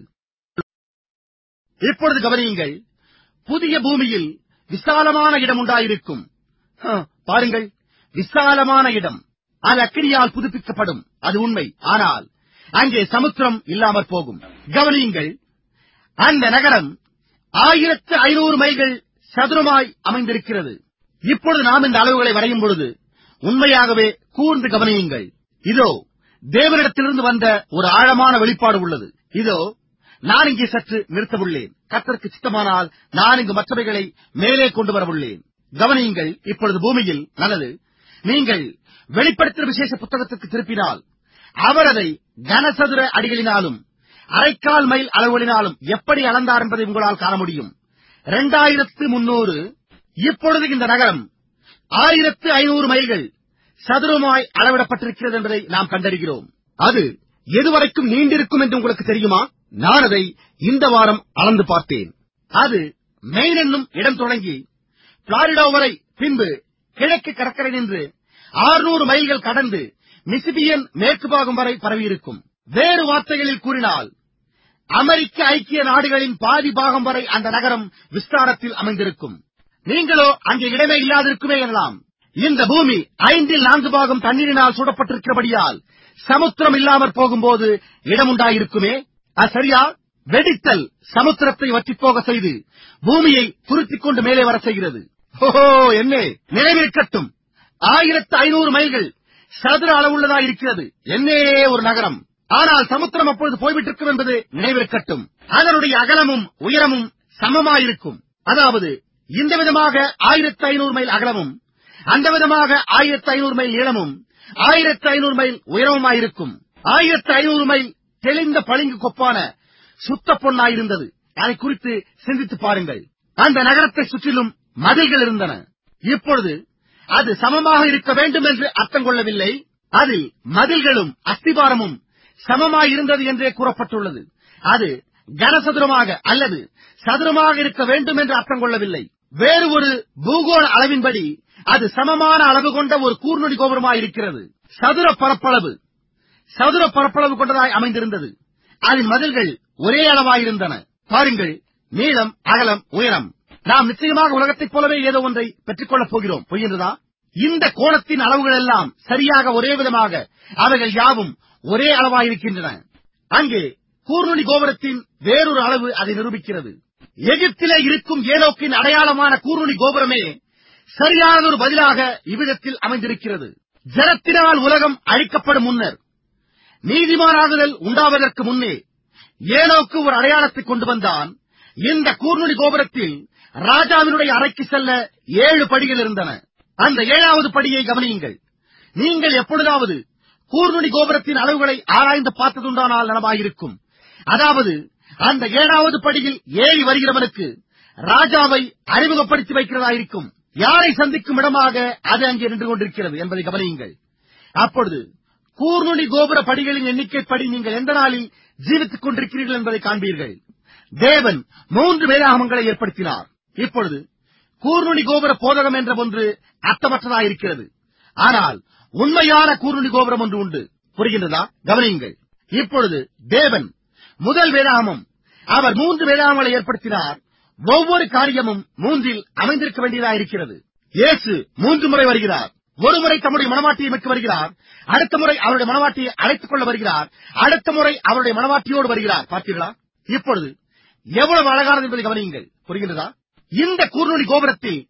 இப்பொழுது கவனியுங்கள் புதிய பூமியில் விசாலமான இடம் உண்டாயிருக்கும் ஹ, பாருங்கள் விசாலமான இடம் அது அக்கினியால் புதுப்பிக்கப்படும் அது உண்மை ஆனால் அங்கே சமுத்திரம் இல்லாமற் போகும் கவனியுங்கள் அந்த நகரம் ஆயிரத்து ஐநூறு மைல்கள் சதுரமாய் அமைந்திருக்கிறது இப்பொழுது நாம் இந்த அளவுகளை வரையும் பொழுது உண்மையாகவே கூர்ந்து கவனியுங்கள் இதோ தேவனிடத்திலிருந்து வந்த ஒரு ஆழமான வெளிப்பாடு உள்ளது இதோ நான் இங்கே சற்று நிறுத்தவுள்ளேன் கர்த்தருக்கு சித்தமானால் நான் இங்கு மற்றவைகளை மேலே கொண்டு வரவுள்ளேன் கவனியுங்கள் இப்பொழுது பூமியில் நல்லது நீங்கள் வெளிப்படுத்தின விசேஷ புத்தகத்திற்கு திருப்பினால் அவர் அதை கனசதுர அடிகளினாலும் அரைக்கால் மைல் அளவுகளினாலும் எப்படி அளந்தார் என்பதை உங்களால் காண முடியும் இரண்டாயிரத்து முன்னூறு இப்பொழுது இந்த நகரம் ஆயிரத்து ஐநூறு மைல்கள் சதுரமாய் அளவிடப்பட்டிருக்கிறது என்பதை நாம் கண்டறிகிறோம் அது எதுவரைக்கும் நீண்டிருக்கும் என்று உங்களுக்கு தெரியுமா நான் அதை இந்த வாரம் அளந்து பார்த்தேன் அது மெயின் என்னும் இடம் தொடங்கி பிளாரிடா வரை பின்பு கிழக்கு கடற்கரை நின்று 600 மைல்கள் கடந்து மிசிபியன் மேற்கு பாகம் வரை பரவியிருக்கும் வேறு வார்த்தைகளில் கூறினால் அமெரிக்க ஐக்கிய நாடுகளின் பாதி பாகம் வரை அந்த நகரம் விஸ்தாரத்தில் அமைந்திருக்கும் நீங்களோ அங்கே இடமே இல்லாதிருக்குமே எனலாம் இந்த பூமி ஐந்தில் நான்கு பாகம் தண்ணீரினால் சூடப்பட்டிருக்கிறபடியால் சமுத்திரம் இல்லாமற் போகும்போது இடம் உண்டாயிருக்குமே அது சரியா வெடித்தல் சமுத்திரத்தை வற்றிப் போக செய்து பூமியை துருத்திக் கொண்டு மேலே வர செய்கிறது ஓஹோ என்ன நினைவிருக்கட்டும் ஆயிரத்து ஐநூறு மைல்கள் சதுர அளவுள்ளதா இருக்கிறது என்னே ஒரு நகரம் ஆனால் சமுத்திரம் அப்பொழுது போய்விட்டிருக்கும் என்பது நினைவிருக்கட்டும் அதனுடைய அகலமும் உயரமும் சமமாயிருக்கும் அதாவது இந்த விதமாக ஆயிரத்து ஐநூறு மைல் அகலமும் அந்த விதமாக ஆயிரத்து ஐநூறு மைல் நீளமும் ஆயிரத்து ஐநூறு மைல் உயரமுமாயிருக்கும் ஆயிரத்து ஐநூறு மைல் தெளிந்த பளிங்கு கொப்பான சுத்த பொன்னாயிருந்தது அதை குறித்து சிந்தித்து பாருங்கள் அந்த நகரத்தை சுற்றிலும் மதில்கள் இருந்தன இப்பொழுது அது சமமாக இருக்க வேண்டும் என்று அர்த்தம் கொள்ளவில்லை அதில் மதில்களும் அஸ்திபாரமும் சமமாயிருந்தது என்றே கூறப்பட்டுள்ளது அது கனசதுரமாக அல்லது சதுரமாக இருக்க வேண்டும் என்று அர்த்தம் கொள்ளவில்லை வேறு ஒரு பூகோள அளவின்படி அது சமமான அளவு கொண்ட ஒரு கூர்நுடி கோபுரமாயிருக்கிறது சதுர பரப்பளவு சதுர பரப்பளவு கொண்டதாய் அமைந்திருந்தது அதன் மதில்கள் ஒரே அளவாயிருந்தன பாருங்கள் நீளம் அகலம் உயரம் நாம் நிச்சயமாக உலகத்தைப் போலவே ஏதோ ஒன்றை பெற்றுக் கொள்ளப் போகிறோம் புரிகின்றதா இந்த கோணத்தின் அளவுகள் எல்லாம் சரியாக ஒரே விதமாக அவைகள் யாவும் ஒரே அளவாயிருக்கின்றன அங்கே கூர்நுனி கோபுரத்தின் வேறொரு அளவு அதை நிரூபிக்கிறது எகிப்திலே இருக்கும் ஏனோக்கின் அடையாளமான கூர்நுனி கோபுரமே சரியான ஒரு பதிலாக இவ்விடத்தில் அமைந்திருக்கிறது ஜனத்தினால் உலகம் அழிக்கப்படும் முன்னர் நீதிமானாகுதல் உண்டாவதற்கு முன்னே ஏனோக்கு ஒரு அடையாளத்தை கொண்டு வந்தான் இந்த கூர்நுடி கோபுரத்தில் ராஜாவினுடைய அறைக்கு செல்ல ஏழு படிகள் இருந்தன அந்த ஏழாவது படியை கவனியுங்கள் நீங்கள் எப்பொழுதாவது கூர்நுடி கோபுரத்தின் அளவுகளை ஆராய்ந்து பார்த்ததுண்டானால் நலமாயிருக்கும் அதாவது அந்த ஏழாவது படியில் ஏறி வருகிறவனுக்கு ராஜாவை அறிமுகப்படுத்தி வைக்கிறதாயிருக்கும் யாரை சந்திக்கும் இடமாக அது அங்கே நின்று கொண்டிருக்கிறது என்பதை கவனியுங்கள் அப்பொழுது கூர்நுனி கோபுர படிகளின் எண்ணிக்கைப்படி நீங்கள் எந்த நாளில் ஜீவித்துக் கொண்டிருக்கிறீர்கள் என்பதை காண்பீர்கள் தேவன் மூன்று வேதாகமங்களை ஏற்படுத்தினார் இப்பொழுது கூர்நுனி கோபுர போதகம் என்ற ஒன்று அர்த்தமற்றதாயிருக்கிறது ஆனால் உண்மையான கூர்நுனி கோபுரம் ஒன்று உண்டு புரிகின்றதா கவனியுங்கள் இப்பொழுது தேவன் முதல் வேதாகமம் அவர் மூன்று வேதாகமங்களை ஏற்படுத்தினார் ஒவ்வொரு காரியமும் மூன்றில் அமைந்திருக்க வேண்டியதாயிருக்கிறது இயேசு மூன்று முறை வருகிறார் ஒரு முறை தம்முடைய மனவாட்டியை மிக்க வருகிறார் அடுத்த முறை அவருடைய மனவாட்டியை அழைத்துக் கொள்ள வருகிறார் அடுத்த முறை அவருடைய மனவாட்டியோடு வருகிறார் பார்த்தீர்களா இப்பொழுது எவ்வளவு அழகானது என்பதை கவனியுங்கள் புரிகின்றதா இந்த கூர்நுடி கோபுரத்தில்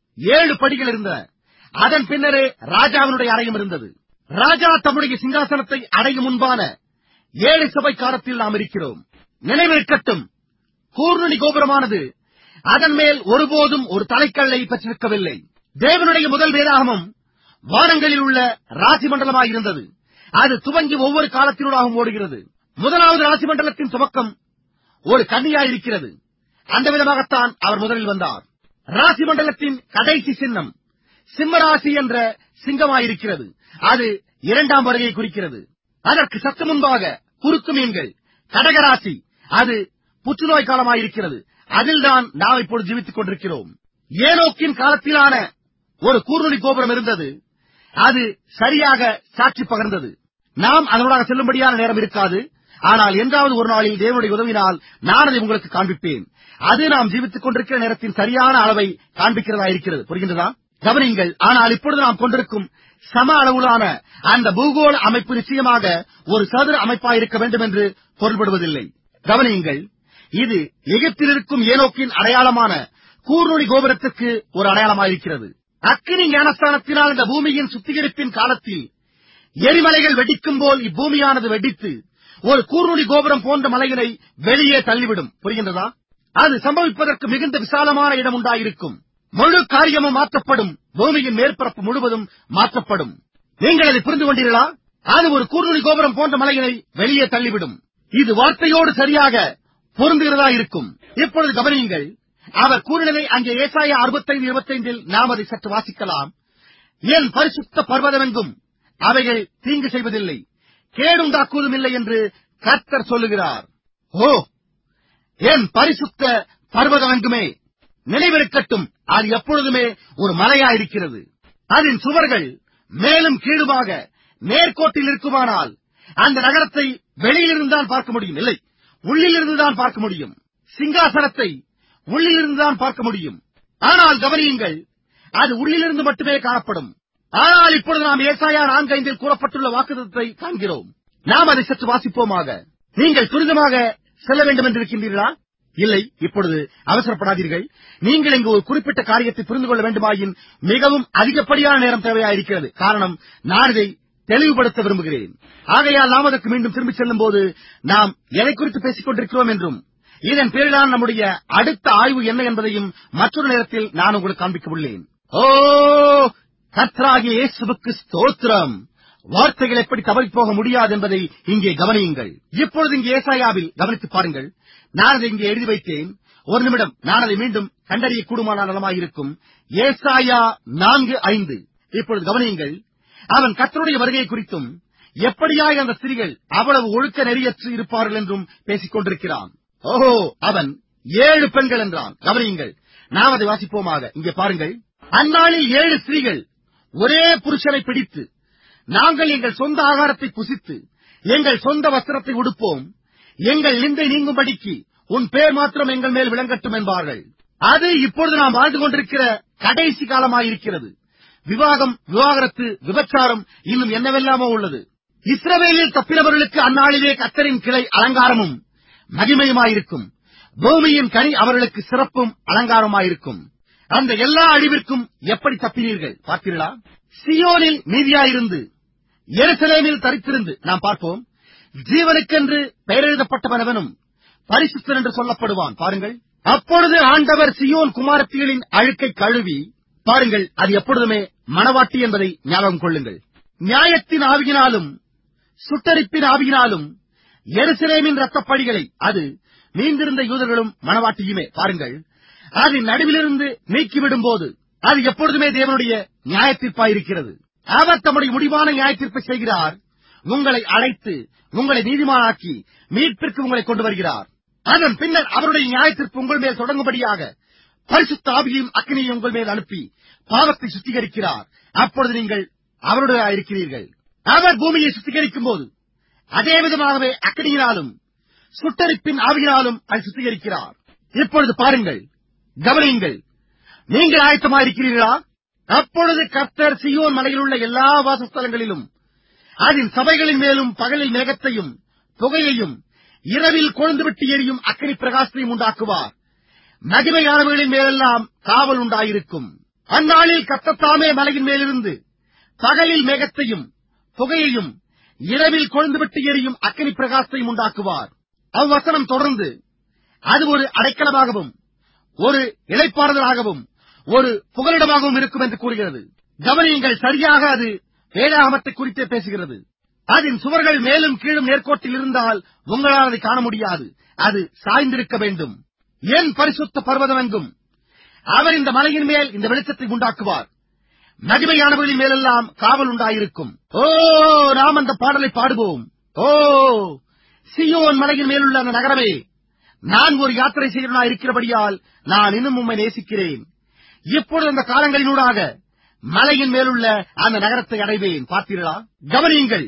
ஏழு படிகள் இருந்தன அதன் பின்னரே ராஜாவினுடைய அறையும் இருந்தது ராஜா தம்முடைய சிங்காசனத்தை அடையும் முன்பான ஏழு சபை காலத்தில் நாம் இருக்கிறோம் நினைவிருக்கட்டும் கூர்நுனி கோபுரமானது அதன் மேல் ஒருபோதும் ஒரு தலைக்கல்லை பெற்றிருக்கவில்லை தேவனுடைய முதல் வேதாகமம் வானங்களில் உள்ள ராசி மண்டலமாயிருந்தது அது துவங்கி ஒவ்வொரு காலத்தினூடாகவும் ஓடுகிறது முதலாவது ராசி மண்டலத்தின் துவக்கம் ஒரு கன்னியாயிருக்கிறது அந்த விதமாகத்தான் அவர் முதலில் வந்தார் ராசி மண்டலத்தின் கடைசி சின்னம் சிம்மராசி என்ற சிங்கமாயிருக்கிறது அது இரண்டாம் வருகையை குறிக்கிறது அதற்கு சற்று முன்பாக குறுக்கு மீன்கள் கடகராசி அது புற்றுநோய் காலமாயிருக்கிறது அதில்தான் நாம் இப்பொழுது ஜீவித்துக் கொண்டிருக்கிறோம் ஏனோக்கின் காலத்திலான ஒரு கூர்நுனி கோபுரம் இருந்தது அது சரியாக சாட்சி பகர்ந்தது நாம் அதனூடாக செல்லும்படியான நேரம் இருக்காது ஆனால் என்றாவது ஒரு நாளில் தேவனுடைய உதவினால் நான் அதை உங்களுக்கு காண்பிப்பேன் அது நாம் ஜீவித்துக் கொண்டிருக்கிற நேரத்தின் சரியான அளவை காண்பிக்கிறதா இருக்கிறது புரிகின்றதா கவனிங்கள் ஆனால் இப்பொழுது நாம் கொண்டிருக்கும் சம அளவிலான அந்த பூகோள அமைப்பு நிச்சயமாக ஒரு சதுர அமைப்பாயிருக்க வேண்டும் என்று பொருள்படுவதில்லை கவனியுங்கள் இது எகிப்தில் இருக்கும் ஏனோக்கின் அடையாளமான கூர்நுனி கோபுரத்திற்கு ஒரு அடையாளமாயிருக்கிறது அக்கினி ஞானஸ்தானத்தினால் இந்த பூமியின் சுத்திகரிப்பின் காலத்தில் எரிமலைகள் வெடிக்கும் போல் இப்பூமியானது வெடித்து ஒரு கூர்நுனி கோபுரம் போன்ற மலையினை வெளியே தள்ளிவிடும் புரிகின்றதா அது சம்பவிப்பதற்கு மிகுந்த விசாலமான இடம் உண்டாயிருக்கும் முழு காரியமும் மாற்றப்படும் பூமியின் மேற்பரப்பு முழுவதும் மாற்றப்படும் நீங்கள் அதை புரிந்து கொண்டீர்களா அது ஒரு கூர்நுனி கோபுரம் போன்ற மலையினை வெளியே தள்ளிவிடும் இது வார்த்தையோடு சரியாக பொருந்துகிறதா இருக்கும் இப்பொழுது கவனியுங்கள் அவர் கூறினதை அங்கே ஏசாயா அறுபத்தைந்து இருபத்தைந்தில் நாம் அதை சற்று வாசிக்கலாம் என் பரிசுத்த பர்வதமெங்கும் அவைகள் தீங்கு செய்வதில்லை கேடுண்டாக்குவதும் இல்லை என்று கர்த்தர் சொல்லுகிறார் ஓ என் பரிசுத்த பர்வதமெங்குமே நினைவிருக்கட்டும் அது எப்பொழுதுமே ஒரு மலையாயிருக்கிறது அதன் சுவர்கள் மேலும் கீழுமாக நேர்கோட்டில் இருக்குமானால் அந்த நகரத்தை வெளியிலிருந்துதான் பார்க்க முடியும் இல்லை உள்ளிலிருந்துதான் பார்க்க முடியும் சிங்காசனத்தை உள்ளிலிருந்துதான் பார்க்க முடியும் ஆனால் கவனியுங்கள் அது உள்ளிலிருந்து மட்டுமே காணப்படும் ஆனால் இப்பொழுது நாம் ஏசாயா நான்கு ஐந்தில் கூறப்பட்டுள்ள வாக்குத்தத்தை காண்கிறோம் நாம் அதை சற்று வாசிப்போமாக நீங்கள் துரிதமாக செல்ல வேண்டும் என்று இருக்கின்றீர்களா இல்லை இப்பொழுது அவசரப்படாதீர்கள் நீங்கள் இங்கு ஒரு குறிப்பிட்ட காரியத்தை புரிந்து கொள்ள வேண்டுமாயின் மிகவும் அதிகப்படியான நேரம் தேவையாயிருக்கிறது காரணம் நான் இதை தெளிவுபடுத்த விரும்புகிறேன் ஆகையால் நாம் அதற்கு மீண்டும் திரும்பிச் செல்லும் போது நாம் எதை குறித்து பேசிக் கொண்டிருக்கிறோம் என்றும் இதன் பேரிலான நம்முடைய அடுத்த ஆய்வு என்ன என்பதையும் மற்றொரு நேரத்தில் நான் உங்களுக்கு காண்பிக்க உள்ளேன் ஓ கர்த்தராகிய இயேசுவுக்கு ஸ்தோத்திரம் வார்த்தைகள் எப்படி தவறிப் போக முடியாது என்பதை இங்கே கவனியுங்கள் இப்பொழுது இங்கே ஏசாயாவில் கவனித்துப் பாருங்கள் நான் அதை இங்கே எழுதி வைத்தேன் ஒரு நிமிடம் நான் அதை மீண்டும் கண்டறிய கூடுமான நலமாயிருக்கும் ஏசாயா நான்கு ஐந்து இப்பொழுது கவனியுங்கள் அவன் கர்த்தருடைய வருகை குறித்தும் எப்படியாய் அந்த ஸ்திரீகள் அவ்வளவு ஒழுக்க நெறியற்று இருப்பார்கள் என்றும் பேசிக் கொண்டிருக்கிறான் ஓஹோ அவன் ஏழு பெண்கள் என்றான் கவனியுங்கள் நாம் அதை வாசிப்போமாக இங்கே பாருங்கள் அந்நாளில் ஏழு ஸ்திரீகள் ஒரே புருஷனை பிடித்து நாங்கள் எங்கள் சொந்த ஆகாரத்தை புசித்து எங்கள் சொந்த வஸ்திரத்தை உடுப்போம் எங்கள் நிந்தை நீங்கும்படிக்கு உன் பேர் மாத்திரம் எங்கள் மேல் விளங்கட்டும் என்பார்கள் அது இப்பொழுது நாம் வாழ்ந்து கொண்டிருக்கிற கடைசி காலமாயிருக்கிறது விவாகம் விவாகரத்து விபச்சாரம் இன்னும் என்னவெல்லாமோ உள்ளது இஸ்ரவேலில் தப்பினவர்களுக்கு அந்நாளிலே கத்தரின் கிளை அலங்காரமும் மகிமையுமாயிருக்கும் பூமியின் கனி அவர்களுக்கு சிறப்பும் அலங்காரமாயிருக்கும் அந்த எல்லா அழிவிற்கும் எப்படி தப்பினீர்கள் பார்த்தீர்களா சியோனில் நீதியாயிருந்து எருசலேமில் தரித்திருந்து நாம் பார்ப்போம் ஜீவனுக்கென்று பெயரெழுதப்பட்டவனவனும் பரிசுத்தன் என்று சொல்லப்படுவான் பாருங்கள் அப்பொழுது ஆண்டவர் சியோன் குமாரத்திகளின் அழுக்கை கழுவி பாருங்கள் அது எப்பொழுதுமே மணவாட்டி என்பதை ஞாபகம் கொள்ளுங்கள் நியாயத்தின் ஆவியினாலும் சுட்டரிப்பின் ஆவியினாலும் எருசலேமின் ரத்தப்படிகளை அது நீந்திருந்த யூதர்களும் மணவாட்டியுமே பாருங்கள் அது நடுவிலிருந்து நீக்கிவிடும் போது அது எப்பொழுதுமே தேவனுடைய நியாயத்தீர்ப்பாயிருக்கிறது அவர் தம்முடைய முடிவான நியாயத்தீர்ப்பை செய்கிறார் உங்களை அழைத்து உங்களை நீதிமானாக்கி மீட்பிற்கு உங்களை கொண்டு வருகிறார் அதன் பின்னர் அவருடைய நியாயத்தீர்ப்பு உங்கள் மேல் தொடங்கும்படியாக பரிசுத்த ஆவியையும் அக்னியையும் உங்கள் மேல் அனுப்பி பாவத்தை சுத்திகரிக்கிறார் அப்பொழுது நீங்கள் அவருடைய இருக்கிறீர்கள் அவர் பூமியை சுத்திகரிக்கும் போது அதே விதமாகவே அக்னியினாலும் சுட்டரிப்பின் ஆவியினாலும் அதை சுத்திகரிக்கிறார் இப்பொழுது பாருங்கள் கவனியுங்கள் நீங்கள் ஆயத்தமாயிருக்கிறீர்களா அப்பொழுது கர்த்தர் சியோன் மலையில் உள்ள எல்லா வாசஸ்தலங்களிலும் அதன் சபைகளின் மேலும் பகலில் மேகத்தையும் புகையையும் இரவில் கொழுந்துவிட்டு எரியும் அக்கினி பிரகாசத்தையும் உண்டாக்குவார் மகிமையானவர்களின் மேலெல்லாம் காவல் உண்டாயிருக்கும் அந்நாளில் கத்தத்தாமே மலையின் மேலிருந்து பகலில் மேகத்தையும் புகையையும் இரவில் கொழுந்துவிட்டு எரியும் அக்கினி பிரகாசத்தையும் உண்டாக்குவார் அவ்வசனம் தொடர்ந்து அது ஒரு அடைக்கலமாகவும் ஒரு இளைப்பாறுதலாகவும் ஒரு புகலிடமாகவும் இருக்கும் என்று கூறுகிறது கவனியுங்கள் சரியாக அது வேதாகமத்தை குறித்தே பேசுகிறது அதன் சுவர்கள் மேலும் கீழும் நேர்கோட்டில் இருந்தால் உங்களால் அதை காண முடியாது அது சாய்ந்திருக்க வேண்டும் என் பரிசுத்த பர்வதமெங்கும் அவர் இந்த மலையின் மேல் இந்த வெளிச்சத்தை உண்டாக்குவார் மகிமையானவர்களின் மேலெல்லாம் காவல் உண்டாயிருக்கும் ஓ நாம் அந்த பாடலை பாடுவோம் ஓ சியோன் மலையின் மேலுள்ள அந்த நகரமே நான் ஒரு யாத்திரை செய்கிறனா இருக்கிறபடியால் நான் இன்னும் உம்மை நேசிக்கிறேன் இப்பொழுது அந்த காலங்களினூடாக மலையின் மேலுள்ள அந்த நகரத்தை அடைவேன் பார்த்தீர்களா கவனியுங்கள்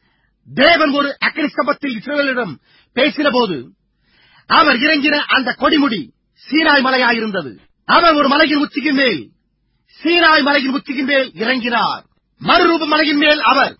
தேவன் ஒரு அக்னி ஸ்தம்பத்தில் இஸ்ரவேலிடம் பேசின போது அவர் இறங்கின அந்த கொடிமுடி சீனாய் மலையாயிருந்தது அவர் ஒரு மலையின் உச்சியின் மேல் சீனாய் மலையின் உச்சியின் மேல் இறங்கினார் மறுரூப மலையின் மேல் அவர்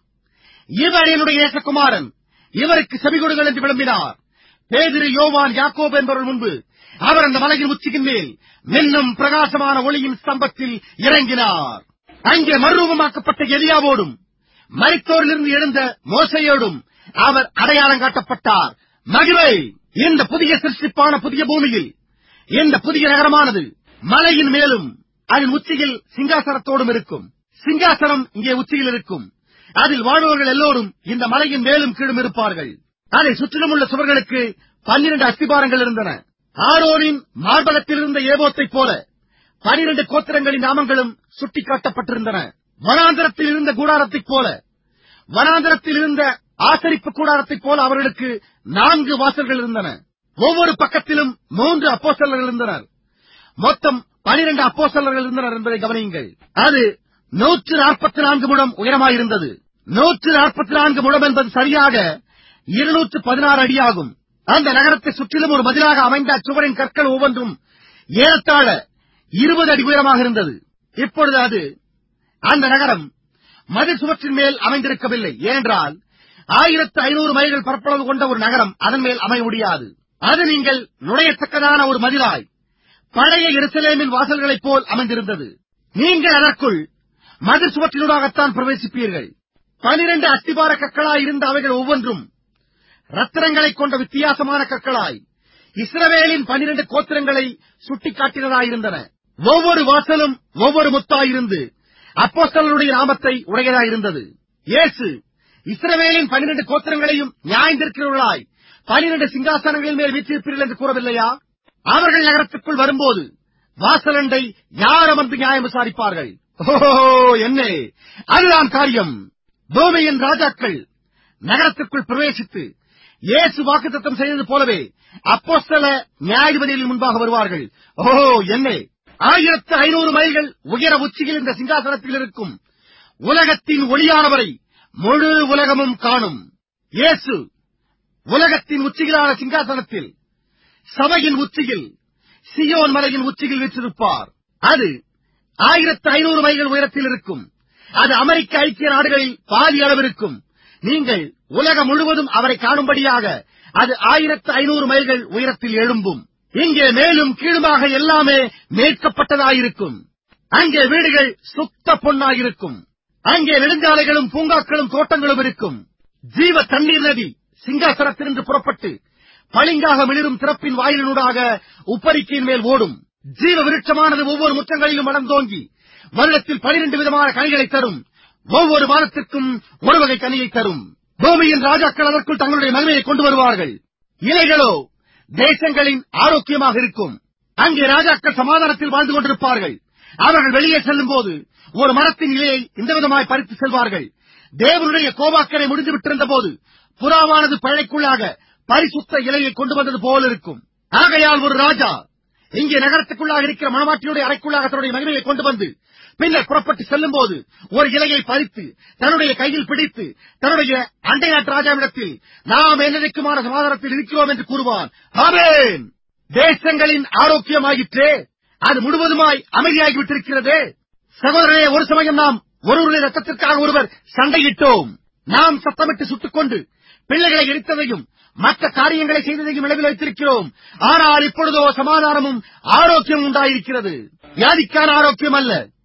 இவர் என்னுடைய நேசகுமாரன் இவருக்கு செவிகொடுங்கள் என்று விளம்பினார் பேதிரு யோவான் யாக்கோப் என்பவர் முன்பு அவர் அந்த மலையின் உச்சியின் மேல் மின்னும் பிரகாசமான ஒளியின் ஸ்தம்பத்தில் இறங்கினார் அங்கே மறுரூபமாக்கப்பட்ட எலியாவோடும் மரித்தோரிலிருந்து எழுந்த மோசையோடும் அவர் அடையாளம் காட்டப்பட்டார் மகிமை இந்த புதிய சிருஷ்டிப்பான புதிய பூமியில் இந்த புதிய நகரமானது மலையின் மேலும் அதன் உச்சியில் சிங்காசனத்தோடும் இருக்கும் சிங்காசனம் இங்கே உச்சியில் இருக்கும் அதில் வாழ்பவர்கள் எல்லோரும் இந்த மலையின் மேலும் கீழும் இருப்பார்கள் அதை சுற்றிலும் உள்ள சுவர்களுக்கு பன்னிரண்டு அஸ்திபாரங்கள் இருந்தன ஆரோனின் மார்பகத்தில் இருந்த ஏபோத்தைப் போல பனிரெண்டு கோத்திரங்களின் நாமங்களும் சுட்டிக்காட்டப்பட்டிருந்தன வனாந்தரத்தில் இருந்த கூடாரத்தைப் போல வனாந்தரத்தில் இருந்த ஆசரிப்பு கூடாரத்தைப் போல அவர்களுக்கு நான்கு வாசல்கள் இருந்தன ஒவ்வொரு பக்கத்திலும் மூன்று அப்போசலர்கள் இருந்தனர் மொத்தம் பனிரெண்டு அப்போசலர்கள் இருந்தனர் என்பதை கவனியுங்கள் அது நூற்று நாற்பத்தி நான்கு முழம் உயரமாயிருந்தது நூற்று நாற்பத்தி நான்கு முழம் என்பது சரியாக இருநூற்று பதினாறு அடியாகும் அந்த நகரத்தை சுற்றிலும் ஒரு மதிலாக அமைந்த அச்சுவரின் கற்கள் ஒவ்வொன்றும் ஏறத்தாழ இருபது அடி உயரமாக இருந்தது இப்பொழுது அது அந்த நகரம் மதில் சுவற்றின் மேல் அமைந்திருக்கவில்லை ஏனென்றால் ஆயிரத்து ஐநூறு மைல்கள் பரப்பளவு கொண்ட ஒரு நகரம் அதன் மேல் அமைய முடியாது அது நீங்கள் நுழையத்தக்கதான ஒரு மதிலாய் பழைய எருசலேமின் வாசல்களைப் போல் அமைந்திருந்தது நீங்கள் அதற்குள் மதில் சுவற்றினூடாகத்தான் பிரவேசிப்பீர்கள் பனிரெண்டு அஸ்திபார கற்களாய் இருந்த அவைகள் ஒவ்வொன்றும் ரத்தினங்களைக் கொண்ட வித்தியாசமான கற்களாய் இஸ்ரவேலின் பனிரெண்டு கோத்திரங்களை சுட்டிக்காட்டினதாயிருந்தன ஒவ்வொரு வாசலும் ஒவ்வொரு முத்தாயிருந்து அப்போஸ்தலருடைய நாமத்தை உடையதாயிருந்தது இயேசு இஸ்ரவேலின் பனிரெண்டு கோத்திரங்களையும் நியாயந்திருக்கிறவர்களாய் பனிரெண்டு சிங்காசனங்களின் மேல் வீற்றிருப்பீர்கள் என்று கூறவில்லையா அவர்கள் நகரத்துக்குள் வரும்போது வாசலண்டை யார் அமர்ந்து நியாயம் விசாரிப்பார்கள் ஓஹோ என்ன அதுதான் காரியம் பூமியின் ராஜாக்கள் நகரத்திற்குள் பிரவேசித்து இயேசு வாக்குத்தத்தம் செய்தது போலவே அப்போஸ்தல நியாயாதிபதிகளின் முன்பாக வருவார்கள் ஓஹோ என்ன ஆயிரத்து ஐநூறு மைல்கள் உயர உச்சியில் இந்த சிங்காசனத்தில் இருக்கும் உலகத்தின் ஒளியானவரை முழு உலகமும் காணும் இயேசு உலகத்தின் உச்சியிலான சிங்காசனத்தில் சபையின் உச்சியில் சியோன் மலையின் உச்சியில் வீற்றிருப்பார் அது ஆயிரத்து ஐநூறு மைல்கள் உயரத்தில் இருக்கும் அது அமெரிக்க ஐக்கிய நாடுகளில் பாதி அளவிருக்கும் நீங்கள் உலகம் முழுவதும் அவரை காணும்படியாக அது ஆயிரத்து ஐநூறு மைல்கள் உயரத்தில் எழும்பும் இங்கே மேலும் கீழுமாக எல்லாமே மேற்கப்பட்டதாயிருக்கும் அங்கே வீடுகள் சுத்த பொன்னாயிருக்கும் அங்கே நெடுஞ்சாலைகளும் பூங்காக்களும் தோட்டங்களும் இருக்கும் ஜீவ தண்ணீர் நதி சிங்காசனத்திலிருந்து புறப்பட்டு பளிங்காக மிளிரும் திறப்பின் வாயிலினூடாக உப்பரிக்கையின் மேல் ஓடும் ஜீவ விருட்சமானது ஒவ்வொரு முற்றங்களிலும் மடந்தோங்கி வருடத்தில் பனிரெண்டு விதமான கனிகளை தரும் ஒவ்வொரு மாதத்திற்கும் ஒரு வகை கனியை தரும் பூமியின் ராஜாக்கள் அதற்குள் தங்களுடைய மகிமையை கொண்டு வருவார்கள் இலைகளோ தேசங்களின் ஆரோக்கியமாக இருக்கும் அங்கே ராஜாக்கள் சமாதானத்தில் வாழ்ந்து கொண்டிருப்பார்கள் அவர்கள் வெளியே செல்லும் போது ஒரு மரத்தின் இலையை இந்த விதமாய் பறித்து செல்வார்கள் தேவனுடைய கோபாக்கரை முடிந்து விட்டிருந்த போது புறாவானது பழைக்குள்ளாக பரிசுத்த இலையை கொண்டு வந்தது போல் இருக்கும் ஆகையால் ஒரு ராஜா இங்கே நகரத்துக்குள்ளாக இருக்கிற மணமாட்டியுடைய அறைக்குள்ளாக தன்னுடைய மகிமையை கொண்டு வந்து பின்னர் புறப்பட்டு செல்லும் போது ஒரு இலையை பறித்து தன்னுடைய கையில் பிடித்து தன்னுடைய அண்டை நாட்டு ராஜாவிடத்தில் நாம் என்னைக்குமான சமாதானத்தில் இருக்கிறோம் என்று கூறுவான் ஆமென் தேசங்களின் ஆரோக்கியமாயிற்றே அது முழுவதுமாய் அமைதியாகிவிட்டிருக்கிறதே சகோதரனே ஒரு சமயம் நாம் ஒருவருடைய ரத்தத்திற்காக ஒருவர் சண்டையிட்டோம் நாம் சத்தமிட்டு சுட்டுக்கொண்டு பிள்ளைகளை எரித்ததையும் மற்ற காரியங்களை செய்ததையும் நிலவில் வைத்திருக்கிறோம் ஆனால் இப்பொழுதோ சமாதானமும் ஆரோக்கியம் உண்டாயிருக்கிறது வியாதிக்கான ஆரோக்கியம் அல்ல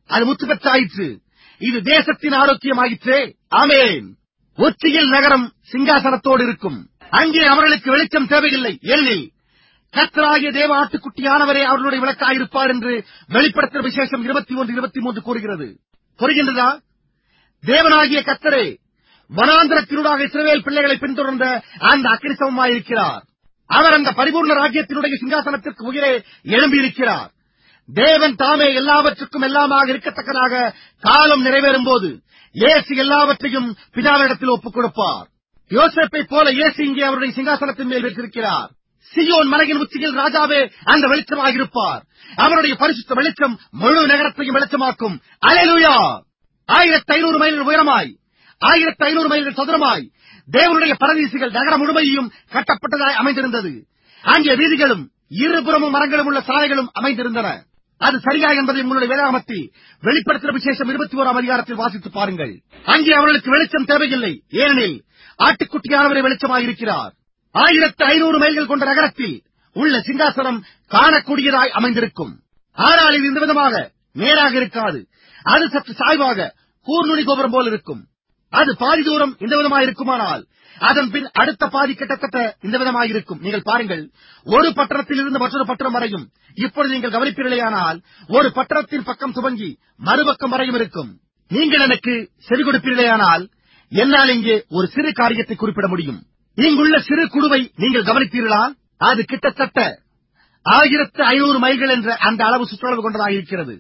அது முத்து பெற்றாயிற்று இது தேசத்தின் ஆரோக்கியமாயிற்றே ஆமேன் உச்சியில் நகரம் சிங்காசனத்தோடு இருக்கும் அங்கே அவர்களுக்கு வெளிச்சம் தேவையில்லை ஏனெனில் கத்தராகிய தேவ ஆட்டுக்குட்டியானவரே அவர்களுடைய விளக்காயிருப்பார் என்று வெளிப்படுத்துகிற விசேஷம் இருபத்தி ஒன்று இருபத்தி மூன்று கூறுகிறது புரிகின்றதா தேவனாகிய கத்தரே வனாந்திரத்தினூடாக இஸ்ரவேல் பிள்ளைகளை பின்தொடர்ந்த அந்த அக்கிரிசமமாயிருக்கிறார் அவர் அந்த பரிபூர்ண ராஜ்யத்தினுடைய சிங்காசனத்திற்கு உயிரே எழும்பியிருக்கிறார் தேவன் தாமே எல்லாவற்றுக்கும் எல்லாமாக இருக்கத்தக்கதாக காலம் நிறைவேறும் போது இயேசு எல்லாவற்றையும் பிதாவிடத்தில் ஒப்புக் கொடுப்பார் யோசேப்பை போல இயேசு இங்கே அவருடைய சிங்காசனத்தின் மேல் வைத்திருக்கிறார் சியோன் மலையின் உச்சியில் ராஜாவே அந்த வெளிச்சமாக இருப்பார் அவருடைய பரிசுத்த வெளிச்சம் முழு நகரத்தையும் வெளிச்சமாக்கும் அலையலுயா ஆயிரத்தி ஐநூறு மைல்கள் உயரமாய் ஆயிரத்தி ஐநூறு மைல்கள் சதுரமாய் தேவனுடைய பரதீசுகள் நகரம் முழுமையும் கட்டப்பட்டதாய் அமைந்திருந்தது அங்கே வீதிகளும் இருபுறமும் மரங்களும் உள்ள சாலைகளும் அமைந்திருந்தன அது சரியா என்பதை உங்களுடைய வேதாகமத்தில் வெளிப்படுத்துகிற விசேஷம் இருபத்தி ஓராம் அதிகாரத்தில் வாசித்து பாருங்கள் அங்கே அவர்களுக்கு வெளிச்சம் தேவையில்லை ஏனெனில் ஆட்டுக்குட்டியானவரை வெளிச்சமாயிருக்கிறார் ஆயிரத்து ஐநூறு மைல்கள் கொண்ட நகரத்தில் உள்ள சிங்காசனம் காணக்கூடியதாய் அமைந்திருக்கும் ஆனால் இது இந்த விதமாக நேராக இருக்காது அது சற்று சாய்வாக கூர்நுனி கோபுரம் போல் இருக்கும் அது பாதி தூரம் இந்த விதமாக இருக்குமானால் அதன் பின் அடுத்த பாதி கிட்டத்தட்ட இந்த விதமாக இருக்கும் நீங்கள் பாருங்கள் ஒரு பட்டணத்தில் இருந்து மற்றொரு பட்டணம் வரையும் இப்பொழுது நீங்கள் கவனிப்பீர்களேயானால் ஒரு பட்டணத்தின் பக்கம் துவங்கி மறுபக்கம் வரையும் இருக்கும் நீங்கள் எனக்கு செவி கொடுப்பீர்களேயானால் என்னால் இங்கே ஒரு சிறு காரியத்தை குறிப்பிட முடியும் இங்குள்ள சிறு குழுவை நீங்கள் கவனித்தீர்களா அது கிட்டத்தட்ட ஆயிரத்து ஐநூறு மைல்கள் என்ற அந்த அளவு சுற்றளவு கொண்டதாக இருக்கிறது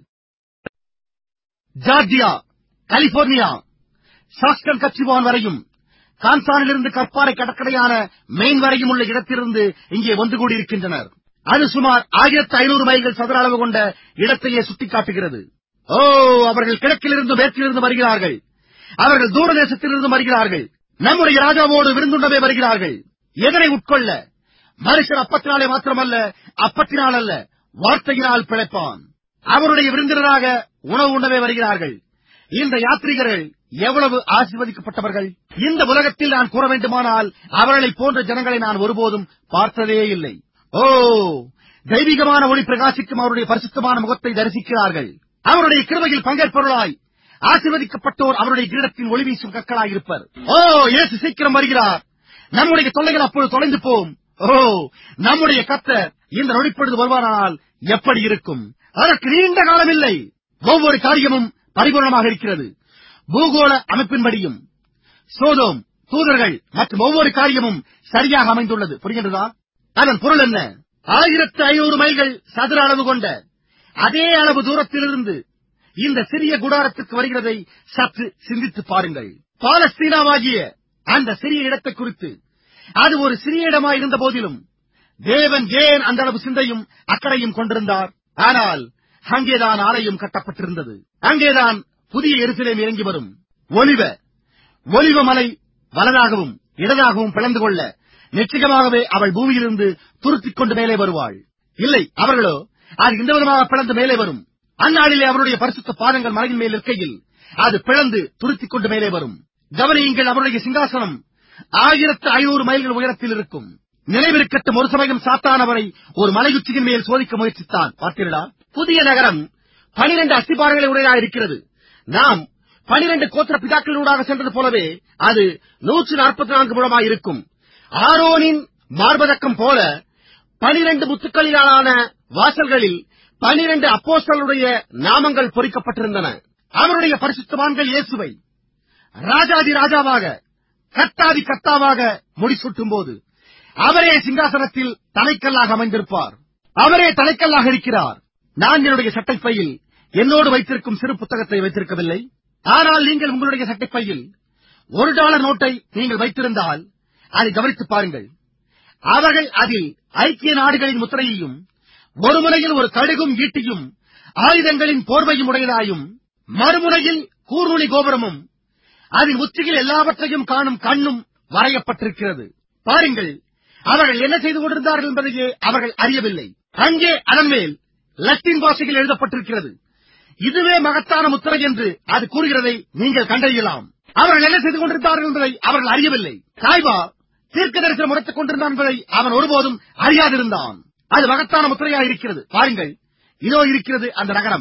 ஜார்ஜியா கலிபோர்னியா சாஸ்கன் கட்சிவான் வரையும் கான்சானிலிருந்து கற்பாறை கடற்கரையான மெயின் வரையும் உள்ள இடத்திலிருந்து இங்கே ஒன்று கூடியிருக்கின்றனர் அது சுமார் ஆயிரத்து ஐநூறு மைல்கள் சதுர அளவு கொண்ட இடத்தையே சுட்டிக்காட்டுகிறது ஓ அவர்கள் கிழக்கிலிருந்து மேற்கிலிருந்து வருகிறார்கள் அவர்கள் தூர தேசத்திலிருந்து வருகிறார்கள் நம்முடைய ராஜாவோடு விருந்துண்டவே வருகிறார்கள் எதனை உட்கொள்ள மனுஷர் அப்பத்தினாலே மாத்திரமல்ல அப்பத்தினால் அல்ல வார்த்தையினால் பிழைப்பான் அவருடைய விருந்தினராக உணவு உண்ணவே வருகிறார்கள் இந்த யாத்ரீகர்கள் எவ்வளவு ஆசீர்வதிக்கப்பட்டவர்கள் இந்த உலகத்தில் நான் கூற வேண்டுமானால் அவர்களைப் போன்ற ஜனங்களை நான் ஒருபோதும் பார்த்ததே இல்லை ஓ தெய்வீகமான ஒளி பிரகாசிக்கும் அவருடைய பரிசுத்தமான முகத்தை தரிசிக்கிறார்கள் அவருடைய கிருபையில் பங்கேற்பவர்களாய் ஆசீர்வதிக்கப்பட்டோர் அவருடைய கிரீடத்தின் ஒளி வீசும் கற்களாயிருப்பர் ஓ இயேசு சீக்கிரம் வருகிறார் நம்முடைய தொல்லைகள் அப்பொழுது தொலைந்து போம் ஓ நம்முடைய கத்தர் இந்த நொடிப்பொழுது வருவாரானால் எப்படி இருக்கும் அதற்கு நீண்ட காலம் இல்லை ஒவ்வொரு காரியமும் பரிபூர்ணமாக இருக்கிறது பூகோள அமைப்பின்படியும் சோதோம் தூதர்கள் மற்றும் ஒவ்வொரு காரியமும் சரியாக அமைந்துள்ளது புரிகின்றதா அதன் பொருள் என்ன ஆயிரத்து ஐநூறு மைல்கள் சதுர அளவு கொண்ட அதே அளவு தூரத்திலிருந்து இந்த சிறிய குடாரத்திற்கு வருகிறதை சற்று சிந்தித்து பாருங்கள் பாலஸ்தீனாவாகிய அந்த சிறிய இடத்தை குறித்து அது ஒரு சிறிய இடமாயிருந்த போதிலும் தேவன் ஏன் அந்த அளவு சிந்தையும் அக்கறையும் கொண்டிருந்தார் ஆனால் அங்கேதான் ஆலயம் கட்டப்பட்டிருந்தது அங்கேதான் புதிய எருசலேம் இறங்கி வரும் ஒலிவ ஒலிவ மலை வலதாகவும் இடதாகவும் பிளந்து கொள்ள நிச்சயமாகவே அவள் பூமியிலிருந்து துருத்திக் கொண்டு மேலே வருவாள் இல்லை அவர்களோ அது இந்த விதமாக பிளந்து மேலே வரும் அந்நாளிலே அவருடைய பரிசுத்த பாதங்கள் மலையின் மேல் இருக்கையில் அது பிளந்து துருத்திக் கொண்டு மேலே வரும் கவனியுங்கள் அவருடைய சிங்காசனம் ஆயிரத்து ஐநூறு மைல்கள் உயரத்தில் இருக்கும் நினைவிருக்கட்டும் ஒரு சமயம் சாத்தானவரை ஒரு மலையுச்சியின் மேல் சோதிக்க முயற்சித்தான் பார்த்தீர்களா புதிய நகரம் பனிரெண்டு அஸ்திபாரங்களை உடையதாக இருக்கிறது நாம் பனிரெண்டு கோத்திர பிதாக்களூடாக சென்றது போலவே அது நூற்று நாற்பத்தி நான்கு முழமாய் இருக்கும் ஆரோனின் மார்பதக்கம் போல பனிரெண்டு முத்துக்களிலான வாசல்களில் பனிரெண்டு அப்போஸ்தலருடைய நாமங்கள் பொறிக்கப்பட்டிருந்தன அவருடைய பரிசுத்தவான்கள் இயேசுவை ராஜாதி ராஜாவாக கத்தாதி கத்தாவாக முடிசூட்டும் போது அவரே சிங்காசனத்தில் தலைக்கல்லாக அமைந்திருப்பார் அவரே தலைக்கல்லாக இருக்கிறார் நான் என்னுடைய சட்டைப்பையில் என்னோடு வைத்திருக்கும் சிறு புத்தகத்தை வைத்திருக்கவில்லை ஆனால் நீங்கள் உங்களுடைய சட்டைப்பையில் ஒரு டாலர் நோட்டை நீங்கள் வைத்திருந்தால் அதை கவனித்துப் பாருங்கள் அவர்கள் அதில் ஐக்கிய நாடுகளின் முத்திரையையும் ஒரு முனையில் ஒரு கடுகும் ஈட்டியும் ஆயுதங்களின் போர்வையும் உடையதாயும் மறுமுனையில் கூர்நுனி கோபுரமும் அதன் உச்சியில் எல்லாவற்றையும் காணும் கண்ணும் வரையப்பட்டிருக்கிறது பாருங்கள் அவர்கள் என்ன செய்து கொண்டிருந்தார்கள் என்பதையே அவர்கள் அறியவில்லை அங்கே அதன் மேல் லத்தீன் பாஷையில் எழுதப்பட்டிருக்கிறது இதுவே மகத்தான முத்திரை என்று அது கூறுகிறதை நீங்கள் கண்டறியலாம் அவர்கள் என்ன செய்து கொண்டிருந்தார்கள் என்பதை அவர்கள் அறியவில்லை சாய்பா தீர்க்க தரிசனம் உரைத்துக் கொண்டிருந்தான் என்பதை அவன் ஒருபோதும் அறியாதிருந்தான் அது மகத்தான முத்திரையாக இருக்கிறது பாருங்கள் இதோ இருக்கிறது அந்த நகரம்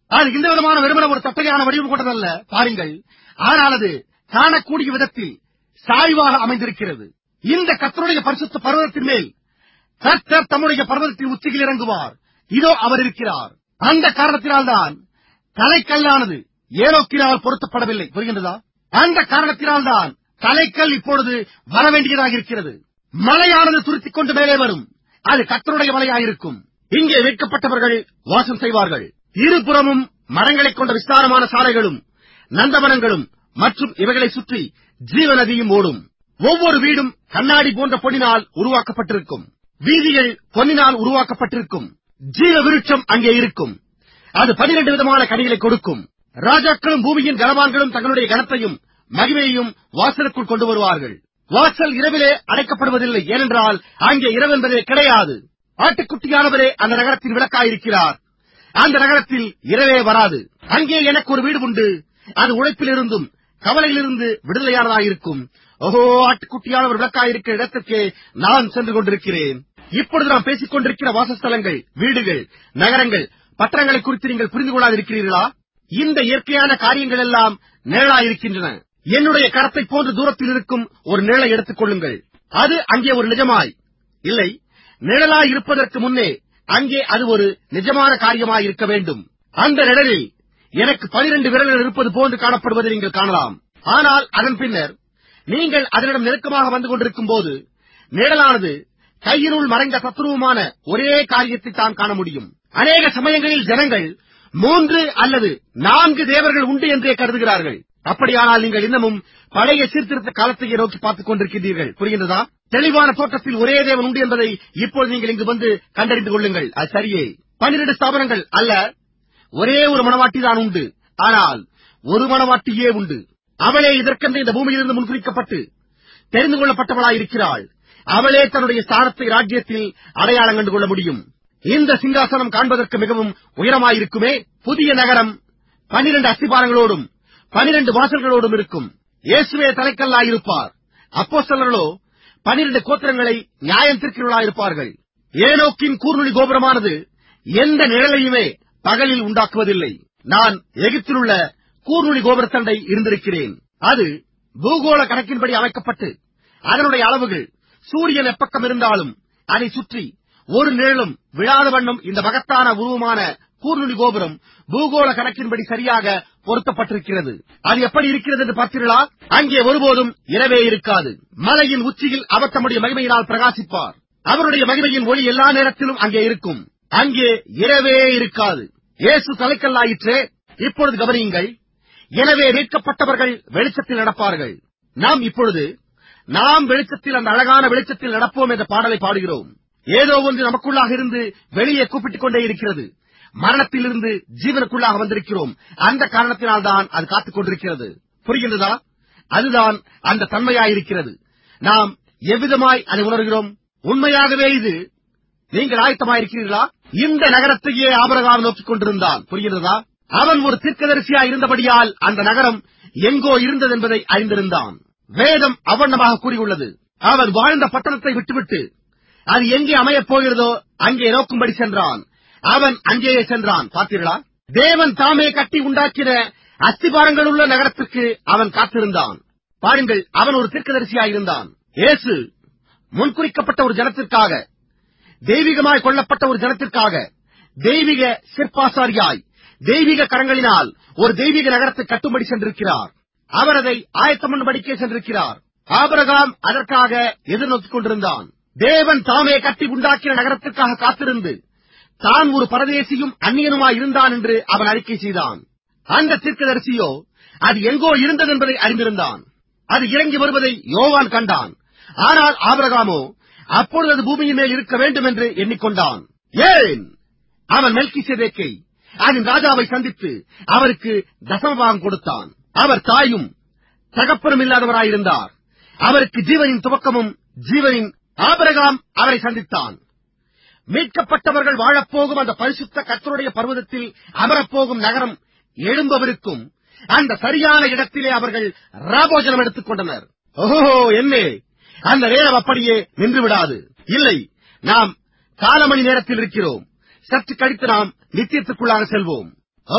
அது இந்த விதமான வெறுமன ஒரு தட்டையான வடிவம் கொண்டதல்ல பாருங்கள் ஆனால் அது காணக்கூடிய விதத்தில் சாய்வாக அமைந்திருக்கிறது இந்த கத்தருடைய பரிசுத்த பர்வதத்தின் மேல் கர்த்தர் தம்முடைய பர்வதத்தின் உச்சியில் இறங்குவார் இதோ அவர் இருக்கிறார் அந்த காரணத்தினால்தான் தலைக்கல்லானது ஏனோக்கினால் பொருத்தப்படவில்லை புரிகின்றதா அந்த காரணத்தினால்தான் தலைக்கல் இப்பொழுது வர வேண்டியதாக இருக்கிறது மலையானது துருத்திக் கொண்டு மேலே வரும் அது கத்தருடைய மலையாயிருக்கும் இங்கே மீட்கப்பட்டவர்கள் வாசம் செய்வார்கள் இருபுறமும் மரங்களைக் கொண்ட விஸ்தாரமான சாலைகளும் நந்தவனங்களும் மற்றும் இவைகளை சுற்றி ஜீவ நதியும் ஓடும் ஒவ்வொரு வீடும் கண்ணாடி போன்ற பொன்னினால் உருவாக்கப்பட்டிருக்கும் வீதிகள் பொன்னினால் உருவாக்கப்பட்டிருக்கும் ஜீவ விருட்சம் அங்கே இருக்கும் அது பனிரெண்டு விதமான கனிகளை கொடுக்கும் ராஜாக்களும் பூமியின் கனவான்களும் தங்களுடைய கனத்தையும் மகிமையையும் வாசலுக்குள் கொண்டு வருவார்கள் வாசல் இரவிலே அடைக்கப்படுவதில்லை ஏனென்றால் அங்கே இரவு என்பதே கிடையாது ஆட்டுக்குட்டியானவரே அந்த நகரத்தின் விளக்காயிருக்கிறார் அந்த நகரத்தில் இரவே வராது அங்கே எனக்கு ஒரு வீடு உண்டு அது உழைப்பிலிருந்தும் கவலையிலிருந்து விடுதலையானதாயிருக்கும் ஓஹோ ஆட்டுக்குட்டியானவர் விளக்காயிருக்கிற இடத்திற்கே நான் சென்று கொண்டிருக்கிறேன் இப்பொழுது நாம் பேசிக் கொண்டிருக்கிற வாசஸ்தலங்கள் வீடுகள் நகரங்கள் பட்டணங்களை குறித்து நீங்கள் புரிந்து கொள்ளாதிருக்கிறீர்களா இந்த இயற்கையான காரியங்கள் எல்லாம் நிழலாயிருக்கின்றன என்னுடைய கரத்தை போன்று தூரத்தில் இருக்கும் ஒரு நிழலை எடுத்துக் கொள்ளுங்கள் அது அங்கே ஒரு நிஜமாய் இல்லை நிழலாய் இருப்பதற்கு முன்னே அங்கே அது ஒரு நிஜமான காரியமாய் இருக்க வேண்டும் அந்த நிழலில் எனக்கு பனிரெண்டு விரல்கள் இருப்பது போன்று காணப்படுவதை நீங்கள் காணலாம் ஆனால் அதன் பின்னர் நீங்கள் அதனிடம் நெருக்கமாக வந்து கொண்டிருக்கும் போது நிழலானது கையினுள் மறைந்த தத்துருவமான ஒரே காரியத்தை தான் காண முடியும் அநேக சமயங்களில் ஜனங்கள் மூன்று அல்லது நான்கு தேவர்கள் உண்டு என்றே கருதுகிறார்கள் அப்படியானால் நீங்கள் இன்னமும் பழைய சீர்திருத்த காலத்தையே நோக்கி பார்த்துக் கொண்டிருக்கின்றீர்கள் புரிகின்றதா தெளிவான தோற்றத்தில் ஒரே தேவன் உண்டு என்பதை இப்போது நீங்கள் இங்கு வந்து கண்டறிந்து கொள்ளுங்கள் அது சரியே பன்னிரண்டு ஸ்தாபனங்கள் அல்ல ஒரே ஒரு மனவாட்டி தான் உண்டு ஆனால் ஒரு மனவாட்டியே உண்டு அவளே இதற்கென்று இந்த பூமியிலிருந்து முன்குறிக்கப்பட்டு தெரிந்து கொள்ளப்பட்டவளாயிருக்கிறாள் அவளே தன்னுடைய ஸ்தானத்தை ராஜ்யத்தில் அடையாளம் கண்டு கொள்ள முடியும் இந்த சிங்காசனம் காண்பதற்கு மிகவும் உயரமாயிருக்குமே புதிய நகரம் பனிரெண்டு அஸ்திபாரங்களோடும் பனிரெண்டு வாசல்களோடும் இருக்கும் இயேசுவே தலைக்கல்லாயிருப்பார் அப்போஸ்தலர்களோ பனிரெண்டு கோத்திரங்களை நியாயம் தீர்க்கிறவர்களாயிருப்பார்கள் ஏனோக்கின் கூர்நுழி கோபுரமானது எந்த நிழலையுமே பகலில் உண்டாக்குவதில்லை நான் எகிப்திலுள்ள கூர்நுழி கோபுரத்தண்டை இருந்திருக்கிறேன் அது பூகோள கணக்கின்படி அமைக்கப்பட்டு அதனுடைய அளவுகள் சூரியன் எப்பக்கம் இருந்தாலும் அதை சுற்றி ஒரு நிழலும் விழாத வண்ணம் இந்த மகத்தான உருவமான கூர்நுழி கோபுரம் பூகோள கணக்கின்படி சரியாக பொருத்தப்பட்டிருக்கிறது அது எப்படி இருக்கிறது என்று பார்த்தீர்களா அங்கே ஒருபோதும் இரவே இருக்காது மலையின் உச்சியில் அவர் தம்முடைய மகிமையினால் பிரகாசிப்பார் அவருடைய மகிமையின் ஒளி எல்லா நேரத்திலும் அங்கே இருக்கும் அங்கே இரவே இருக்காது இயேசு தலைக்கல்லாயிற்றே இப்பொழுது கவனியுங்கள் எனவே மீட்கப்பட்டவர்கள் வெளிச்சத்தில் நடப்பார்கள் நாம் இப்பொழுது நாம் வெளிச்சத்தில் அந்த அழகான வெளிச்சத்தில் நடப்போம் என்ற பாடலை பாடுகிறோம் ஏதோ ஒன்று நமக்குள்ளாக இருந்து வெளியே கூப்பிட்டுக் கொண்டே இருக்கிறது மரணத்திலிருந்து ஜீவனுக்குள்ளாக வந்திருக்கிறோம் அந்த காரணத்தினால் தான் அது காத்துக் கொண்டிருக்கிறது புரிகின்றதா அதுதான் அந்த தன்மையாயிருக்கிறது நாம் எவ்விதமாய் அதை உணர்கிறோம் உண்மையாகவே இது நீங்கள் ஆயத்தமாயிருக்கிறீர்களா இந்த நகரத்தையே ஆபரகாம் நோக்கிக் கொண்டிருந்தான் புரிகிறதா அவன் ஒரு தீர்க்கதரிசியா இருந்தபடியால் அந்த நகரம் எங்கோ இருந்தது என்பதை அறிந்திருந்தான் வேதம் அவண்ணமாக கூறியுள்ளது அவன் வாழ்ந்த பட்டணத்தை விட்டுவிட்டு அது எங்கே அமையப் போகிறதோ அங்கே நோக்கும்படி சென்றான் அவன் அங்கேயே சென்றான் பார்த்தீர்களா தேவன் தாமே கட்டி உண்டாக்கின அஸ்திபாரங்கள் உள்ள நகரத்திற்கு அவன் காத்திருந்தான் பாருங்கள் அவன் ஒரு தீர்க்கதரிசியாயிருந்தான் இயேசு முன்குறிக்கப்பட்ட ஒரு ஜனத்திற்காக தெய்வீகமாய் கொள்ளப்பட்ட ஒரு ஜனத்திற்காக தெய்வீக சிற்பாசாரியாய் தெய்வீக கரங்களினால் ஒரு தெய்வீக நகரத்தை கட்டும்படி சென்றிருக்கிறார் அவர் அதை ஆயத்தம் பண்ணும்படிக்கே சென்றிருக்கிறார் ஆபரகாம் அதற்காக எதிர்நோக்கிக் கொண்டிருந்தான் தேவன் தாமே கட்டி உண்டாக்கின நகரத்திற்காக காத்திருந்து தான் ஒரு பரதேசியும் அந்நியனுமாய் இருந்தான் என்று அவன் அறிக்கை செய்தான் அந்த தீர்க்கதரிசியோ அது எங்கோ இருந்தது என்பதை அறிந்திருந்தான் அது இறங்கி வருவதை யோவான் கண்டான் ஆனால் ஆபரகாமோ அப்பொழுது அது பூமியின் மேல் இருக்க வேண்டும் என்று எண்ணிக்கொண்டான் ஏன் அவன் மெல்கி சேதேக்கை அதன் ராஜாவை சந்தித்து அவருக்கு தசமபாகம் கொடுத்தான் அவர் தாயும் தகப்பனும் இல்லாதவராயிருந்தார் அவருக்கு ஜீவனின் துவக்கமும் ஜீவனின் ஆபரகாம் அவரை சந்தித்தான் மீட்கப்பட்டவர்கள் வாழப்போகும் அந்த பரிசுத்த கத்தருடைய பர்வதத்தில் அமரப்போகும் நகரம் எழும்பவிருக்கும் அந்த சரியான இடத்திலே அவர்கள் ராபோஜனம் எடுத்துக் கொண்டனர் ஓஹோ என்னே அந்த நேரம் அப்படியே நின்று விடாது இல்லை நாம் கால மணி நேரத்தில் இருக்கிறோம் சற்று கழித்து நாம் நித்தியத்துக்குள்ளாக செல்வோம் ஓ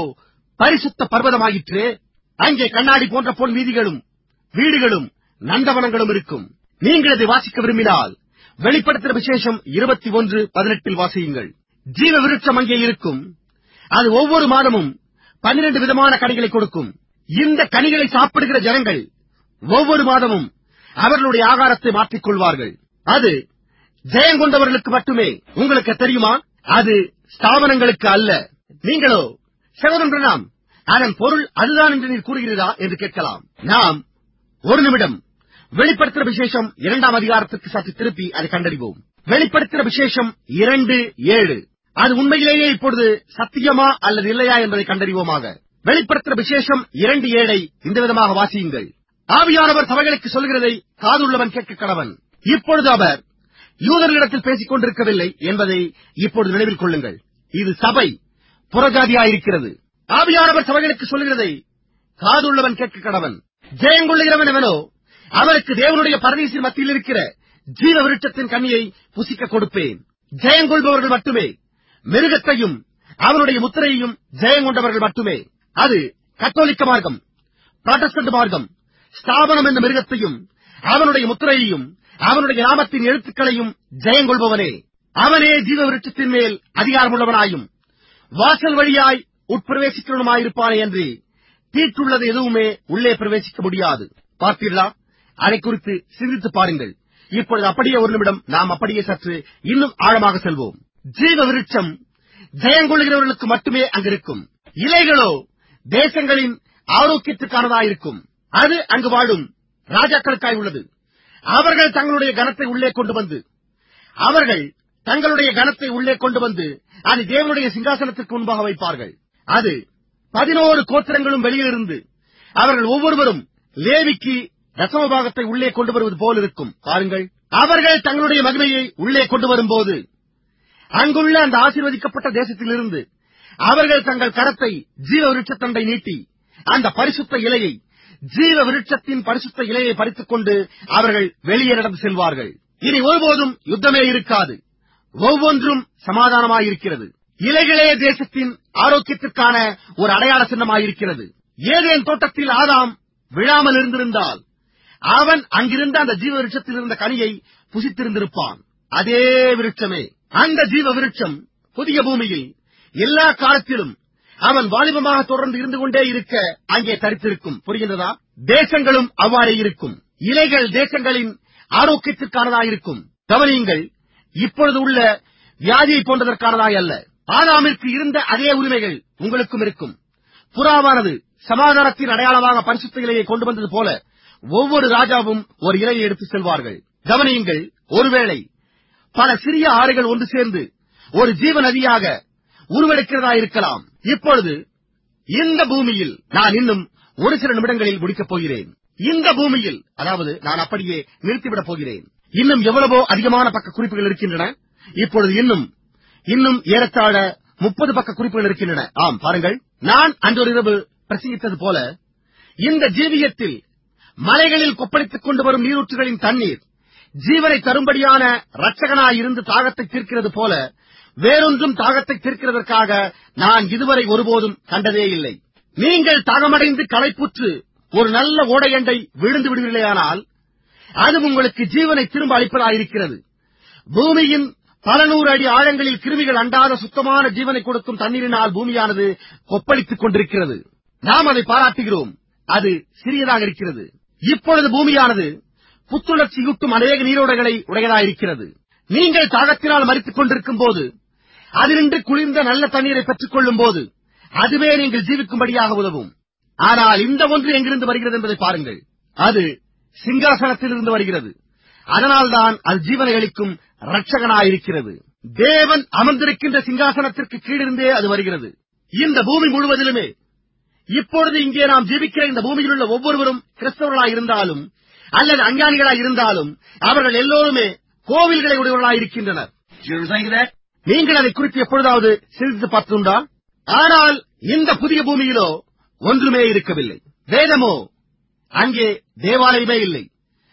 பரிசுத்த பர்வதமாயிற்று அங்கே கண்ணாடி போன்ற பொன் வீதிகளும் வீடுகளும் நந்தவனங்களும் இருக்கும் நீங்கள் இதை வாசிக்க விரும்பினால் வெளிப்படுத்துகிற விசேஷம் இருபத்தி ஒன்று பதினெட்டில் வாசியுங்கள் ஜீவ விருட்சம் அங்கே இருக்கும் அது ஒவ்வொரு மாதமும் பன்னிரண்டு விதமான கனிகளை கொடுக்கும் இந்த கனிகளை சாப்பிடுகிற ஜனங்கள் ஒவ்வொரு மாதமும் அவர்களுடைய ஆகாரத்தை மாற்றிக் கொள்வார்கள் அது ஜெயங்கொண்டவர்களுக்கு மட்டுமே உங்களுக்கு தெரியுமா அது ஸ்தாபனங்களுக்கு அல்ல நீங்களோ சகோதரன் பிரணாம் அதன் பொருள் அதுதான் என்று நீர் கூறுகிறதா என்று கேட்கலாம் நாம் ஒரு நிமிடம் வெளிப்படுத்துகிற விசேஷம் இரண்டாம் அதிகாரத்திற்கு சற்று திருப்பி அதை கண்டறிவோம் வெளிப்படுத்துகிற விசேஷம் இரண்டு ஏழு அது உண்மையிலேயே இப்பொழுது சத்தியமா அல்லது இல்லையா என்பதை கண்டறிவோமாக வெளிப்படுத்துகிற விசேஷம் இரண்டு ஏழை இந்த விதமாக வாசியுங்கள் ஆவியானவர் சபைகளுக்கு சொல்கிறதை காதுள்ளவன் கேட்க கடவன் இப்பொழுது அவர் யூதர்களிடத்தில் பேசிக் கொண்டிருக்கவில்லை என்பதை இப்பொழுது நினைவில் கொள்ளுங்கள் இது சபை புறஜாதியாயிருக்கிறது ஆவியானவர் சபைகளுக்கு சொல்கிறதை காதுள்ளவன் கேட்க கடவன் ஜெயங்கொள்ளுகிறவன் எவனோ அவனுக்கு தேவனுடைய பரதீசின் மத்தியில் இருக்கிற ஜீவ விருட்சத்தின் கனியை புசிக்க கொடுப்பேன் ஜெயங்கொள்பவர்கள் மட்டுமே மிருகத்தையும் அவனுடைய முத்திரையையும் ஜெயங்கொண்டவர்கள் மட்டுமே அது கத்தோலிக்க மார்க்கம் புராட்டஸ்டன்ட் மார்க்கம் ஸ்தாபனம் என்ற மிருகத்தையும் அவனுடைய முத்திரையையும் அவனுடைய நாமத்தின் எழுத்துக்களையும் ஜெயங்கொள்பவனே அவனே ஜீவ விருட்சத்தின் மேல் அதிகாரமுள்ளவனாயும் வாசல் வழியாய் உட்பிரவேசிக்கிறவனுமாயிருப்பானே என்று தீட்டுள்ளது எதுவுமே உள்ளே பிரவேசிக்க முடியாது பார்த்தீர்களா அதை குறித்து சிந்தித்து பாருங்கள் இப்பொழுது அப்படியே ஒரு நிமிடம் நாம் அப்படியே சற்று இன்னும் ஆழமாக செல்வோம் ஜீவ விருட்சம் ஜெயங்கொள்கிறவர்களுக்கு மட்டுமே அங்கிருக்கும் இலைகளோ தேசங்களின் ஆரோக்கியத்துக்கானதாயிருக்கும் அது அங்கு வாழும் ராஜாக்களுக்காய் உள்ளது அவர்கள் தங்களுடைய கனத்தை உள்ளே கொண்டு வந்து அவர்கள் தங்களுடைய கனத்தை உள்ளே கொண்டு வந்து அதை தேவனுடைய சிங்காசனத்திற்கு முன்பாக வைப்பார்கள் அது பதினோரு கோத்திரங்களும் வெளியிலிருந்து அவர்கள் ஒவ்வொருவரும் லேவிக்கு தசமபாகத்தை உள்ளே கொண்டு வருவது போல் இருக்கும் பாருங்கள் அவர்கள் தங்களுடைய மகிமையை உள்ளே கொண்டு வரும்போது அங்குள்ள அந்த ஆசீர்வதிக்கப்பட்ட தேசத்திலிருந்து அவர்கள் தங்கள் கரத்தை ஜீவ விருட்சத்தண்டை நீட்டி அந்த பரிசுத்த இலையை ஜீவ விருட்சத்தின் பரிசுத்த இலையை பறித்துக் கொண்டு அவர்கள் வெளியே நடந்து செல்வார்கள் இனி ஒருபோதும் யுத்தமே இருக்காது ஒவ்வொன்றும் சமாதானமாயிருக்கிறது இலைகளே தேசத்தின் ஆரோக்கியத்திற்கான ஒரு அடையாள சின்னமாயிருக்கிறது ஏதேன் தோட்டத்தில் ஆதாம் விழாமல் இருந்திருந்தால் அவன் அங்கிருந்த அந்த ஜீவ விருட்சத்தில் இருந்த கனியை புசித்திருந்திருப்பான் அதே விருட்சமே அந்த ஜீவ விருட்சம் புதிய பூமியில் எல்லா காலத்திலும் அவன் வாலிபமாக தொடர்ந்து இருந்து கொண்டே இருக்க அங்கே தரித்திருக்கும் புரிகின்றதா தேசங்களும் அவ்வாறே இருக்கும் இலைகள் தேசங்களின் ஆரோக்கியத்திற்கானதாயிருக்கும் கவனியுங்கள் இப்பொழுது உள்ள வியாதியை போன்றதற்கானதாய் அல்ல ஆதாமிற்கு இருந்த அதே உரிமைகள் உங்களுக்கும் இருக்கும் புறாவானது சமாதானத்தின் அடையாளமாக பரிசுத்த இலையை கொண்டு வந்தது போல ஒவ்வொரு ராஜாவும் ஒரு இலையை எடுத்து செல்வார்கள் கவனியுங்கள் ஒருவேளை பல சிறிய ஆறுகள் ஒன்று சேர்ந்து ஒரு ஜீவ நதியாக உருவெடுக்கிறதா இருக்கலாம் இப்பொழுது இந்த பூமியில் நான் இன்னும் ஒரு சில நிமிடங்களில் முடிக்கப் போகிறேன் இந்த பூமியில் அதாவது நான் அப்படியே நிறுத்திவிடப் போகிறேன் இன்னும் எவ்வளவோ அதிகமான பக்க குறிப்புகள் இருக்கின்றன இப்பொழுது இன்னும் இன்னும் ஏறத்தாழ முப்பது பக்க குறிப்புகள் இருக்கின்றன ஆம் பாருங்கள் நான் அன்றொரு இரவு பிரசங்கித்தது போல இந்த ஜீவியத்தில் மலைகளில் கொப்பளித்துக் கொண்டு வரும் நீரூற்றுகளின் தண்ணீர் ஜீவனை தரும்படியான இரட்சகனாய் இருந்து தாகத்தை தீர்க்கிறது போல வேறொன்றும் தாகத்தை தீர்க்கிறதற்காக நான் இதுவரை ஒருபோதும் கண்டதே இல்லை நீங்கள் தாகமடைந்து களைப்புற்று ஒரு நல்ல ஓடையண்டை விழுந்து விடுவீர்களேயானால் அது உங்களுக்கு ஜீவனை திரும்ப அளிப்பதாயிருக்கிறது பூமியின் பல நூறு அடி ஆழங்களில் கிருமிகள் அண்டாத சுத்தமான ஜீவனை கொடுக்கும் தண்ணீரினால் பூமியானது கொப்பளித்துக் கொண்டிருக்கிறது நாம் அதை பாராட்டுகிறோம் அது சிறியதாக இருக்கிறது இப்பொழுது பூமியானது புத்துணர்ச்சியூட்டும் அநேக நீரோடைகளை உடையதாயிருக்கிறது நீங்கள் தாகத்தினால் மறித்துக் கொண்டிருக்கும் போது அதினின்று குளிர்ந்த நல்ல தண்ணீரை பெற்றுக் கொள்ளும் போது அதுவே நீங்கள் ஜீவிக்கும்படியாக உதவும் ஆனால் இந்த ஒன்று எங்கிருந்து வருகிறது என்பதை பாருங்கள் அது சிங்காசனத்திலிருந்து வருகிறது அதனால்தான் அது ஜீவனை அளிக்கும் இரட்சகனாயிருக்கிறது தேவன் அமர்ந்திருக்கின்ற சிங்காசனத்திற்கு கீழிருந்தே அது வருகிறது இந்த பூமி முழுவதிலுமே இப்பொழுது இங்கே நாம் ஜீவிக்கிற இந்த பூமியில் உள்ள ஒவ்வொருவரும் கிறிஸ்தவர்களாய் இருந்தாலும் அல்லது அஞ்ஞானிகளாய் இருந்தாலும் அவர்கள் எல்லோருமே கோவில்களை உடையவர்களாய் இருக்கின்றனர் Did you ever think of that? நீங்கள் அதை குறித்து எப்பொழுதாவது சிந்தித்து பார்த்துண்டா ஆனால் இந்த புதிய பூமியிலோ ஒன்றுமே இருக்கவில்லை வேதமோ அங்கே தேவாலயமே இல்லை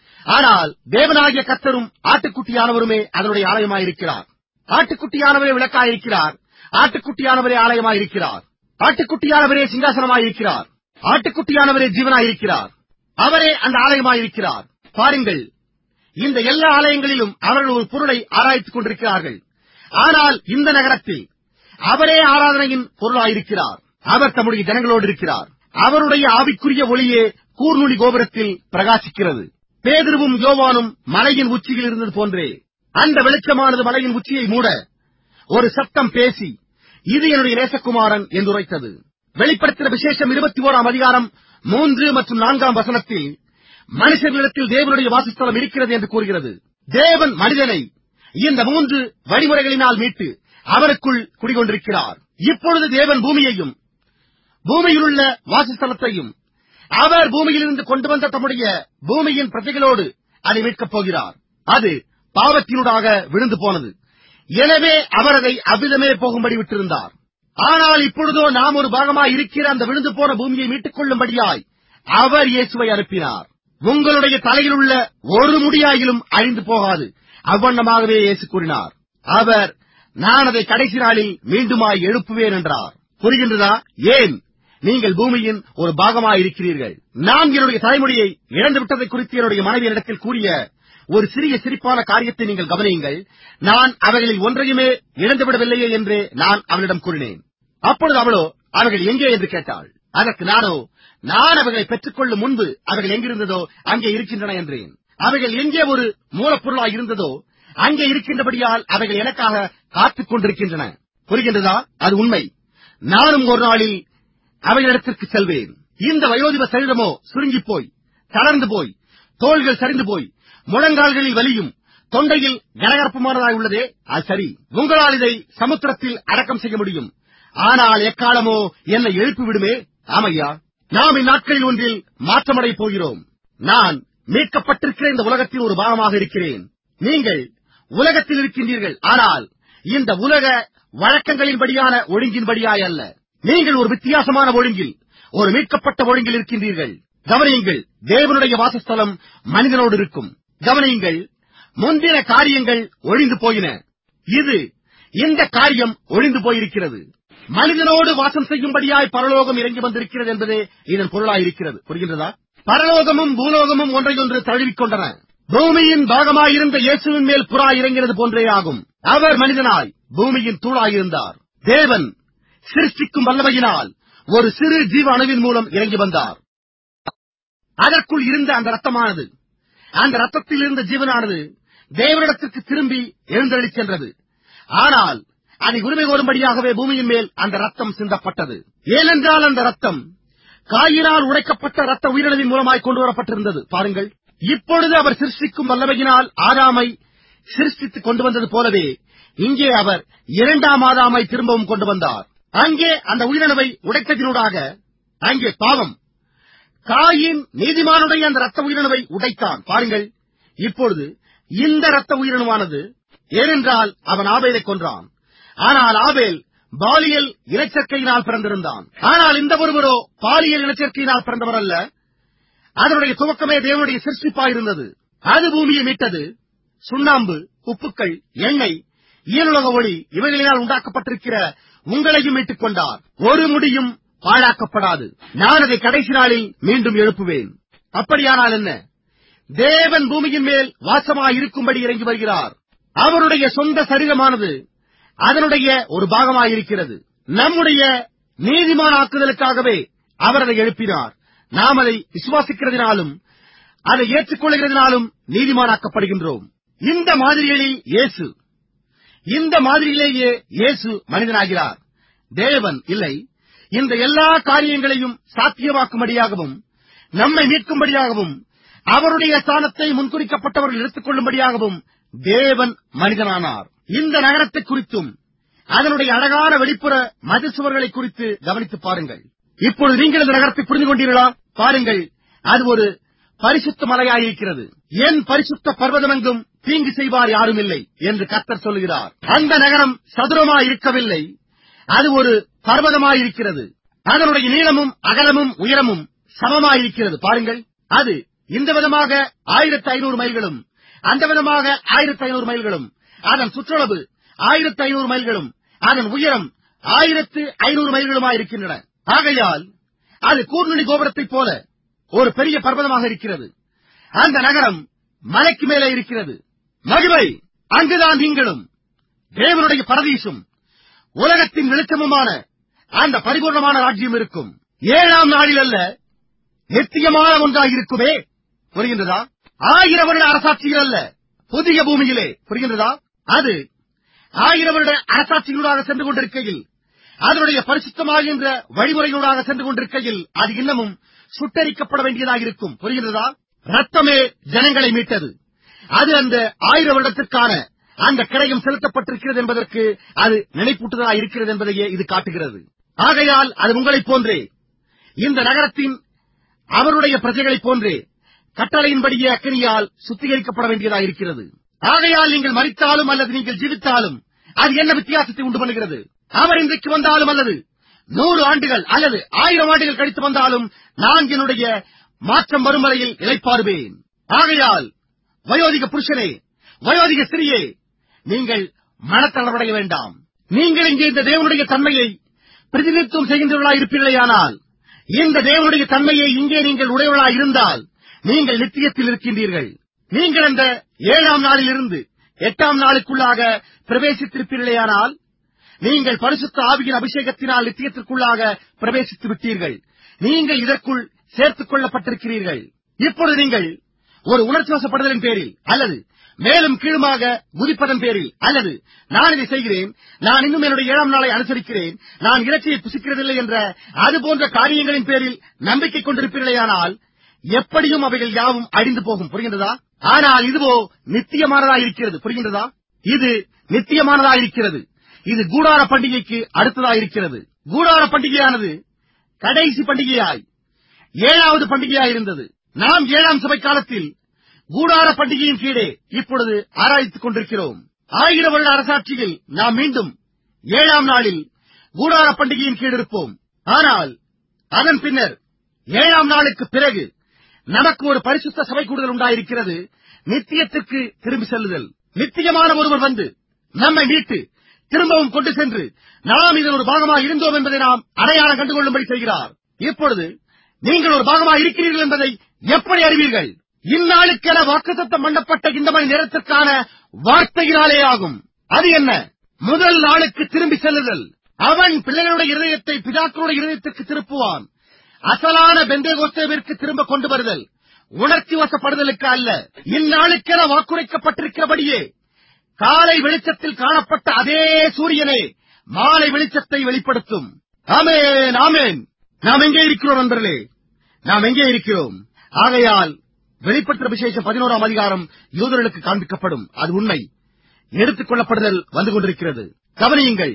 ஆனால் தேவனாகிய கத்தரும் ஆட்டுக்குட்டியானவருமே அதனுடைய ஆலயமாயிருக்கிறார் ஆட்டுக்குட்டியானவரே விளக்காயிருக்கிறார் ஆட்டுக்குட்டியானவரே ஆலயமாயிருக்கிறார் ஆட்டுக்குட்டியானவரே சிங்காசனமாயிருக்கிறார் ஆட்டுக்குட்டியானவரே ஜீவனாயிருக்கிறார் அவரே அந்த ஆலயமாயிருக்கிறார் பாருங்கள் இந்த எல்லா ஆலயங்களிலும் அவர்கள் ஒரு பொருளை ஆராய்த்துக் கொண்டிருக்கிறார்கள் ஆனால் இந்த நகரத்தில் அவரே ஆராதனையின் பொருளாயிருக்கிறார் அவர் தம்முடைய ஜனங்களோடு இருக்கிறார் அவருடைய ஆவிக்குரிய ஒளியே கூர்நுனி கோபுரத்தில் பிரகாசிக்கிறது பேதுருவும் யோவானும் மலையின் உச்சியில் இருந்தது போன்றே அந்த வெளிச்சமானது மலையின் உச்சியை மூட ஒரு சத்தம் பேசி இது என்னுடைய நேசகுமாரன் என்று உரைத்தது வெளிப்படுத்தின விசேஷம் இருபத்தி ஓராம் அதிகாரம் மூன்று மற்றும் நான்காம் வசனத்தில் மனுஷர்களிடத்தில் தேவனுடைய வாசஸ்தலம் இருக்கிறது என்று கூறுகிறது தேவன் மனிதனை இந்த மூன்று வழிமுறைகளினால் மீட்டு அவருக்குள் குடிகொண்டிருக்கிறார் இப்பொழுது தேவன் பூமியையும் பூமியில் உள்ள வாசஸ்தலத்தையும் அவர் பூமியிலிருந்து கொண்டு வந்த தம்முடைய பூமியின் பிரஜைகளோடு அதை மீட்கப் போகிறார் அது பாவத்தினூடாக விழுந்து போனது எனவே அவர் அதை அவ்விதமே போகும்படி விட்டிருந்தார் ஆனால் இப்பொழுதோ நாம் ஒரு பாகமாய் இருக்கிற அந்த விழுந்து போன பூமியை மீட்டுக் கொள்ளும்படியாய் அவர் இயேசுவை அனுப்பினார் உங்களுடைய தலையில் உள்ள ஒரு முடியாயிலும் அழிந்து போகாது அவ்வண்ணமாகவே இயேசு கூறினார் அவர் நான் அதை கடைசி நாளில் மீண்டுமாய் எழுப்புவேன் என்றார் புரிகின்றதா ஏன் நீங்கள் பூமியின் ஒரு பாகமாய் இருக்கிறீர்கள் நான் என்னுடைய தலைமுடியை இழந்து விட்டதை குறித்து என்னுடைய மனைவி இடத்தில் கூறிய ஒரு சிறிய சிரிப்பான காரியத்தை நீங்கள் கவனியுங்கள் நான் அவைகளில் ஒன்றையுமே இழந்துவிடவில்லையே என்று நான் அவளிடம் கூறினேன் அப்பொழுது அவளோ அவைகள் எங்கே என்று கேட்டாள் அதற்கு நானோ நான் அவைகளை பெற்றுக்கொள்ளும் முன்பு அவைகள் எங்கிருந்ததோ அங்கே இருக்கின்றன என்றேன் அவைகள் எங்கே ஒரு மூலப்பொருளாய் இருந்ததோ அங்கே இருக்கின்றபடியால் அவைகள் எனக்காக காத்துக் கொண்டிருக்கின்றன புரிகின்றதா அது உண்மை நானும் ஒரு நாளில் அவைகளிடத்திற்கு செல்வேன் இந்த வயோதிப சரீரமோ சுருங்கிப் போய் தளர்ந்து போய் தோள்கள் சரிந்து போய் முழங்கால்களில் வலியும் தொண்டையில் கரகரப்புமானதாய் உள்ளதே அது சரி உங்களால் இதை சமுத்திரத்தில் அடக்கம் செய்ய முடியும் ஆனால் எக்காலமோ என்னை எழுப்பி விடுமே ஆமையா நாம் இந்நாட்களில் ஒன்றில் மாற்றமடை போகிறோம் நான் மீட்கப்பட்டிருக்கிற இந்த உலகத்தின் ஒரு பாகமாக இருக்கிறேன் நீங்கள் உலகத்தில் இருக்கின்றீர்கள் ஆனால் இந்த உலக வழக்கங்களின்படியான ஒழுங்கின்படியாய் அல்ல நீங்கள் ஒரு வித்தியாசமான ஒழுங்கில் ஒரு மீட்கப்பட்ட ஒழுங்கில் இருக்கின்றீர்கள் கவனியுங்கள் தேவனுடைய வாசஸ்தலம் மனிதனோடு இருக்கும் கவனியுங்கள் முந்தின காரியங்கள் ஒழிந்து போயின இது இந்த காரியம் ஒழிந்து போயிருக்கிறது மனிதனோடு வாசம் செய்யும்படியாய் பரலோகம் இறங்கி வந்திருக்கிறது என்பதே இதன் பொருளாயிருக்கிறது புரிகின்றதா பரலோகமும் பூலோகமும் ஒன்றையொன்று தழுவிக்கொண்டன பூமியின் பாகமாயிருந்த இயேசுவின் மேல் புறா இறங்கினது போன்றே ஆகும் அவர் மனிதனாய் பூமியின் தூளாயிருந்தார் தேவன் சிருஷ்டிக்கும் வல்லமையினால் ஒரு சிறு ஜீவ அணுவின் மூலம் இறங்கி வந்தார் அதற்குள் இருந்த அந்த ரத்தமானது அந்த ரத்தத்தில் இருந்த ஜீவனானது தேவனிடத்திற்கு திரும்பி எழுந்தளிச் சென்றது ஆனால் அதை உரிமை கோரும்படியாகவே பூமியின் மேல் அந்த ரத்தம் சிந்தப்பட்டது ஏனென்றால் அந்த ரத்தம் காயினால் உடைக்கப்பட்ட ரத்த உயிரிழவின் மூலமாய் கொண்டு வரப்பட்டிருந்தது பாருங்கள் இப்பொழுது அவர் சிருஷ்டிக்கும் வல்லமையினால் ஆதாமை சிருஷ்டித்துக் கொண்டு வந்தது போலவே இங்கே அவர் இரண்டாம் ஆதாமை திரும்பவும் கொண்டு வந்தார் அங்கே அந்த உயிரிழவை உடைத்ததினூடாக அங்கே பாவம் காயின் நீதிமானுடைய அந்த ரத்த உயிரிழவை உடைத்தான் பாருங்கள் இப்பொழுது இந்த ரத்த உயிரினமானது ஏனென்றால் அவன் ஆபேலை கொன்றான் ஆனால் ஆபேல் பாலியல் இனச்சேர்க்கையினால் பிறந்திருந்தான் ஆனால் இந்த ஒருவரோ பாலியல் இனச்சேர்க்கையினால் பிறந்தவர் அல்ல அதனுடைய துவக்கமே தேவனுடைய சிருஷ்டிப்பாயிருந்தது அது பூமியை மீட்டது சுண்ணாம்பு உப்புக்கள் எண்ணெய் இயலுலக ஒளி இவைகளினால் உண்டாக்கப்பட்டிருக்கிற உங்களையும் மீட்டுக் கொண்டார் ஒரு முடியும் பாழாக்கப்படாது நான் அதை கடைசி நாளில் மீண்டும் எழுப்புவேன் அப்படியானால் என்ன தேவன் பூமியின் மேல் வாசமாய் இருக்கும்படி இறங்கி வருகிறார் அவருடைய சொந்த சரீரமானது அதனுடைய ஒரு பாகமாயிருக்கிறது நம்முடைய நீதிமானாக்குதலுக்காகவே அவர் அதை எழுப்பினார் நாம் அதை விசுவாசிக்கிறதினாலும் அதை ஏற்றுக்கொள்கிறதினாலும் நீதிமானாக்கப்படுகின்றோம் இந்த மாதிரிகளில் இயேசு இந்த மாதிரியிலேயே இயேசு மனிதனாகிறார் தேவன் இல்லை இந்த எல்லா காரியங்களையும் சாத்தியமாக்கும்படியாகவும் நம்மை மீட்கும்படியாகவும் அவருடைய ஸ்தானத்தை முன்குறிக்கப்பட்டவர்கள் எடுத்துக் கொள்ளும்படியாகவும் தேவன் மனிதனானார் இந்த நகரத்தை குறித்தும் அதனுடைய அழகான வெளிப்புற மதில் சுவர்களை குறித்து கவனித்துப் பாருங்கள் இப்பொழுது நீங்கள் இந்த நகரத்தை புரிந்து கொண்டீர்களா பாருங்கள் அது ஒரு பரிசுத்த மலையாயிருக்கிறது என் பரிசுத்த பர்வதமெங்கும் தீங்கு செய்வார் யாரும் இல்லை என்று கர்த்தர் சொல்கிறார் அந்த நகரம் சதுரமாய் இருக்கவில்லை அது ஒரு பர்வதமாயிருக்கிறது அதனுடைய நீளமும் அகலமும் உயரமும் சமமாயிருக்கிறது பாருங்கள் அது இந்த விதமாக ஆயிரத்தி ஐநூறு மைல்களும் அந்த விதமாக ஆயிரத்தி ஐநூறு மைல்களும் அதன் சுற்றளவு ஆயிரத்தி ஐநூறு மைல்களும் அதன் உயரம் ஆயிரத்து ஐநூறு மைல்களுமாய் இருக்கின்றன ஆகையால் அது கூர்நுனி கோபுரத்தைப் போல ஒரு பெரிய பர்வதமாக இருக்கிறது அந்த நகரம் மலைக்கு மேலே இருக்கிறது மகிமை அங்குதான் நீங்களும் தேவனுடைய பரதீசும் உலகத்தின் வெளிச்சமுமான அந்த பரிபூர்ணமான ராஜ்யம் இருக்கும் ஏழாம் நாளில் அல்ல நித்தியமான ஒன்றாக இருக்குமே புரிகின்றதா ஆயிரம் வருட அரசாட்சியில் அல்ல புதிய பூமியிலே புரிகின்றதா அது ஆயிரம் வருட அரசாட்சிகளூடாக சென்று கொண்டிருக்கையில் அதனுடைய பரிசுத்தமாகின்ற வழிமுறைகளூடாக சென்று கொண்டிருக்கையில் அது இன்னமும் சுட்டரிக்கப்பட வேண்டியதாக இருக்கும் புரிகின்றதா ரத்தமே ஜனங்களை மீட்டது அது அந்த ஆயிரம் வருடத்திற்கான அந்த கிரயம் செலுத்தப்பட்டிருக்கிறது என்பதற்கு அது நினைப்பூட்டுதலாக இருக்கிறது என்பதையே இது காட்டுகிறது ஆகையால் அது உங்களைப் போன்றே இந்த நகரத்தின் அவருடைய பிரஜைகளைப் போன்றே கட்டளையின்படியே அக்கனியால் சுத்திகரிக்கப்பட வேண்டியதாக இருக்கிறது ஆகையால் நீங்கள் மறித்தாலும் அல்லது நீங்கள் ஜீவித்தாலும் அது என்ன வித்தியாசத்தை உண்டு பண்ணுகிறது அவர் இன்றைக்கு வந்தாலும் அல்லது நூறு ஆண்டுகள் அல்லது ஆயிரம் ஆண்டுகள் கழித்து வந்தாலும் நான் என்னுடைய மாற்றம் வரும் வரையில் இழைப்பாருவேன் ஆகையால் வயோதிக புருஷனே வயோதிக ஸ்திரியே நீங்கள் மனத்தளவடைய வேண்டாம் நீங்கள் இங்கே இந்த தேவனுடைய தன்மையை பிரதிநிதித்துவம் செய்கின்றவர்களாய் இருப்பீர்களேயானால் இந்த தேவனுடைய தன்மையை இங்கே நீங்கள் உடையவர்களாய் இருந்தால் நீங்கள் நித்தியத்தில் இருக்கின்றீர்கள் நீங்கள் அந்த ஏழாம் நாளிலிருந்து எட்டாம் நாளுக்குள்ளாக பிரவேசித்திருப்பீர்களேயானால் நீங்கள் பரிசுத்த ஆவியின் அபிஷேகத்தினால் நித்தியத்திற்குள்ளாக பிரவேசித்து விட்டீர்கள் நீங்கள் இதற்குள் சேர்த்துக் கொள்ளப்பட்டிருக்கிறீர்கள் இப்பொழுது நீங்கள் ஒரு உணர்ச்சி வசப்படுதலின் பேரில் அல்லது மேலும் கீழுமாக குதிப்பதன் பேரில் அல்லது நான் இதை செய்கிறேன் நான் இன்னும் என்னுடைய ஏழாம் நாளை அனுசரிக்கிறேன் நான் இறைச்சியை புசிக்கிறதில்லை என்ற அது போன்ற காரியங்களின் பேரில் நம்பிக்கை கொண்டிருப்பீர்களேயானால் எப்படியும் அவைகள் யாவும் அழிந்து போகும் புரிகின்றதா ஆனால் இதுவோ நித்தியமானதாயிருக்கிறது புரிகின்றதா இது நித்தியமானதாயிருக்கிறது இது கூடார பண்டிகைக்கு அடுத்ததாயிருக்கிறது கூடார பண்டிகையானது கடைசி பண்டிகையாய் ஏழாவது பண்டிகையாயிருந்தது நாம் ஏழாம் சபை காலத்தில் கூடார பண்டிகையின் கீழே இப்பொழுது ஆராய்த்துக் கொண்டிருக்கிறோம் ஆயிரம் வருட அரசாட்சியில் நாம் மீண்டும் ஏழாம் நாளில் கூடார பண்டிகையின் கீழ் இருப்போம் ஆனால் அதன் பின்னர் ஏழாம் நாளுக்கு பிறகு நமக்கு ஒரு பரிசுத்த சபை கூடுதல் உண்டாயிருக்கிறது நித்தியத்திற்கு திரும்பி செல்லுதல் நித்தியமான ஒருவர் வந்து நம்மை மீட்டு திரும்பவும் கொண்டு சென்று நாம் இதில் ஒரு பாகமாக இருந்தோம் என்பதை நாம் அடையாளம் கண்டுகொள்ளும்படி செய்கிறார் இப்பொழுது நீங்கள் ஒரு பாகமாக இருக்கிறீர்கள் என்பதை எப்படி அறிவீர்கள் இந்நாளுக்கென வாக்குத்தத்தம் பண்ணப்பட்ட இந்த மணி நேரத்திற்கான வார்த்தையினாலே ஆகும் அது என்ன முதல் நாளுக்கு திரும்பி செல்லுதல் அவன் பிள்ளைகளுடைய இருதயத்தை பிதாக்களுடைய இருதயத்திற்கு திருப்புவான் அசலான பெந்தேகோஸ்தேவிற்கு திரும்ப கொண்டு வருதல் உணர்ச்சி வசப்படுதலுக்கு அல்ல இந்நாளுக்கென வாக்குரைக்கப்பட்டிருக்கிறபடியே காலை வெளிச்சத்தில் காணப்பட்ட அதே சூரியனே மாலை வெளிச்சத்தை வெளிப்படுத்தும் ஆமேன் ஆமேன் நாம் எங்கே இருக்கிறோம் நண்பர்களே நாம் எங்கே இருக்கிறோம் ஆகையால் வெளிப்பட்ட விசேஷம் பதினோராம் அதிகாரம் யூதர்களுக்கு காண்பிக்கப்படும் அது உண்மை எடுத்துக் கொள்ளப்படுதல் வந்து கொண்டிருக்கிறது கவனியுங்கள்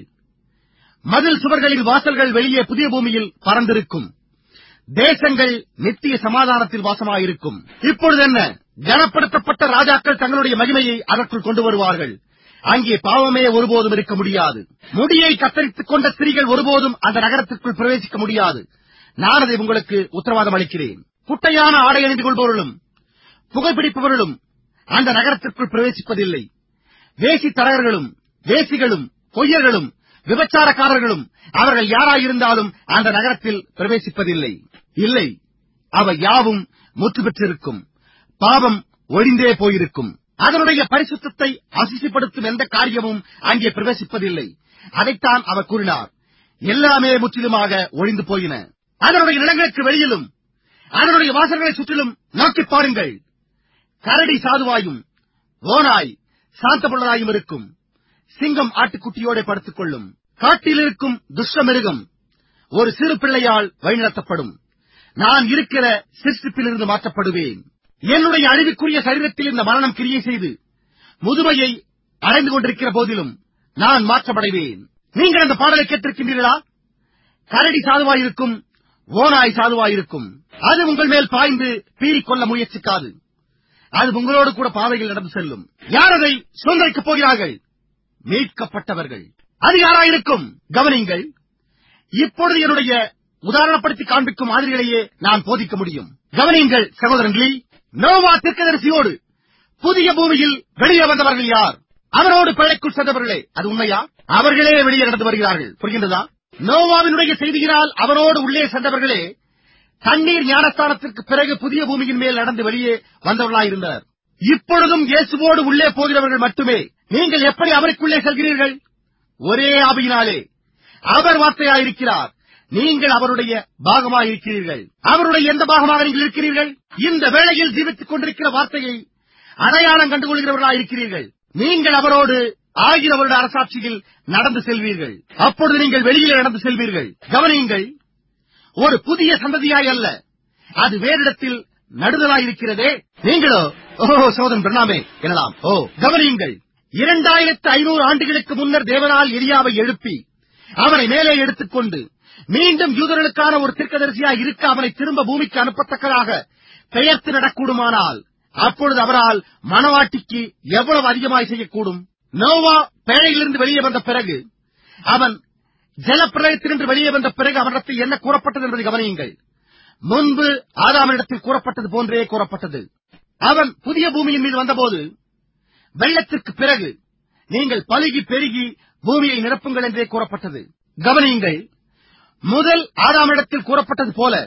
மதில் சுவர்களில் வாசல்கள் வெளியே புதிய பூமியில் பறந்திருக்கும் தேசங்கள் நித்திய சமாதானத்தில் வாசமாயிருக்கும் இப்பொழுது என்ன கனப்படுத்தப்பட்ட ராஜாக்கள் தங்களுடைய மகிமையை அதற்குள் கொண்டு வருவார்கள் அங்கே பாவமே ஒருபோதும் இருக்க முடியாது முடியை கத்தரித்துக் கொண்ட ஸ்திரீகள் ஒருபோதும் அந்த நகரத்திற்குள் பிரவேசிக்க முடியாது நான் அதை உங்களுக்கு உத்தரவாதம் அளிக்கிறேன் குட்டையான ஆடை அணிந்து கொள்பவர்களும் புகைப்பிடிப்பவர்களும் அந்த நகரத்திற்குள் பிரவேசிப்பதில்லை வேசி தரகர்களும் வேசிகளும் பொய்யர்களும் விபச்சாரக்காரர்களும் அவர்கள் யாராயிருந்தாலும் அந்த நகரத்தில் பிரவேசிப்பதில்லை இல்லை அவை யாவும் முற்று பெற்றிருக்கும் பாவம் ஒழிந்தே போயிருக்கும் அதனுடைய பரிசுத்தத்தை அசிசிப்படுத்தும் எந்த காரியமும் அங்கே பிரவேசிப்பதில்லை அதைத்தான் அவர் கூறினார் எல்லாமே முற்றிலுமாக ஒழிந்து போயின அதனுடைய நிலங்களுக்கு வெளியிலும் அதனுடைய வாசல்களை சுற்றிலும் நோக்கிப் பாருங்கள் கரடி சாதுவாயும் ஓனாய் சாந்தமுள்ளதாயும் இருக்கும் சிங்கம் ஆட்டுக்குட்டியோட படுத்துக் கொள்ளும் காட்டில் இருக்கும் துஷ்ட மிருகம் ஒரு சிறு பிள்ளையால் வழிநடத்தப்படும் நான் இருக்கிற சிற்சிப்பிலிருந்து மாற்றப்படுவேன் என்னுடைய அழிவுக்குரிய சரீரத்தில் இந்த மரணம் கிரியை செய்து முதுமையை அடைந்து கொண்டிருக்கிற போதிலும் நான் மாற்றமடைவேன் நீங்கள் அந்த பாடலை கேட்டிருக்கின்றீர்களா கரடி சாதுவாயிருக்கும் ஓனாய் சாதுவாயிருக்கும் அது உங்கள் மேல் பாய்ந்து பீறிக் கொள்ள முயற்சிக்காது அது உங்களோடு கூட பாதையில் நடந்து செல்லும் யார் அதை சுதந்திரிக்கப் போகிறார்கள் மீட்கப்பட்டவர்கள் அது யாராயிருக்கும் கவனிங்கள் இப்பொழுது என்னுடைய உதாரணப்படுத்தி காண்பிக்கும் மாதிரிகளையே நான் போதிக்க முடியும் கவனியுங்கள் சகோதரங்களே நோவா திருக்கதரிசியோடு புதிய பூமியில் வெளியே வந்தவர்கள் யார் அவரோடு பிழைக்குள் சென்றவர்களே அது உண்மையா அவர்களே வெளியே நடந்து வருகிறார்கள் புரிகின்றதா நோவாவினுடைய செய்தியினால் அவரோடு உள்ளே சென்றவர்களே தண்ணீர் ஞானஸ்தானத்திற்கு பிறகு புதிய பூமியின் மேல் நடந்து வெளியே வந்தவர்களாயிருந்தனர் இப்பொழுதும் இயேசுவோடு உள்ளே போகிறவர்கள் மட்டுமே நீங்கள் எப்படி அவருக்குள்ளே செல்கிறீர்கள் ஒரே ஆவியினாலே அவர் வார்த்தையாயிருக்கிறார் நீங்கள் அவருடைய பாகமாயிருக்கிறீர்கள் அவருடைய எந்த பாகமாக நீங்கள் இருக்கிறீர்கள் இந்த வேளையில் ஜீவித்துக் கொண்டிருக்கிற வார்த்தையை அடையாளம் கண்டுகொள்கிறவர்களாயிருக்கிறீர்கள் நீங்கள் அவரோடு ஆயிரம் வருட அரசாட்சியில் நடந்து செல்வீர்கள் அப்பொழுது நீங்கள் வெளியிலே நடந்து செல்வீர்கள் கவனியுங்கள் ஒரு புதிய சந்ததியாய் அல்ல அது வேறிடத்தில் நடுதலாயிருக்கிறதே நீங்களோ ஓ சோதன் பிரணாமே எனலாம் ஓ கவனியுங்கள் இரண்டாயிரத்து ஐநூறு ஆண்டுகளுக்கு முன்னர் தேவனால் எலியாவை எழுப்பி அவனை மேலே எடுத்துக்கொண்டு மீண்டும் யூதர்களுக்கான ஒரு தீர்க்கதரிசியாய் இருக்க அவனை திரும்ப பூமிக்கு அனுப்பத்தக்கதாக பெயர்த்து நடக்கூடுமானால் அப்பொழுது அவரால் மணவாட்டிக்கு எவ்வளவு அதிகமாய் செய்யக்கூடும் நோவா பேழையிலிருந்து வெளியே வந்த பிறகு அவன் ஜலப்பிரளயத்தினின்று வெளியே வந்த பிறகு அவனிடத்தில் என்ன கூறப்பட்டது என்பதை கவனியுங்கள் முன்பு ஆதாமனிடத்தில் கூறப்பட்டது போன்றே கூறப்பட்டது அவன் புதிய பூமியின் மீது வந்தபோது வெள்ளத்திற்கு பிறகு நீங்கள் பலுகி பெருகி பூமியை நிரப்புங்கள் என்றே கூறப்பட்டது கவனியுங்கள் முதல் ஆதாமிடத்தில் கூறப்பட்டது போல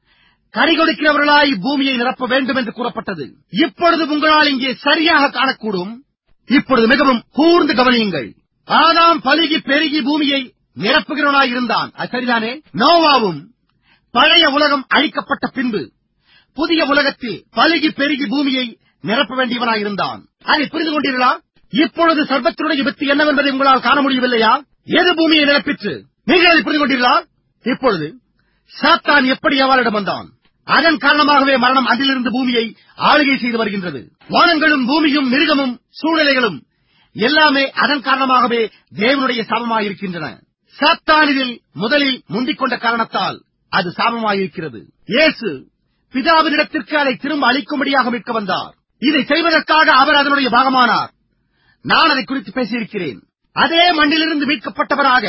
கறி கொடுக்கிறவர்களாய் பூமியை நிரப்ப வேண்டும் என்று கூறப்பட்டது இப்பொழுது உங்களால் இங்கே சரியாக காணக்கூடும் இப்பொழுது மிகவும் கூர்ந்து கவனியுங்கள் ஆதாம் பலுகி பெருகி பூமியை நிரப்புகிறவனாய் இருந்தான் அது சரிதானே நோவாவும் பழைய உலகம் அழிக்கப்பட்ட பின்பு புதிய உலகத்தில் பலுகி பெருகி பூமியை நிரப்ப வேண்டியவனாய் இருந்தான் அதை புரிந்து கொண்டீர்களா இப்பொழுது சர்வத்தினுடைய வித்து என்னவென்பதை உங்களால் காண முடியவில்லையா எது பூமியை நிரப்பிற்று நீங்கள் அதை புரிந்து கொண்டீர்களா இப்பொழுது சாத்தான் எப்படி அவளிடம் வந்தான் அதன் காரணமாகவே மரணம் அதிலிருந்து பூமியை ஆளுகை செய்து வருகின்றது வானங்களும் பூமியும் மிருகமும் சூழ்நிலைகளும் எல்லாமே அதன் காரணமாகவே தேவனுடைய சாபமாயிருக்கின்றன சாத்தான் இதில் முதலில் முந்திக் கொண்ட காரணத்தால் அது சாபமாயிருக்கிறது இயேசு பிதாவினிடத்திற்கு அதை திரும்ப அளிக்கும்படியாக மீட்க வந்தார் இதை செய்வதற்காக அவர் அதனுடைய பாகமானார் நான் அதை குறித்து பேசியிருக்கிறேன் அதே மண்ணிலிருந்து மீட்கப்பட்டவராக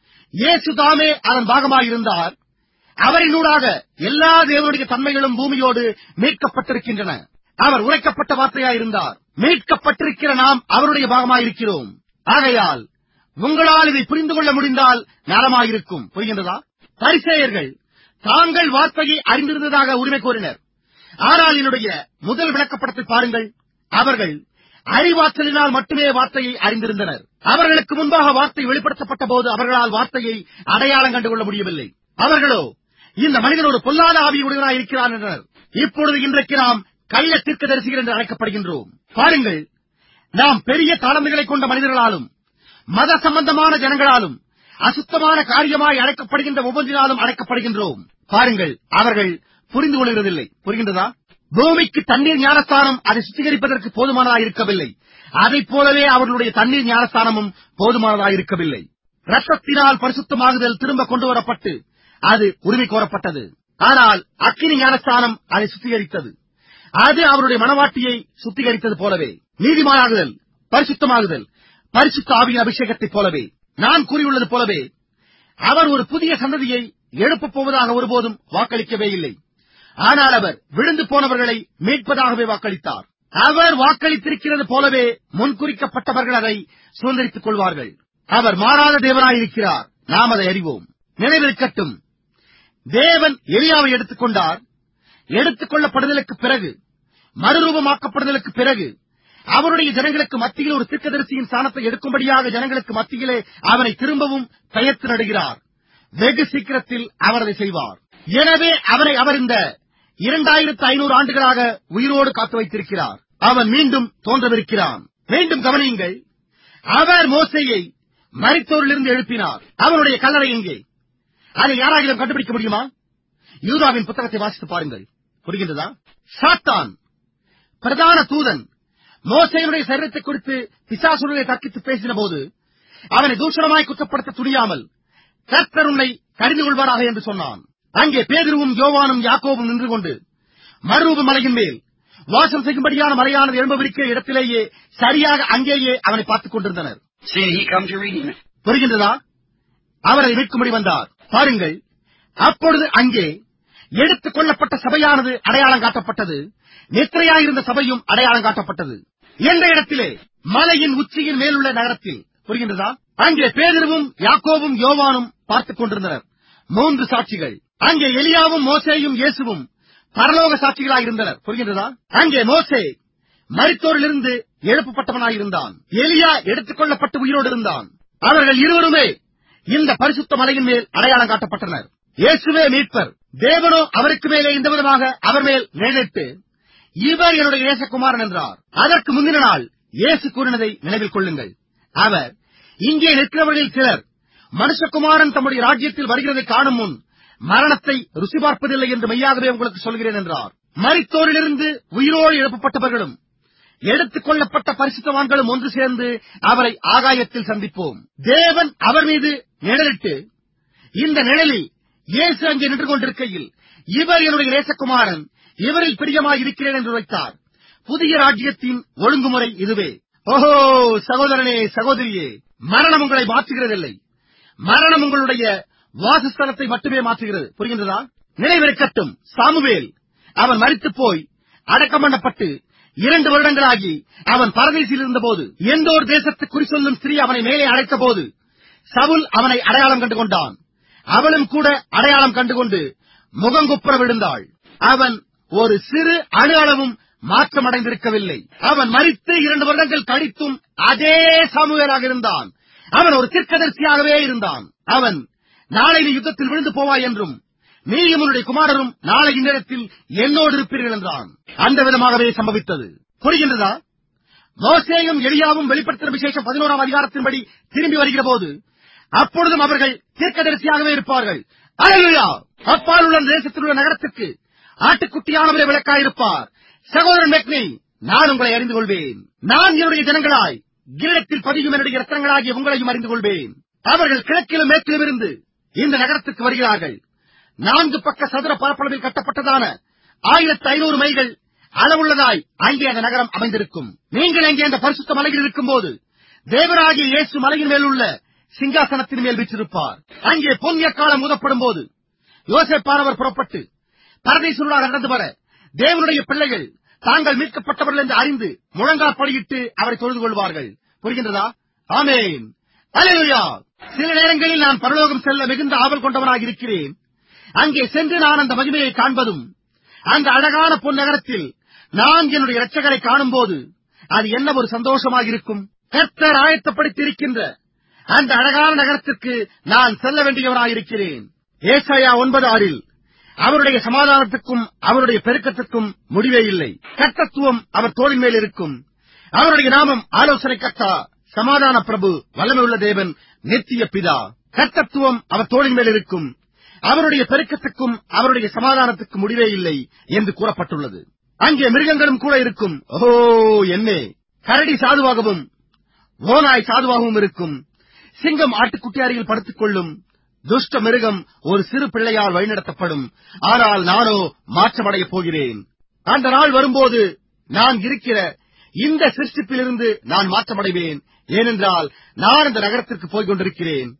இயேசு தாமே அதன் பாகமாயிருந்தார் அவரினூடாக எல்லா தேவனுடைய தன்மைகளும் பூமியோடு மீட்கப்பட்டிருக்கின்றன அவர் உரைக்கப்பட்ட வார்த்தையாயிருந்தார் மீட்கப்பட்டிருக்கிற நாம் அவருடைய பாகமாயிருக்கிறோம் ஆகையால் உங்களால் இதை புரிந்து கொள்ள முடிந்தால் நலமாயிருக்கும் புரிகின்றதா பரிசேயர்கள் தாங்கள் வார்த்தையை அறிந்திருந்ததாக உரிமை கோரினர் ஆனால் என்னுடைய முதல் விளக்கப்படத்தை பாருங்கள் அவர்கள் அறிவாற்றலினால் மட்டுமே வார்த்தையை அறிந்திருந்தனர் அவர்களுக்கு முன்பாக வார்த்தை வெளிப்படுத்தப்பட்ட போது அவர்களால் வார்த்தையை அடையாளம் கண்டுகொள்ள முடியவில்லை அவர்களோ இந்த மனிதன் ஒரு பொல்லாத ஆவியுடையவனாய் இருக்கிறான் என்றனர் இப்பொழுது இன்றைக்கு நாம் கள்ள தீர்க்கதரிசிகள் என்று அழைக்கப்படுகின்றோம் பாருங்கள் நாம் பெரிய தாளந்துகளை கொண்ட மனிதர்களாலும் மத சம்பந்தமான ஜனங்களாலும் அசுத்தமான காரியமாய் அழைக்கப்படுகின்ற ஒவ்வொன்றினாலும் அழைக்கப்படுகின்றோம் பாருங்கள் அவர்கள் புரிந்து கொள்கிறதில்லை புரிகின்றதா பூமிக்கு தண்ணீர் ஞானஸ்தானம் அதை சுத்திகரிப்பதற்கு போதுமானதாக இருக்கவில்லை அதைப் போலவே அவர்களுடைய தண்ணீர் ஞானஸ்தானமும் போதுமானதாக இருக்கவில்லை ரத்தத்தினால் பரிசுத்தமாகுதல் திரும்ப கொண்டு வரப்பட்டு அது உரிமை கோரப்பட்டது ஆனால் அக்கினி ஞானஸ்தானம் அதை சுத்திகரித்தது அது அவருடைய மனவாட்டியை சுத்திகரித்தது போலவே நீதிமானாகுதல் பரிசுத்தமாகுதல் பரிசுத்த ஆவியின் அபிஷேகத்தைப் போலவே நான் கூறியுள்ளது போலவே அவர் ஒரு புதிய சந்ததியை எழுப்பப் போவதாக ஒருபோதும் வாக்களிக்கவே இல்லை ஆனால் அவர் விழுந்து போனவர்களை மீட்பதாகவே வாக்களித்தார் அவர் வாக்களித்திருக்கிறது போலவே முன்குறிக்கப்பட்டவர்கள் அதை சுதந்திரித்துக் கொள்வார்கள் அவர் மாறாத தேவனாயிருக்கிறார் நாம் அதை அறிவோம் நினைவிருக்கட்டும் தேவன் எலியாவை எடுத்துக் கொண்டார் எடுத்துக் கொள்ளப்படுதலுக்கு பிறகு மறுரூபமாக்கப்படுதலுக்கு பிறகு அவருடைய ஜனங்களுக்கு மத்தியில் ஒரு தீர்க்கதரிசியின் ஸ்தானத்தை எடுக்கும்படியாக ஜனங்களுக்கு மத்தியிலே அவனை திரும்பவும் பெயர்த்து நடுகிறார் வெகு சீக்கிரத்தில் அவர் அதை செய்வார் எனவே அவரை அவர் இந்த இரண்டாயிரத்து ஐநூறு ஆண்டுகளாக உயிரோடு காத்து வைத்திருக்கிறார் அவன் மீண்டும் தோன்றவிருக்கிறான் மீண்டும் கவனியுங்கள் அவர் மோசையை மரித்தோரிலிருந்து எழுப்பினார் அவனுடைய கல்லறை எங்கே அதை யாராகிலும் கண்டுபிடிக்க முடியுமா யூதாவின் புத்தகத்தை வாசித்து பாருங்கள் புரிகின்றதா சாத்தான் பிரதான தூதன் மோசையினுடைய சரீரத்தை குறித்து பிசாசுடைய தர்க்கித்து பேசின போது அவனை தூஷணமாய் குற்றப்படுத்த துணியாமல் கர்த்தர் உன்னை கடிந்து கொள்வாராக என்று சொன்னான் அங்கே பேதிருவும் யோவானும் யாக்கோவும் நின்று கொண்டு மறுரூப மலையின் மேல் வாசம் செய்யும்படியான மலையானது எழும்பவிருக்கிற இடத்திலேயே சரியாக அங்கேயே அவனை பார்த்துக் கொண்டிருந்தனர் See, he come to redeem it. புரிகின்றதா அவர் அதை மீட்கும்படி வந்தார் பாருங்கள் அப்பொழுது அங்கே எடுத்துக் கொள்ளப்பட்ட சபையானது அடையாளம் காட்டப்பட்டது நித்திரையாயிருந்த சபையும் அடையாளம் காட்டப்பட்டது எந்த இடத்திலே மலையின் உச்சியின் மேலுள்ள நகரத்தில் புரிகின்றதா அங்கே பேதருவும் யாக்கோவும் யோவானும் பார்த்துக் கொண்டிருந்தனர் மூன்று சாட்சிகள் அங்கே எலியாவும் மோசேயும் இயேசுவும் பரலோக சாட்சிகளாய் இருந்தனர் புரிகின்றதா அங்கே மோசே மரித்தோரிலிருந்து எழுப்பப்பட்டவனாயிருந்தான் எலியா எடுத்துக் கொள்ளப்பட்டு உயிரோடு இருந்தான் அவர்கள் இருவருமே இந்த பரிசுத்த மலையின் மேல் அடையாளம் காட்டப்பட்டனர் இயேசுவே மீட்பர் தேவனோ அவருக்கு மேலே இந்த விதமாக அவர் மேல் நிழலிட்டு இவர் என்னுடைய இயேசகுமாரன் என்றார் அதற்கு முந்தின நாள் இயேசு கூறினதை நினைவில் கொள்ளுங்கள் அவர் இங்கே நிற்கிறவர்களில் சிலர் மனுஷகுமாரன் தம்முடைய ராஜ்யத்தில் வருகிறதை காணும் முன் மரணத்தை ருசி பார்ப்பதில்லை என்று மெய்யாகவே உங்களுக்கு சொல்கிறேன் என்றார் மரித்தோரிலிருந்து உயிரோடு எழுப்பப்பட்டவர்களும் எடுத்துக் கொள்ளப்பட்ட பரிசுத்தவான்களும் ஒன்று சேர்ந்து அவரை ஆகாயத்தில் சந்திப்போம் தேவன் அவர் மீது நிழலிட்டு இந்த நிழலில் இயேசு அங்கே நின்று கொண்டிருக்கையில் இவர் என்னுடைய நேசகுமாரன் இவரில் பிரியமாய் இருக்கிறேன் என்று வைத்தார் புதிய ராஜ்யத்தின் ஒழுங்குமுறை இதுவே ஓஹோ சகோதரனே சகோதரியே மரணம் உங்களை மாற்றுகிறதில்லை மரணம் உங்களுடைய வாசஸ்தலத்தை மட்டுமே மாற்றுகிறது புரிகின்றதா நினைவிருக்கட்டும் சாமுவேல் அவன் மரித்துப் போய் அடக்கம் பண்ணப்பட்டு இரண்டு வருடங்களாகி அவன் பரதேசில் இருந்தபோது எந்த ஒரு தேசத்து குறி சொல்லும் ஸ்திரீ அவனை மேலே அழைத்த போது சவுல் அவனை அடையாளம் கண்டு கொண்டான் அவளும் கூட அடையாளம் கண்டுகொண்டு முகங்குப்புற விழுந்தாள் அவன் ஒரு சிறு அணு அளவும் மாற்றமடைந்திருக்கவில்லை அவன் மரித்து இரண்டு வருடங்கள் கழித்தும் அதே சாமுவேலாக இருந்தான் அவன் ஒரு தீர்க்கதரிசியாகவே இருந்தான் அவன் நாளை நீ யுத்தத்தில் விழுந்து போவாய் என்றும் நீயும் உன்னுடைய குமாரரும் நாளை இந்நேரத்தில் என்னோடு இருப்பீர்கள் என்றான் அந்த விதமாகவே சம்பவித்தது புரிகின்றதா மோசேயும் எலியாவும் வெளிப்படுத்தின விசேஷம் பதினோராம் அதிகாரத்தின்படி திரும்பி வருகிற போது அப்பொழுதும் அவர்கள் தீர்க்கதரிசியாகவே இருப்பார்கள் அல்லா அப்பால் உள்ள தேசத்தில் உள்ள நகரத்துக்கு ஆட்டுக்குட்டியானவரை விளக்காயிருப்பார் சகோதரன் மெக்னி நான் உங்களை அறிந்து கொள்வேன் நான் என்னுடைய ஜனங்களாய் கிரீடத்தில் பதியும் என்னுடைய ரத்தனங்களாகிய உங்களையும் அறிந்து கொள்வேன் அவர்கள் கிழக்கிலும் மேற்கிலும் இருந்து இந்த நகரத்துக்கு வருகிறார்கள் நான்கு பக்க சதுர பரப்பளவில் கட்டப்பட்டதான ஆயிரத்து ஐநூறு மைல்கள் அளவுள்ளதாய் அங்கே அந்த நகரம் அமைந்திருக்கும் நீங்கள் அங்கே அந்த பரிசுத்த மலையில் இருக்கும்போது தேவராகிய இயேசு மலையின் மேல் உள்ள சிங்காசனத்தின் மேல் வீற்றிருப்பார் அங்கே பொன்னிய காலம் ஊதப்படும் போது யோசேப்பானவர் புறப்பட்டு பரதேசூராக நடந்து வர தேவனுடைய பிள்ளைகள் தாங்கள் மீட்கப்பட்டவர்கள் என்று அறிந்து முழங்கால் படியிட்டு அவரை தொழுது கொள்வார்கள் புரிகின்றதா ஆமேன் அல்லேலூயா சில நேரங்களில் நான் பரலோகம் செல்ல மிகுந்த ஆவல் கொண்டவனாக இருக்கிறேன் அங்கே சென்று நான் அந்த மகிமையை காண்பதும் அந்த அழகான பொன் நகரத்தில் நான் என்னுடைய இரட்சகரை காணும்போது அது என்ன ஒரு சந்தோஷமாக இருக்கும் கர்த்தர் ஆயத்தப்படுத்தியிருக்கின்ற அந்த அழகான நகரத்திற்கு நான் செல்ல வேண்டியவனாயிருக்கிறேன் ஏசாயா ஒன்பது ஆறில் அவருடைய சமாதானத்துக்கும் அவருடைய பெருக்கத்துக்கும் முடிவே இல்லை கர்த்தத்துவம் அவர் தோளின் மேல் இருக்கும் அவருடைய நாமம் ஆலோசனை கர்த்தா சமாதான பிரபு வல்லமை உள்ள தேவன் நித்திய பிதா கர்த்தத்துவம் அவர் தோளின் மேல் இருக்கும் அவருடைய பெருக்கத்துக்கும் அவருடைய சமாதானத்துக்கும் முடிவே இல்லை என்று கூறப்பட்டுள்ளது அங்கே மிருகங்களும் கூட இருக்கும் ஓ என்னே கரடி சாதுவாகவும் ஓநாய் சாதுவாகவும் இருக்கும் சிங்கம் ஆட்டுக்குட்டி அருகில் படுத்துக் கொள்ளும் துஷ்ட மிருகம் ஒரு சிறு பிள்ளையால் வழிநடத்தப்படும் ஆனால் நானோ மாற்றமடையப் போகிறேன் அந்த நாள் வரும்போது நான் இருக்கிற இந்த சிருஷ்டிப்பிலிருந்து நான் மாற்றமடைவேன் ஏனென்றால் நான் அந்த நகரத்திற்கு போய்க் கொண்டிருக்கிறேன்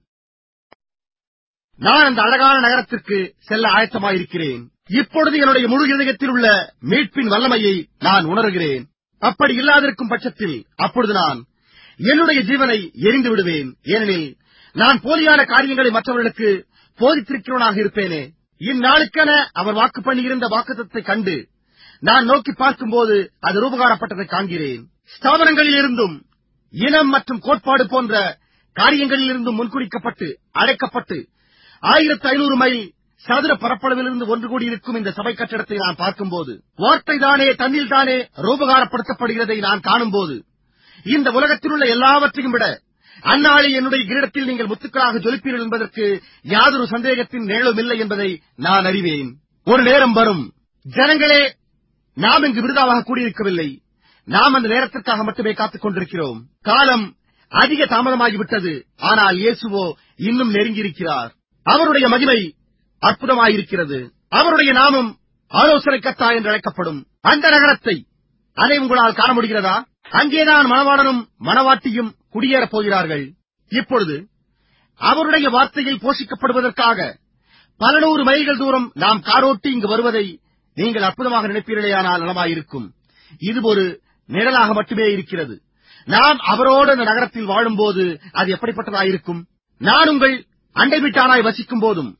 நான் அந்த அழகான நகரத்திற்கு செல்ல ஆயத்தமாயிருக்கிறேன் இப்பொழுது என்னுடைய முழு இதயத்தில் உள்ள மீட்பின் வல்லமையை நான் உணர்கிறேன் அப்படி இல்லாதிருக்கும் பட்சத்தில் அப்பொழுது நான் என்னுடைய ஜீவனை எரிந்து விடுவேன் ஏனெனில் நான் போலியான காரியங்களை மற்றவர்களுக்கு போதித்திருக்கிறவனாக இருப்பேனே இந்நாளுக்கென அவர் வாக்கு பண்ணியிருந்த வாக்குத்தத்தை கண்டு நான் நோக்கி பார்க்கும்போது அது ரூபகாரப்பட்டதை காண்கிறேன் ஸ்தாபனங்களில் இருந்தும் இனம் மற்றும் கோட்பாடு போன்ற காரியங்களில் இருந்தும் முன்குறிக்கப்பட்டு அடைக்கப்பட்டு ஆயிரத்து ஐநூறு மைல் சதுர பரப்பளவிலிருந்து ஒன்று கூடியிருக்கும் இந்த சபை கட்டடத்தை நான் பார்க்கும்போது வார்த்தை தானே தன்னில் தானே ரூபகாரப்படுத்தப்படுகிறதை நான் காணும்போது இந்த உலகத்தில் உள்ள எல்லாவற்றையும் விட அந்நாளில் என்னுடைய கிரீடத்தில் நீங்கள் முத்துக்களாக ஜொலிப்பீர்கள் என்பதற்கு யாதொரு சந்தேகத்தின் நிழலும் இல்லை என்பதை நான் அறிவேன் ஒரு நேரம் வரும் ஜனங்களே நாம் இங்கு விருதாவாக கூடியிருக்கவில்லை நாம் அந்த நேரத்திற்காக மட்டுமே காத்துக் கொண்டிருக்கிறோம் காலம் அதிக தாமதமாகிவிட்டது ஆனால் இயேசுவோ இன்னும் நெருங்கியிருக்கிறார் அவருடைய மகிமை அற்புதமாயிருக்கிறது அவருடைய நாமம் ஆலோசனை கத்தா என்று அழைக்கப்படும் அந்த நகரத்தை அதை உங்களால் காண முடிகிறதா அங்கேதான் மணவாளனும் மணவாட்டியும் குடியேறப் போகிறார்கள் இப்பொழுது அவருடைய வார்த்தையில் போஷிக்கப்படுவதற்காக பல நூறு மைல்கள் தூரம் நாம் காரோட்டி இங்கு வருவதை நீங்கள் அற்புதமாக நினைப்பீர்களேயானால் நலமாயிருக்கும் இது ஒரு நிழலாக மட்டுமே இருக்கிறது நாம் அவரோடு அந்த நகரத்தில் வாழும்போது அது எப்படிப்பட்டதாயிருக்கும் நான் உங்கள் அண்டை வீட்டானாய் வசிக்கும் போதும்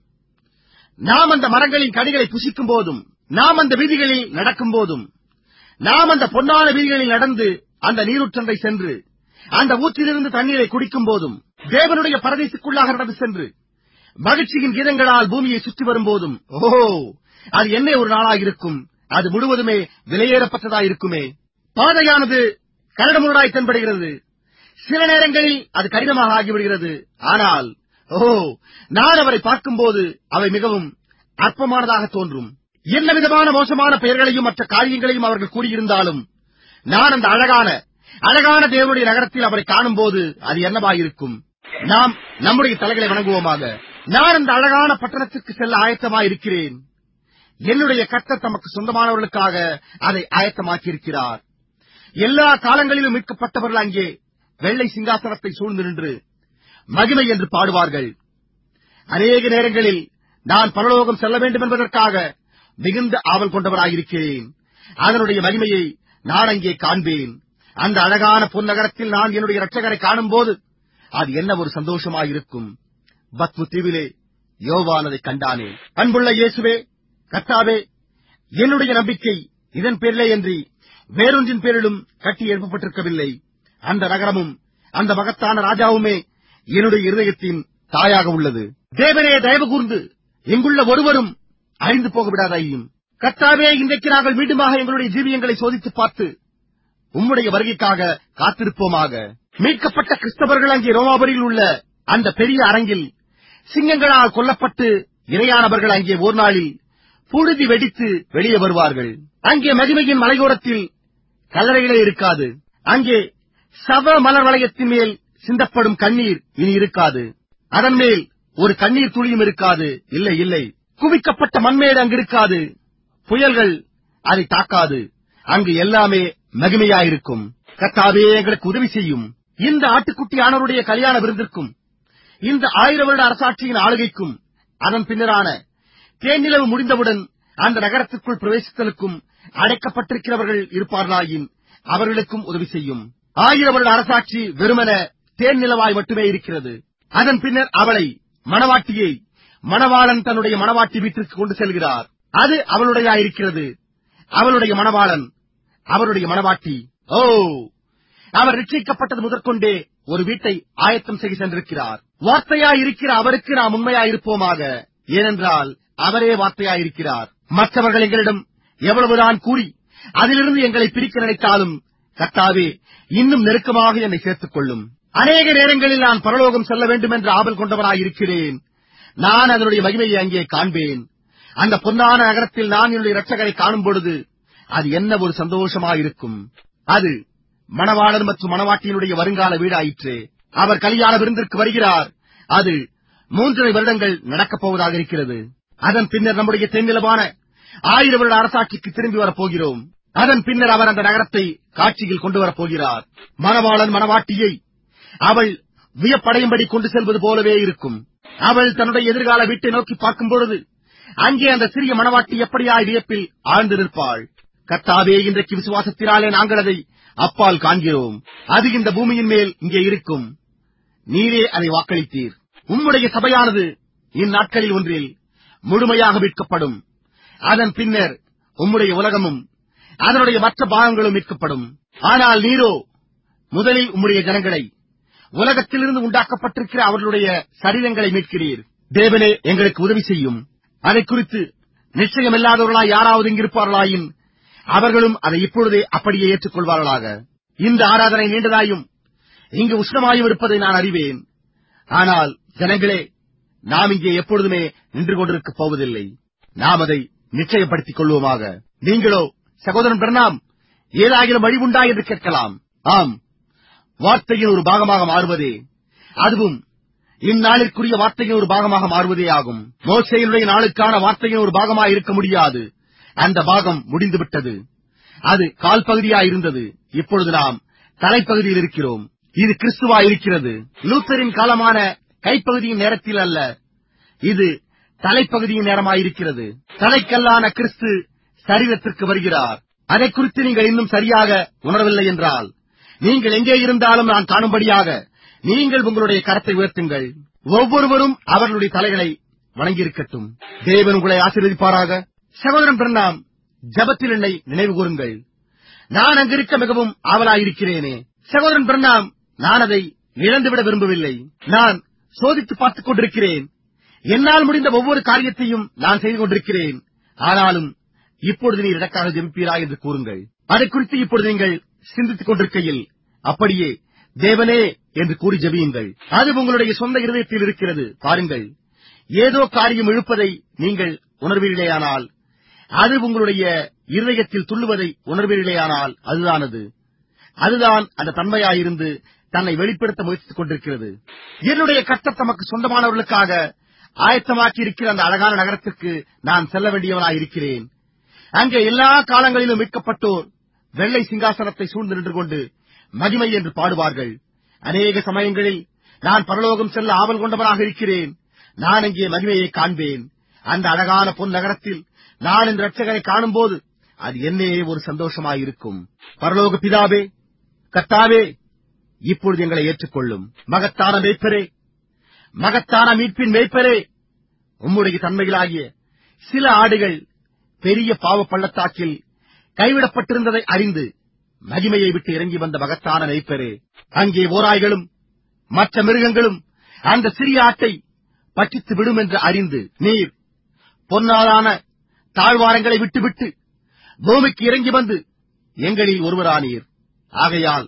நாம் அந்த மரங்களின் கனிகளை புசிக்கும் போதும் நாம் அந்த வீதிகளில் நடக்கும் போதும் நாம் அந்த பொன்னான வீதிகளில் நடந்து அந்த நீரூற்றண்டை சென்று அந்த ஊற்றிலிருந்து தண்ணீரை குடிக்கும் போதும் தேவனுடைய பரதேசுக்குள்ளாக நடந்து சென்று மகிழ்ச்சியின் கீதங்களால் பூமியை சுற்றி வரும்போதும் ஓஹோ அது என்ன ஒரு நாளாயிருக்கும் அது முழுவதுமே விலையேறப்பட்டதாயிருக்குமே பாதையானது கரடுமுரடாய் தென்படுகிறது சில நேரங்களில் அது கடினமாக ஆகிவிடுகிறது ஆனால் ஓ நான் அவரை பார்க்கும்போது அவை மிகவும் அற்பமானதாக தோன்றும் என்ன விதமான மோசமான பெயர்களையும் மற்ற காரியங்களையும் அவர்கள் கூறியிருந்தாலும் நான் அந்த அழகான அழகான தேவனுடைய நகரத்தில் அவரை காணும்போது அது என்னவாயிருக்கும் நாம் நம்முடைய தலைகளை வணங்குவோமாக நான் அந்த அழகான பட்டணத்திற்கு செல்ல ஆயத்தமாயிருக்கிறேன் என்னுடைய கர்த்தர் தமக்கு சொந்தமானவர்களுக்காக அதை ஆயத்தமாக்கியிருக்கிறார் எல்லா காலங்களிலும் மீட்கப்பட்டவர்கள் அங்கே வெள்ளை சிங்காசனத்தை சூழ்ந்து நின்று மகிமை என்று பாடுவார்கள் அநேக நேரங்களில் நான் பரலோகம் செல்ல வேண்டும் என்பதற்காக மிகுந்த ஆவல் கொண்டவராயிருக்கிறேன் அதனுடைய மகிமையை நான் அங்கே காண்பேன் அந்த அழகான பொன்னகரத்தில் நான் என்னுடைய இரட்சகரை காணும்போது அது என்ன ஒரு சந்தோஷமாயிருக்கும் பத்மு தீவிலே யோவானதை கண்டானே அன்புள்ள இயேசுவே கர்த்தாவே என்னுடைய நம்பிக்கை இதன் பேரிலே என்று வேறொன்றின் பேரிலும் கட்டி எழுப்பப்பட்டிருக்கவில்லை அந்த நகரமும் அந்த மகத்தான ராஜாவுமே என்னுடைய இருதயத்தின் தாயாக உள்ளது தேவனே தயவு கூர்ந்து எங்குள்ள ஒருவரும் அழிந்து போக விடாதையும் கர்த்தாவே இன்றைக்கு நாங்கள் மீண்டுமாக எங்களுடைய ஜீவியங்களை சோதித்து பார்த்து உம்முடைய வருகைக்காக காத்திருப்போமாக மீட்கப்பட்ட கிறிஸ்தவர்கள் அங்கே ரோமாபுரியில் உள்ள அந்த பெரிய அரங்கில் சிங்கங்களால் கொல்லப்பட்டு இரையானவர்கள் அங்கே ஒரு நாளில் புழுதி வெடித்து வெளியே வருவார்கள் அங்கே மகிமையின் மலையோரத்தில் கல்லறைகளே இருக்காது அங்கே சவ மலர் வளையத்தின் மேல் சிந்தப்படும் கண்ணீர் இனி இருக்காது அதன் மேல் ஒரு கண்ணீர் துளியும் இருக்காது இல்லை இல்லை குவிக்கப்பட்ட மண்மேடு அங்கு இருக்காது புயல்கள் அதை தாக்காது அங்கு எல்லாமே மகிமையாயிருக்கும் கத்தாவே எங்களுக்கு உதவி செய்யும் இந்த ஆட்டுக்குட்டி ஆனவருடைய கல்யாண விருந்திற்கும் இந்த ஆயிரம் வருட அரசாட்சியின் ஆளுகைக்கும் அதன் பின்னரான தேனிலவு முடிந்தவுடன் அந்த நகரத்திற்குள் பிரவேசித்தலுக்கும் அடைக்கப்பட்டிருக்கிறவர்கள் இருப்பார்களாயின் அவர்களுக்கும் உதவி செய்யும் ஆயிரம் வருட அரசாட்சி வெறுமன தேன் நிலவாய் மட்டுமே இருக்கிறது அதன் பின்னர் அவளை மணவாட்டியை மணவாளன் தன்னுடைய மணவாட்டி வீட்டிற்கு கொண்டு செல்கிறார் அது அவளுடைய இருக்கிறது அவளுடைய மணவாளன் அவருடைய மணவாட்டி ஓ அவர் ரட்சிக்கப்பட்டது முதற்கொண்டே ஒரு வீட்டை ஆயத்தம் செய்ய சென்றிருக்கிறார் வார்த்தையாய் இருக்கிற அவருக்கு நாம் உண்மையாயிருப்போமாக ஏனென்றால் அவரே வார்த்தையாயிருக்கிறார் மற்றவர்கள் எங்களிடம் எவ்வளவுதான் கூறி அதிலிருந்து எங்களை பிரிக்க நினைத்தாலும் கர்த்தாவே இன்னும் நெருக்கமாக என்னை சேர்த்துக் கொள்ளும் அநேக நேரங்களில் நான் பரலோகம் செல்ல வேண்டும் என்ற ஆவல் கொண்டவராயிருக்கிறேன் நான் அதனுடைய மகிமையை அங்கே காண்பேன் அந்த பொன்னான நகரத்தில் நான் என்னுடைய இரட்சகரை காணும் பொழுது அது என்ன ஒரு சந்தோஷமாயிருக்கும் அது மணவாளர் மற்றும் மணவாட்டியினுடைய வருங்கால வீடாயிற்று அவர் கல்யாண விருந்திற்கு வருகிறார் அது மூன்றரை வருடங்கள் நடக்கப் போவதாக இருக்கிறது அதன் பின்னர் நம்முடைய தென்னிலவான ஆயிரம் வருட அரசாட்சிக்கு திரும்பி வரப் போகிறோம் அதன் பின்னர் அவர் அந்த நகரத்தை காட்சியில் கொண்டு வரப் போகிறார் மணவாளன் மணவாட்டியை அவள் வியப்படையும்படி கொண்டு செல்வது போலவே இருக்கும் அவள் தன்னுடைய எதிர்கால வீட்டை நோக்கி பார்க்கும் பொழுது அங்கே அந்த சிறிய மணவாட்டி எப்படியாய் வியப்பில் ஆழ்ந்து நிற்பாள் கர்த்தாவே இன்றைக்கு விசுவாசத்தினாலே நாங்கள் அதை அப்பால் காண்கிறோம் அது இந்த பூமியின் மேல் இங்கே இருக்கும் நீரே அதை வாக்களித்தீர் உம்முடைய சபையானது இந்நாட்களில் ஒன்றில் முழுமையாக மீட்கப்படும் அதன் பின்னர் உம்முடைய உலகமும் அதனுடைய மற்ற பாகங்களும் மீட்கப்படும் ஆனால் நீரோ முதலில் உம்முடைய ஜனங்களை உலகத்திலிருந்து உண்டாக்கப்பட்டிருக்கிற அவர்களுடைய சரீரங்களை மீட்கிறீர் தேவனே எங்களுக்கு உதவி செய்யும் அதை குறித்து நிச்சயமில்லாதவர்களாய் யாராவது இங்கிருப்பார்களாயின் அவர்களும் அதை இப்பொழுதே அப்படியே ஏற்றுக்கொள்வார்களாக இந்த ஆராதனை நீண்டதாயும் இங்கு உஷ்ணமாயும் இருப்பதை நான் அறிவேன் ஆனால் ஜனங்களே நாம் இங்கே எப்பொழுதுமே நின்று கொண்டிருக்கப் போவதில்லை நாம் அதை நிச்சயப்படுத்திக் கொள்வோமாக நீங்களோ சகோதரன் பிரணாம் ஏதாகிலும் வழி உண்டா என்று கேட்கலாம் ஆம் வார்த்தையின் ஒரு பாகமாக மாறுவதே அதுவும் இந்நாளிற்குரிய வார்த்தையின் ஒரு பாகமாக மாறுவதே ஆகும் மோசையினுடைய நாளுக்கான வார்த்தையின் ஒரு பாகமாக இருக்க முடியாது அந்த பாகம் முடிந்துவிட்டது அது கால் பகுதியாயிருந்தது இப்பொழுது நாம் தலைப்பகுதியில் இருக்கிறோம் இது கிறிஸ்துவா இருக்கிறது லூத்தரின் காலமான கைப்பகுதியின் நேரத்தில் அல்ல இது தலைப்பகுதியின் நேரமாயிருக்கிறது தலைக்கல்லான கிறிஸ்து சரீரத்திற்கு வருகிறார் அதை குறித்து நீங்கள் இன்னும் சரியாக உணரவில்லை என்றால் நீங்கள் எங்கே இருந்தாலும் நான் காணும்படியாக நீங்கள் உங்களுடைய கரத்தை உயர்த்துங்கள் ஒவ்வொருவரும் அவர்களுடைய தலைகளை வணங்கியிருக்கட்டும் தேவன் உங்களை ஆசீர்வதிப்பாராக சகோதரன் பிரண்ணாம் ஜபத்தில் என்னை நினைவு கூறுங்கள் நான் அங்கிருக்க மிகவும் ஆவலாயிருக்கிறேனே சகோதரன் பிரண்ணாம் நான் அதை இழந்துவிட விரும்பவில்லை நான் சோதித்து பார்த்துக் கொண்டிருக்கிறேன் என்னால் முடிந்த ஒவ்வொரு காரியத்தையும் நான் செய்து கொண்டிருக்கிறேன் ஆனாலும் இப்பொழுது நீர் எனக்காக ஜெபிப்பீரா என்று கூறுங்கள் அதை குறித்து இப்பொழுது நீங்கள் சிந்தித்துக் கொண்டிருக்கையில் அப்படியே தேவனே என்று கூறி ஜெபியுங்கள் அது உங்களுடைய சொந்த இருதயத்தில் இருக்கிறது பாருங்கள் ஏதோ காரியம் இழுப்பதை நீங்கள் உணர்வீர்களேயானால் அது உங்களுடைய இருதயத்தில் துள்ளுவதை உணர்வீர்களேயானால் அதுதான் அது அதுதான் அந்த தன்மையாயிருந்து தன்னை வெளிப்படுத்த முயற்சித்துக் கொண்டிருக்கிறது என்னுடைய கர்த்தர் தமக்கு சொந்தமானவர்களுக்காக ஆயத்தமாக்கி இருக்கிற அந்த அழகான நகரத்திற்கு நான் செல்ல வேண்டியவனாய் இருக்கிறேன் அங்கே எல்லா காலங்களிலும் மீட்கப்பட்டோர் வெள்ளை சிங்காசனத்தை சூழ்ந்து நின்று கொண்டு மகிமை என்று பாடுவார்கள் அநேக சமயங்களில் நான் பரலோகம் செல்ல ஆவல் கொண்டவனாக இருக்கிறேன் நான் அங்கே மகிமையை காண்பேன் அந்த அழகான பொன் நகரத்தில் நான் இந்த ரட்சகரை காணும்போது அது என்னே ஒரு சந்தோஷமாயிருக்கும் பரலோக பிதாவே கர்த்தாவே இப்பொழுது எங்களை ஏற்றுக்கொள்ளும் மகத்தான மேய்ப்பரே மகத்தான மீட்பின் மேய்ப்பரே உம்முடைய தன்மைகளாகிய சில ஆடுகள் பெரிய பாவ பள்ளத்தாக்கில் கைவிடப்பட்டிருந்ததை அறிந்து மகிமையை விட்டு இறங்கி வந்த மகத்தான மேய்ப்பரே அங்கே ஓராய்களும் மற்ற மிருகங்களும் அந்த சிறிய ஆட்டை பற்றித்து விடும் என்று அறிந்து நீர் பொன்னாலான தாழ்வாரங்களை விட்டுவிட்டு பூமிக்கு இறங்கி வந்து எங்களில் ஒருவரானீர் ஆகையால்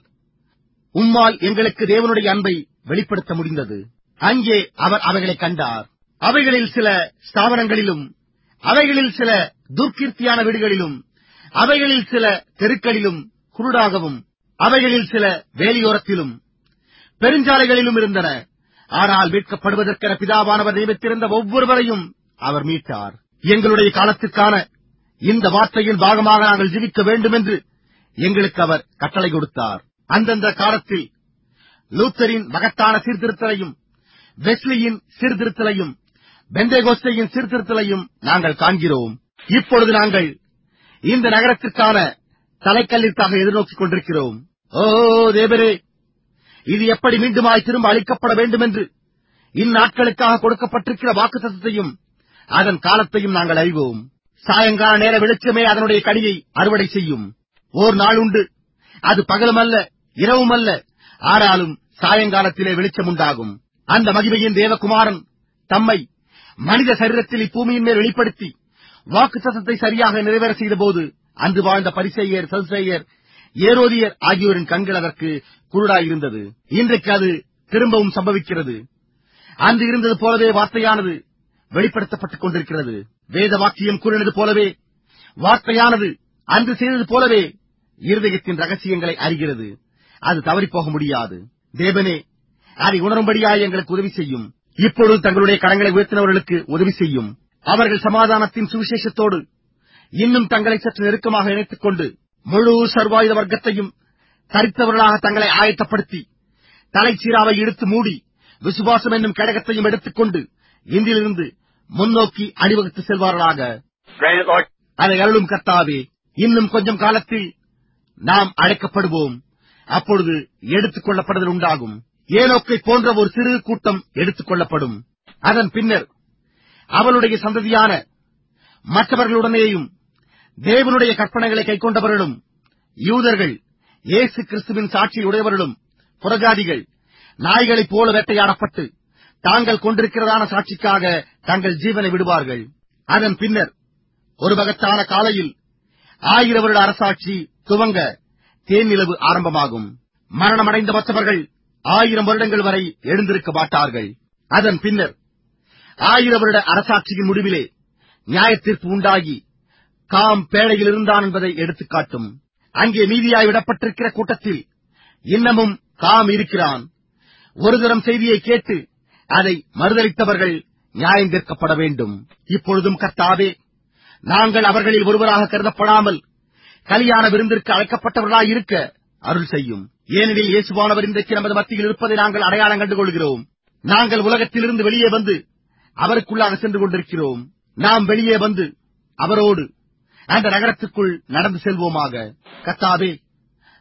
உம்மால் எங்களுக்கு தேவனுடைய அன்பை வெளிப்படுத்த முடிந்தது அங்கே அவர் அவைகளை கண்டார் அவைகளில் சில ஸ்தாபனங்களிலும் அவைகளில் சில துர்க்கீர்த்தியான வீடுகளிலும் அவைகளில் சில தெருக்களிலும் குருடாகவும் அவைகளில் சில வேலியோரத்திலும் பெருஞ்சாலைகளிலும் இருந்தன ஆனால் மீட்கப்படுவதற்கென பிதாவானவர் நியமித்திருந்த ஒவ்வொருவரையும் அவர் மீட்டார் எங்களுடைய காலத்திற்கான இந்த வார்த்தையின் பாகமாக நாங்கள் ஜீவிக்க வேண்டும் என்று எங்களுக்கு அவர் கட்டளை கொடுத்தார் அந்தந்த காலத்தில் லூத்தரின் மகத்தான சீர்திருத்தலையும் வெஸ்லியின் சீர்திருத்தலையும் பெந்தேகோஸ்தையின் சீர்திருத்தலையும் நாங்கள் காண்கிறோம் இப்பொழுது நாங்கள் இந்த நகரத்திற்கான தலைக்கல்லிற்காக எதிர்நோக்கிக் கொண்டிருக்கிறோம் ஓ தேவரே இது எப்படி மீண்டுமாய் திரும்ப அளிக்கப்பட வேண்டும் என்று இந்நாட்களுக்காக கொடுக்கப்பட்டிருக்கிற வாக்குத்தத்தையும் அதன் காலத்தையும் நாங்கள் அறிவோம் சாயங்கால நேர வெளிச்சமே அதனுடைய கனியை அறுவடை செய்யும் ஓர் நாள் உண்டு அது பகலும் அல்ல இரவும் அல்ல ஆனாலும் சாயங்காலத்திலே வெளிச்சம் உண்டாகும் அந்த மகிமையின் தேவகுமாரன் தம்மை மனித சரீரத்தில் இப்பூமியின் மேல் வெளிப்படுத்தி வாக்குத்தத்தத்தை சரியாக நிறைவேற செய்தபோது அன்று வாழ்ந்த பரிசெயர் சல்செயர் ஏரோதியர் ஆகியோரின் கண்கள் அதற்கு குருடாயிருந்தது இன்றைக்கு அது திரும்பவும் சம்பவிக்கிறது அன்று இருந்தது போலவே வார்த்தையானது வெளிப்படுத்தப்பட்டுக் கொண்டிருக்கிறது வேத வாக்கியம் கூறினது போலவே வார்த்தையானது அன்று செய்தது போலவே இருதயத்தின் ரகசியங்களை அறிகிறது அது தவறிப்போக முடியாது தேவனே அதை உணரும்படியாய் எங்களுக்கு உதவி செய்யும் இப்பொழுது தங்களுடைய கரங்களை உயர்த்தினவர்களுக்கு உதவி செய்யும் அவர்கள் சமாதானத்தின் சுவிசேஷத்தோடு இன்னும் தங்களை சற்று நெருக்கமாக இணைத்துக் கொண்டு முழு சர்வாயுத வர்க்கத்தையும் தரித்தவர்களாக தங்களை ஆயத்தப்படுத்தி தலைச்சீராவை இழுத்து மூடி விசுவாசம் என்னும் கடகத்தையும் எடுத்துக்கொண்டு இன்றிலிருந்து முன்னோக்கி அணிவகுத்து செல்வார்களாக Grant it, Lord. அதை அருளும் கர்த்தாவே இன்னும் கொஞ்சம் காலத்தில் நாம் அழைக்கப்படுவோம் அப்பொழுது எடுத்துக் கொள்ளப்படுதல் உண்டாகும் ஏனோக்கை போன்ற ஒரு சிறு கூட்டம் எடுத்துக் கொள்ளப்படும் அதன் பின்னர் அவளுடைய சந்ததியான மற்றவர்களுடனேயும் தேவனுடைய கற்பனைகளை கைக்கொண்டவர்களும் யூதர்கள் இயேசு கிறிஸ்துவின் சாட்சி உடையவர்களும் புறஜாதிகள் நாய்களைப் போல வேட்டையாடப்பட்டு தாங்கள் கொண்டிருக்கிறதான சாட்சிக்காக தங்கள் ஜீவனை விடுவார்கள் அதன் பின்னர் ஒரு மகத்தான காலையில் ஆயிர வருட அரசாட்சி துவங்க தேனிலவு ஆரம்பமாகும் மரணமடைந்த மற்றவர்கள் ஆயிரம் வருடங்கள் வரை எழுந்திருக்க மாட்டார்கள் அதன் பின்னர் ஆயிர வருட அரசாட்சியின் முடிவிலே நியாயத்தீர்ப்பு உண்டாகி காம் பேழையில் இருந்தான் என்பதை எடுத்துக் காட்டும் அங்கே மீதியாய் விடப்பட்டிருக்கிற கூட்டத்தில் இன்னமும் காம் இருக்கிறான் ஒரு தரம் செய்தியை கேட்டு அதை மறுதளித்தவர்கள் நியாயம் தீர்க்கப்பட வேண்டும் இப்பொழுதும் கர்த்தாவே நாங்கள் அவர்களில் ஒருவராக கருதப்படாமல் கலியான விருந்திற்கு அழைக்கப்பட்டவர்களாய் இருக்க அருள் செய்யும் ஏனெனில் இயேசுவானவர் இன்றைக்கு நமது மத்தியில் இருப்பதை நாங்கள் அடையாளம் கண்டு கொள்கிறோம் நாங்கள் உலகத்திலிருந்து வெளியே வந்து அவருக்குள்ளாக சென்று கொண்டிருக்கிறோம் நாம் வெளியே வந்து அவரோடு அந்த நகரத்துக்குள் நடந்து செல்வோமாக கத்தாவே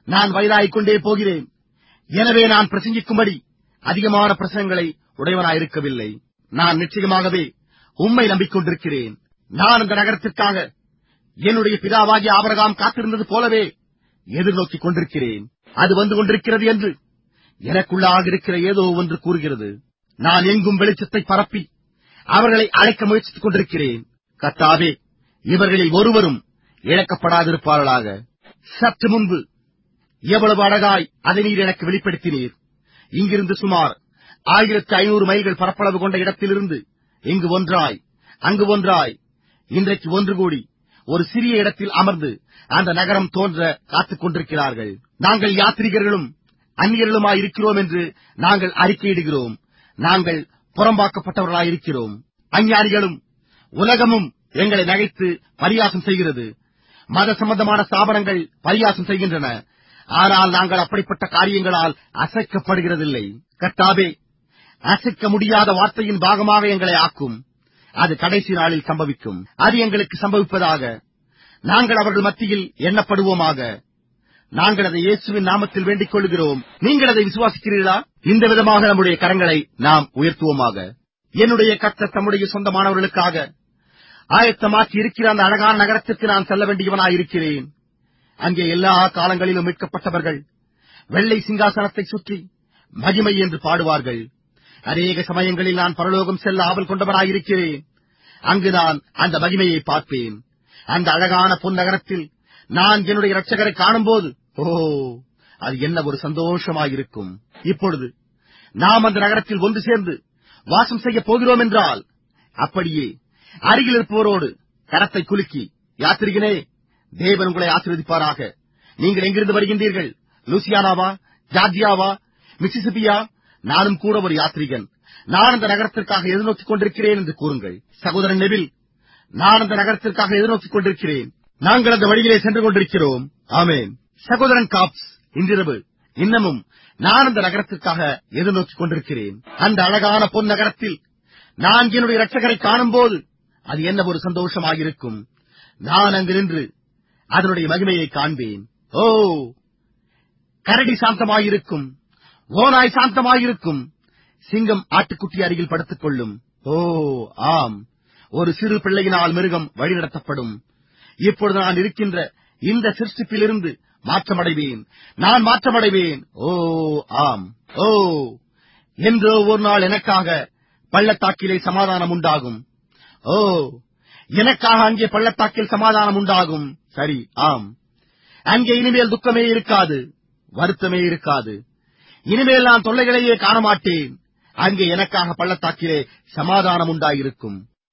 நான் வயதாகிக் கொண்டே போகிறேன் எனவே நான் பிரசங்கிக்கும்படி அதிகமான பிரசங்களை உடையவனாயிருக்கவில்லை நான் நிச்சயமாகவே உம்மை நம்பிக்கொண்டிருக்கிறேன் நான் அந்த நகரத்திற்காக என்னுடைய பிதாவாகிய ஆபரகாம் காத்திருந்தது போலவே எதிர்நோக்கிக் கொண்டிருக்கிறேன் அது வந்து கொண்டிருக்கிறது என்று எனக்குள்ளாக இருக்கிற ஏதோ ஒன்று கூறுகிறது நான் எங்கும் வெளிச்சத்தை பரப்பி அவர்களை அழைக்க முயற்சித்துக் கொண்டிருக்கிறேன் கத்தாவே இவர்களில் ஒருவரும் இழக்கப்படாதிருப்பார்களாக சற்று முன்பு எவ்வளவு அழகாய் அதை நீர் எனக்கு வெளிப்படுத்தினீர் இங்கிருந்து சுமார் ஆயிரத்தி ஐநூறு மைல்கள் பரப்பளவு கொண்ட இடத்திலிருந்து இங்கு ஒன்றாய் அங்கு ஒன்றாய் இன்றைக்கு ஒன்று கூடி ஒரு சிறிய இடத்தில் அமர்ந்து அந்த நகரம் தோன்ற காத்துக் கொண்டிருக்கிறார்கள் நாங்கள் யாத்ரீகர்களும் அந்நியர்களுமாய் இருக்கிறோம் என்று நாங்கள் அறிக்கையிடுகிறோம் நாங்கள் புறம்பாக்கப்பட்டவர்களாயிருக்கிறோம் அஞ்ஞானிகளும் உலகமும் எங்களை நகைத்து பரியாசம் செய்கிறது மத சம்பந்தமான ஸ்தாபனங்கள் பரியாசம் செய்கின்றன ஆனால் நாங்கள் அப்படிப்பட்ட காரியங்களால் அசைக்கப்படுகிறதில்லை கர்த்தாவே அசைக்க முடியாத வார்த்தையின் பாகமாக எங்களை ஆக்கும் அது கடைசி நாளில் சம்பவிக்கும் அது எங்களுக்கு சம்பவிப்பதாக நாங்கள் அவர்கள் மத்தியில் எண்ணப்படுவோமாக நாங்கள் அதை இயேசுவின் நாமத்தில் வேண்டிக் கொள்கிறோம் நீங்கள் அதை விசுவாசிக்கிறீர்களா இந்த விதமாக நம்முடைய கரங்களை நாம் உயர்த்துவோமாக என்னுடைய கர்த்தர் தம்முடைய சொந்தமானவர்களுக்காக ஆயத்தமாக்கி இருக்கிற அந்த அழகான நகரத்திற்கு நான் செல்ல வேண்டியவனாய் இருக்கிறேன் அங்கே எல்லா காலங்களிலும் மீட்கப்பட்டவர்கள் வெள்ளை சிங்காசனத்தை சுற்றி மகிமை என்று பாடுவார்கள் அநேக சமயங்களில் நான் பரலோகம் செல்ல ஆவல் கொண்டவனாயிருக்கிறேன் அங்கு நான் அந்த மகிமையை பார்ப்பேன் அந்த அழகான பொன் நகரத்தில் நான் என்னுடைய இரட்சகரை காணும்போது ஓ அது என்ன ஒரு சந்தோஷமாயிருக்கும் இப்பொழுது நாம் அந்த நகரத்தில் ஒன்று சேர்ந்து வாசம் செய்ய போகிறோம் என்றால் அப்படியே அருகில் இருப்பவரோடு கரத்தை குலுக்கி யாத்திரிகனே தேவன் உங்களை ஆசீர்வதிப்பாராக நீங்கள் எங்கிருந்து வருகின்றீர்கள் லூசியானாவா ஜார்ஜியாவா மிசிசிபியா நானும் கூட ஒரு யாத்ரீகன் நான் அந்த நகரத்திற்காக எதிர்நோக்கிக் கொண்டிருக்கிறேன் என்று கூறுங்கள் சகோதரன் நெவில் நான் அந்த நகரத்திற்காக எதிர்நோக்கிக் கொண்டிருக்கிறேன் நாங்கள் அந்த வழியிலே சென்று கொண்டிருக்கிறோம் ஆமேன் சகோதரன் காப்ஸ் இன்றிரவு இன்னமும் நான் அந்த நகரத்திற்காக எதிர்நோக்கிக் கொண்டிருக்கிறேன் அந்த அழகான பொன் நகரத்தில் நான் என்னுடைய இரட்சகரை காணும்போது அது என்ன ஒரு சந்தோஷமாயிருக்கும் நான் அங்கு நின்று அதனுடைய மகிமையை காண்பேன் ஓ கரடி சாந்தமாயிருக்கும் ஓநாய் சாந்தமாயிருக்கும் சிங்கம் ஆட்டுக்குட்டி அருகில் படுத்துக் கொள்ளும் ஓ ஆம் ஒரு சிறு பிள்ளையினால் மிருகம் வழிநடத்தப்படும் இப்பொழுது நான் இருக்கின்ற இந்த சிருஷ்டிப்பிலிருந்து மாற்றமடைவேன் நான் மாற்றமடைவேன் ஓ ஆம் ஓ என்றோ ஒரு நாள் எனக்காக பள்ளத்தாக்கிலே சமாதானம் உண்டாகும் ஓ எனக்காக அங்கே பள்ளத்தாக்கில் சமாதானம் உண்டாகும் சரி ஆம் அங்கே இனிமேல் துக்கமே இருக்காது வருத்தமே இருக்காது இனிமேல் நான் தொல்லைகளையே காண மாட்டேன் அங்கே எனக்காக பள்ளத்தாக்கிலே சமாதானம் உண்டாயிருக்கும்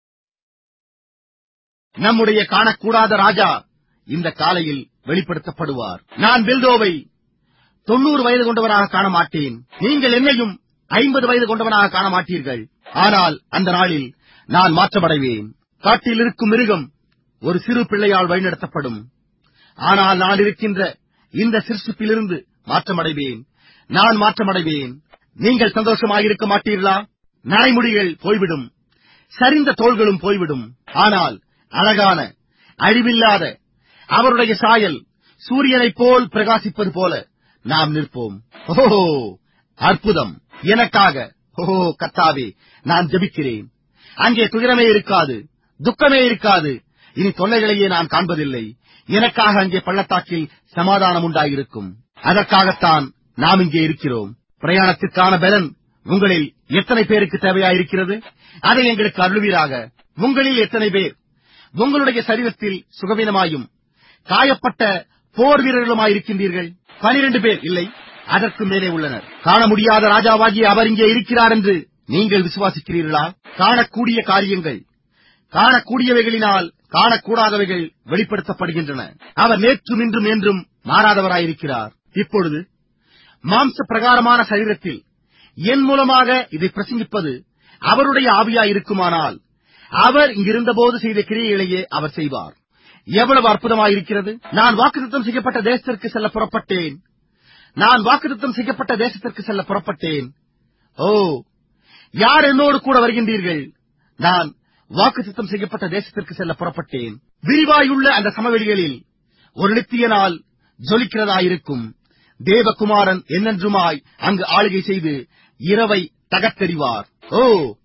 நம்முடைய காணக்கூடாத ராஜா இந்த காலையில் வெளிப்படுத்தப்படுவார் நான் பில்தோவை தொண்ணூறு வயது கொண்டவராக காண மாட்டேன் நீங்கள் என்னையும் ஐம்பது வயது கொண்டவனாக காண மாட்டீர்கள் ஆனால் அந்த நாளில் நான் மாற்றமடைவேன் காட்டில் இருக்கும் மிருகம் ஒரு சிறு பிள்ளையால் வழிநடத்தப்படும் ஆனால் நான் இருக்கின்ற இந்த சிற்சிப்பிலிருந்து மாற்றமடைவேன் நான் மாற்றமடைவேன் நீங்கள் சந்தோஷமாயிருக்க மாட்டீர்களா நடைமுடிகள் போய்விடும் சரிந்த தோள்களும் போய்விடும் ஆனால் அழகான அழிவில்லாத அவருடைய சாயல் சூரியனைப் போல் பிரகாசிப்பது போல நாம் நிற்போம் ஓஹோ அற்புதம் எனக்காக ஓஹோ கத்தாவே நான் ஜெபிக்கிறேன் அங்கே துயரமே இருக்காது துக்கமே இருக்காது இனி தொல்லைகளையே நான் காண்பதில்லை எனக்காக அங்கே பள்ளத்தாக்கில் சமாதானம் உண்டாயிருக்கும் அதற்காகத்தான் நாம் இங்கே இருக்கிறோம் பிரயாணத்திற்கான பலன் உங்களில் எத்தனை பேருக்கு தேவையாயிருக்கிறது அதை எங்களுக்கு அருள்வீராக உங்களில் எத்தனை பேர் உங்களுடைய சரீரத்தில் சுகவீனமாயும் காயப்பட்ட போர் வீரர்களுமாயிருக்கின்றீர்கள் பனிரெண்டு பேர் இல்லை அதற்கு மேலே உள்ளனர் காண முடியாத ராஜாவாகிய அவர் இங்கே இருக்கிறார் என்று நீங்கள் விசுவாசிக்கிறீர்களா காணக்கூடிய காரியங்கள் காணக்கூடியவைகளினால் காணக்கூடாதவைகள் வெளிப்படுத்தப்படுகின்றன அவர் நேற்றும் இன்றும் என்றும் மாறாதவராயிருக்கிறார் இப்பொழுது மாம்ச பிரகாரமான சரீரத்தில் என் மூலமாக இதை பிரசங்கிப்பது அவருடைய ஆவியாயிருக்குமானால் அவர் இங்கிருந்தபோது செய்த கிரியைகளையே அவர் செய்வார் எவ்வளவு அற்புதமாயிருக்கிறது நான் வாக்குத்தத்தம் செய்யப்பட்ட தேசத்திற்கு செல்ல புறப்பட்டேன் நான் வாக்குத்தத்தம் செய்யப்பட்ட தேசத்திற்கு செல்ல புறப்பட்டேன் ஓ யார் என்னோடு கூட வருகின்றீர்கள் நான் வாக்குத்தத்தம் செய்யப்பட்ட தேசத்திற்கு செல்ல புறப்பட்டேன் விரிவாயுள்ள அந்த சமவெளிகளில் ஒரு நித்திய நாள் ஜொலிக்கிறதாயிருக்கும் தேவகுமாரன் என்னென்றுமாய் அங்கு ஆளுகை செய்து இரவை தகர்த்தெறிவார் ஓ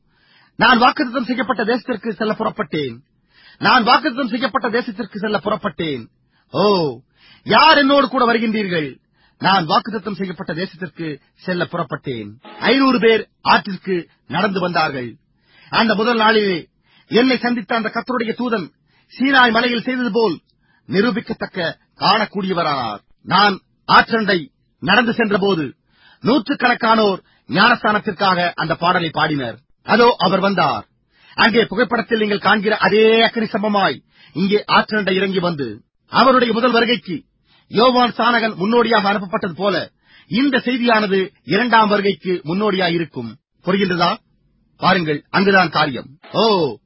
நான் வாக்குத்தம் செய்யப்பட்ட தேசத்திற்கு செல்ல புறப்பட்டேன் நான் வாக்குத்தம் செய்யப்பட்ட தேசத்திற்கு செல்ல புறப்பட்டேன் ஓ யார் என்னோடு கூட வருகின்றீர்கள் நான் வாக்குத்தம் செய்யப்பட்ட தேசத்திற்கு செல்ல புறப்பட்டேன் ஐநூறு பேர் ஆற்றிற்கு நடந்து வந்தார்கள் அந்த முதல் நாளிலே என்னை சந்தித்த அந்த கத்தருடைய தூதன் சீனாய் மலையில் செய்தது போல் நிரூபிக்கத்தக்க காணக்கூடியவரானார் நான் ஆற்றண்டை நடந்து சென்றபோது நூற்றுக்கணக்கானோர் ஞானஸ்தானத்திற்காக அந்த பாடலை பாடினர் அதோ அவர் வந்தார் அங்கே புகைப்படத்தில் நீங்கள் காண்கிற அதே அக்கனி சம்பமாய் இங்கே ஆற்றண்டை இறங்கி வந்து அவருடைய முதல் வருகைக்கு யோவான் சானகன் முன்னோடியாக அனுப்பப்பட்டது போல இந்த செய்தியானது இரண்டாம் வருகைக்கு முன்னோடியாக இருக்கும் புரிகின்றதா பாருங்கள் அங்குதான் காரியம் ஓ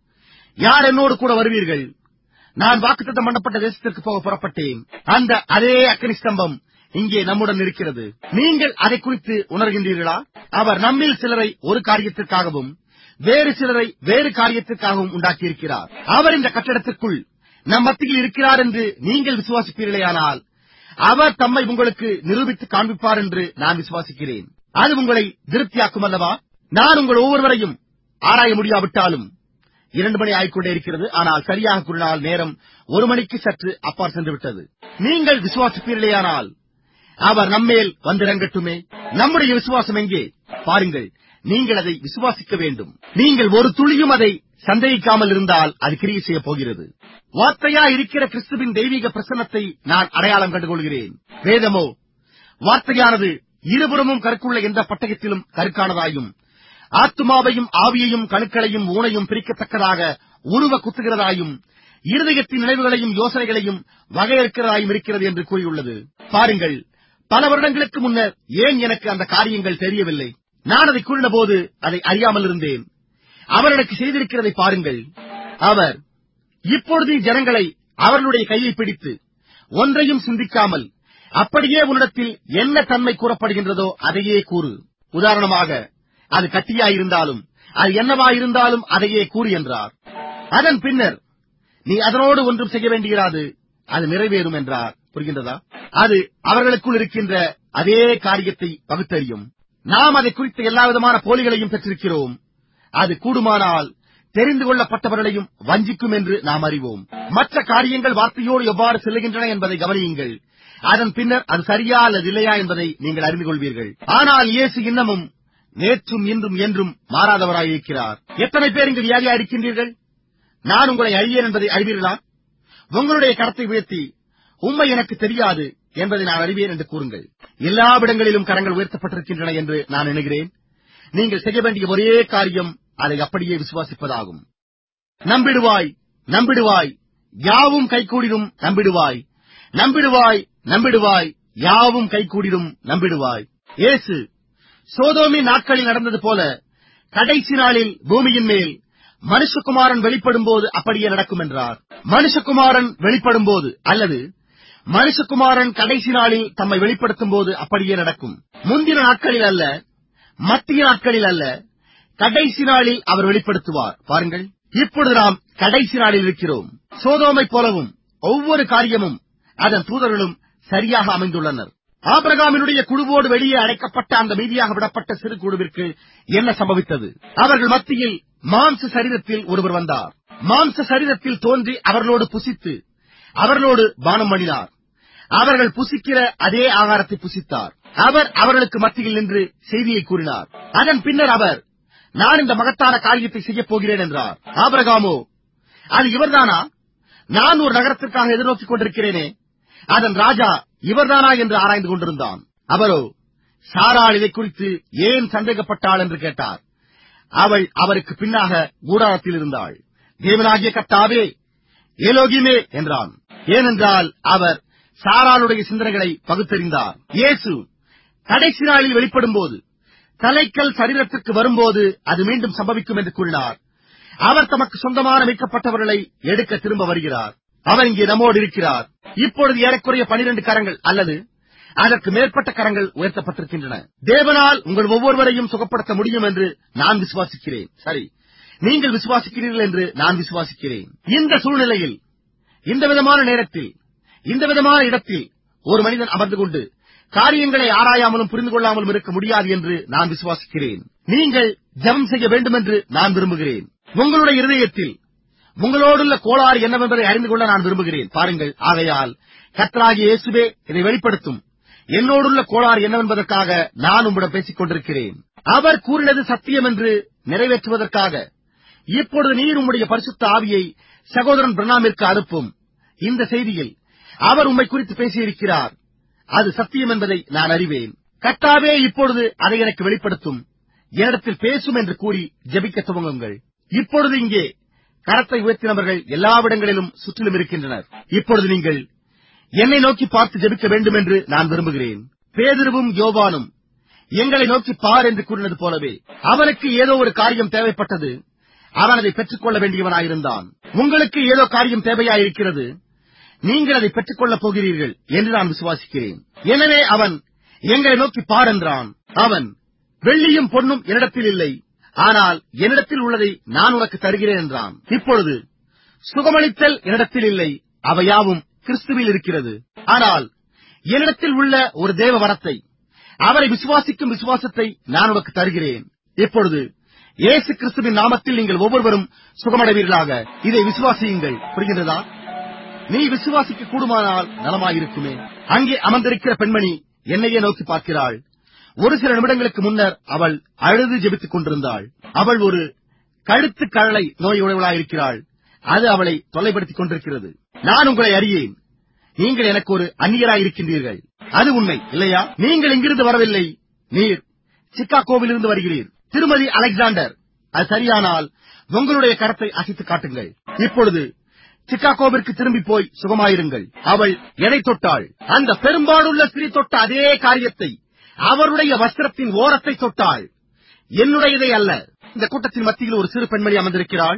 யார் என்னோடு கூட வருவீர்கள் நான் வாக்குத்தத்தம் பண்ணப்பட்ட தேசத்திற்கு போக புறப்பட்டேன் அந்த அதே அக்கனி ஸ்தம்பம் இங்கே நம்முடன் இருக்கிறது நீங்கள் அதை குறித்து உணர்கின்றீர்களா அவர் நம்மில் சிலரை ஒரு காரியத்திற்காகவும் வேறு சிலரை வேறு காரியத்திற்காகவும் உண்டாக்கியிருக்கிறார் அவர் இந்த கட்டடத்திற்குள் நம் மத்தியில் இருக்கிறார் என்று நீங்கள் விசுவாசிப்பீர்களேயானால் அவர் தம்மை உங்களுக்கு நிரூபித்து காண்பிப்பார் என்று நான் விசுவாசிக்கிறேன் அது உங்களை திருப்தியாக்கும் அல்லவா நான் உங்கள் ஒவ்வொருவரையும் ஆராய முடியாவிட்டாலும் இரண்டு மணி ஆகிக்கொண்டே இருக்கிறது ஆனால் சரியாக கூறினால் நேரம் ஒரு மணிக்கு சற்று அப்பால் சென்று விட்டது நீங்கள் விசுவாசிப்பீர்களேயானால் அவர் நம்மேல் வந்திறங்கட்டுமே நம்முடைய விசுவாசம் எங்கே பாருங்கள் நீங்கள் அதை விசுவாசிக்க வேண்டும் நீங்கள் ஒரு துளியும் அதை சந்தேகிக்காமல் இருந்தால் அது கிரியை செய்யப் போகிறது வார்த்தையா இருக்கிற கிறிஸ்துவின் தெய்வீக பிரசன்னத்தை நான் அடையாளம் கண்டுகொள்கிறேன் வேதமோ வார்த்தையானது இருபுறமும் கருக்குள்ள எந்த பட்டயத்திலும் கருக்கானதாயும் ஆத்துமாவையும் ஆவியையும் கணுக்களையும் ஊனையும் பிரிக்கத்தக்கதாக உருவ குத்துகிறதாயும் இருதயத்தின் நினைவுகளையும் யோசனைகளையும் வகையறுக்கிறதாயும் இருக்கிறது என்று கூறியுள்ளது பாருங்கள் பல வருடங்களுக்கு முன்னர் ஏன் எனக்கு அந்த காரியங்கள் தெரியவில்லை நான் அதை கூறினபோது அதை அறியாமல் இருந்தேன் அவர் எனக்கு செய்திருக்கிறதை பாருங்கள் அவர் இப்பொழுது ஜனங்களை அவர்களுடைய கையை பிடித்து ஒன்றையும் சிந்திக்காமல் அப்படியே உன்னிடத்தில் என்ன தன்மை கூறப்படுகின்றதோ அதையே கூறு உதாரணமாக அது கட்டியாயிருந்தாலும் அது என்னவாயிருந்தாலும் அதையே கூறு என்றார் அதன் பின்னர் நீ அதனோடு ஒன்றும் செய்ய வேண்டியிராது அது நிறைவேறும் என்றார் புரிகின்றதா அது அவர்களுக்குள் இருக்கின்ற அதே காரியத்தை பகுத்தறியும் நாம் அதை குறித்த எல்லா விதமான போலிகளையும் பெற்றிருக்கிறோம் அது கூடுமானால் தெரிந்து கொள்ளப்பட்டவர்களையும் வஞ்சிக்கும் என்று நாம் அறிவோம் மற்ற காரியங்கள் வார்த்தையோடு எவ்வாறு செல்லுகின்றன என்பதை கவனியுங்கள் அதன் பின்னர் அது சரியா அல்லது இல்லையா என்பதை நீங்கள் அறிந்து கொள்வீர்கள் ஆனால் இயேசு இன்னமும் நேற்றும் இன்றும் என்றும் மாறாதவராயிருக்கிறார் எத்தனை பேர் இங்கு வியாதியா இருக்கின்றீர்கள் நான் உங்களை அழியேன் என்பதை அறிவீர்களா உங்களுடைய கரத்தை உயர்த்தி உண்மை எனக்கு தெரியாது என்பதை நான் அறிவேன் என்று கூறுங்கள் எல்லா இடங்களிலும் கரங்கள் உயர்த்தப்பட்டிருக்கின்றன என்று நான் எண்ணுகிறேன் நீங்கள் செய்ய வேண்டிய ஒரே காரியம் அதை அப்படியே விசுவாசிப்பதாகும் நம்பிடுவாய் நம்பிடுவாய் யாவும் கைகூடிடும் நம்பிடுவாய் நம்பிடுவாய் நம்பிடுவாய் யாவும் கைகூடிடும் நம்பிடுவாய் இயேசு சோதோமின் நாட்களில் நடந்தது போல கடைசி நாளில் பூமியின் மேல் மனுஷகுமாரன் வெளிப்படும் போது அப்படியே நடக்கும் என்றார் மனுஷகுமாரன் வெளிப்படும் போது அல்லது மனுஷகுமாரன் கடைசி நாளில் தம்மை வெளிப்படுத்தும் போது அப்படியே நடக்கும் முந்தின நாட்களில் அல்ல மத்திய நாட்களில் அல்ல கடைசி நாளில் அவர் வெளிப்படுத்துவார் பாருங்கள் இப்பொழுது நாம் கடைசி நாளில் இருக்கிறோம் சோதோமை போலவும் ஒவ்வொரு காரியமும் அதன் தூதர்களும் சரியாக அமைந்துள்ளனர் ஆபிரகாமினுடைய குழுவோடு வெளியே அடைக்கப்பட்ட அந்த மீதியாக விடப்பட்ட சிறு குழுவிற்கு என்ன சம்பவித்தது அவர்கள் மத்தியில் மாம்ச சரீரத்தில் ஒருவர் வந்தார் மாம்ச சரீரத்தில் தோன்றி அவர்களோடு புசித்து அவர்களோடு பானம் பண்ணினார் அவர்கள் புசிக்கிற அதே ஆகாரத்தை புசித்தார் அவர் அவர்களுக்கு மத்தியில் நின்று செய்தியை கூறினார் அதன் பின்னர் அவர் நான் இந்த மகத்தான காரியத்தை செய்யப் போகிறேன் என்றார் ஆபிரகாமோ அது இவர்தானா நான் ஒரு நகரத்திற்காக எதிர்நோக்கிக் கொண்டிருக்கிறேனே அதன் ராஜா இவர்தானா என்று ஆராய்ந்து கொண்டிருந்தான் அவரோ சாராள் இதை குறித்து ஏன் சந்தேகப்பட்டாள் என்று கேட்டார் அவள் அவருக்கு பின்னாக கூடாரத்தில் இருந்தாள் தேவனாகிய கர்த்தாவே ஏலோகிமே என்றான் ஏனென்றால் அவர் சாராளுடைய சிந்தனைகளை பகுத்தறிந்தார் இயேசு கடைசி நாளில் வெளிப்படும் போது தலைக்கல் சரீரத்திற்கு வரும்போது அது மீண்டும் சம்பவிக்கும் என்று கூறினார் அவர் தமக்கு சொந்தமான மீட்கப்பட்டவர்களை எடுக்க திரும்ப வருகிறார் அவர் இங்கே நம்மோடு இருக்கிறார் இப்பொழுது ஏறக்குறைய பனிரெண்டு கரங்கள் அல்லது அதற்கு மேற்பட்ட கரங்கள் உயர்த்தப்பட்டிருக்கின்றன தேவனால் உங்கள் ஒவ்வொருவரையும் சுகப்படுத்த முடியும் என்று நான் விசுவாசிக்கிறேன் சரி நீங்கள் விசுவாசிக்கிறீர்கள் என்று நான் விசுவாசிக்கிறேன் இந்த சூழ்நிலையில் இந்த விதமான நேரத்தில் இந்த விதமான இடத்தில் ஒரு மனிதன் அமர்ந்து கொண்டு காரியங்களை ஆராயாமலும் புரிந்து கொள்ளாமலும் இருக்க முடியாது என்று நான் விசுவாசிக்கிறேன் நீங்கள் ஜெபம் செய்ய வேண்டும் என்று நான் விரும்புகிறேன் உங்களுடைய இருதயத்தில் உங்களோடுள்ள கோளாறு என்னவென்பதை அறிந்து கொள்ள நான் விரும்புகிறேன் பாருங்கள் ஆகையால் கர்த்தராகிய இயேசுவே இதை வெளிப்படுத்தும் என்னோடுள்ள கோளாறு என்னவென்பதற்காக நான் உம்மிடம் பேசிக் கொண்டிருக்கிறேன் அவர் கூறினது சத்தியம் என்று நிறைவேற்றுவதற்காக இப்பொழுது நீர் உம்முடைய பரிசுத்த ஆவியை சகோதரன் பிரணாமிற்கு அனுப்பும் இந்த செய்தியில் அவர் உம்மை குறித்து பேசியிருக்கிறார் அது சத்தியம் என்பதை நான் அறிவேன் கர்த்தாவே இப்பொழுது அதை எனக்கு வெளிப்படுத்தும் என்னிடத்தில் பேசும் என்று கூறி ஜெபிக்க துவங்குங்கள் இப்பொழுது இங்கே கரத்தை உயர்த்தினவர்கள் எல்லாவிடங்களிலும் சுற்றிலும் இருக்கின்றனர் இப்பொழுது நீங்கள் என்னை நோக்கி பார்த்து ஜெபிக்க வேண்டும் என்று நான் விரும்புகிறேன் பேதுருவும் யோவானும் எங்களை நோக்கி பார் என்று கூறினது போலவே அவனுக்கு ஏதோ ஒரு காரியம் தேவைப்பட்டது அவன் அதை பெற்றுக்கொள்ள வேண்டியவனாயிருந்தான் உங்களுக்கு ஏதோ காரியம் தேவையாயிருக்கிறது நீங்கள் அதை பெற்றுக்கொள்ளப் போகிறீர்கள் என்று நான் விசுவாசிக்கிறேன் எனவே அவன் எங்களை நோக்கி பார் என்றான் அவன் வெள்ளியும் பொன்னும் என்னிடத்தில் இல்லை ஆனால் என்னிடத்தில் உள்ளதை நான் உனக்கு தருகிறேன் என்றான் இப்பொழுது சுகமளித்தல் என்னிடத்தில் இல்லை அவையாவும் கிறிஸ்துவில் இருக்கிறது ஆனால் என்னிடத்தில் உள்ள ஒரு தேவ வரத்தை அவரை விசுவாசிக்கும் விசுவாசத்தை நான் உனக்கு தருகிறேன் இப்பொழுது இயேசு கிறிஸ்துவின் நாமத்தில் நீங்கள் ஒவ்வொருவரும் சுகமடைவீர்களாக இதை விசுவாசியுங்கள் புரிகின்றதா நீ விசுவாசிக்க கூடுமானால் நலமாயிருக்குமே அங்கே அமர்ந்திருக்கிற பெண்மணி என்னையே நோக்கி பார்க்கிறாள் ஒரு சில நிமிடங்களுக்கு முன்னர் அவள் அழுது ஜெபித்துக் கொண்டிருந்தாள் அவள் ஒரு கழுத்து கழலை நோயுடையவளாயிருக்கிறாள் அது அவளை தொல்லைப்படுத்திக் கொண்டிருக்கிறது நான் உங்களை அறியேன் நீங்கள் எனக்கு ஒரு அந்நியராயிருக்கின்றீர்கள் அது உண்மை இல்லையா நீங்கள் இங்கிருந்து வரவில்லை நீர் சிக்காகோவிலிருந்து வருகிறீர் திருமதி அலெக்சாண்டர் அது சரியானால் உங்களுடைய கரத்தை அசைத்து காட்டுங்கள் இப்பொழுது சிக்காகோவிற்கு திரும்பி போய் சுகமாயிருங்கள் அவள் எதை தொட்டாள் அந்த பெரும்பாடுள்ள ஸ்திரீ தொட்ட அதே காரியத்தை அவருடைய வஸ்திரத்தின் ஓரத்தை தொட்டாள் என்னுடையதை அல்ல இந்த கூட்டத்தின் மத்தியில் ஒரு சிறு பெண்மணி அமர்ந்திருக்கிறாள்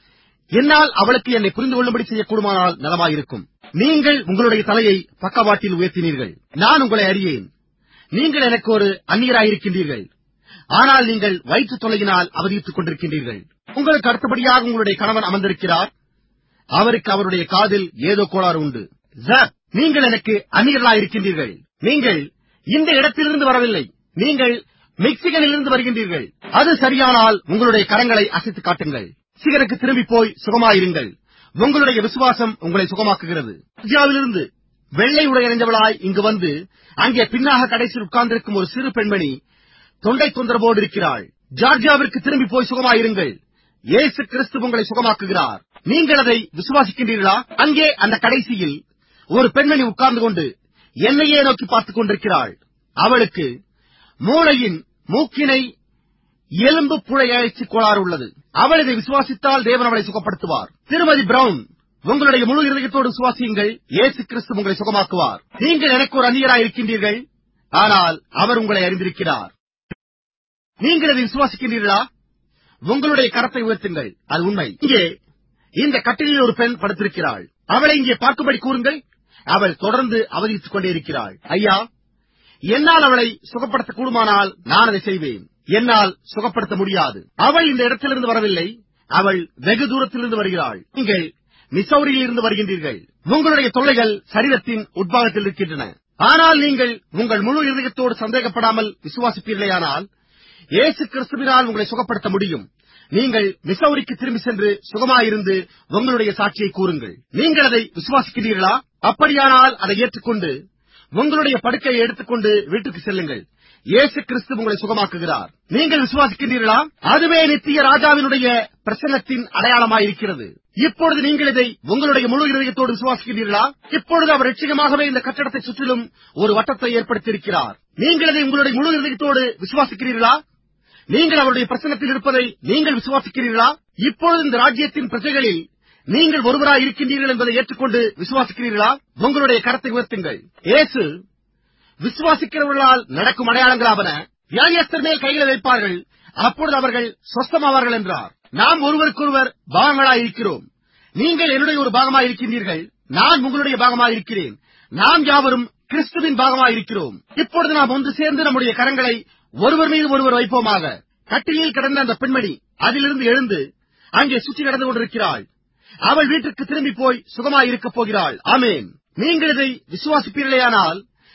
என்னால் அவளுக்கு என்னை புரிந்து கொள்ளும்படி செய்யக்கூடுமானால் நலமாயிருக்கும் நீங்கள் உங்களுடைய தலையை பக்கவாட்டில் உயர்த்தினீர்கள் நான் உங்களை அறியேன் நீங்கள் எனக்கு ஒரு அந்நியராயிருக்கின்றீர்கள் ஆனால் நீங்கள் வயிற்று தொலையினால் அவதித்துக் கொண்டிருக்கின்றீர்கள் உங்களுக்கு அடுத்தபடியாக உங்களுடைய கணவன் அமர்ந்திருக்கிறார் அவருக்கு அவருடைய காதில் ஏதோ கோளாறு உண்டு ஜாக், நீங்கள் எனக்கு அந்நியர்களாயிருக்கின்றீர்கள் நீங்கள் இந்த இடத்திலிருந்து வரவில்லை நீங்கள் மெக்சிகனிலிருந்து வருகின்றீர்கள் அது சரியானால் உங்களுடைய கரங்களை அசைத்து காட்டுங்கள் சிகருக்கு திரும்பி போய் சுகமாயிருங்கள் உங்களுடைய விசுவாசம் உங்களை சுகமாக்குகிறது இந்தியாவிலிருந்து வெள்ளை உடை அணிந்தவளாய் இங்கு வந்து அங்கே பின்னாக கடைசியில் உட்கார்ந்திருக்கும் ஒரு சிறு பெண்மணி தொண்டை தொந்தரவோடு இருக்கிறாள் ஜார்ஜியாவிற்கு திரும்பி போய் சுகமாயிருங்கள் இயேசு கிறிஸ்து உங்களை சுகமாக்குகிறார் நீங்கள் அதை விசுவாசிக்கின்றீர்களா அங்கே அந்த கடைசியில் ஒரு பெண்மணி உட்கார்ந்து கொண்டு என்னையே நோக்கி பார்த்துக் கொண்டிருக்கிறாள் அவளுக்கு மூளையின் மூக்கினை எலும்பு புழையழ்ச்சி கோளாறு உள்ளது அவள் இதை விசுவாசித்தால் தேவன் அவளை சுகப்படுத்துவார் திருமதி பிரவுன் உங்களுடைய முழு இருதயத்தோடு விசுவாசியுங்கள் இயேசு கிறிஸ்து உங்களை சுகமாக்குவார் நீங்கள் எனக்கு ஒரு அந்நியராயிருக்கின்றீர்கள் ஆனால் அவர் உங்களை அறிந்திருக்கிறார் நீங்கள் அதை விசுவாசிக்கின்றீர்களா உங்களுடைய கரத்தை உயர்த்துங்கள் அது உண்மை இங்கே இந்த கட்டிலில் ஒரு பெண் படுத்திருக்கிறாள் அவளை இங்கே பார்க்கும்படி கூறுங்கள் அவள் தொடர்ந்து அவதித்துக் கொண்டே இருக்கிறாள் ஐயா என்னால் அவளை சுகப்படுத்த கூடுமானால் நான் அதை செய்வேன் என்னால் சுகப்படுத்த முடியாது அவள் இந்த இடத்திலிருந்து வரவில்லை அவள் வெகு தூரத்திலிருந்து வருகிறாள் நீங்கள் மிசௌரியில் இருந்து வருகின்றீர்கள் உங்களுடைய தொல்லைகள் சரீரத்தின் உட்பாகத்தில் இருக்கின்றன ஆனால் நீங்கள் உங்கள் முழு இதயத்தோடு சந்தேகப்படாமல் விசுவாசிப்பீர்களேயானால் இயேசு கிறிஸ்துவினால் உங்களை சுகப்படுத்த முடியும் நீங்கள் மிசௌரிக்கு திரும்பி சென்று சுகமாயிருந்து உங்களுடைய சாட்சியை கூறுங்கள் நீங்கள் அதை விசுவாசிக்கிறீர்களா அப்படியானால் அதை ஏற்றுக்கொண்டு உங்களுடைய படுக்கையை எடுத்துக்கொண்டு வீட்டுக்கு செல்லுங்கள் இயேசு கிறிஸ்து உங்களை சுகமாக்குகிறார் நீங்கள் விசுவாசிக்கின்றீர்களா அதுவே நித்திய ராஜாவினுடைய பிரசன்னத்தின் அடையாளமாயிருக்கிறது இப்பொழுது நீங்கள் இதை உங்களுடைய முழு இதயத்தோடு விசுவாசிக்கின்றீர்களா இப்பொழுது அவர் நிச்சயமாகவே இந்த கட்டடத்தை சுற்றிலும் ஒரு வட்டத்தை ஏற்படுத்தியிருக்கிறார் நீங்கள் இதை உங்களுடைய முழு இதயத்தோடு விசுவாசிக்கிறீர்களா நீங்கள் அவருடைய பிரசன்னத்தில் இருப்பதை நீங்கள் விசுவாசிக்கிறீர்களா இப்பொழுது இந்த ராஜ்யத்தின் பிரஜைகளில் நீங்கள் ஒருவராய் இருக்கின்றீர்கள் என்பதை ஏற்றுக்கொண்டு விசுவாசிக்கிறீர்களா உங்களுடைய கரத்தை உயர்த்துங்கள் இயேசு விசுவாசிக்கிறவர்களால் நடக்கும் அடையாளங்களாவன வியாதியஸ்தர் மேல் கைகளை வைப்பார்கள் அப்பொழுது அவர்கள் சொஸ்தமாவார்கள் என்றார் நாம் ஒருவருக்கொருவர் பாகங்களாய் இருக்கிறோம் நீங்கள் என்னுடைய ஒரு பாகமாய் இருக்கின்றீர்கள் நான் உங்களுடைய பாகமாய் இருக்கிறேன் நாம் யாவரும் கிறிஸ்துவின் பாகமாய் இருக்கிறோம் இப்பொழுது நாம் ஒன்று சேர்ந்து நம்முடைய கரங்களை ஒருவர் மீது ஒருவர் வைப்போமாக கட்டிலில் கிடந்த அந்த பெண்மணி அதிலிருந்து எழுந்து அங்கே சுற்றி நடந்து கொண்டிருக்கிறாள் அவள் வீட்டுக்கு திரும்பி போய் சுகமாய் இருக்கப் போகிறாள் ஆமேன் நீங்கள் இதை விசுவாசிப்பீர்களேயானால்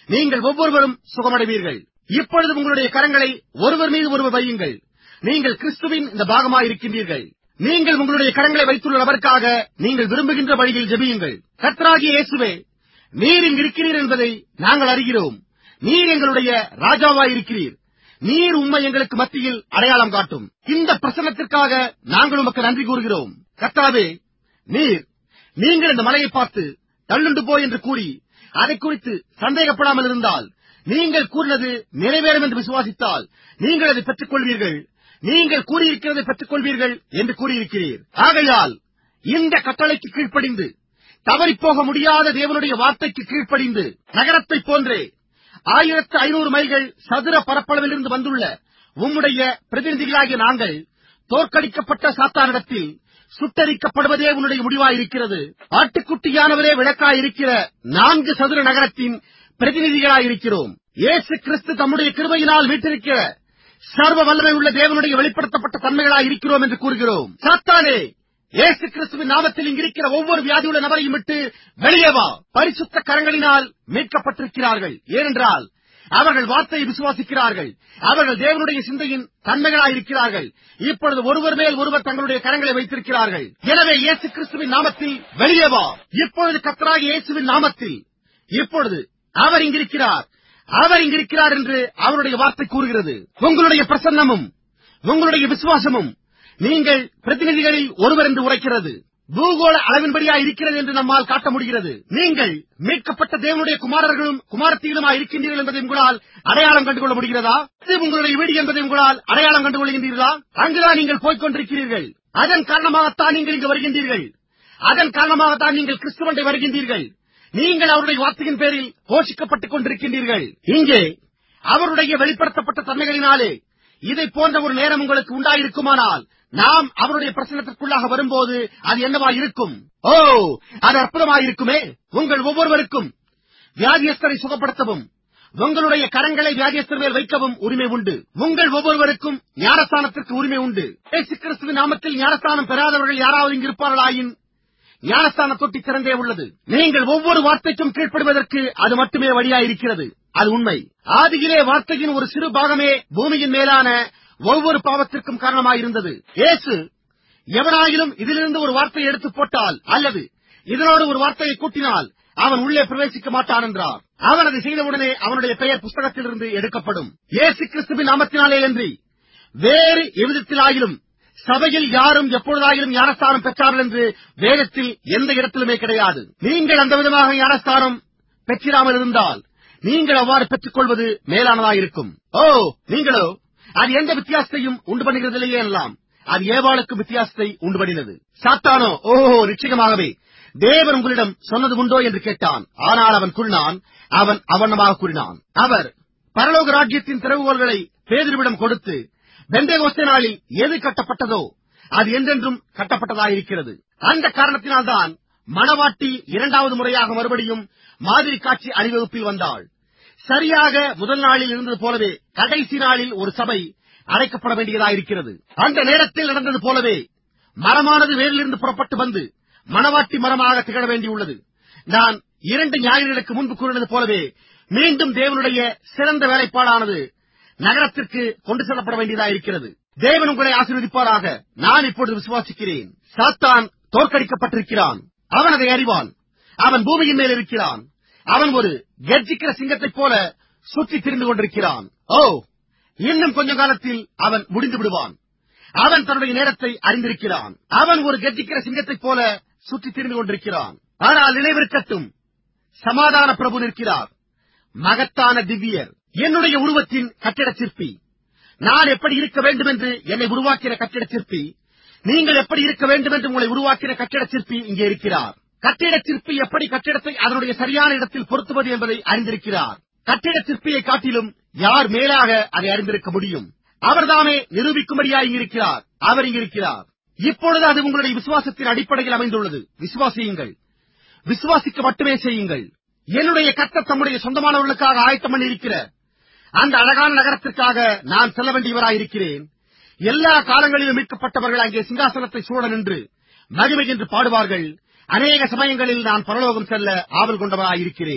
நீங்கள் ஒவ்வொருவரும் சுகமடைவீர்கள் இப்பொழுது உங்களுடைய கரங்களை ஒருவர் மீது ஒருவர் வையுங்கள் நீங்கள் கிறிஸ்துவின் இந்த பாகமாயிருக்கின்றீர்கள் நீங்கள் உங்களுடைய கரங்களை வைத்துள்ள நபருக்காக நீங்கள் விரும்புகின்ற வழியில் ஜெபியுங்கள் கர்த்தராகிய இயேசுவே நீர் இங்கு இருக்கிறீர் என்பதை நாங்கள் அறிகிறோம் நீர் எங்களுடைய ராஜாவாயிருக்கிறீர் நீர் உண்மை எங்களுக்கு மத்தியில் அடையாளம் காட்டும் இந்த பிரசனத்திற்காக நாங்கள் உமக்கு நன்றி கூறுகிறோம் கர்த்தாவே நீர் நீங்கள் இந்த மலையை பார்த்து தள்ளுண்டு போய் என்று கூறி அதை குறித்து சந்தேகப்படாமல் இருந்தால் நீங்கள் கூறினது நிறைவேறும் என்று விசுவாசித்தால் நீங்கள் அதை பெற்றுக் கொள்வீர்கள் நீங்கள் கூறியிருக்கிறதை பெற்றுக் கொள்வீர்கள் என்று கூறியிருக்கிறீர் ஆகையால் இந்த கட்டளைக்கு கீழ்ப்படிந்து தவறிப்போக முடியாத தேவனுடைய வார்த்தைக்கு கீழ்ப்படிந்து நகரத்தைப் போன்றே ஆயிரத்து ஐநூறு மைல்கள் சதுர பரப்பளவிலிருந்து வந்துள்ள உம்முடைய பிரதிநிதிகளாகிய நாங்கள் தோற்கடிக்கப்பட்ட சாத்தானிடத்தில் சுட்டரிக்கப்படுவதே உன்னுடைய முடிவாயிருக்கிறது ஆட்டுக்குட்டியானவரே விளக்காயிருக்கிற நான்கு சதுர நகரத்தின் பிரதிநிதிகளாயிருக்கிறோம் இயேசு கிறிஸ்து தம்முடைய கிருபையினால் வீட்டிருக்கிற சர்வ வல்லமை உள்ள தேவனுடைய வெளிப்படுத்தப்பட்ட தன்மைகளாய் இருக்கிறோம் என்று கூறுகிறோம் சாத்தானே இயேசு கிறிஸ்துவின் நாமத்தில் இங்கிருக்கிற ஒவ்வொரு வியாதியுள்ள நபரையும் விட்டு வெளியே வா பரிசுத்த கரங்களினால் மீட்கப்பட்டிருக்கிறார்கள் ஏனென்றால் அவர்கள் வார்த்தையை விசுவாசிக்கிறார்கள் அவர்கள் தேவனுடைய சிந்தையின் தன்மைகளாயிருக்கிறார்கள் இப்பொழுது ஒருவர் மேல் ஒருவர் தங்களுடைய கரங்களை வைத்திருக்கிறார்கள் எனவே இயேசு கிறிஸ்துவின் நாமத்தில் வெளியே வா இப்பொழுது கத்தராகிய இயேசுவின் நாமத்தில் இப்பொழுது அவர் இங்கிருக்கிறார் அவர் இங்கிருக்கிறார் என்று அவருடைய வார்த்தை கூறுகிறது உங்களுடைய பிரசன்னமும் உங்களுடைய விசுவாசமும் நீங்கள் பிரதிநிதிகளில் ஒருவர் என்று உரைக்கிறது பூகோள அளவின்படியா இருக்கிறது என்று நம்மால் காட்ட முடிகிறது நீங்கள் மீட்கப்பட்ட தேவனுடைய குமாரர்களும் குமாரத்திகளுமாய் இருக்கின்றீர்கள் என்பதை உங்களால் அடையாளம் கண்டுகொள்ள முடிகிறதா இது உங்களுடைய வீடு என்பதை உங்களால் அடையாளம் கண்டுகொள்கின்றீர்களா அங்குதான் நீங்கள் போய்க் கொண்டிருக்கிறீர்கள் அதன் காரணமாகத்தான் நீங்கள் இங்கு வருகின்றீர்கள் அதன் காரணமாகத்தான் நீங்கள் கிறிஸ்துவண்டை வருகின்றீர்கள் நீங்கள் அவருடைய வார்த்தையின் பேரில் போஷிக்கப்பட்டுக் கொண்டிருக்கின்றீர்கள் இங்கே அவருடைய வெளிப்படுத்தப்பட்ட தன்மைகளினாலே இதை போன்ற ஒரு நேரம் உங்களுக்கு உண்டாயிருக்குமானால் நாம் அவருடைய பிரசனத்திற்குள்ளாக வரும்போது அது என்னவா இருக்கும் ஓ அது அற்புதமாயிருக்குமே உங்கள் ஒவ்வொருவருக்கும் வியாதியஸ்தரை சுகப்படுத்தவும் உங்களுடைய கரங்களை வியாதியஸ்தர் மேல் வைக்கவும் உரிமை உண்டு உங்கள் ஒவ்வொருவருக்கும் ஞானஸ்தானத்திற்கு உரிமை உண்டு இயேசு கிறிஸ்துவின் நாமத்தில் ஞானஸ்தானம் பெறாதவர்கள் யாராவது இங்கு இருப்பார்களாயின் ஞானஸ்தான தொட்டி திறந்தே உள்ளது நீங்கள் ஒவ்வொரு வார்த்தைக்கும் கீழ்ப்படுவதற்கு அது மட்டுமே வழியாயிருக்கிறது அது உண்மை ஆதியிலே வார்த்தையின் ஒரு சிறு பாகமே பூமியின் மேலான ஒவ்வொரு பாவத்திற்கும் காரணமாயிருந்தது இயேசு எவனாயிலும் இதிலிருந்து ஒரு வார்த்தையை எடுத்து போட்டால் அல்லது இதனோடு ஒரு வார்த்தையை கூட்டினால் அவன் உள்ளே பிரவேசிக்க மாட்டான் என்றார் அவன் அதை செய்தவுடனே அவனுடைய பெயர் புஸ்தகத்திலிருந்து எடுக்கப்படும் இயேசு கிறிஸ்துவின் நாமத்தினாலே அன்றி வேறு எவ்விதத்திலாயிலும் சபையில் யாரும் எப்பொழுதாயிலும் ஞானஸ்தானம் பெற்றார்கள் என்று வேதத்தில் எந்த இடத்திலுமே கிடையாது நீங்கள் அந்த விதமாக ஞானஸ்தானம் பெற்றிராமல் இருந்தால் நீங்கள் அவ்வாறு பெற்றுக் கொள்வது மேலானதாயிருக்கும் ஓ நீங்களோ அது எந்த வித்தியாசத்தையும் உண்டு பண்ணுகிறதிலேயே எல்லாம் அது ஏவாளுக்கு வித்தியாசத்தை உண்டு பண்ணினது சாத்தானோ ஓஹோ நிச்சயமாகவே தேவன் உங்களிடம் சொன்னது உண்டோ என்று கேட்டான் ஆனால் அவன் கூறினான் அவன் அவனமாக கூறினான் அவர் பரலோக ராஜ்யத்தின் திறவுகோள்களை பேதிருவிடம் கொடுத்து பெந்தேகோஸ்தே நாளில் எது கட்டப்பட்டதோ அது என்றென்றும் கட்டப்பட்டதாயிருக்கிறது அந்த காரணத்தினால்தான் மணவாட்டி இரண்டாவது முறையாக மறுபடியும் மாதிரி காட்சி அணிவகுப்பில் வந்தாள் சரியாக முதல் நாளில் இருந்தது போலவே கடைசி நாளில் ஒரு சபை அழைக்கப்பட வேண்டியதாயிருக்கிறது அந்த நேரத்தில் நடந்தது போலவே மரமானது வேரிலிருந்து புறப்பட்டு வந்து மணவாட்டி மரமாக திகழ வேண்டியுள்ளது நான் இரண்டு ஞாயிறுகளுக்கு முன்பு கூறினது போலவே மீண்டும் தேவனுடைய சிறந்த வேலைப்பாடானது நகரத்திற்கு கொண்டு செல்லப்பட வேண்டியதாயிருக்கிறது தேவன் உங்களை ஆசீர்வதிப்பாராக நான் இப்பொழுது விசுவாசிக்கிறேன் சாத்தான் தோற்கடிக்கப்பட்டிருக்கிறான் அவன் அதை அறிவான் அவன் பூமியின் மேல் இருக்கிறான் அவன் ஒரு கர்ஜிக்கிற சிங்கத்தைப் போல சுற்றி திரிந்து கொண்டிருக்கிறான் ஓ இன்னும் கொஞ்ச காலத்தில் அவன் முடிந்து விடுவான் அவன் தன்னுடைய நேரத்தை அறிந்திருக்கிறான் அவன் ஒரு கர்ஜிக்கிற சிங்கத்தைப் போல சுற்றி திரிந்து கொண்டிருக்கிறான் ஆனால் நினைவிருக்கட்டும் சமாதான பிரபு நிற்கிறார் மகத்தான திவ்யர் என்னுடைய உருவத்தின் கட்டிட சிற்பி நான் எப்படி இருக்க வேண்டும் என்று என்னை உருவாக்கிற கட்டிட சிற்பி நீங்கள் எப்படி இருக்க வேண்டும் என்று உங்களை உருவாக்கிற கட்டிட சிற்பி இங்கே இருக்கிறார் கட்டிட சிற்பி எப்படி கட்டிடத்தை அதனுடைய சரியான இடத்தில் பொருத்துவது என்பதை அறிந்திருக்கிறார் கட்டிட சிற்பியை காட்டிலும் யார் மேலாக அதை அறிந்திருக்க முடியும் அவர்தாமே நிரூபிக்கும்படியாக இருக்கிறார் அவர் இங்கிருக்கிறார் இப்பொழுது அது உங்களுடைய விசுவாசத்தின் அடிப்படையில் அமைந்துள்ளது விசுவாசியுங்கள் விசுவாசிக்க மட்டுமே செய்யுங்கள் என்னுடைய கர்த்தர் தம்முடைய சொந்தமானவர்களுக்காக ஆயத்தம் பண்ணி இருக்கிற அந்த அழகான நகரத்திற்காக நான் செல்ல வேண்டியவராயிருக்கிறேன் எல்லா காலங்களிலும் மீட்கப்பட்டவர்கள் அங்கே சிங்காசனத்தை சூழ நின்று மகிமை என்று பாடுவார்கள் அநேக சமயங்களில் நான் பரலோகம் செல்ல ஆவல் கொண்டவராயிருக்கிறேன்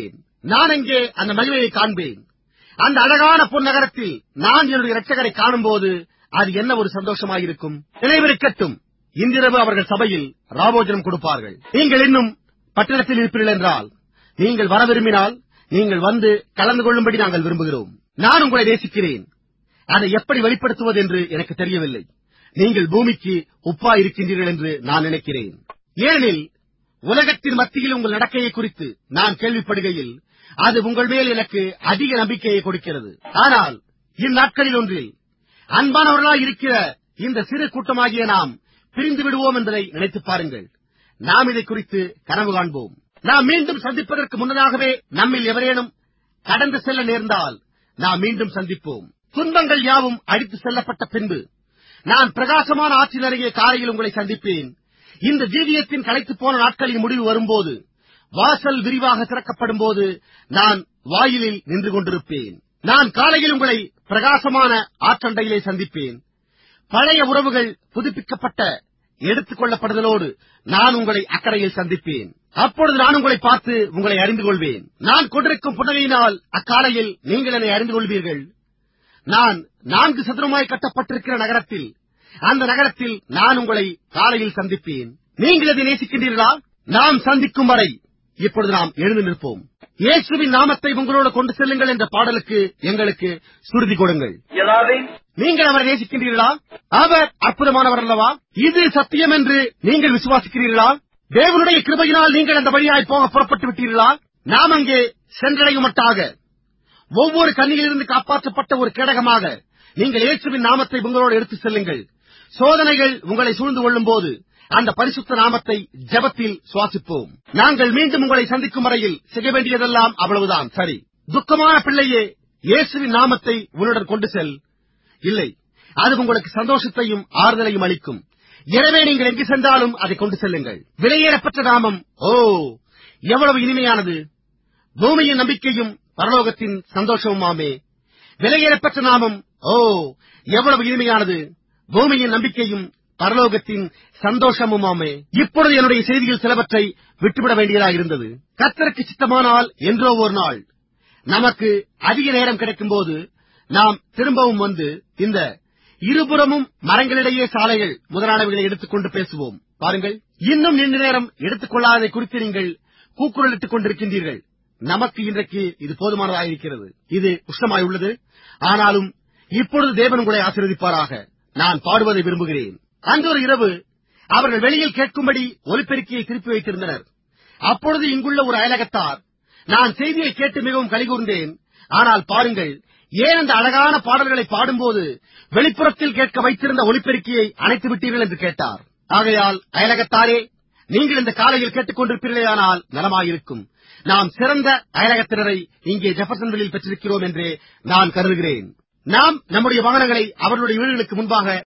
நான் அங்கே அந்த மகிமையை காண்பேன் அந்த அழகான பொன் நகரத்தில் நான் என்னுடைய இரட்சகரை காணும்போது அது என்ன ஒரு சந்தோஷமாயிருக்கும் நினைவிருக்கட்டும் இன்றிரவு அவர்கள் சபையில் ராபோஜனம் கொடுப்பார்கள் நீங்கள் இன்னும் பட்டணத்தில் இருப்பீர்கள் என்றால் நீங்கள் வர விரும்பினால் நீங்கள் வந்து கலந்து கொள்ளும்படி நாங்கள் விரும்புகிறோம் நான் உங்களை நேசிக்கிறேன் அதை எப்படி வெளிப்படுத்துவது என்று எனக்கு தெரியவில்லை நீங்கள் பூமிக்கு உப்பா இருக்கின்றீர்கள் என்று நான் நினைக்கிறேன் ஏனெனில் உலகத்தின் மத்தியில் உங்கள் நடக்கையை குறித்து நான் கேள்விப்படுகையில் அது உங்கள் மேல் எனக்கு அதிக நம்பிக்கையை கொடுக்கிறது ஆனால் இந்நாட்களில் ஒன்றில் அன்பானவர்களாய் இருக்கிற இந்த சிறு கூட்டமாகிய நாம் பிரிந்து விடுவோம் என்பதை நினைத்துப் பாருங்கள் நாம் இதை குறித்து கனவு காண்போம் நாம் மீண்டும் சந்திப்பதற்கு முன்னதாகவே நம்மில் எவரேனும் கடந்து செல்ல நேர்ந்தால் நாம் மீண்டும் சந்திப்போம் துன்பங்கள் யாவும் அடித்து செல்லப்பட்ட பின்பு நான் பிரகாசமான ஆற்றின் அருகே காலையில் உங்களை சந்திப்பேன் இந்த ஜீவியத்தின் களைத்துப் போன நாட்களின் முடிவு வரும்போது வாசல் விரிவாக திறக்கப்படும் போது நான் வாயிலில் நின்று கொண்டிருப்பேன் நான் காலையில் உங்களை பிரகாசமான ஆற்றண்டையிலே சந்திப்பேன் பழைய உறவுகள் புதுப்பிக்கப்பட்ட எடுத்துக் கொள்ளப்படுதலோடு நான் உங்களை அக்கறையில் சந்திப்பேன் அப்பொழுது நான் உங்களை பார்த்து உங்களை அறிந்து கொள்வேன் நான் கொண்டிருக்கும் புன்னகையினால் அக்காலையில் நீங்கள் என்னை அறிந்து கொள்வீர்கள் நான் நான்கு சதுரமாய் கட்டப்பட்டிருக்கிற நகரத்தில் அந்த நகரத்தில் நான் உங்களை காலையில் சந்திப்பேன் நீங்கள் அதை நேசிக்கின்றீர்களா நாம் சந்திக்கும் வரை இப்பொழுது நாம் எழுந்து நிற்போம் இயேசுவின் நாமத்தை உங்களோடு கொண்டு செல்லுங்கள் என்ற பாடலுக்கு எங்களுக்கு சுருதி கொடுங்கள் You love him? நீங்கள் அவரை நேசிக்கின்றீர்களா அவர் அற்புதமானவர் அல்லவா இது சத்தியம் என்று நீங்கள் விசுவாசிக்கிறீர்களா தேவனுடைய கிருபையினால் நீங்கள் அந்த வழியாய் போக புறப்பட்டு விட்டீர்களா நாம் அங்கே சென்றடையும் மட்டாக ஒவ்வொரு கண்ணியிலிருந்து காப்பாற்றப்பட்ட ஒரு கேடகமாக நீங்கள் இயேசுவின் நாமத்தை உங்களோடு எடுத்துச் செல்லுங்கள் சோதனைகள் உங்களை சூழ்ந்து கொள்ளும் போது அந்த பரிசுத்த நாமத்தை ஜெபத்தில் சுவாசிப்போம் நாங்கள் மீண்டும் உங்களை சந்திக்கும் வரையில் செய்ய வேண்டியதெல்லாம் அவ்வளவுதான் சரி துக்கமான பிள்ளையே இயேசுவின் நாமத்தை உன்னுடன் கொண்டு செல் இல்லை அது உங்களுக்கு சந்தோஷத்தையும் ஆறுதலையும் அளிக்கும் எனவே நீங்கள் எங்கு சென்றாலும் அதை கொண்டு செல்லுங்கள் விலையேறப்பட்ட நாமம் ஓ எவ்வளவு இனிமையானது பூமியின் நம்பிக்கையும் பரலோகத்தின் சந்தோஷமுமாமே விலையேறப்பட்ட நாமம் ஓ எவ்வளவு இனிமையானது பூமியின் நம்பிக்கையும் பரலோகத்தின் சந்தோஷமுமாமே இப்பொழுது என்னுடைய செய்தியில் சிலவற்றை விட்டுவிட வேண்டியதாக இருந்தது கத்தருக்கு சித்தமானால் என்றோ ஒரு நாள் நமக்கு அதிக நேரம் கிடைக்கும்போது நாம் திரும்பவும் வந்து இந்த இருபுறமும் மரங்களிடையே சாலைகள் முதலானவைகளை எடுத்துக்கொண்டு பேசுவோம் பாருங்கள் இன்னும் நீண்ட நேரம் எடுத்துக் கொள்ளாததை குறித்து நீங்கள் கூக்குரலிட்டுக் கொண்டிருக்கின்றீர்கள் நமக்கு இன்றைக்கு இது போதுமானதாயிருக்கிறது இது உஷ்ணமாய் உள்ளது ஆனாலும் இப்பொழுது தேவன் உங்களை ஆசீர்வதிப்பாராக நான் பாடுவதை விரும்புகிறேன் அன்றொரு இரவு அவர்கள் வெளியில் கேட்கும்படி ஒலிபெருக்கியை திருப்பி வைத்திருந்தனர் அப்பொழுது இங்குள்ள ஒரு அயலகத்தார் நான் செய்தியை கேட்டு மிகவும் கலிகூர்ந்தேன் ஆனால் பாருங்கள் ஏன் அந்த அழகான பாடல்களை பாடும்போது வெளிப்புறத்தில் கேட்க வைத்திருந்த ஒலிபெருக்கியை அணைத்து விட்டீர்கள் என்று கேட்டார் ஆகையால் அயலகத்தாரே நீங்கள் இந்த காலையில் கேட்டுக் கொண்டிருப்பீர்களேயானால் நலமாயிருக்கும் நாம் சிறந்த அயலகத்தினரை இங்கே ஜெபர்சன்வெளியில் பெற்றிருக்கிறோம் என்றே நான் கருதுகிறேன் நாம் நம்முடைய வாகனங்களை அவர்களுடைய வீடுகளுக்கு முன்பாக